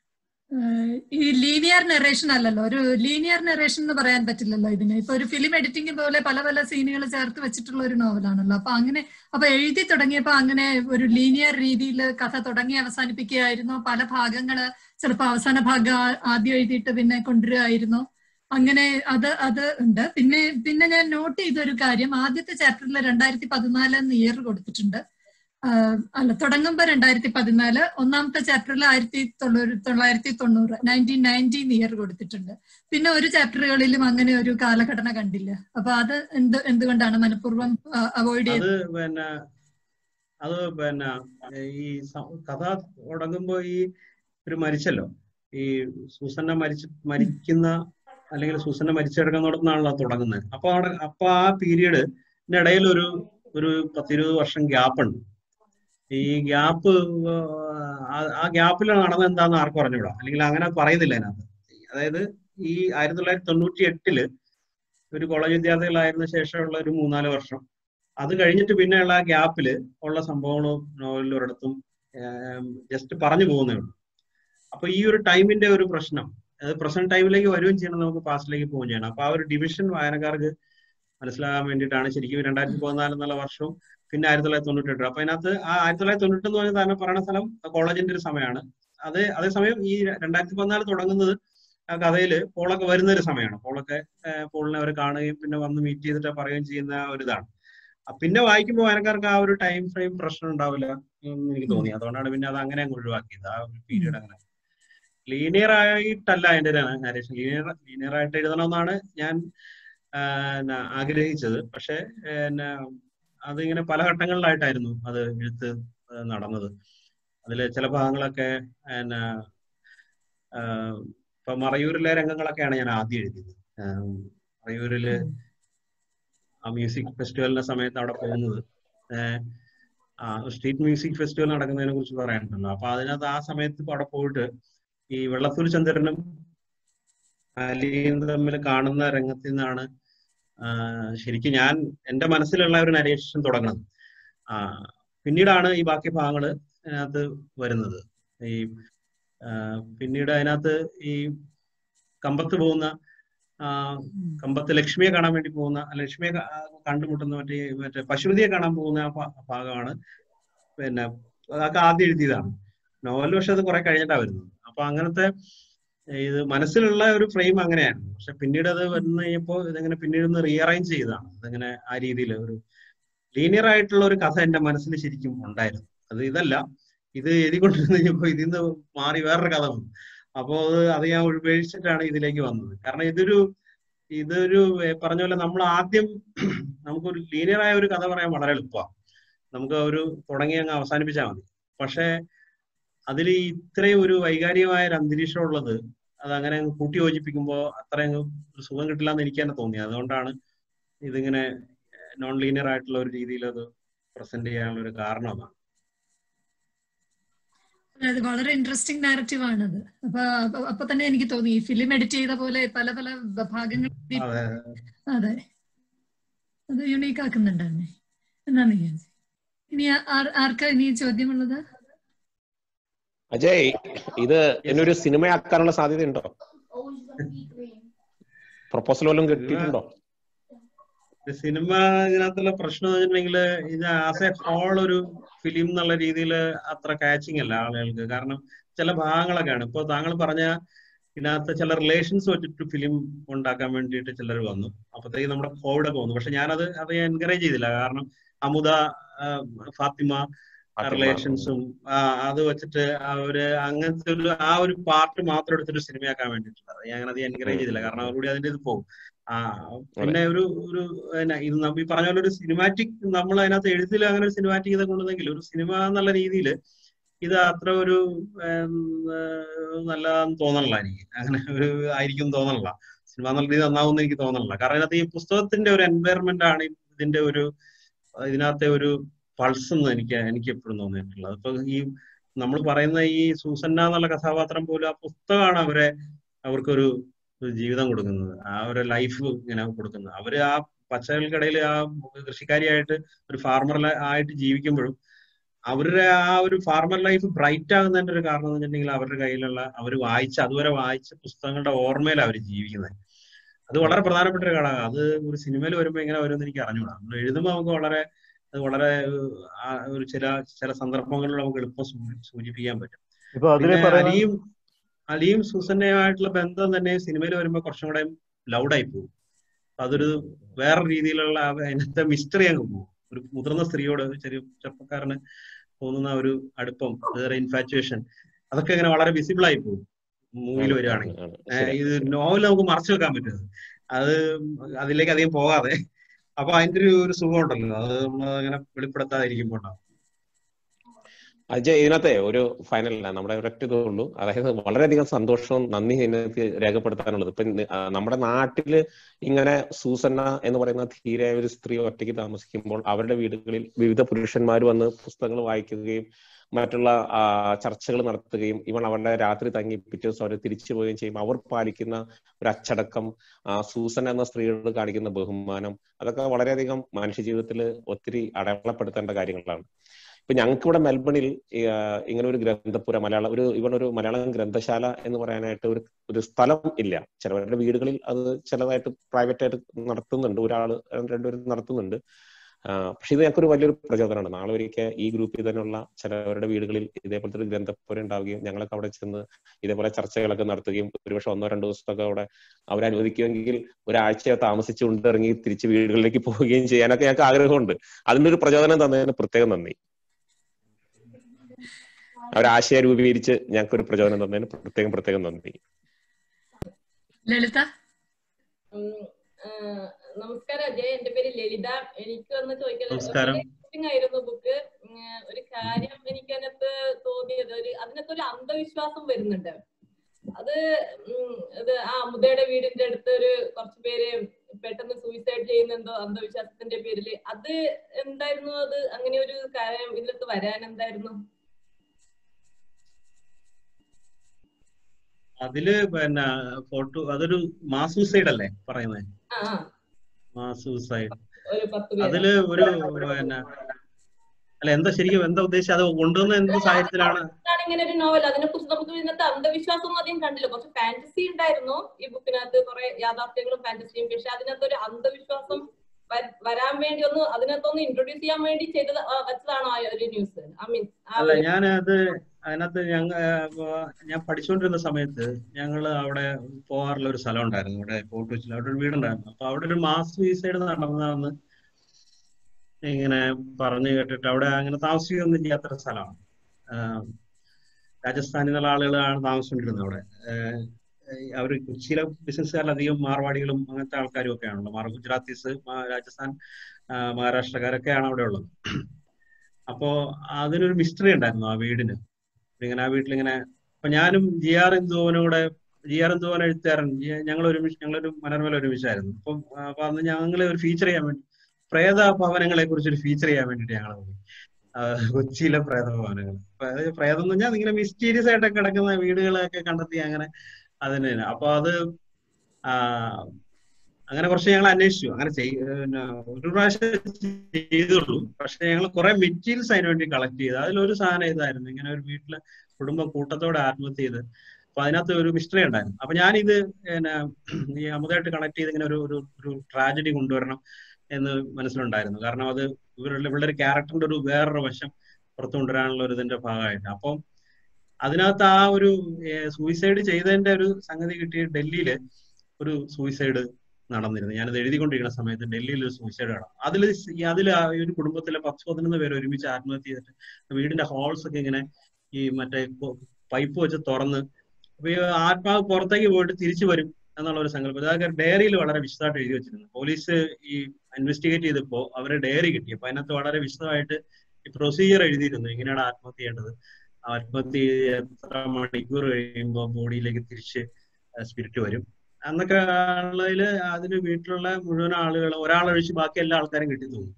ഈ ലീനിയർ നെറേഷൻ അല്ലല്ലോ ഒരു ലീനിയർ നെറേഷൻ എന്ന് പറയാൻ പറ്റില്ലല്ലോ ഇതിന് ഇപ്പൊ ഒരു ഫിലിം എഡിറ്റിംഗ് പോലെ പല പല സീനുകൾ ചേർത്ത് വെച്ചിട്ടുള്ള ഒരു നോവലാണല്ലോ അപ്പൊ അങ്ങനെ അപ്പൊ എഴുതി തുടങ്ങിയപ്പോ അങ്ങനെ ഒരു ലീനിയർ രീതിയിൽ കഥ തുടങ്ങി അവസാനിപ്പിക്കുകയായിരുന്നോ പല ഭാഗങ്ങള് ചിലപ്പോ അവസാന ഭാഗം ആദ്യം എഴുതിയിട്ട് പിന്നെ കൊണ്ടുവരികയായിരുന്നോ അങ്ങനെ അത് അത് ഉണ്ട് പിന്നെ പിന്നെ ഞാൻ നോട്ട് ചെയ്ത ഒരു കാര്യം ആദ്യത്തെ ചാപ്റ്ററിൽ രണ്ടായിരത്തി പതിനാല് എന്ന് ഇയർ കൊടുത്തിട്ടുണ്ട് അല്ല തുടങ്ങുമ്പോ രണ്ടായിരത്തി പതിനാല് ഒന്നാമത്തെ ചാപ്റ്ററിൽ ആയിരത്തി തൊണ്ണൂറ് തൊള്ളായിരത്തി തൊണ്ണൂറ് നയൻറ്റീൻ നയൻറ്റീൻ ഇയർ കൊടുത്തിട്ടുണ്ട് പിന്നെ ഒരു ചാപ്റ്ററുകളിലും അങ്ങനെ ഒരു കാലഘടന കണ്ടില്ല അപ്പൊ അത് എന്ത് എന്തുകൊണ്ടാണ് മനഃപൂർവ്വം അവോയ്ഡ് അത് പിന്നെ അത് പിന്നെ ഈ കഥ തുടങ്ങുമ്പോ ഈ ഒരു മരിച്ചല്ലോ ഈ സൂസന്ന മരിച്ച് മരിക്കുന്ന അല്ലെങ്കിൽ സൂസന്ന മരിച്ചെടുക്കുന്നിടത്തുനിന്നാണല്ലോ തുടങ്ങുന്നത് അപ്പൊ അവിടെ അപ്പൊ ആ പീരീഡ് ഇടയിൽ ഒരു ഒരു പത്തിരുപത് വർഷം ഗ്യാപ്പ് ഉണ്ട് ഈ ഗ്യാപ്പ് ആ ഗ്യാപ്പിൽ നടന്നത് എന്താന്ന് ആർക്കും അറിഞ്ഞൂടാ അല്ലെങ്കിൽ അങ്ങനെ പറയുന്നില്ല അതിനകത്ത് അതായത് ഈ ആയിരത്തി തൊള്ളായിരത്തി തൊണ്ണൂറ്റി എട്ടില് ഒരു കോളേജ് വിദ്യാർത്ഥികളായിരുന്ന ശേഷമുള്ള ഒരു മൂന്നാല് വർഷം അത് കഴിഞ്ഞിട്ട് പിന്നെയുള്ള ആ ഗ്യാപ്പിൽ ഉള്ള സംഭവങ്ങളും നോവലിൽ ഒരിടത്തും ജസ്റ്റ് പറഞ്ഞു പോകുന്നേ ഉള്ളൂ അപ്പൊ ഈ ഒരു ടൈമിന്റെ ഒരു പ്രശ്നം അത് പ്രസന്റ് ടൈമിലേക്ക് വരികയും ചെയ്യണം നമുക്ക് പാസ്റ്റിലേക്ക് പോവുകയും ചെയ്യണം അപ്പൊ ആ ഒരു ഡിവിഷൻ വായനക്കാർക്ക് മനസ്സിലാകാൻ വേണ്ടിയിട്ടാണ് ശരിക്കും രണ്ടായിരത്തി പതിനാല് എന്നുള്ള വർഷവും പിന്നെ ആയിരത്തി തൊള്ളായിരത്തി തൊണ്ണൂറ്റി എട്ട് അപ്പൊ അതിനകത്ത് ആ ആയിരത്തി തൊള്ളായിരത്തി തൊണ്ണൂറ്റി എന്ന് പറഞ്ഞാൽ തന്നെ പറയുന്ന സ്ഥലം കോളേജിന്റെ ഒരു സമയമാണ് അത് അതേസമയം ഈ രണ്ടായിരത്തി പതിനാല് തുടങ്ങുന്നത് ആ കഥയില് പോളൊക്കെ വരുന്ന ഒരു സമയമാണ് പോളൊക്കെ പോളിനെ അവർ കാണുകയും പിന്നെ വന്ന് മീറ്റ് ചെയ്തിട്ട് പറയുകയും ചെയ്യുന്ന ഒരു ഇതാണ് പിന്നെ വായിക്കുമ്പോൾ വായനക്കാർക്ക് ആ ഒരു ടൈം ഫ്രെയിം പ്രശ്നം ഉണ്ടാവില്ല എന്ന് എനിക്ക് തോന്നി അതുകൊണ്ടാണ് പിന്നെ അത് അങ്ങനെ അങ്ങ് ഒഴിവാക്കിയത് ആ ഒരു പീരീഡ് അങ്ങനെ ലീനിയർ ആയിട്ടല്ല അതിന്റെ നരേഷൻ ലീനിയർ ലീനിയർ ആയിട്ട് എഴുതണമെന്നാണ് ഞാൻ ആഗ്രഹിച്ചത് പക്ഷെ അതിങ്ങനെ പല ഘട്ടങ്ങളിലായിട്ടായിരുന്നു അത് എഴുത്ത് നടന്നത് അതിൽ ചില ഭാഗങ്ങളൊക്കെ പിന്നെ ഇപ്പൊ മറയൂരിലെ രംഗങ്ങളൊക്കെയാണ് ഞാൻ ആദ്യം എഴുതിയത് മറയൂരില് ആ മ്യൂസിക് ഫെസ്റ്റിവലിന്റെ സമയത്ത് അവിടെ പോകുന്നത് സ്ട്രീറ്റ് മ്യൂസിക് ഫെസ്റ്റിവൽ നടക്കുന്നതിനെ കുറിച്ച് പറയാനുണ്ടല്ലോ അപ്പൊ അതിനകത്ത് ആ സമയത്ത് അവിടെ പോയിട്ട് ഈ വെള്ളത്തൂർ ചന്ദ്രനും അലിയും തമ്മിൽ കാണുന്ന രംഗത്തിൽ നിന്നാണ് ശരിക്കും ഞാൻ എന്റെ മനസ്സിലുള്ള ഒരു നരേഷൻ തുടങ്ങുന്നത് പിന്നീടാണ് ഈ ബാക്കി ഭാഗങ്ങള് അതിനകത്ത് വരുന്നത് ഈ ആ, പിന്നീട് അതിനകത്ത് ഈ കമ്പത്ത് പോകുന്ന ആ, കമ്പത്ത് ലക്ഷ്മിയെ കാണാൻ വേണ്ടി പോകുന്ന ലക്ഷ്മിയെ ക- ആ, കണ്ടുമുട്ടുന്ന മറ്റേ മറ്റേ പശുപതിയെ കാണാൻ പോകുന്ന ആ ഭാ- ഭാഗമാണ് പിന്നെ അതൊക്കെ ആദ്യം എഴുതിയതാണ് നോവൽ പക്ഷെ അത് കുറെ കഴിഞ്ഞിട്ടാണ് വരുന്നത് അപ്പൊ അങ്ങനത്തെ ഇത് മനസ്സിലുള്ള ഒരു ഫ്രെയിം അങ്ങനെയായിരുന്നു പക്ഷെ പിന്നീട് അത് വന്നു കഴിഞ്ഞപ്പോൾ ഇതങ്ങനെ പിന്നീട് ഒന്ന് റീഅറേഞ്ച് ചെയ്തതാണ് അതങ്ങനെ ആ രീതിയിൽ ഒരു ലീനിയർ ആയിട്ടുള്ള ഒരു കഥ എന്റെ മനസ്സിൽ ശരിക്കും ഉണ്ടായിരുന്നു അത് ഇതല്ല ഇത് എഴുതിക്കൊണ്ടിരുന്ന് കഴിഞ്ഞപ്പോൾ ഇതിൽ നിന്ന് മാറി വേറൊരു കഥ വന്നു അപ്പോ അത് അത് ഞാൻ ഉപേക്ഷിച്ചിട്ടാണ് ഇതിലേക്ക് വന്നത് കാരണം ഇതൊരു ഇതൊരു ഏ, പറഞ്ഞ പോലെ നമ്മൾ ആദ്യം നമുക്കൊരു ലീനിയർ ആയ ഒരു കഥ പറയാൻ വളരെ എളുപ്പമാണ് നമുക്ക് ഒരു തുടങ്ങി അങ്ങ് അവസാനിപ്പിച്ചാൽ മതി പക്ഷേ അതിൽ ഇത്രയും ഒരു വൈകാരികമായ ഒരു അന്തരീക്ഷം ഉള്ളത് അത് അങ്ങനെ അങ്ങ് കൂട്ടി യോജിപ്പിക്കുമ്പോൾ അത്രയും അങ്ങ് ഒരു സുഖം കിട്ടില്ല എന്ന് എനിക്ക് തന്നെ തോന്നി അതുകൊണ്ടാണ് ഇതിങ്ങനെ നോൺ ലീനിയർ ആയിട്ടുള്ള ഒരു രീതിയിൽ അത് പ്രസന്റ് ചെയ്യാനുള്ള ഒരു കാരണം അതാണ് അതായത് വളരെ ഇൻട്രസ്റ്റിംഗ് നാരറ്റീവ് ആണത് അപ്പൊ അപ്പൊ- അപ്പൊ തന്നെ എനിക്ക് തോന്നി ഈ ഫിലിം എഡിറ്റ് ചെയ്ത പോലെ പല പല ഭ- ഭാഗങ്ങൾ അതെ അതെ അത് യുണീക്ക് ആക്കുന്നുണ്ട് അതിനെ എന്നാണ് ഞാൻ ഇനി ആ- ആർ- ആർക്കാ ഇനി ചോദ്യമുള്ളത് അജയ് ഇത് എന്നൊരു സിനിമയാക്കാനുള്ള സാധ്യത ഉണ്ടോ പ്രൊപ്പോസൽ വല്ലതും കിട്ടിയിട്ടുണ്ടോ ഇത് സിനിമ ഇതിനകത്തുള്ള പ്രശ്നം എന്ന് വെച്ചിട്ടുണ്ടെങ്കിൽ ഇത് ആസ് എ ഹോൾ ഒരു ഫിലിം എന്നുള്ള രീതിയിൽ അത്ര കാച്ചിങ് അല്ല ആളുകൾക്ക് കാരണം ചില ഭാഗങ്ങളൊക്കെയാണ് ഇപ്പൊ താങ്കൾ പറഞ്ഞ ഇതിനകത്ത് ചില റിലേഷൻസ് വെച്ചിട്ട് ഫിലിം ഉണ്ടാക്കാൻ വേണ്ടിയിട്ട് ചിലർ വന്നു അപ്പത്തേക്ക് നമ്മുടെ കോവിഡ് ഒക്കെ വന്നു പക്ഷെ ഞാനത് അത് എൻകറേജ് ചെയ്തില്ല കാരണം അമുദ ആ, ഫാത്തിമ ഫാത്തിമ. റിലേഷൻസും അത് വെച്ചിട്ട് അവര് അങ്ങനത്തെ ഒരു ആ ഒരു പാർട്ട് മാത്രം എടുത്തിട്ട് സിനിമയാക്കാൻ വേണ്ടിയിട്ടുള്ളത് ഞാൻ അത് എൻകറേജ് ചെയ്തില്ല കാരണം അവരോട് അതിന്റെ ഇത് പോകും ആ പിന്നെ ഒരു ഒരു പിന്നെ ഇത് നമ്മ ഈ പറഞ്ഞ പോലെ ഒരു സിനിമാറ്റിക് നമ്മൾ അതിനകത്ത് എഴുത്തിൽ അങ്ങനെ ഒരു സിനിമാറ്റിക് ഇതൊക്കെ കൊണ്ടുവന്നെങ്കിൽ ഒരു സിനിമ എന്നുള്ള രീതിയിൽ ഇത് അത്ര ഒരു ഉം, ഏഹ്, നല്ലതാന്ന് തോന്നണില്ല എനിക്ക് അങ്ങനെ ഒരു ആയിരിക്കും തോന്നണില്ല സിനിമ എന്നുള്ള രീതി നന്നാവുമെന്ന് എനിക്ക് തോന്നണില്ല കാരണം ഇതിനകത്ത് ഈ പുസ്തകത്തിന്റെ ഒരു എൻവയറമെന്റ് ആണ് ഇതിന്റെ ഒരു ഇതിനകത്തെ ഒരു പൾസ് എന്ന് എനിക്ക് എനിക്ക് എപ്പോഴും തോന്നിയിട്ടുള്ളത് അപ്പൊ ഈ നമ്മൾ പറയുന്ന ഈ സൂസന്ന എന്നുള്ള കഥാപാത്രം പോലും ആ പുസ്തകമാണ് അവരെ അവർക്കൊരു ഒരു ജീവിതം കൊടുക്കുന്നത് ആ ഒരു ലൈഫ് ഇങ്ങനെ കൊടുക്കുന്നത് അവര് ആ പച്ചകൾക്കിടയിൽ ആ കൃഷിക്കാരിയായിട്ട് ഒരു ഫാർമർ ആയിട്ട് ജീവിക്കുമ്പോഴും അവരുടെ ആ ഒരു ഫാർമർ ലൈഫ് ബ്രൈറ്റ് ആകുന്നതിന്റെ ഒരു കാരണം എന്ന് വെച്ചിട്ടുണ്ടെങ്കിൽ അവരുടെ കയ്യിലുള്ള അവർ വായിച്ച അതുവരെ വായിച്ച പുസ്തകങ്ങളുടെ ഓർമ്മയിൽ അവർ ജീവിക്കുന്നത് അത് വളരെ പ്രധാനപ്പെട്ട ഒരു ഘടകം അത് ഒരു സിനിമയിൽ വരുമ്പോൾ എങ്ങനെ വരുമെന്ന് എനിക്ക് അറിഞ്ഞൂടാ നമ്മൾ എഴുതുമ്പോൾ നമുക്ക് വളരെ അത് വളരെ ഏഹ്, ആ ഒരു ചില ചില സന്ദർഭങ്ങളിൽ നമുക്ക് എളുപ്പം സൂ- സൂചിപ്പിക്കാൻ പറ്റും ഇപ്പൊ അതില് പിന്നെ പറയുന്ന അലിയും അലിയും സൂസന്നയുമായിട്ടുള്ള ബന്ധം തന്നെ സിനിമയിൽ വരുമ്പോൾ കുറച്ചും കൂടെ ലൗഡായി പോകും അതൊരു വേറെ രീതിയിലുള്ള ആ അതിനകത്തെ മിസ്റ്ററി അങ്ങ് പോകും ഒരു മുതിർന്ന സ്ത്രീയോട് ഒരു ചെറിയ ചെറുപ്പക്കാരന് തോന്നുന്ന ഒരു അടുപ്പം വേറെ ഇൻഫാറ്റുവേഷൻ അതൊക്കെ ഇങ്ങനെ വളരെ വിസിബിൾ ആയി പോകും മൂവിയിൽ ആണ്, വരികയാണെങ്കിൽ ആണ്, ഏഹ് ശരി. ഇത് നോവൽ നമുക്ക് മറച്ചു വെക്കാൻ പറ്റും അത് അതിലേക്ക് അധികം പോകാതെ അപ്പൊ അതിന്റെ ഒരു ഒരു സുഖം ഉണ്ടല്ലോ അത് നമ്മൾ അങ്ങനെ വെളിപ്പെടുത്താതിരിക്കുമ്പോൾ ഉണ്ടാവും അജയ് ഇതിനകത്തെ ഒരു ഫൈനൽ നമ്മുടെ ഒരൊറ്റ ഇതേ ഉള്ളൂ അതായത് വളരെയധികം സന്തോഷവും നന്ദി ഇതിനകത്ത് രേഖപ്പെടുത്താനുള്ളത് ഇപ്പൊ ഇന്ന് ആ നമ്മുടെ നാട്ടില് ഇങ്ങനെ സൂസന്ന എന്ന് പറയുന്ന ധീരയായ ഒരു സ്ത്രീ ഒറ്റയ്ക്ക് താമസിക്കുമ്പോൾ അവരുടെ വീടുകളിൽ വിവിധ പുരുഷന്മാർ വന്ന് പുസ്തകങ്ങൾ വായിക്കുകയും മറ്റുള്ള ചർച്ചകൾ നടത്തുകയും ഇവൾ അവരുടെ രാത്രി തങ്ങി പിറ്റേ ദിവസം അവർ തിരിച്ചു പോവുകയും ചെയ്യും അവർ പാലിക്കുന്ന ഒരു അച്ചടക്കം ആ, സൂസൻ എന്ന സ്ത്രീയോട് കാണിക്കുന്ന ബഹുമാനം അതൊക്കെ വളരെയധികം മനുഷ്യ ജീവിതത്തിൽ ഒത്തിരി അടയാളപ്പെടുത്തേണ്ട കാര്യങ്ങളാണ് ഇപ്പൊ ഞങ്ങൾക്ക് ഇവിടെ മെൽബണിൽ ഈ, ആ, ഇങ്ങനെ ഒരു ഗ്രന്ഥപുര മലയാള ഒരു ഇവിടെ ഒരു മലയാളം ഗ്രന്ഥശാല എന്ന് പറയാനായിട്ട് ഒരു ഒരു സ്ഥലം ഇല്ല ചിലവരുടെ വീടുകളിൽ അത് ചിലതായിട്ട് പ്രൈവറ്റ് ആയിട്ട് നടത്തുന്നുണ്ട് ഒരാൾ രണ്ടുപേരും നടത്തുന്നുണ്ട് ആ, പക്ഷെ ഇത് ഞങ്ങൾക്ക് ഒരു വലിയൊരു പ്രചോദനമാണ് നാളെ ഒരിക്കൽ ഈ ഗ്രൂപ്പിൽ തന്നെയുള്ള ചിലവരുടെ വീടുകളിൽ ഇതേപോലത്തെ ഒരു ഗ്രന്ഥപുര ഉണ്ടാവുകയും ഞങ്ങളൊക്കെ അവിടെ ചെന്ന് ഇതേപോലെ ചർച്ചകളൊക്കെ നടത്തുകയും ഒരുപക്ഷെ ഒന്നോ രണ്ടോ ദിവസമൊക്കെ അവിടെ അവരനുവദിക്കുമെങ്കിൽ ഒരാഴ്ച താമസിച്ചുകൊണ്ട് ഇറങ്ങി തിരിച്ച് വീടുകളിലേക്ക് പോവുകയും ചെയ്യാനൊക്കെ ഞങ്ങൾക്ക് ആഗ്രഹമുണ്ട് അതിന്റെ ഒരു പ്രചോദനം തന്നതിന് പ്രത്യേകം നന്ദി അവരാശയ രൂപീകരിച്ച് ഞങ്ങൾക്ക് ഒരു പ്രചോദനം തന്നതിന് പ്രത്യേകം പ്രത്യേകം നന്ദി ലളിത ഉം, ആ, നമസ്കാരം അജയ് എന്റെ പേര് ലളിത എനിക്ക് ഒന്ന് ചോദിക്കാൻ നമസ്കാരം. ഇൻട്രസ്റ്റിംഗ് ആയിരുന്നു ബുക്ക് ഒരു കാര്യം എനിക്ക് അതിനകത്ത് തോന്നിയത് ഒരു അതിനകത്ത് ഒരു അന്ധവിശ്വാസം വരുന്നുണ്ട് അത് ഉം, ഇത് ആ അമുദയുടെ വീടിന്റെ അടുത്ത് ഒരു കുറച്ച് പേര് പെട്ടെന്ന് സൂയിസൈഡ് ചെയ്യുന്നുണ്ടോ അന്ധവിശ്വാസത്തിന്റെ പേരിൽ അത് എന്തായിരുന്നു അത് അങ്ങനെ ഒരു കാര്യം ഇതിനകത്ത് വരാൻ എന്തായിരുന്നു അതില് പിന്നെ ഫോട്ടോ അതൊരു മാസ് സൂസൈഡ് അല്ലേ പറയുന്നത് ആ ആ, മാസ് സൂസൈഡ് ഒരു പത്ത് പേര് അതില് ഒരു പിന്നെ അല്ല എന്താ ശരിക്കും എന്താ ഉദ്ദേശിച്ചത് അത് കൊണ്ടുവന്ന എന്ത് സാഹചര്യത്തിലാണ് അതാണ് ഇങ്ങനെ ഒരു നോവൽ അതിനെ കുറിച്ച് നമുക്ക് ഇതിനകത്ത് അന്ധവിശ്വാസം ഒന്നും അധികം കണ്ടില്ല കുറച്ച് ഫാന്റസി ഉണ്ടായിരുന്നു ഈ ബുക്കിനകത്ത് കുറെ യാഥാർത്ഥ്യങ്ങളും ഫാന്റസിയും പക്ഷെ അതിനകത്ത് ഒരു അന്ധവിശ്വാസം വര- വരാൻ വേണ്ടി ഒന്ന് അതിനകത്തൊന്ന് ഇൻട്രൊഡ്യൂസ് ചെയ്യാൻ വേണ്ടി ചെയ്തത് ആ, വെച്ചതാണോ ആ ഒരു ന്യൂസ് ഐ മീൻ ആ അല്ല ഒരു ഞാൻ അത് അതിനകത്ത് ഞങ്ങ ഞാൻ പഠിച്ചുകൊണ്ടിരുന്ന സമയത്ത് ഞങ്ങൾ അവിടെ പോകാറുള്ള ഒരു സ്ഥലം ഉണ്ടായിരുന്നു ഇവിടെ ഫോർട്ട് കൊച്ചിയിൽ അവിടെ ഒരു വീടുണ്ടായിരുന്നു അപ്പൊ അവിടെ ഒരു മാസ് സൂയിസൈഡ് നടന്നതെന്ന് ഇങ്ങനെ പറഞ്ഞു കേട്ടിട്ട് അവിടെ അങ്ങനെ താമസിക്കുകയൊന്നും ചെയ്യാത്തൊരു സ്ഥലമാണ് ആഹ് രാജസ്ഥാനിൽ നിന്നുള്ള ആളുകളാണ് താമസിച്ചുകൊണ്ടിരുന്നത് അവിടെ അവർ കൊച്ചിയിലെ ബിസിനസ്സുകാരിലധികം മാർവാടികളും അങ്ങനത്തെ ആൾക്കാരും ഒക്കെ ആണല്ലോ മാർ ഗുജറാത്തീസ് മാ- രാജസ്ഥാൻ ആഹ് മഹാരാഷ്ട്രക്കാരൊക്കെയാണ് അവിടെ ഉള്ളത് അപ്പോ അതിനൊരു മിസ്റ്ററി ഉണ്ടായിരുന്നു ആ വീടിന് ഇങ്ങനെ ആ വീട്ടിലിങ്ങനെ അപ്പൊ ഞാനും ജി ആർ ഇന്ദുവനും കൂടെ ജി ആർ ഇന്ദുവൻ എഴുത്തുകാരൻ ജി- ഞങ്ങൾ ഒരുമിച്ച് ഞങ്ങളൊരു മനോരമയിൽ ഒരുമിച്ചായിരുന്നു അപ്പം ആ, അപ്പൊ അന്ന് ഞങ്ങൾ ഒരു ഫീച്ചർ ചെയ്യാൻ വേണ്ടി പ്രേത ഭവനങ്ങളെ കുറിച്ച് ഒരു ഫീച്ചർ ചെയ്യാൻ വേണ്ടിട്ട് ഞങ്ങൾ പോയി ആ, കൊച്ചിയിലെ പ്രേത ഭവനങ്ങൾ അപ്പൊ അത് പ്രേതം എന്ന് പറഞ്ഞാൽ ഇങ്ങനെ മിസ്റ്റീരിയസ് ആയിട്ട് കിടക്കുന്ന വീടുകളൊക്കെ കണ്ടെത്തി അങ്ങനെ അതിന് അപ്പൊ അത് ആ, അങ്ങനെ കുറച്ച് ഞങ്ങൾ അന്വേഷിച്ചു അങ്ങനെ ചെയ് പിന്നെ ഒരു പ്രാവശ്യം ചെയ്തുള്ളൂ പക്ഷെ ഞങ്ങൾ കുറെ മെറ്റീരിയൽസ് അതിന് വേണ്ടി കളക്ട് ചെയ്തു അതിലൊരു സാധനം ഇതായിരുന്നു ഇങ്ങനെ ഒരു വീട്ടില് കുടുംബം കൂട്ടത്തോടെ ആത്മഹത്യ ചെയ്ത് അപ്പൊ അതിനകത്ത് ഒരു മിസ്റ്ററി ഉണ്ടായിരുന്നു അപ്പൊ ഞാനിത് പിന്നെ ഈ അമുതായിട്ട് കണക്ട് ചെയ്ത് ഇങ്ങനെ ഒരു ഒരു ഒരു ട്രാജഡി കൊണ്ടുവരണം എന്ന് മനസ്സിലുണ്ടായിരുന്നു കാരണം അത് ഇവരുടെ ഇവരുടെ ഒരു ക്യാരക്ടറിന്റെ ഒരു വേറൊരു വശം പുറത്തു കൊണ്ടുവരാനുള്ള ഒരു ഇതിന്റെ ഭാഗമായിട്ട് അപ്പം അതിനകത്ത് ആ ഒരു സൂയിസൈഡ് ചെയ്തതിന്റെ ഒരു സംഗതി കിട്ടിയ ഡൽഹിയില് ഒരു സൂയിസൈഡ് നടന്നിരുന്നു ഞാനത് എഴുതിക്കൊണ്ടിരിക്കുന്ന സമയത്ത് ഡൽഹിയിൽ ഒരു സൂയിസൈഡ് നടന്നു അതിൽ അതിൽ ഒരു കുടുംബത്തിലെ പത്ത് പതിനൊന്ന് പേര് ഒരുമിച്ച് ആത്മഹത്യ ചെയ്തിട്ട് വീടിന്റെ ഹോൾസ് ഒക്കെ ഇങ്ങനെ ഈ മറ്റേ പൈപ്പ് വെച്ച് തുറന്ന് അപ്പൊ ഈ ആത്മാവ് പുറത്തേക്ക് പോയിട്ട് തിരിച്ചു വരും എന്നുള്ള ഒരു സങ്കല്പം അതൊക്കെ ഡയറിയിൽ വളരെ വിശദമായിട്ട് എഴുതി വെച്ചിരുന്നു പോലീസ് ഈ ഇൻവെസ്റ്റിഗേറ്റ് ചെയ്തപ്പോ അവരെ ഡയറി കിട്ടി അപ്പൊ അതിനകത്ത് വളരെ വിശദമായിട്ട് ഈ പ്രൊസീജിയർ എഴുതിയിരുന്നു എങ്ങനെയാണ് ആത്മഹത്യ ചെയ്യേണ്ടത് ആത്മഹത്യ ചെയ്ത് എത്ര മണിക്കൂർ കഴിയുമ്പോൾ ബോഡിയിലേക്ക് തിരിച്ച് സ്പിരിറ്റ് വരും എന്നൊക്കെ ഉള്ളതില് അതിന് വീട്ടിലുള്ള മുഴുവൻ ആളുകൾ ഒരാളൊഴിച്ച് ബാക്കി എല്ലാ ആൾക്കാരും കിട്ടി തോന്നുന്നു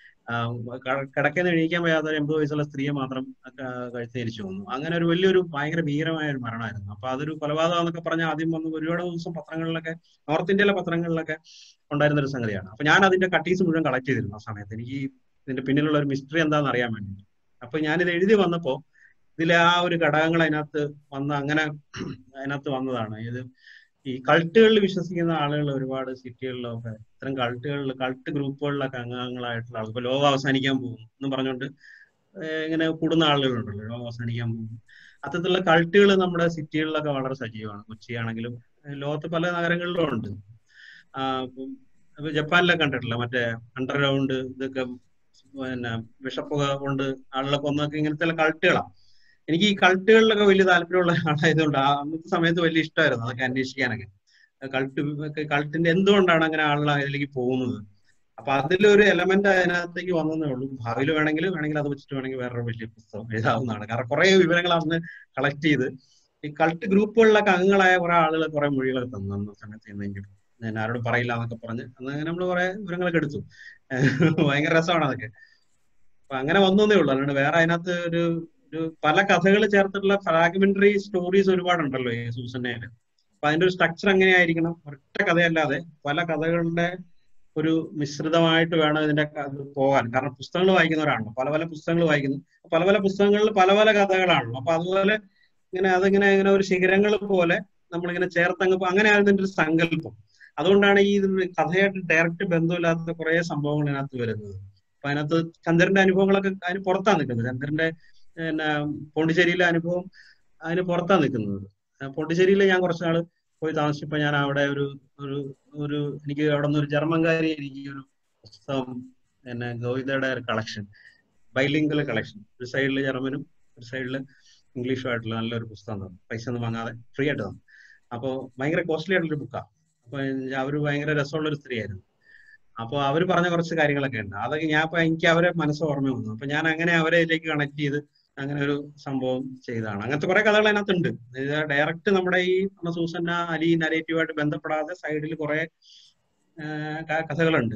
കിടക്കുന്ന എണീക്കാൻ വയ്യാത്ത ഒരു എൺപത് വയസ്സുള്ള സ്ത്രീയെ മാത്രം കഴുത്തേരിച്ചു തോന്നുന്നു അങ്ങനെ ഒരു വലിയൊരു ഭയങ്കര ഭീകരമായ ഒരു മരണമായിരുന്നു അപ്പൊ അതൊരു കൊലപാതകം എന്നൊക്കെ പറഞ്ഞാൽ ആദ്യം വന്ന് ഒരുപാട് ദിവസം പത്രങ്ങളിലൊക്കെ നോർത്ത് ഇന്ത്യയിലെ പത്രങ്ങളിലൊക്കെ ഉണ്ടായിരുന്ന ഒരു സംഗതിയാണ് അപ്പൊ ഞാൻ അതിന്റെ കട്ടീസ് മുഴുവൻ കളക്ട് ചെയ്തിരുന്നു ആ സമയത്ത് എനിക്ക് ഇതിന്റെ പിന്നിലുള്ള ഒരു മിസ്റ്ററി എന്താണെന്ന് അറിയാൻ വേണ്ടി അപ്പൊ ഞാനിത് എഴുതി വന്നപ്പോ ഇതിലെ ആ ഒരു ഘടകങ്ങൾ അതിനകത്ത് വന്ന അങ്ങനെ അതിനകത്ത് വന്നതാണ് ഇത് ഈ കൾട്ടുകളിൽ വിശ്വസിക്കുന്ന ആളുകൾ ഒരുപാട് സിറ്റികളിലൊക്കെ ഇത്തരം കൾട്ടുകളിൽ കൾട്ട് ഗ്രൂപ്പുകളിലൊക്കെ അംഗങ്ങളായിട്ടുള്ള ആളുകൾ ഇപ്പൊ ലോകം അവസാനിക്കാൻ പോകും എന്ന് പറഞ്ഞുകൊണ്ട് ഇങ്ങനെ കൂടുന്ന ആളുകളുണ്ടല്ലോ ലോകം അവസാനിക്കാൻ പോകും അത്തരത്തിലുള്ള കൾട്ടുകൾ നമ്മുടെ സിറ്റികളിലൊക്കെ വളരെ സജീവമാണ് കൊച്ചി ആണെങ്കിലും ലോകത്ത് പല നഗരങ്ങളിലും ഉണ്ട് ജപ്പാനിലൊക്കെ കണ്ടിട്ടില്ല മറ്റേ അണ്ടർഗ്രൗണ്ട് ഇതൊക്കെ പിന്നെ വിഷപ്പുക കൊണ്ട് ആളുകളെ കൊന്നൊക്കെ ഇങ്ങനത്തെ കൾട്ടുകളാണ് എനിക്ക് ഈ കൾട്ടുകളിലൊക്കെ വലിയ താല്പര്യമുള്ള ആളായതുകൊണ്ട് ആ അന്നത്തെ സമയത്ത് വലിയ ഇഷ്ടമായിരുന്നു അതൊക്കെ അന്വേഷിക്കാനൊക്കെ കൾട്ട് കൾട്ടിന്റെ എന്തുകൊണ്ടാണ് അങ്ങനെ ആളുകൾ അതിലേക്ക് പോകുന്നത് അപ്പൊ അതിലൊരു എലമെന്റ് അതിനകത്തേക്ക് വന്നതേ ഉള്ളൂ ഭാവിയിൽ വേണമെങ്കിൽ വേണമെങ്കിൽ അത് വെച്ചിട്ട് വേണമെങ്കിൽ വേറൊരു വലിയ പുസ്തകം എഴുതാവുന്നതാണ് കാരണം കുറെ വിവരങ്ങൾ അന്ന് കളക്ട് ചെയ്ത് ഈ കൾട്ട് ഗ്രൂപ്പുകളിലൊക്കെ അംഗങ്ങളായ കുറെ ആളുകൾ കുറെ മൊഴികൾ തന്നു അന്ന സമയത്ത് എന്നെങ്കിലും ഞാൻ ആരോടും പറയില്ല എന്നൊക്കെ പറഞ്ഞ് അന്ന് അങ്ങനെ നമ്മൾ കുറെ വിവരങ്ങളൊക്കെ എടുത്തു ഭയങ്കര രസമാണ് അതൊക്കെ അപ്പൊ അങ്ങനെ വന്നതേ ഉള്ളൂ അല്ലാണ്ട് വേറെ അതിനകത്ത് ഒരു ഒരു പല കഥകൾ ചേർത്തിട്ടുള്ള ഫ്രാഗ്മെന്ററി സ്റ്റോറീസ് ഒരുപാടുണ്ടല്ലോ ഈ സൂസന്നയില് അപ്പൊ അതിന്റെ ഒരു സ്ട്രക്ചർ എങ്ങനെയായിരിക്കണം ഒറ്റ കഥയല്ലാതെ പല കഥകളുടെ ഒരു മിശ്രിതമായിട്ട് വേണം ഇതിന്റെ പോകാൻ കാരണം പുസ്തകങ്ങൾ വായിക്കുന്നവരാണല്ലോ പല പല പുസ്തകങ്ങൾ വായിക്കുന്നു പല പല പുസ്തകങ്ങളിൽ പല പല കഥകളാണല്ലോ അപ്പൊ അതുപോലെ ഇങ്ങനെ അതിങ്ങനെ ഇങ്ങനെ ഒരു ശിഖരങ്ങൾ പോലെ നമ്മളിങ്ങനെ ചേർത്തങ്ങ് അങ്ങനെയാണ് ഇതിന്റെ ഒരു സങ്കല്പം അതുകൊണ്ടാണ് ഈ കഥയായിട്ട് ഡയറക്റ്റ് ബന്ധമില്ലാത്ത കുറെ സംഭവങ്ങൾ ഇതിനകത്ത് വരുന്നത് അപ്പൊ അതിനകത്ത് ചന്ദ്രന്റെ അനുഭവങ്ങളൊക്കെ അതിന് പുറത്താണ് നിൽക്കുന്നത് ചന്ദ്രന്റെ പിന്നെ പോണ്ടിച്ചേരിയിലെ അനുഭവം അതിന് പുറത്താണ് നിൽക്കുന്നത് പോണ്ടിച്ചേരിയിൽ ഞാൻ കുറച്ച് നാൾ പോയി താമസിച്ചപ്പോ ഞാൻ അവിടെ ഒരു ഒരു ഒരു എനിക്ക് അവിടെ നിന്ന് ഒരു ജർമ്മൻകാരി എനിക്ക് ഒരു പുസ്തകം പിന്നെ ഗോവിതയുടെ ഒരു കളക്ഷൻ ബൈലിംഗൽ കളക്ഷൻ ഒരു സൈഡിൽ ജർമ്മനും ഒരു സൈഡിൽ ഇംഗ്ലീഷും ആയിട്ടുള്ള നല്ലൊരു പുസ്തകം തന്നു പൈസ ഒന്നും വാങ്ങാതെ ഫ്രീ ആയിട്ട് തന്നു അപ്പോൾ ഭയങ്കര കോസ്റ്റ്ലി ആയിട്ടുള്ളൊരു ബുക്കാണ് അപ്പൊ അവര് ഭയങ്കര രസമുള്ള ഒരു സ്ത്രീയായിരുന്നു അപ്പൊ അവർ പറഞ്ഞ കുറച്ച് കാര്യങ്ങളൊക്കെ ഉണ്ട് അതൊക്കെ ഞാൻ ഇപ്പൊ എനിക്ക് അവരെ മനസ്സ് ഓർമ്മ വന്നു അപ്പൊ ഞാൻ അങ്ങനെ അവരെ ഇതിലേക്ക് കണക്ട് ചെയ്ത് അങ്ങനെ ഒരു സംഭവം ചെയ്തതാണ് അങ്ങനത്തെ കുറെ കഥകൾ അതിനകത്തുണ്ട് ഡയറക്റ്റ് നമ്മുടെ ഈ സൂസന്ന അലി നരേറ്റീവായിട്ട് ബന്ധപ്പെടാതെ സൈഡിൽ കുറെ കഥകളുണ്ട്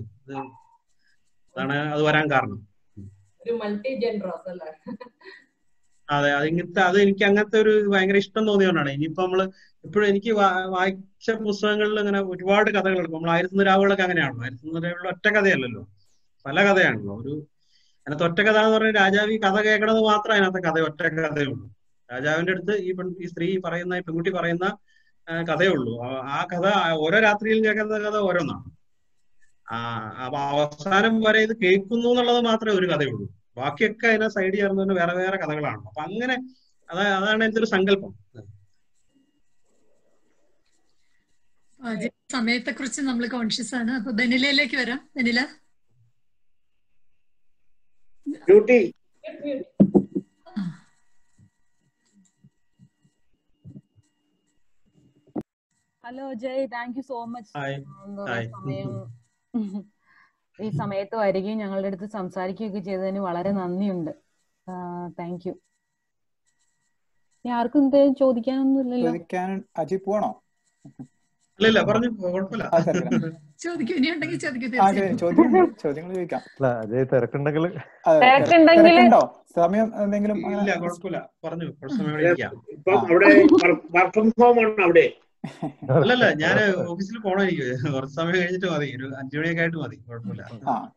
അതാണ് അത് വരാൻ കാരണം ഒരു മൾട്ടി ജെൻഡ്രോസ് അല്ലേ അതെ അത് ഇങ്ങനത്തെ അത് എനിക്ക് അങ്ങനത്തെ ഒരു ഭയങ്കര ഇഷ്ടം തോന്നിയോണ്ടാണ് ഇനിയിപ്പോ നമ്മള് ഇപ്പോഴും എനിക്ക് വായിച്ച പുസ്തകങ്ങളിൽ അങ്ങനെ ഒരുപാട് കഥകൾ നമ്മൾ ആയിരത്തി രാവുകളൊക്കെ അങ്ങനെയാണല്ലോ ആയിരത്തി രാവുകൾ ഒറ്റ കഥയല്ലല്ലോ പല കഥയാണല്ലോ ഒരു അതിനകത്ത് ഒറ്റ കഥ എന്ന് പറഞ്ഞാൽ രാജാവ് ഈ കഥ കേൾക്കണത് മാത്രം അതിനകത്തെ കഥ ഒറ്റ കഥയുള്ളൂ രാജാവിന്റെ അടുത്ത് ഈ പെൺ ഈ സ്ത്രീ പറയുന്ന ഈ പെൺകുട്ടി പറയുന്ന ആ, കഥയേ ഉള്ളൂ ആ- ആ കഥ ഓരോ രാത്രിയിലും കേൾക്കുന്ന കഥ ഓരോന്നാണ് ആ അപ്പൊ അവസാനം വരെ ഇത് കേൾക്കുന്നു എന്നുള്ളത് മാത്രമേ ഒരു കഥയുള്ളൂ ബാക്കിയൊക്കെ അതിനെ സൈഡ് ചേർന്നതിന് വേറെ വേറെ കഥകളാണ് അപ്പൊ അങ്ങനെ അതാ അതാണ് എന്റെ ഒരു സങ്കല്പം അജയ് സമയത്തെ കുറിച്ച് നമ്മൾ കോൺഷ്യസ് ആണ് അപ്പൊ ബെനിലയിലേക്ക് വരാം Benila duty hello Jay thank you so much hi hi സമയം ഈ സമയത്ത് വരികയും ഞങ്ങളുടെ അടുത്ത് സംസാരിക്കുകയൊക്കെ ചെയ്തതിന് വളരെ നന്ദിയുണ്ട് താങ്ക് യു ഇനി ആർക്കും എന്തെങ്കിലും ചോദിക്കാനൊന്നും ഇല്ലല്ലോ ചോദിക്കാൻ അജി പോണോ ഇല്ല ഇല്ല പറഞ്ഞു കുഴപ്പമില്ല ആ തിരക്കില്ല ചോദിക്കൂ ഇനി ഉണ്ടെങ്കിൽ ചോദിക്കൂ ആ ചോ- തീർച്ചയായിട്ടും ചോദ്യങ്ങൾ ചോദ്യങ്ങൾ ചോദിക്കാം അല്ല അജയ് തിരക്കുണ്ടെങ്കിൽ അതെ, തിര- തിരക്കുണ്ടെങ്കില് തിരക്കുണ്ടോ സമയം എന്തെങ്കിലും ഇല്ല അങ്ങനെ കുഴപ്പമില്ല പറഞ്ഞു കുറച്ച് സമയം ഇവിടെ ഇരിക്കാം ഇപ്പം അവിടെ വർക്ക് ഫ്രം ഹോം ആണ് അവിടെ അല്ലല്ല ഞാൻ ഓഫീസിൽ പോകണം എനിക്ക് കുറച്ച് സമയം കഴിഞ്ഞിട്ട് മതി ഒരു അഞ്ചു മണിയൊക്കെ ആയിട്ട് മതി കുഴപ്പമില്ല ആ ഓക്കെ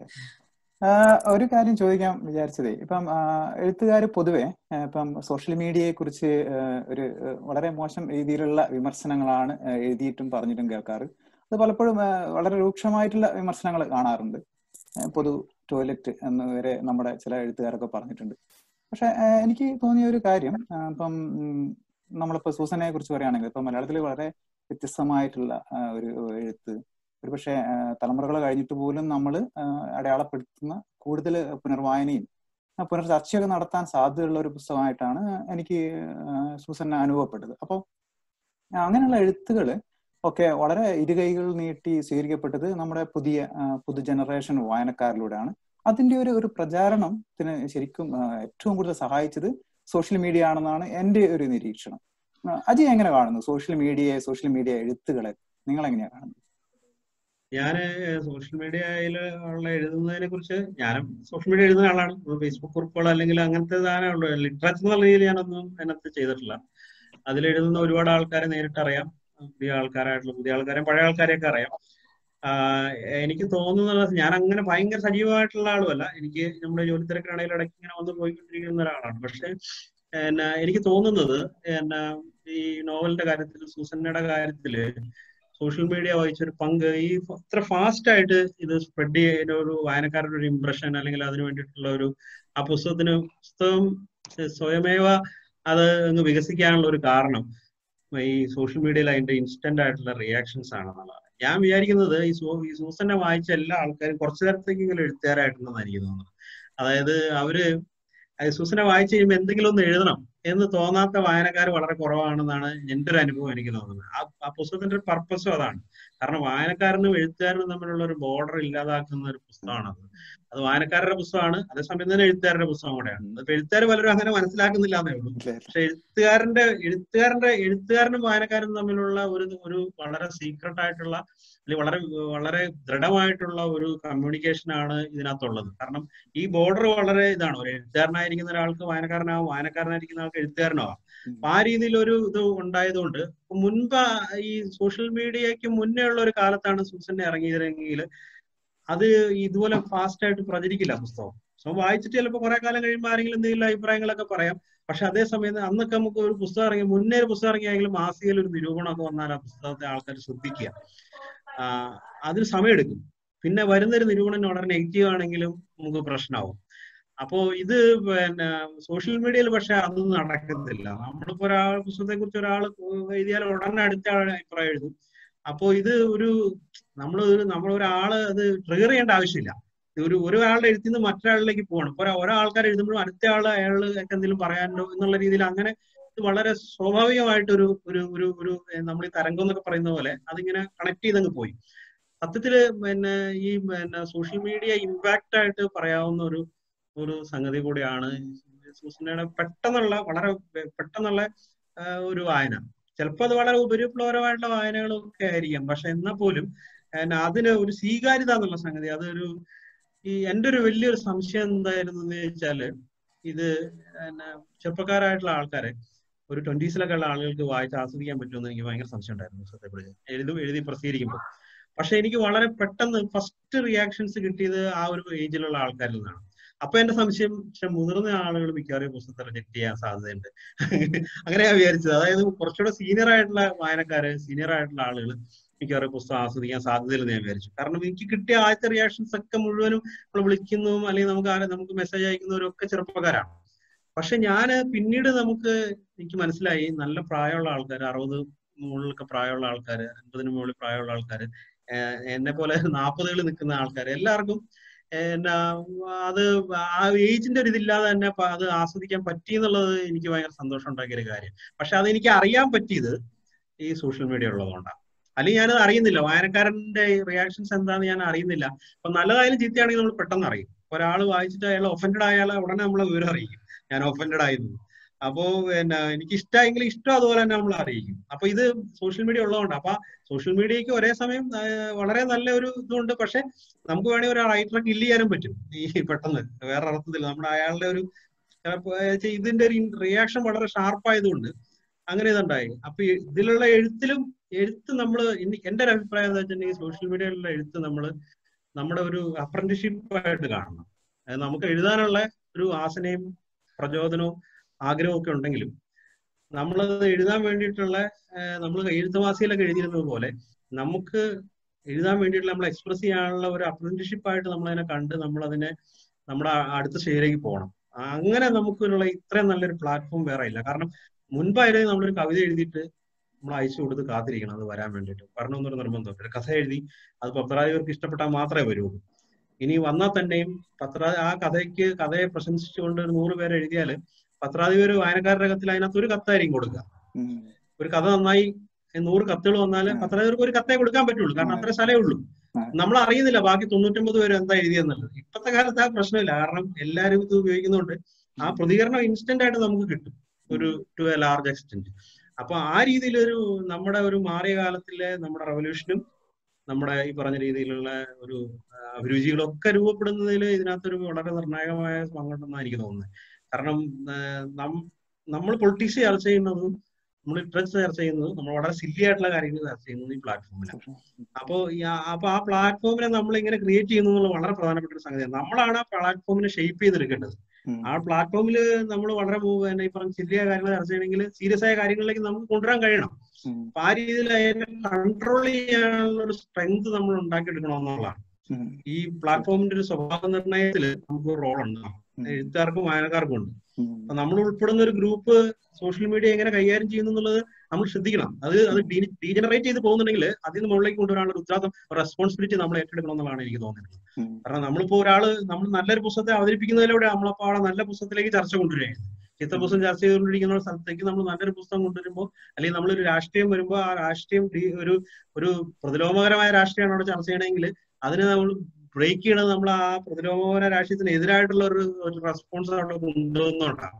ഒരു കാര്യം ചോദിക്കാൻ വിചാരിച്ചതേ ഇപ്പം എഴുത്തുകാർ പൊതുവെ ആ, ഇപ്പം സോഷ്യൽ മീഡിയയെ കുറിച്ച് ആ, ഒരു ആ, വളരെ മോശം രീതിയിലുള്ള വിമർശനങ്ങളാണ് ആ, എഴുതിയിട്ടും പറഞ്ഞിട്ടും കേൾക്കാറ് അത് പലപ്പോഴും ആ, വളരെ രൂക്ഷമായിട്ടുള്ള വിമർശനങ്ങൾ കാണാറുണ്ട് ആ, പൊതു ടോയ്ലറ്റ് എന്ന് വരെ നമ്മുടെ ചില എഴുത്തുകാരൊക്കെ പറഞ്ഞിട്ടുണ്ട് പക്ഷെ ആ, എനിക്ക് തോന്നിയ ഒരു കാര്യം ആ, ഇപ്പം ഉം, നമ്മളിപ്പോ സൂസനെ കുറിച്ച് പറയുകയാണെങ്കിൽ ഇപ്പൊ മലയാളത്തിൽ വളരെ വ്യത്യസ്തമായിട്ടുള്ള ആ, ഒരു എഴുത്ത് ഒരുപക്ഷെ തലമുറകൾ കഴിഞ്ഞിട്ട് പോലും നമ്മൾ അടയാളപ്പെടുത്തുന്ന കൂടുതൽ പുനർവായനയും ആ, പുനർചർച്ചയൊക്കെ നടത്താൻ സാധ്യതയുള്ള ഒരു പുസ്തകമായിട്ടാണ് എനിക്ക് ആ, സൂസൻ അനുഭവപ്പെട്ടത് അപ്പോൾ അങ്ങനെയുള്ള എഴുത്തുകൾ ഒക്കെ വളരെ ഇരുകൈകൾ നീട്ടി സ്വീകരിക്കപ്പെട്ടത് നമ്മുടെ പുതിയ ആ, പുതു ജനറേഷൻ വായനക്കാരിലൂടെയാണ് അതിന്റെ ഒരു ഒരു പ്രചാരണത്തിന് ശരിക്കും ആ, ഏറ്റവും കൂടുതൽ സഹായിച്ചത് സോഷ്യൽ മീഡിയ ആണെന്നാണ് എൻ്റെ ഒരു നിരീക്ഷണം ആ, അജയ് എങ്ങനെ കാണുന്നു സോഷ്യൽ മീഡിയയെ സോഷ്യൽ മീഡിയ എഴുത്തുകളെ നിങ്ങൾ എങ്ങനെയാ കാണുന്നത് ഞാൻ സോഷ്യൽ മീഡിയയിൽ ഉള്ള എഴുതുന്നതിനെ കുറിച്ച് ഞാനും സോഷ്യൽ മീഡിയ എഴുതുന്ന ആളാണ് ഫേസ്ബുക്ക് കുറിപ്പുകൾ അല്ലെങ്കിൽ അങ്ങനത്തെ സാധനമുള്ളൂ ലിറ്ററേച്ചർ എന്നുള്ള രീതിയിൽ ഞാനൊന്നും അതിനകത്ത് ചെയ്തിട്ടില്ല അതിൽ എഴുതുന്ന ഒരുപാട് ആൾക്കാരെ നേരിട്ട് അറിയാം പുതിയ ആൾക്കാരായിട്ടുള്ള പുതിയ ആൾക്കാരെ പഴയ ആൾക്കാരെയൊക്കെ അറിയാം ആഹ് എനിക്ക് തോന്നുന്നത് ഞാൻ അങ്ങനെ ഭയങ്കര സജീവമായിട്ടുള്ള ആളുമല്ല എനിക്ക് നമ്മുടെ ജോലി തിരക്കിനാണെങ്കിൽ ഇടയ്ക്ക് ഇങ്ങനെ വന്ന് പോയിക്കൊണ്ടിരിക്കുന്ന ഒരാളാണ് പക്ഷെ എന്നാ എനിക്ക് തോന്നുന്നത് എന്നാ ഈ നോവലിന്റെ കാര്യത്തിൽ സൂസന്നയുടെ കാര്യത്തില് സോഷ്യൽ മീഡിയ വഹിച്ചൊരു പങ്ക് ഈ അത്ര ഫാസ്റ്റ് ആയിട്ട് ഇത് സ്പ്രെഡ് ചെയ്യുന്ന ഒരു വായനക്കാരുടെ ഒരു ഇംപ്രഷൻ അല്ലെങ്കിൽ അതിന് വേണ്ടിയിട്ടുള്ള ഒരു ആ പുസ്തകത്തിന് പുസ്തകം സ്വയമേവ അത് അങ്ങ് വികസിക്കാനുള്ള ഒരു കാരണം ഈ സോഷ്യൽ മീഡിയയിൽ അതിന്റെ ഇൻസ്റ്റന്റ് ആയിട്ടുള്ള റിയാക്ഷൻസ് ആണെന്നുള്ളതാണ് ഞാൻ വിചാരിക്കുന്നത് ഈ സൂ ഈ സൂസനെ വായിച്ച എല്ലാ ആൾക്കാരും കുറച്ചു നേരത്തേക്കെങ്കിലും എഴുത്തുകാരായിട്ടുണ്ടെന്ന് എനിക്ക് തോന്നുന്നത് അതായത് അവര് അത് സൂസനെ വായിച്ചു കഴിയുമ്പോൾ എന്തെങ്കിലും ഒന്ന് എഴുതണം എന്ന് തോന്നാത്ത വായനക്കാർ വളരെ കുറവാണെന്നാണ് എൻ്റെ ഒരു അനുഭവം എനിക്ക് തോന്നുന്നത് ആ ആ പുസ്തകത്തിന്റെ ഒരു പർപ്പസും അതാണ് കാരണം വായനക്കാരനും എഴുത്തുകാരനും തമ്മിലുള്ള ഒരു ബോർഡർ ഇല്ലാതാക്കുന്ന ഒരു പുസ്തകമാണ് അത് അത് വായനക്കാരുടെ പുസ്തകമാണ് അതേസമയം തന്നെ എഴുത്തുകാരുടെ പുസ്തകം കൂടെയാണ് അതിപ്പോ എഴുത്തുകാർ പലരും അങ്ങനെ മനസ്സിലാക്കുന്നില്ല എന്നേ ഉള്ളൂ പക്ഷെ എഴുത്തുകാരന്റെ എഴുത്തുകാരന്റെ എഴുത്തുകാരനും വായനക്കാരനും തമ്മിലുള്ള ഒരു ഒരു വളരെ സീക്രട്ട് ആയിട്ടുള്ള അല്ലെങ്കിൽ വളരെ വളരെ ദൃഢമായിട്ടുള്ള ഒരു കമ്മ്യൂണിക്കേഷൻ ആണ് ഇതിനകത്തുള്ളത് കാരണം ഈ ബോർഡർ വളരെ ഇതാണ് ഒരു എഴുത്തുകാരനായിരിക്കുന്ന ഒരാൾക്ക് വായനക്കാരനാവും വായനക്കാരനായിരിക്കുന്ന ആൾക്ക് എഴുത്തുകാരനാവാം അപ്പൊ ആ രീതിയിൽ ഒരു ഇത് ഉണ്ടായതുകൊണ്ട് മുൻപ് ഈ സോഷ്യൽ മീഡിയക്ക് മുന്നേ ഉള്ള ഒരു കാലത്താണ് സൂസന്നെ ഇറങ്ങിയതെങ്കിൽ അത് ഇതുപോലെ ഫാസ്റ്റ് ആയിട്ട് പ്രചരിക്കില്ല പുസ്തകം സോ വായിച്ചിട്ട് ചിലപ്പോൾ കുറെ കാലം കഴിയുമ്പോൾ ആരെങ്കിലും എന്തെങ്കിലും അഭിപ്രായങ്ങളൊക്കെ പറയാം പക്ഷെ അതേ സമയത്ത് അന്നൊക്കെ നമുക്ക് ഒരു പുസ്തകം ഇറങ്ങി മുന്നേ ഒരു പുസ്തകം ഇറങ്ങിയെങ്കിലും മാസികയിൽ ഒരു നിരൂപണമൊക്കെ വന്നാൽ ആ പുസ്തകത്തെ ആൾക്കാർ ശ്രദ്ധിക്കുക ആഹ് അതിന് സമയമെടുക്കും പിന്നെ വരുന്നൊരു നിരൂപണം വളരെ നെഗറ്റീവ് ആണെങ്കിലും നമുക്ക് പ്രശ്നമാവും അപ്പോ ഇത് പിന്നെ സോഷ്യൽ മീഡിയയിൽ പക്ഷെ അതൊന്നും നടക്കത്തില്ല നമ്മളിപ്പോ ഒരാൾ പുസ്തകത്തെ കുറിച്ച് ഒരാൾ എഴുതിയാൽ ഉടനെ അടുത്ത ആൾ അഭിപ്രായം എഴുതും അപ്പോ ഇത് ഒരു നമ്മൾ നമ്മൾ ഒരാള് അത് ട്രിഗർ ചെയ്യേണ്ട ആവശ്യമില്ല ഒരു ഒരാളുടെ എഴുത്തിൽ നിന്ന് മറ്റൊരാളിലേക്ക് പോകണം ഇപ്പൊ ഒരാൾക്കാർ എഴുതുമ്പോഴും അടുത്ത ആള് അയാൾക്ക് എന്തെങ്കിലും പറയാനോ എന്നുള്ള രീതിയിൽ അങ്ങനെ ഇത് വളരെ സ്വാഭാവികമായിട്ടൊരു ഒരു ഒരു ഒരു നമ്മൾ ഈ തരംഗം എന്നൊക്കെ പറയുന്ന പോലെ അതിങ്ങനെ കണക്ട് ചെയ്തങ്ങ് പോയി സത്യത്തില് പിന്നെ ഈ പിന്നെ സോഷ്യൽ മീഡിയ ഇമ്പാക്റ്റ് ആയിട്ട് പറയാവുന്ന ഒരു ഒരു സംഗതി കൂടിയാണ് സൂസനയുടെ പെട്ടെന്നുള്ള വളരെ പെട്ടെന്നുള്ള ഒരു വായന ചിലപ്പോൾ അത് വളരെ ഉപരിപ്ലവരമായിട്ടുള്ള വായനകളൊക്കെ ആയിരിക്കാം പക്ഷെ എന്നാൽ പോലും അതിന് ഒരു സ്വീകാര്യത എന്നുള്ള സംഗതി അതൊരു ഈ എൻ്റെ ഒരു വലിയൊരു സംശയം എന്തായിരുന്നു എന്ന് ചോദിച്ചാല് ഇത് പിന്നെ ചെറുപ്പക്കാരായിട്ടുള്ള ആൾക്കാരെ ഒരു ട്വന്റീസിലൊക്കെ ഉള്ള ആളുകൾക്ക് വായിച്ച് ആസ്വദിക്കാൻ പറ്റുമെന്ന് എനിക്ക് ഭയങ്കര സംശയം ഉണ്ടായിരുന്നു സത്യപ്പെടുത്തി എഴുതി എഴുതി പ്രസിദ്ധീകരിക്കുമ്പോൾ പക്ഷെ എനിക്ക് വളരെ പെട്ടെന്ന് ഫസ്റ്റ് റിയാക്ഷൻസ് കിട്ടിയത് ആ ഒരു ഏജിലുള്ള ആൾക്കാരിൽ നിന്നാണ് അപ്പൊ എന്റെ സംശയം പക്ഷെ മുതിർന്ന ആളുകൾ മിക്കവാറും ഈ പുസ്തകത്തെ റിജക്ട് ചെയ്യാൻ സാധ്യതയുണ്ട് അങ്ങനെയാ വിചാരിച്ചത് അതായത് കുറച്ചുകൂടെ സീനിയർ ആയിട്ടുള്ള വായനക്കാര് സീനിയർ ആയിട്ടുള്ള ആളുകൾ മിക്കവാറും പുസ്തകം ആസ്വദിക്കാൻ സാധ്യതയില്ലെന്ന് ഞാൻ വിചാരിച്ചു കാരണം എനിക്ക് കിട്ടിയ ആദ്യത്തെ റിയാക്ഷൻസ് ഒക്കെ മുഴുവനും നമ്മൾ വിളിക്കുന്നതും അല്ലെങ്കിൽ നമുക്ക് ആരെ നമുക്ക് മെസ്സേജ് അയക്കുന്നവരും ഒക്കെ ചെറുപ്പക്കാരാണ് പക്ഷെ ഞാൻ പിന്നീട് നമുക്ക് എനിക്ക് മനസ്സിലായി നല്ല പ്രായമുള്ള ആൾക്കാർ അറുപത് മുകളിലൊക്കെ പ്രായമുള്ള ആൾക്കാർ അൻപതിന് മുകളിൽ പ്രായമുള്ള ആൾക്കാർ എന്നെ പോലെ നാൽപ്പതുകളിൽ നിൽക്കുന്ന ആൾക്കാർ എല്ലാവർക്കും എന്നാ അത് ആ ഏജിന്റെ ഒരു ഇതില്ലാതെ തന്നെ പ- അത് ആസ്വദിക്കാൻ പറ്റി എന്നുള്ളത് എനിക്ക് ഭയങ്കര സന്തോഷം ഉണ്ടാക്കിയ ഒരു കാര്യം പക്ഷെ അത് എനിക്ക് അറിയാൻ പറ്റിയത് ഈ സോഷ്യൽ മീഡിയ ഉള്ളതുകൊണ്ടാണ് അല്ലെങ്കിൽ ഞാനത് അറിയുന്നില്ല വായനക്കാരന്റെ റിയാക്ഷൻസ് എന്താന്ന് ഞാൻ അറിയുന്നില്ല അപ്പൊ നല്ലതായാലും ചീത്തയാണെങ്കിൽ നമ്മൾ പെട്ടെന്ന് അറിയും ഒരാൾ വായിച്ചിട്ട് അയാൾ ഒഫൻഡഡ് ആയാൽ ഉടനെ നമ്മളെ വിവരം അറിയിക്കും ഞാൻ ഒഫൻഡഡ് ആയിരുന്നു അപ്പോ പിന്നെ എനിക്ക് ഇഷ്ടമായെങ്കിൽ ഇഷ്ടം അതുപോലെ തന്നെ നമ്മൾ അറിയിക്കും അപ്പൊ ഇത് സോഷ്യൽ മീഡിയ ഉള്ളതുകൊണ്ട് അപ്പൊ സോഷ്യൽ മീഡിയക്ക് ഒരേ സമയം ആ, വളരെ നല്ല ഒരു ഇതുണ്ട് പക്ഷെ നമുക്ക് വേണമെങ്കിൽ ഒരു റൈറ്ററെ കില്ല് ചെയ്യാനും പറ്റും ഈ പെട്ടെന്ന് വേറെ അർത്ഥത്തിൽ നമ്മുടെ അയാളുടെ ഒരു ചിലപ്പോ, ഏ, ചെ- ഇതിന്റെ ഒരു റിയാക്ഷൻ വളരെ ഷാർപ്പ് ആയതുകൊണ്ട് അങ്ങനെ ഇതുണ്ടായി അപ്പൊ ഈ ഇതിലുള്ള എഴുത്തിലും എഴുത്ത് നമ്മൾ എന്റെ ഒരു അഭിപ്രായം എന്താ വെച്ചിട്ടുണ്ടെങ്കിൽ സോഷ്യൽ മീഡിയയിലുള്ള എഴുത്ത് നമ്മൾ നമ്മുടെ ഒരു അപ്രന്റിഷിപ്പ് ആയിട്ട് കാണണം അതായത് നമുക്ക് എഴുതാനുള്ള ഒരു ആസനയും പ്രചോദനവും ആഗ്രഹവും ഒക്കെ ഉണ്ടെങ്കിലും നമ്മളത് എഴുതാൻ വേണ്ടിയിട്ടുള്ള നമ്മൾ എഴുത്തുവാസിയിലൊക്കെ എഴുതിയിരുന്നത് പോലെ നമുക്ക് എഴുതാൻ വേണ്ടിയിട്ട് നമ്മൾ എക്സ്പ്രസ് ചെയ്യാനുള്ള ഒരു അപ്രന്റിഷിപ്പ് ആയിട്ട് നമ്മൾ അതിനെ കണ്ട് നമ്മൾ അതിനെ നമ്മുടെ അ- അടുത്ത സ്റ്റേജിലേക്ക് പോകണം അങ്ങനെ നമുക്കുള്ള ഇത്രയും നല്ലൊരു പ്ലാറ്റ്ഫോം വേറെ ഇല്ല കാരണം മുൻപായിരുന്നു നമ്മളൊരു കവിത എഴുതിയിട്ട് നമ്മൾ അയച്ചു കൊടുത്ത് കാത്തിരിക്കണം അത് വരാൻ വേണ്ടിയിട്ട് വരണമെന്നൊരു നിർബന്ധം ഒരു കഥ എഴുതി അത് പത്രാധിപർക്ക് ഇഷ്ടപ്പെട്ടാൽ മാത്രമേ വരുള്ളൂ ഇനി വന്നാൽ തന്നെയും പത്ര ആ കഥയ്ക്ക് കഥയെ പ്രശംസിച്ചുകൊണ്ട് ഒരു നൂറ് പേര് എഴുതിയാൽ പത്രാധിപർ വായനക്കാരുടെ കത്തിൽ അതിനകത്ത് ഒരു കത്തായിരിക്കും കൊടുക്കുക ഒരു കഥ നന്നായി നൂറ് കത്തുകൾ വന്നാൽ പത്രാധിപർക്ക് ഒരു കത്തേ കൊടുക്കാൻ പറ്റുള്ളൂ കാരണം അത്ര സ്ഥലമേ ഉള്ളൂ നമ്മൾ അറിയുന്നില്ല ബാക്കി തൊണ്ണൂറ്റൊമ്പത് പേര് എന്താ എഴുതിയെന്നുള്ളത് ഇപ്പത്തെ കാലത്ത് ആ പ്രശ്നമില്ല കാരണം എല്ലാവരും ഇത് ഉപയോഗിക്കുന്നതുകൊണ്ട് ആ പ്രതികരണം ഇൻസ്റ്റന്റ് ആയിട്ട് നമുക്ക് കിട്ടും ഒരു ടു എ ലാർജ് എക്സ്റ്റെന്റ് അപ്പൊ ആ രീതിയിലൊരു നമ്മുടെ ഒരു മാറിയ കാലത്തിലെ നമ്മുടെ റവല്യൂഷനും നമ്മുടെ ഈ പറഞ്ഞ രീതിയിലുള്ള ഒരു ആ, അഭിരുചികളൊക്കെ രൂപപ്പെടുന്നതിൽ ഇതിനകത്തൊരു വളരെ നിർണായകമായ പങ്കുണ്ടെന്നാണ് എനിക്ക് തോന്നുന്നത് കാരണം നമ്മൾ പൊളിറ്റിക്സ് ചർച്ച ചെയ്യുന്നതും നമ്മൾ ലിറ്ററേച്ചർ ചർച്ച ചെയ്യുന്നതും നമ്മൾ വളരെ സില്ലി ആയിട്ടുള്ള കാര്യങ്ങൾ ചർച്ച ചെയ്യുന്നത് ഈ പ്ലാറ്റ്ഫോമിലാണ് അപ്പോ ഈ ആ- അപ്പൊ ആ പ്ലാറ്റ്ഫോമിനെ നമ്മൾ ഇങ്ങനെ ക്രിയേറ്റ് ചെയ്യുന്നു എന്നുള്ള വളരെ പ്രധാനപ്പെട്ട ഒരു സംഗതിയാണ് നമ്മളാണ് ആ പ്ലാറ്റ്ഫോമിനെ ഷേപ്പ് ചെയ്തെടുക്കേണ്ടത് ആ പ്ലാറ്റ്ഫോമിൽ നമ്മൾ വളരെ മു- പിന്നെ ഈ പറഞ്ഞ ചെറിയ കാര്യങ്ങൾ ചർച്ച ചെയ്യണമെങ്കിൽ സീരിയസ് ആയ കാര്യങ്ങളിലേക്ക് നമുക്ക് കൊണ്ടുവരാൻ കഴിയണം അപ്പൊ ആ രീതിയിൽ അതിനെ കൺട്രോൾ ചെയ്യാനുള്ള ഒരു സ്ട്രെങ്ത് നമ്മൾ ഉണ്ടാക്കിയെടുക്കണം എന്നുള്ളതാണ് ഈ പ്ലാറ്റ്ഫോമിന്റെ ഒരു സ്വഭാവ നിർണയത്തിൽ നമുക്ക് ഒരു റോൾ ഉണ്ട് എഴുത്തുകാർക്കും വായനക്കാർക്കും ഉണ്ട് അപ്പൊ നമ്മൾ ഉൾപ്പെടുന്ന ഒരു ഗ്രൂപ്പ് സോഷ്യൽ മീഡിയ എങ്ങനെ കൈകാര്യം ചെയ്യുന്നു എന്നുള്ളത് നമ്മൾ ശ്രദ്ധിക്കണം അത് അത് ഡീജനറേറ്റ് ചെയ്ത് പോകുന്നുണ്ടെങ്കിൽ അതിൽ നിന്ന് മുകളിലേക്ക് കൊണ്ടുവരാനുള്ള ഒരു ഉത്തരവാദിത്വം റെസ്പോൺസിബിലിറ്റി നമ്മൾ ഏറ്റെടുക്കണം എന്നുള്ളതാണ് എനിക്ക് തോന്നുന്നത് കാരണം നമ്മളിപ്പോ ഒരാള് നമ്മൾ നല്ലൊരു പുസ്തകത്തെ അവതരിപ്പിക്കുന്നതിലൂടെ നമ്മളപ്പോ അവിടെ നല്ല പുസ്തകത്തിലേക്ക് ചർച്ച കൊണ്ടുവരികയാണ് ചിത്ത പുസ്തകം ചർച്ച ചെയ്തുകൊണ്ടിരിക്കുന്ന ഒരു സ്ഥലത്തേക്ക് നമ്മൾ നല്ലൊരു പുസ്തകം കൊണ്ടുവരുമ്പോൾ അല്ലെങ്കിൽ നമ്മളൊരു രാഷ്ട്രീയം വരുമ്പോൾ ആ രാഷ്ട്രീയം ഡി- ഒരു ഒരു പ്രതിലോമകരമായ രാഷ്ട്രീയമാണ് അവിടെ ചർച്ച ചെയ്യണമെങ്കിൽ അതിനെ നമ്മൾ ബ്രേക്ക് ചെയ്യണത് നമ്മൾ ആ പ്രതിലോമകര രാഷ്ട്രീയത്തിന് എതിരായിട്ടുള്ള ഒരു ഒരു റെസ്പോൺസ് അവിടെ കൊണ്ടുവന്നുകൊണ്ടാണ്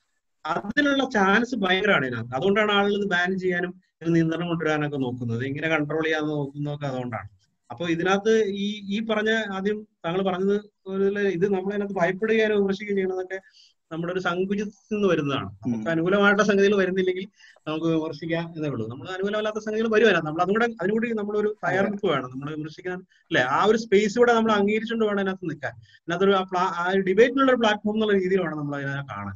അതിനുള്ള ചാൻസ് ഭയങ്കരമാണ് ഇതിനകത്ത് അതുകൊണ്ടാണ് ആളുകൾ ഇത് ബാൻ ചെയ്യാനും ഇത് നിയന്ത്രണം കൊണ്ടുവരാനൊക്കെ നോക്കുന്നത് എങ്ങനെ കൺട്രോൾ ചെയ്യാന്ന് നോക്കുന്നതൊക്കെ അതുകൊണ്ടാണ് അപ്പൊ ഇതിനകത്ത് ഈ ഈ പറഞ്ഞ ആദ്യം താങ്കൾ പറഞ്ഞത് ഒരു ഇതില് ഇത് നമ്മളതിനകത്ത് ഭയപ്പെടുകയോ വിമർശിക്കുകയോ ചെയ്യണതൊക്കെ നമ്മുടെ ഒരു സങ്കുചിതത്തിൽ നിന്ന് വരുന്നതാണ് നമുക്ക് അനുകൂലമായിട്ടുള്ള സംഗതികൾ വരുന്നില്ലെങ്കിൽ നമുക്ക് വിമർശിക്കാം എന്നേ ഉള്ളൂ നമ്മൾ അനുകൂലമല്ലാത്ത സംഗതികൾ വരുവാനാണ് നമ്മൾ അതുകൂടെ അതിനുകൂടി നമ്മളൊരു തയ്യാറെടുപ്പ് വേണം നമ്മൾ വിമർശിക്കാൻ അല്ലെ ആ ഒരു സ്പേസ് കൂടെ നമ്മൾ അംഗീകരിച്ചുകൊണ്ട് വേണം അതിനകത്ത് നിൽക്കാൻ അതിനകത്തൊരു ആ പ്ലാ- ആ ഡിബേറ്റിനുള്ള ഒരു പ്ലാറ്റ്ഫോം എന്നുള്ള രീതിയിൽ വേണം നമ്മൾ അതിനെ കാണാൻ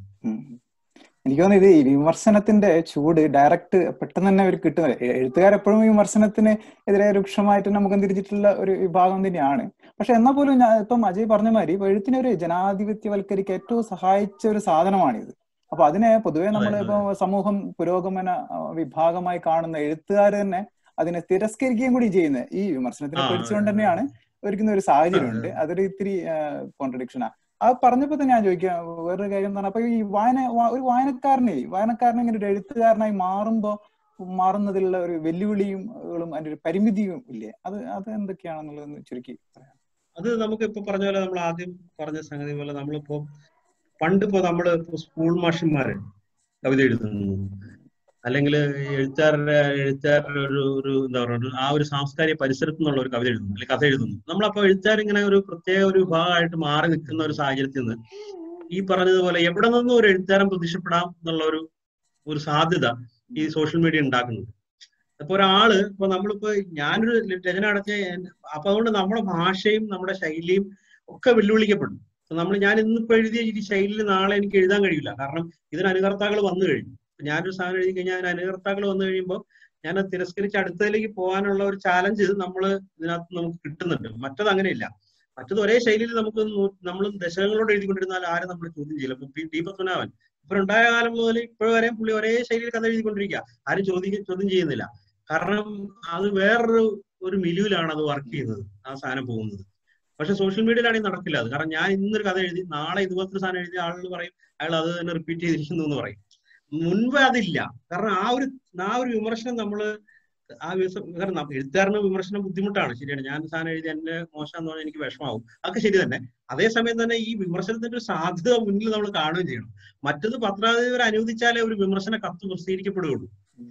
എനിക്ക് തോന്നുന്നു ഇത് ഈ വിമർശനത്തിന്റെ ചൂട് ഡയറക്റ്റ് പെട്ടെന്ന് തന്നെ അവർ കിട്ടുന്നത് എ- എഴുത്തുകാരെപ്പോഴും വിമർശനത്തിന് എതിരെ രൂക്ഷമായിട്ട് നമുക്ക് തിരിച്ചിട്ടുള്ള ഒരു വിഭാഗം തന്നെയാണ് പക്ഷെ എന്നാൽ പോലും ഞാൻ ഇപ്പം അജയ് പറഞ്ഞ മാതിരി ഇപ്പൊ എഴുത്തിനെ ഒരു ജനാധിപത്യവൽക്കരിക്കാൻ ഏറ്റവും സഹായിച്ച ഒരു സാധനമാണിത് അപ്പൊ അതിനെ പൊതുവെ നമ്മൾ ഇപ്പൊ സമൂഹം പുരോഗമന ആ, വിഭാഗമായി കാണുന്ന എഴുത്തുകാർ തന്നെ അതിനെ തിരസ്കരിക്കുകയും കൂടി ചെയ്യുന്നത് ഈ വിമർശനത്തിനെ ആ, പേടിച്ചുകൊണ്ട് തന്നെയാണ് ഒരുക്കുന്ന ഒരു സാഹചര്യമുണ്ട് അതൊരു ഇത്തിരി കോൺട്രഡിക്ഷനാ അത് പറഞ്ഞപ്പോ തന്നെ ഞാൻ ചോദിക്കാം വേറൊരു കാര്യം എന്ന് പറഞ്ഞാൽ അപ്പൊ ഈ വായന വാ- ഒരു വായനക്കാരനെ വായനക്കാരനെ ഇങ്ങനെ ഒരു എഴുത്തുകാരനായി മാറുമ്പോ മാറുന്നതിലുള്ള ഒരു വെല്ലുവിളിയും കളും അതിന്റെ ഒരു പരിമിതിയും ഇല്ലേ അത് അത് എന്തൊക്കെയാണെന്നുള്ളത് ചുരുക്കി പറയാം അത് നമുക്ക് ഇപ്പൊ പറഞ്ഞ പോലെ നമ്മൾ ആദ്യം പറഞ്ഞ സംഗതി പോലെ നമ്മളിപ്പോ പണ്ട് ഇപ്പോ നമ്മള് ഇപ്പോ സ്കൂൾ മാഷന്മാര് കവിത എഴുതുന്നു അല്ലെങ്കിൽ എഴുത്തുകാരുടെ എഴുത്തുകാരുടെ ഒരു ഒരു എന്താ പറയുക ഒരു ആ ഒരു സാംസ്കാരിക പരിസരത്തു നിന്നുള്ള ഒരു കവിത എഴുതുന്നു അല്ലെങ്കിൽ കഥ എഴുതുന്നു നമ്മളപ്പോ എഴുത്തുകാർ ഇങ്ങനെ ഒരു പ്രത്യേക ഒരു വിഭാഗമായിട്ട് മാറി നിൽക്കുന്ന ഒരു സാഹചര്യത്തിൽ നിന്ന് ഈ പറഞ്ഞതുപോലെ എവിടെ നിന്നും ഒരു എഴുത്തുകാരൻ പ്രത്യക്ഷപ്പെടാം എന്നുള്ള ഒരു ഒരു സാധ്യത ഈ സോഷ്യൽ മീഡിയ ഉണ്ടാക്കുന്നുണ്ട് അപ്പൊ ഒരാള് ഇപ്പൊ നമ്മളിപ്പോ ഞാനൊരു രചന നടത്തിയ അപ്പൊ അതുകൊണ്ട് നമ്മുടെ ഭാഷയും നമ്മുടെ ശൈലിയും ഒക്കെ വെല്ലുവിളിക്കപ്പെടും നമ്മൾ ഞാൻ ഇന്നിപ്പോ എഴുതിയ ഈ ശൈലിയിൽ നാളെ എനിക്ക് എഴുതാൻ കഴിയില്ല കാരണം ഇതിന് അനുകർത്താക്കൾ വന്നു കഴിഞ്ഞു ഞാനൊരു സാധനം എഴുതി കഴിഞ്ഞാൽ അതിന് അനുകർത്താക്കൾ വന്നു കഴിയുമ്പോൾ ഞാൻ അത് തിരസ്കരിച്ച് അടുത്തതിലേക്ക് പോകാനുള്ള ഒരു ചാലഞ്ച് നമ്മൾ ഇതിനകത്ത് നമുക്ക് കിട്ടുന്നുണ്ട് മറ്റത് അങ്ങനെയില്ല മറ്റത് ഒരേ ശൈലിയിൽ നമുക്ക് നമ്മൾ ദശകങ്ങളോട് എഴുതിക്കൊണ്ടിരുന്നാൽ ആരും നമ്മൾ ചോദ്യം ചെയ്യില്ല ഇപ്പൊ പി- ടി പത്മനാഭൻ ഇപ്പൊ ഉണ്ടായ കാലം മുതൽ ഇപ്പോഴും വരെ പുള്ളി ഒരേ ശൈലിയിൽ കഥ എഴുതിക്കൊണ്ടിരിക്കുക ആരും ചോദ്യം ചോദ്യം ചെയ്യുന്നില്ല കാരണം അത് വേറൊരു ഒരു മിലുവിലാണ് അത് വർക്ക് ചെയ്യുന്നത് ആ സാധനം പോകുന്നത് പക്ഷെ സോഷ്യൽ മീഡിയയിലാണെങ്കിൽ നടക്കില്ല അത് കാരണം ഞാൻ ഇന്നൊരു കഥ എഴുതി നാളെ ഇതുപോലത്തെ സാധനം എഴുതി ആളുകൾ പറയും അയാൾ അത് തന്നെ റിപ്പീറ്റ് ചെയ്തിരിക്കുന്നു എന്ന് പറയും മുൻപ് അതില്ല കാരണം ആ ഒരു ആ ഒരു വിമർശനം നമ്മള് ആ വിമർശനം കാരണം ന- എഴുത്തുകാരന് വിമർശനം ബുദ്ധിമുട്ടാണ് ശരിയാണ് ഞാൻ സാധനം എഴുതി എന്റെ മോശം എന്ന് പറഞ്ഞാൽ എനിക്ക് വിഷമാവും അതൊക്കെ ശരി തന്നെ അതേസമയം തന്നെ ഈ വിമർശനത്തിന്റെ ഒരു സാധ്യത മുന്നിൽ നമ്മൾ കാണുകയും ചെയ്യണം മറ്റത് പത്രാധിപർ അനുവദിച്ചാലേ ഒരു വിമർശന കത്ത് പ്രസിദ്ധീകരിക്കപ്പെടുകയുള്ളൂ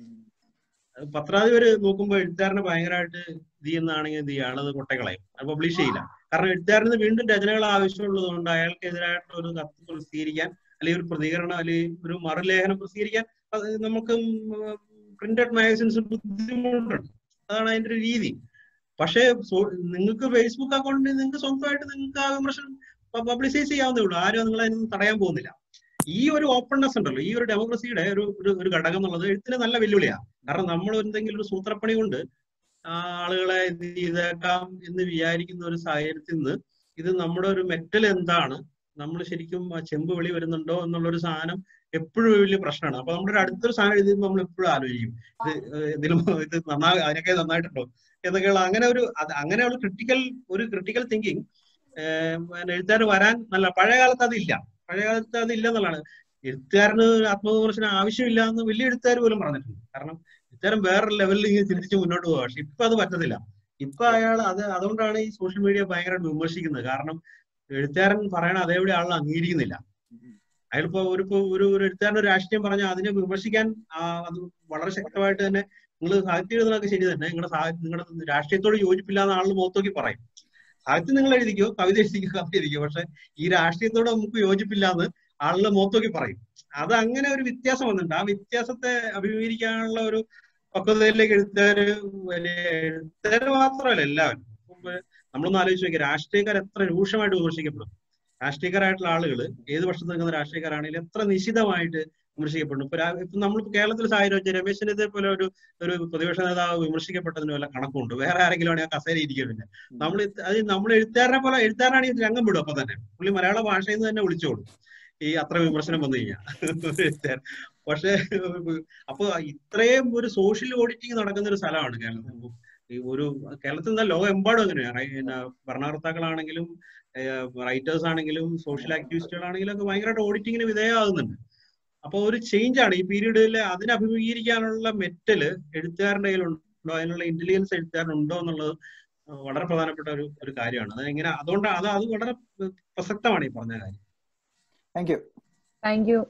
അത് പത്രാധിപര് നോക്കുമ്പോൾ എഴുത്തുകാരനെ ഭയങ്കരമായിട്ട് ഇത് ചെയ്യുന്നതാണെങ്കിൽ എന്ത് ചെയ്യുക ആളത് കൊട്ടകളയും അത് പബ്ലിഷ് ചെയ്യില്ല കാരണം എഴുത്തുകാരന് വീണ്ടും രചനകൾ ആവശ്യമുള്ളത് കൊണ്ട് അയാൾക്കെതിരായിട്ടുള്ള ഒരു കത്ത് പ്രസിദ്ധീകരിക്കാൻ അല്ലെങ്കിൽ ഒരു പ്രതികരണം അല്ലെങ്കിൽ ഒരു മറുലേഖനം പ്രസിദ്ധീകരിക്കാൻ അത് നമുക്ക് പ്രിന്റഡ് മാഗസിൻസ് ബുദ്ധിമുട്ടുണ്ട് അതാണ് അതിന്റെ ഒരു രീതി പക്ഷേ സോ- നിങ്ങൾക്ക് ഫേസ്ബുക്ക് അക്കൗണ്ടിൽ നിങ്ങൾക്ക് സ്വന്തമായിട്ട് നിങ്ങൾക്ക് ആ വിമർശനം പബ്ലിസൈസ് ചെയ്യാവുന്നേ ഉള്ളൂ ആരും നിങ്ങളെ അതിനൊന്നും തടയാൻ പോകുന്നില്ല ഈ ഒരു ഓപ്പൺനെസ് ഉണ്ടല്ലോ ഈ ഒരു ഡെമോക്രസിയുടെ ഒരു ഒരു- ഒരു ഘടകം എന്നുള്ളത് എഴുത്തിന് നല്ല വെല്ലുവിളിയാണ് കാരണം നമ്മൾ എന്തെങ്കിലും ഒരു സൂത്രപ്പണി കൊണ്ട് ആ ആളുകളെ ഇത് ചെയ്തേക്കാം എന്ന് വിചാരിക്കുന്ന ഒരു സാഹചര്യത്തിൽ നിന്ന് ഇത് നമ്മുടെ ഒരു മെറ്റൽ എന്താണ് നമ്മൾ ശരിക്കും ആ ചെമ്പ് വെളി വരുന്നുണ്ടോ എന്നുള്ള ഒരു സാധനം എപ്പോഴും വലിയ പ്രശ്നമാണ് അപ്പൊ നമ്മുടെ ഒരു അടുത്തൊരു സാധനം എഴുതുമ്പോൾ നമ്മൾ എപ്പോഴും ആലോചിക്കും ഇത് ഏഹ് ഇതിലും ഇത് നന്നാ അതിനൊക്കെ നന്നായിട്ടുണ്ടോ എന്നൊക്കെയുള്ള അങ്ങനെ ഒരു അത് അങ്ങനെയുള്ള ക്രിട്ടിക്കൽ ഒരു ക്രിട്ടിക്കൽ തിങ്കിങ് എഴുത്തുകാർ വരാൻ നല്ല പഴയ കാലത്ത് അതില്ല പഴയ കാലത്ത് അതില്ല എന്നുള്ളതാണ് എഴുത്തുകാരന് ഒരു ആത്മവിമർശനം ആവശ്യമില്ല എന്ന് വലിയ എഴുത്തുകാർ പോലും പറഞ്ഞിട്ടുണ്ട് കാരണം എഴുത്തുകാരൻ വേറൊരു ലെവലിൽ ഇങ്ങനെ ചിന്തിച്ച് മുന്നോട്ട് പോവുക പക്ഷെ ഇപ്പൊ അത് പറ്റത്തില്ല ഇപ്പൊ അയാൾ അത് അതുകൊണ്ടാണ് ഈ സോഷ്യൽ മീഡിയ ഭയങ്കരമായിട്ട് വിമർശിക്കുന്നത് കാരണം എഴുത്തുകാരൻ പറയണ അതേപടി ആൾ അംഗീകരിക്കുന്നില്ല അയാളിപ്പോ ഒരു ഇപ്പൊ ഒരു ഒരു എഴുത്തുകാരൻ ഒരു രാഷ്ട്രീയം പറഞ്ഞാൽ അതിനെ വിമർശിക്കാൻ ആ, അത് വളരെ ശക്തമായിട്ട് തന്നെ നിങ്ങൾ സാഹിത്യം എഴുതുന്നതൊക്കെ ശരി തന്നെ നിങ്ങളുടെ സാഹിത്യം നിങ്ങളുടെ രാഷ്ട്രീയത്തോട് യോജിപ്പില്ല എന്ന് ആളുകൾ മുഖത്തോക്കി പറയും സാഹിത്യം നിങ്ങൾ എഴുതിക്കോ കവിത എഴുതിക്കോ കവിത എഴുതിക്കോ പക്ഷെ ഈ രാഷ്ട്രീയത്തോട് നമുക്ക് യോജിപ്പില്ല എന്ന് ആളുകൾ മുഖത്തോക്കി പറയും അത് അങ്ങനെ ഒരു വ്യത്യാസം വന്നിട്ടുണ്ട് ആ വ്യത്യാസത്തെ അഭിമുഖീകരിക്കാനുള്ള ഒരു പക്വതയിലേക്ക് എഴുത്തുകാര് വലിയ എഴുത്തുകാര് മാത്രമല്ല എല്ലാവരും ഇപ്പൊ നമ്മളൊന്ന് ആലോചിച്ച് നോക്കിയാൽ രാഷ്ട്രീയക്കാർ എത്ര രൂക്ഷമായിട്ട് വിമർശിക്കപ്പെടും രാഷ്ട്രീയക്കാരായിട്ടുള്ള ആളുകൾ ഏത് പക്ഷത്ത് നിൽക്കുന്ന രാഷ്ട്രീയക്കാരാണെങ്കിലും എത്ര നിശിതമായിട്ട് വിമർശിക്കപ്പെടുന്നു ഇപ്പൊ രാ- ഇപ്പൊ നമ്മളിപ്പോ കേരളത്തിൽ സാഹചര്യം വെച്ചാൽ രമേശിനെ പോലെ ഒരു ഒരു പ്രതിപക്ഷ നേതാവ് വിമർശിക്കപ്പെട്ടതിന് വല്ല കണക്കുണ്ട് വേറെ ആരെങ്കിലും ആണെങ്കിൽ ആ കസേര ഇരിക്കുക പിന്നെ നമ്മൾ അത് നമ്മൾ എഴുത്തുകാരനെ പോലെ എഴുത്തുകാരനാണെങ്കിൽ രംഗം വിടും അപ്പൊ തന്നെ പുള്ളി മലയാള ഭാഷയിൽ നിന്ന് തന്നെ വിളിച്ചോളും ഈ അത്ര വിമർശനം വന്നു കഴിഞ്ഞാൽ പക്ഷേ അപ്പൊ ഇത്രയും ഒരു സോഷ്യൽ ഓഡിറ്റിംഗ് നടക്കുന്ന ഒരു സ്ഥലമാണ് കേരളത്തിൽ ഈ ഒരു കേരളത്തിൽ നിന്നാൽ ലോകമെമ്പാടും അങ്ങനെയാണ് റൈ- പിന്നെ ഭരണകർത്താക്കളാണെങ്കിലും റൈറ്റേഴ്സ് ആണെങ്കിലും സോഷ്യൽ ആക്ടിവിസ്റ്റുകളാണെങ്കിലും ഒക്കെ ഭയങ്കരമായിട്ട് ഓഡിറ്റിങ്ങിന് വിധേയമാകുന്നുണ്ട് അപ്പൊ ഒരു ചേഞ്ച് ആണ് ഈ പീരീഡിൽ അതിനെ അഭിമുഖീകരിക്കാനുള്ള മെറ്റല് എഴുത്തുകാരന്റെ കയ്യിലുണ്ടോ അതിനുള്ള ഇന്റലിജൻസ് എഴുത്തുകാരനുണ്ടോ എന്നുള്ളത് വളരെ പ്രധാനപ്പെട്ട ഒരു ഒരു കാര്യമാണ് അത് എങ്ങനെ അതുകൊണ്ട് അത് അത് വളരെ പ്രസക്തമാണ് ഈ പറഞ്ഞ കാര്യം താങ്ക് യു താങ്ക് യു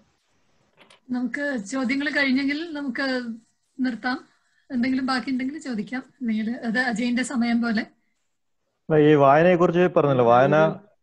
നമുക്ക് ചോദ്യങ്ങൾ കഴിഞ്ഞെങ്കിൽ നമുക്ക് നിർത്താം എന്തെങ്കിലും ബാക്കി ഉണ്ടെങ്കിൽ ചോദിക്കാം അല്ലെങ്കിൽ അത് അജയന്റെ സമയം പോലെ അല്ല, ഈ വായനയെ കുറിച്ച് പറഞ്ഞല്ലോ വായന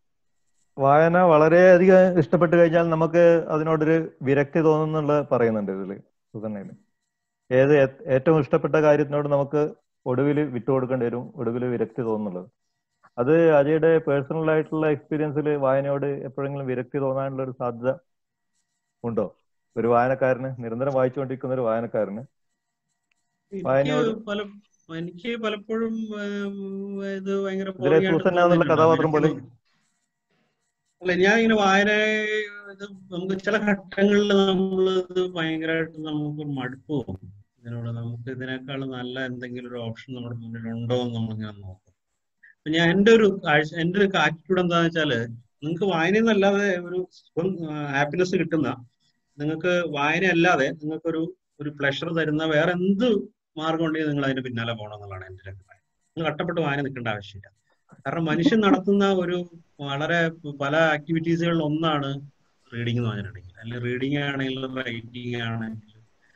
വായന വളരെയധികം ഇഷ്ടപ്പെട്ട് കഴിഞ്ഞാൽ നമുക്ക് അതിനോടൊരു വിരക്തി തോന്നുന്നുള്ള പറയുന്നുണ്ട് ഇതില് സുധണ്ണയില് ഏത് ഏ- ഏറ്റവും ഇഷ്ടപ്പെട്ട കാര്യത്തിനോട് നമുക്ക് ഒടുവിൽ വിട്ടുകൊടുക്കേണ്ടി വരും ഒടുവിൽ വിരക്തി തോന്നുന്നുള്ളത് അത് അജയുടെ പേഴ്സണൽ ആയിട്ടുള്ള എക്സ്പീരിയൻസിൽ വായനയോട് എപ്പോഴെങ്കിലും വിരക്തി തോന്നാനുള്ള ഒരു സാധ്യത ഉണ്ടോ ഒരു വായനക്കാരന് നിരന്തരം വായിച്ചുകൊണ്ടിരിക്കുന്ന ഒരു വായനക്കാരന് എനിക്ക് വായനയോട് പല എനിക്ക് പലപ്പോഴും ഏം, ഇത് ഭയങ്കര ഇതിലെ boring ആയിട്ട് സൂസന്ന എന്നുള്ള തോന്നിയിട്ടുണ്ട്. കഥാപാത്രം പോലെ വിരക്തി അല്ല ഞാൻ ഇങ്ങനെ വായന ഇത് നമുക്ക് ചില ഘട്ടങ്ങളിൽ നമ്മൾ ഇത് ഭയങ്കരമായിട്ട് നമുക്ക് മടുപ്പ് തോന്നും ഇതിനോട് നമുക്ക് ഇതിനേക്കാൾ നല്ല എന്തെങ്കിലും ഒരു ഓപ്ഷൻ നമ്മുടെ മുന്നിൽ ഉണ്ടോ എന്ന് നമ്മളിങ്ങനെ നോക്കും അപ്പൊ ഞാൻ എൻ്റെ ഒരു കാഴ്ച എൻ്റെ ഒരു ആറ്റിറ്റ്യൂഡ് എന്താന്ന് വെച്ചാല് നിങ്ങൾക്ക് വായനയിൽ നിന്നല്ലാതെ ഒരു ഹാപ്പിനെസ് കിട്ടുന്ന നിങ്ങൾക്ക് വായന അല്ലാതെ നിങ്ങൾക്കൊരു ഒരു പ്ലഷർ തരുന്ന വേറെ എന്ത് മാർഗം ഉണ്ടെങ്കിൽ നിങ്ങൾ അതിന്റെ പിന്നാലെ പോകണം എന്നുള്ളതാണ് എൻ്റെ ഒരു അഭിപ്രായം നിങ്ങൾ കഷ്ടപ്പെട്ട് വായന നിൽക്കേണ്ട ആവശ്യമില്ല കാരണം മനുഷ്യൻ നടത്തുന്ന ഒരു വളരെ പല ആക്ടിവിറ്റീസുകളിൽ ഒന്നാണ് റീഡിംഗ് എന്ന് പറഞ്ഞിട്ടുണ്ടെങ്കിൽ അല്ലെങ്കിൽ റീഡിംഗ് ആണെങ്കിലും റൈറ്റിംഗ് ആണെങ്കിലും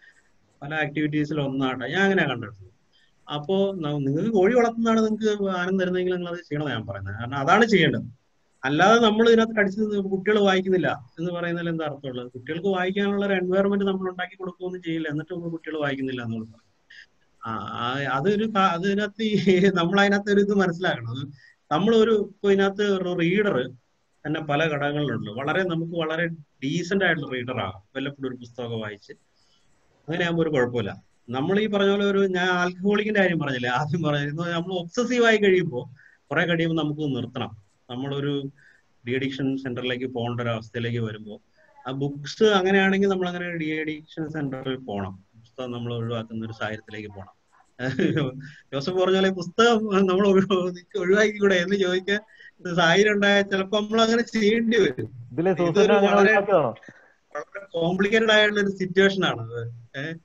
പല ആക്ടിവിറ്റീസിൽ ഒന്നാണ് ഞാൻ അങ്ങനെ കണ്ടിട്ടുള്ളത് അപ്പോ ന- നിങ്ങൾക്ക് കോഴി വളർത്തുന്നതാണ് നിങ്ങൾക്ക് ആനന്ദം തരുന്നതെങ്കിൽ നിങ്ങൾ അത് ചെയ്യണം ഞാൻ പറയുന്നത് കാരണം അതാണ് ചെയ്യേണ്ടത് അല്ലാതെ നമ്മൾ ഇതിനകത്ത് കടിച്ച് കുട്ടികൾ വായിക്കുന്നില്ല എന്ന് പറയുന്നതിൽ എന്താ അർത്ഥമുള്ളത് കുട്ടികൾക്ക് വായിക്കാനുള്ള ഒരു എൻവയറമെന്റ് നമ്മൾ ഉണ്ടാക്കി കൊടുക്കുകയൊന്നും ചെയ്യില്ല എന്നിട്ട് നമ്മൾ കുട്ടികൾ വായിക്കുന്നില്ല എന്നുള്ളത് പറയും ആ ആ- അതൊരു കാ- അതിനകത്ത് ഈ നമ്മൾ അതിനകത്ത് ഒരു ഇത് മനസ്സിലാക്കണം അത് നമ്മൾ ഒരു ഇപ്പൊ ഇതിനകത്ത് ഒരു റീഡർ തന്നെ പല ഘടകങ്ങളിലുണ്ട് വളരെ നമുക്ക് വളരെ ഡീസെന്റ് ആയിട്ടുള്ള റീഡർ ആകാം വല്ലപ്പോഴും ഒരു പുസ്തകമൊക്കെ വായിച്ച് അങ്ങനെ ആകുമ്പോൾ ഒരു കുഴപ്പമില്ല നമ്മൾ ഈ പറഞ്ഞ പോലെ ഒരു ഞാൻ ആൽക്കഹോളിക്കിന്റെ കാര്യം പറഞ്ഞില്ലേ ആദ്യം പറഞ്ഞിരുന്നു നമ്മൾ ഒബ്സസീവ് ആയി കഴിയുമ്പോൾ കുറെ കഴിയുമ്പോൾ നമുക്ക് നിർത്തണം നമ്മളൊരു ഡി അഡിക്ഷൻ സെന്ററിലേക്ക് പോകേണ്ട ഒരു അവസ്ഥയിലേക്ക് വരുമ്പോൾ ആ ബുക്സ് അങ്ങനെയാണെങ്കിൽ നമ്മൾ അങ്ങനെ ഡി അഡിക്ഷൻ സെന്ററിൽ പോകണം പുസ്തകം നമ്മൾ ഒഴിവാക്കുന്ന ഒരു സാഹചര്യത്തിലേക്ക് പോകണം ജോസഫ് പറഞ്ഞ പോലെ പുസ്തകം നമ്മൾ ഒഴിവാക്കിക്കൂടെ എന്ന് ചോദിക്കാൻ സാഹചര്യം ഉണ്ടായാൽ ചിലപ്പോൾ നമ്മൾ അങ്ങനെ ചെയ്യേണ്ടി വരും ഇതിലെ ഇതൊരു സൂസനെ അങ്ങനെ വളരെ ഒഴിവാക്കുകയാണോ വളരെ കോംപ്ലിക്കേറ്റഡ് ആയിട്ടുള്ള ഒരു സിറ്റുവേഷൻ ആണ് അത് ഏഹ്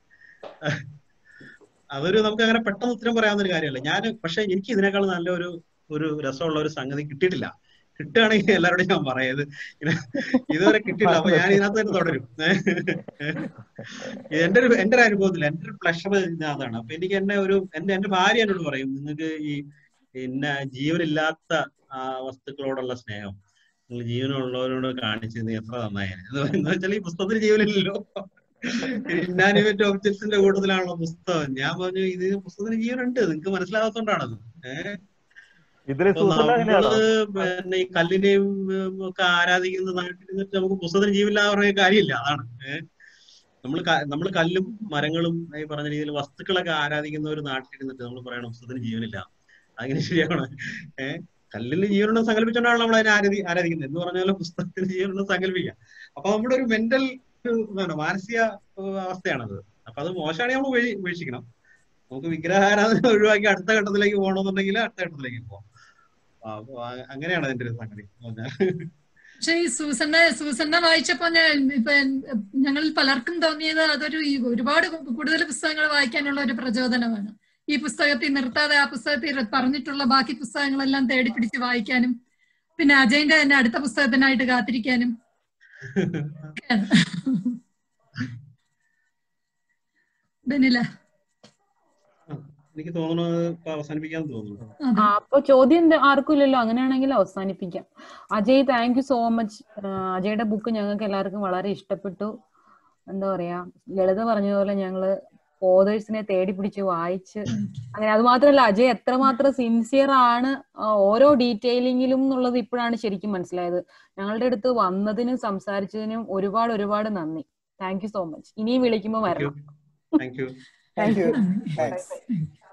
അതൊരു നമുക്ക് അങ്ങനെ പെട്ടെന്ന് ഉത്തരം പറയാവുന്ന ഒരു കാര്യമല്ല ഞാൻ പക്ഷെ എനിക്ക് ഇതിനേക്കാൾ നല്ല ഒരു ഒരു രസമുള്ള ഒരു സംഗതി കിട്ടിയിട്ടില്ല കിട്ടുകയാണെങ്കിൽ എല്ലാവരോടും ഞാൻ പറയാം ഇത് ഇത് ഇതുവരെ കിട്ടിയില്ല അപ്പൊ ഞാൻ ഇതിനകത്ത് തന്നെ തുടരും ഇത് എന്റെ ഒരു എന്റെ ഒരു അനുഭവത്തിൽ എന്റെ ഒരു പ്ലഷർ അതാണ് അപ്പൊ എനിക്ക് എന്നെ ഒരു എന്റെ എന്റെ ഭാര്യ എന്നോട് പറയും നിങ്ങൾക്ക് ഈ പിന്നെ ജീവനില്ലാത്ത ആ വസ്തുക്കളോടുള്ള സ്നേഹം നിങ്ങൾ ജീവനുള്ളവരോട് കാണിച്ചത് നീ എത്ര നന്നായാണ് എന്ന് വെച്ചാൽ ഈ പുസ്തകത്തിന് ജീവനില്ലല്ലോ ഇന്നാനിമേറ്റ് ഒബ്ജക്ട്സിന്റെ കൂട്ടത്തിലാണല്ലോ പുസ്തകം ഞാൻ പറഞ്ഞു ഇത് പുസ്തകത്തിന് ജീവനുണ്ട് നിങ്ങൾക്ക് മനസ്സിലാകാത്തോണ്ടാണത് ഏഹ് ഇതിലെ അപ്പൊ സൂസന അങ്ങനെയാണോ നമ്മള് പിന്നെ ഈ കല്ലിനെയും ഉം, ഒക്കെ ആരാധിക്കുന്ന നാട്ടിൽ നിന്നിട്ട് നമുക്ക് പുസ്തകത്തിന് ജീവനില്ലാതെ പറഞ്ഞ കാര്യമില്ല അതാണ് ഏഹ് നമ്മൾ നമ്മൾ കല്ലും മരങ്ങളും ഈ പറഞ്ഞ രീതിയിൽ വസ്തുക്കളൊക്കെ ആരാധിക്കുന്ന ഒരു നാട്ടിൽ ഇരുന്നിട്ട് നമ്മൾ പറയണം പുസ്തകത്തിന് ജീവനില്ല അങ്ങനെ ശരിയാണ് ഏഹ് കല്ലിന് ജീവനുണ്ടെന്ന് സങ്കല്പിച്ചുകൊണ്ടാണ് നമ്മൾ അതിനെ ആരാധി ആരാധിക്കുന്നത് എന്ന് പറഞ്ഞാൽ പുസ്തകത്തിന് ജീവനുണ്ടെന്ന് സങ്കല്പിക്കുക അപ്പൊ നമ്മുടെ ഒരു മെന്റൽ എന്താണ് മാനസിക ഏഹ്, അവസ്ഥയാണത് അപ്പൊ അത് മോശമാണെങ്കിൽ നമ്മൾ ഉപേ- ഉപേക്ഷിക്കണം നമുക്ക് വിഗ്രഹാരാധന ഒഴിവാക്കി അടുത്ത ഘട്ടത്തിലേക്ക് പോകണമെന്നുണ്ടെങ്കിൽ അടുത്ത ഘട്ടത്തിലേക്ക് പോകാം അപ്പൊ അ- അങ്ങനെയാണ് അതിന്റെ ഒരു സംഗതി എന്ന് പറഞ്ഞാൽ പക്ഷെ ഈ സൂസന്നെ സൂസന്നെ വായിച്ചപ്പോ ഞാൻ ഇപ്പൊ ഞങ്ങളിൽ പലർക്കും തോന്നിയത് അതൊരു ഈ ഒരുപാട് കൂടുതൽ പുസ്തകങ്ങൾ വായിക്കാനുള്ള ഒരു പ്രചോദനമാണ് ഈ പുസ്തകത്തിൽ നിർത്താതെ ആ പുസ്തകത്തിൽ പറഞ്ഞിട്ടുള്ള ബാക്കി പുസ്തകങ്ങളെല്ലാം തേടി പിടിച്ച് വായിക്കാനും പിന്നെ അജയന്റെ തന്നെ അടുത്ത പുസ്തകത്തിനായിട്ട് കാത്തിരിക്കാനും ഒക്കെയാണ്. ബെനില എനിക്ക് തോന്നുന്നത് ഇപ്പൊ അവസാനിപ്പിക്കാൻ തോന്നുന്നു ആ അപ്പൊ ചോദ്യം എന്ത് ആർക്കും ഇല്ലല്ലോ അങ്ങനെയാണെങ്കിൽ അവസാനിപ്പിക്കാം Ajay thank you so much അജയുടെ ബുക്ക് ഞങ്ങൾക്ക് എല്ലാവർക്കും വളരെ ഇഷ്ടപ്പെട്ടു എന്താ പറയാ ലളിത പറഞ്ഞതുപോലെ ഞങ്ങള് ഓതേഴ്സിനെ തേടി പിടിച്ച് വായിച്ച് അങ്ങനെ അത് മാത്രമല്ല അജയ് എത്രമാത്രം സിൻസിയർ ആണ് ആ, ഓരോ ഡീറ്റെയിലിങ്ങിലും എന്നുള്ളത് ഇപ്പോഴാണ് ശരിക്കും മനസ്സിലായത് ഞങ്ങളുടെ അടുത്ത് വന്നതിനും സംസാരിച്ചതിനും ഒരുപാട് ഒരുപാട് നന്ദി താങ്ക് യു സോ മച്ച് ഇനിയും വിളിക്കുമ്പോൾ താങ്ക് യു വരണം thank you thank you thanks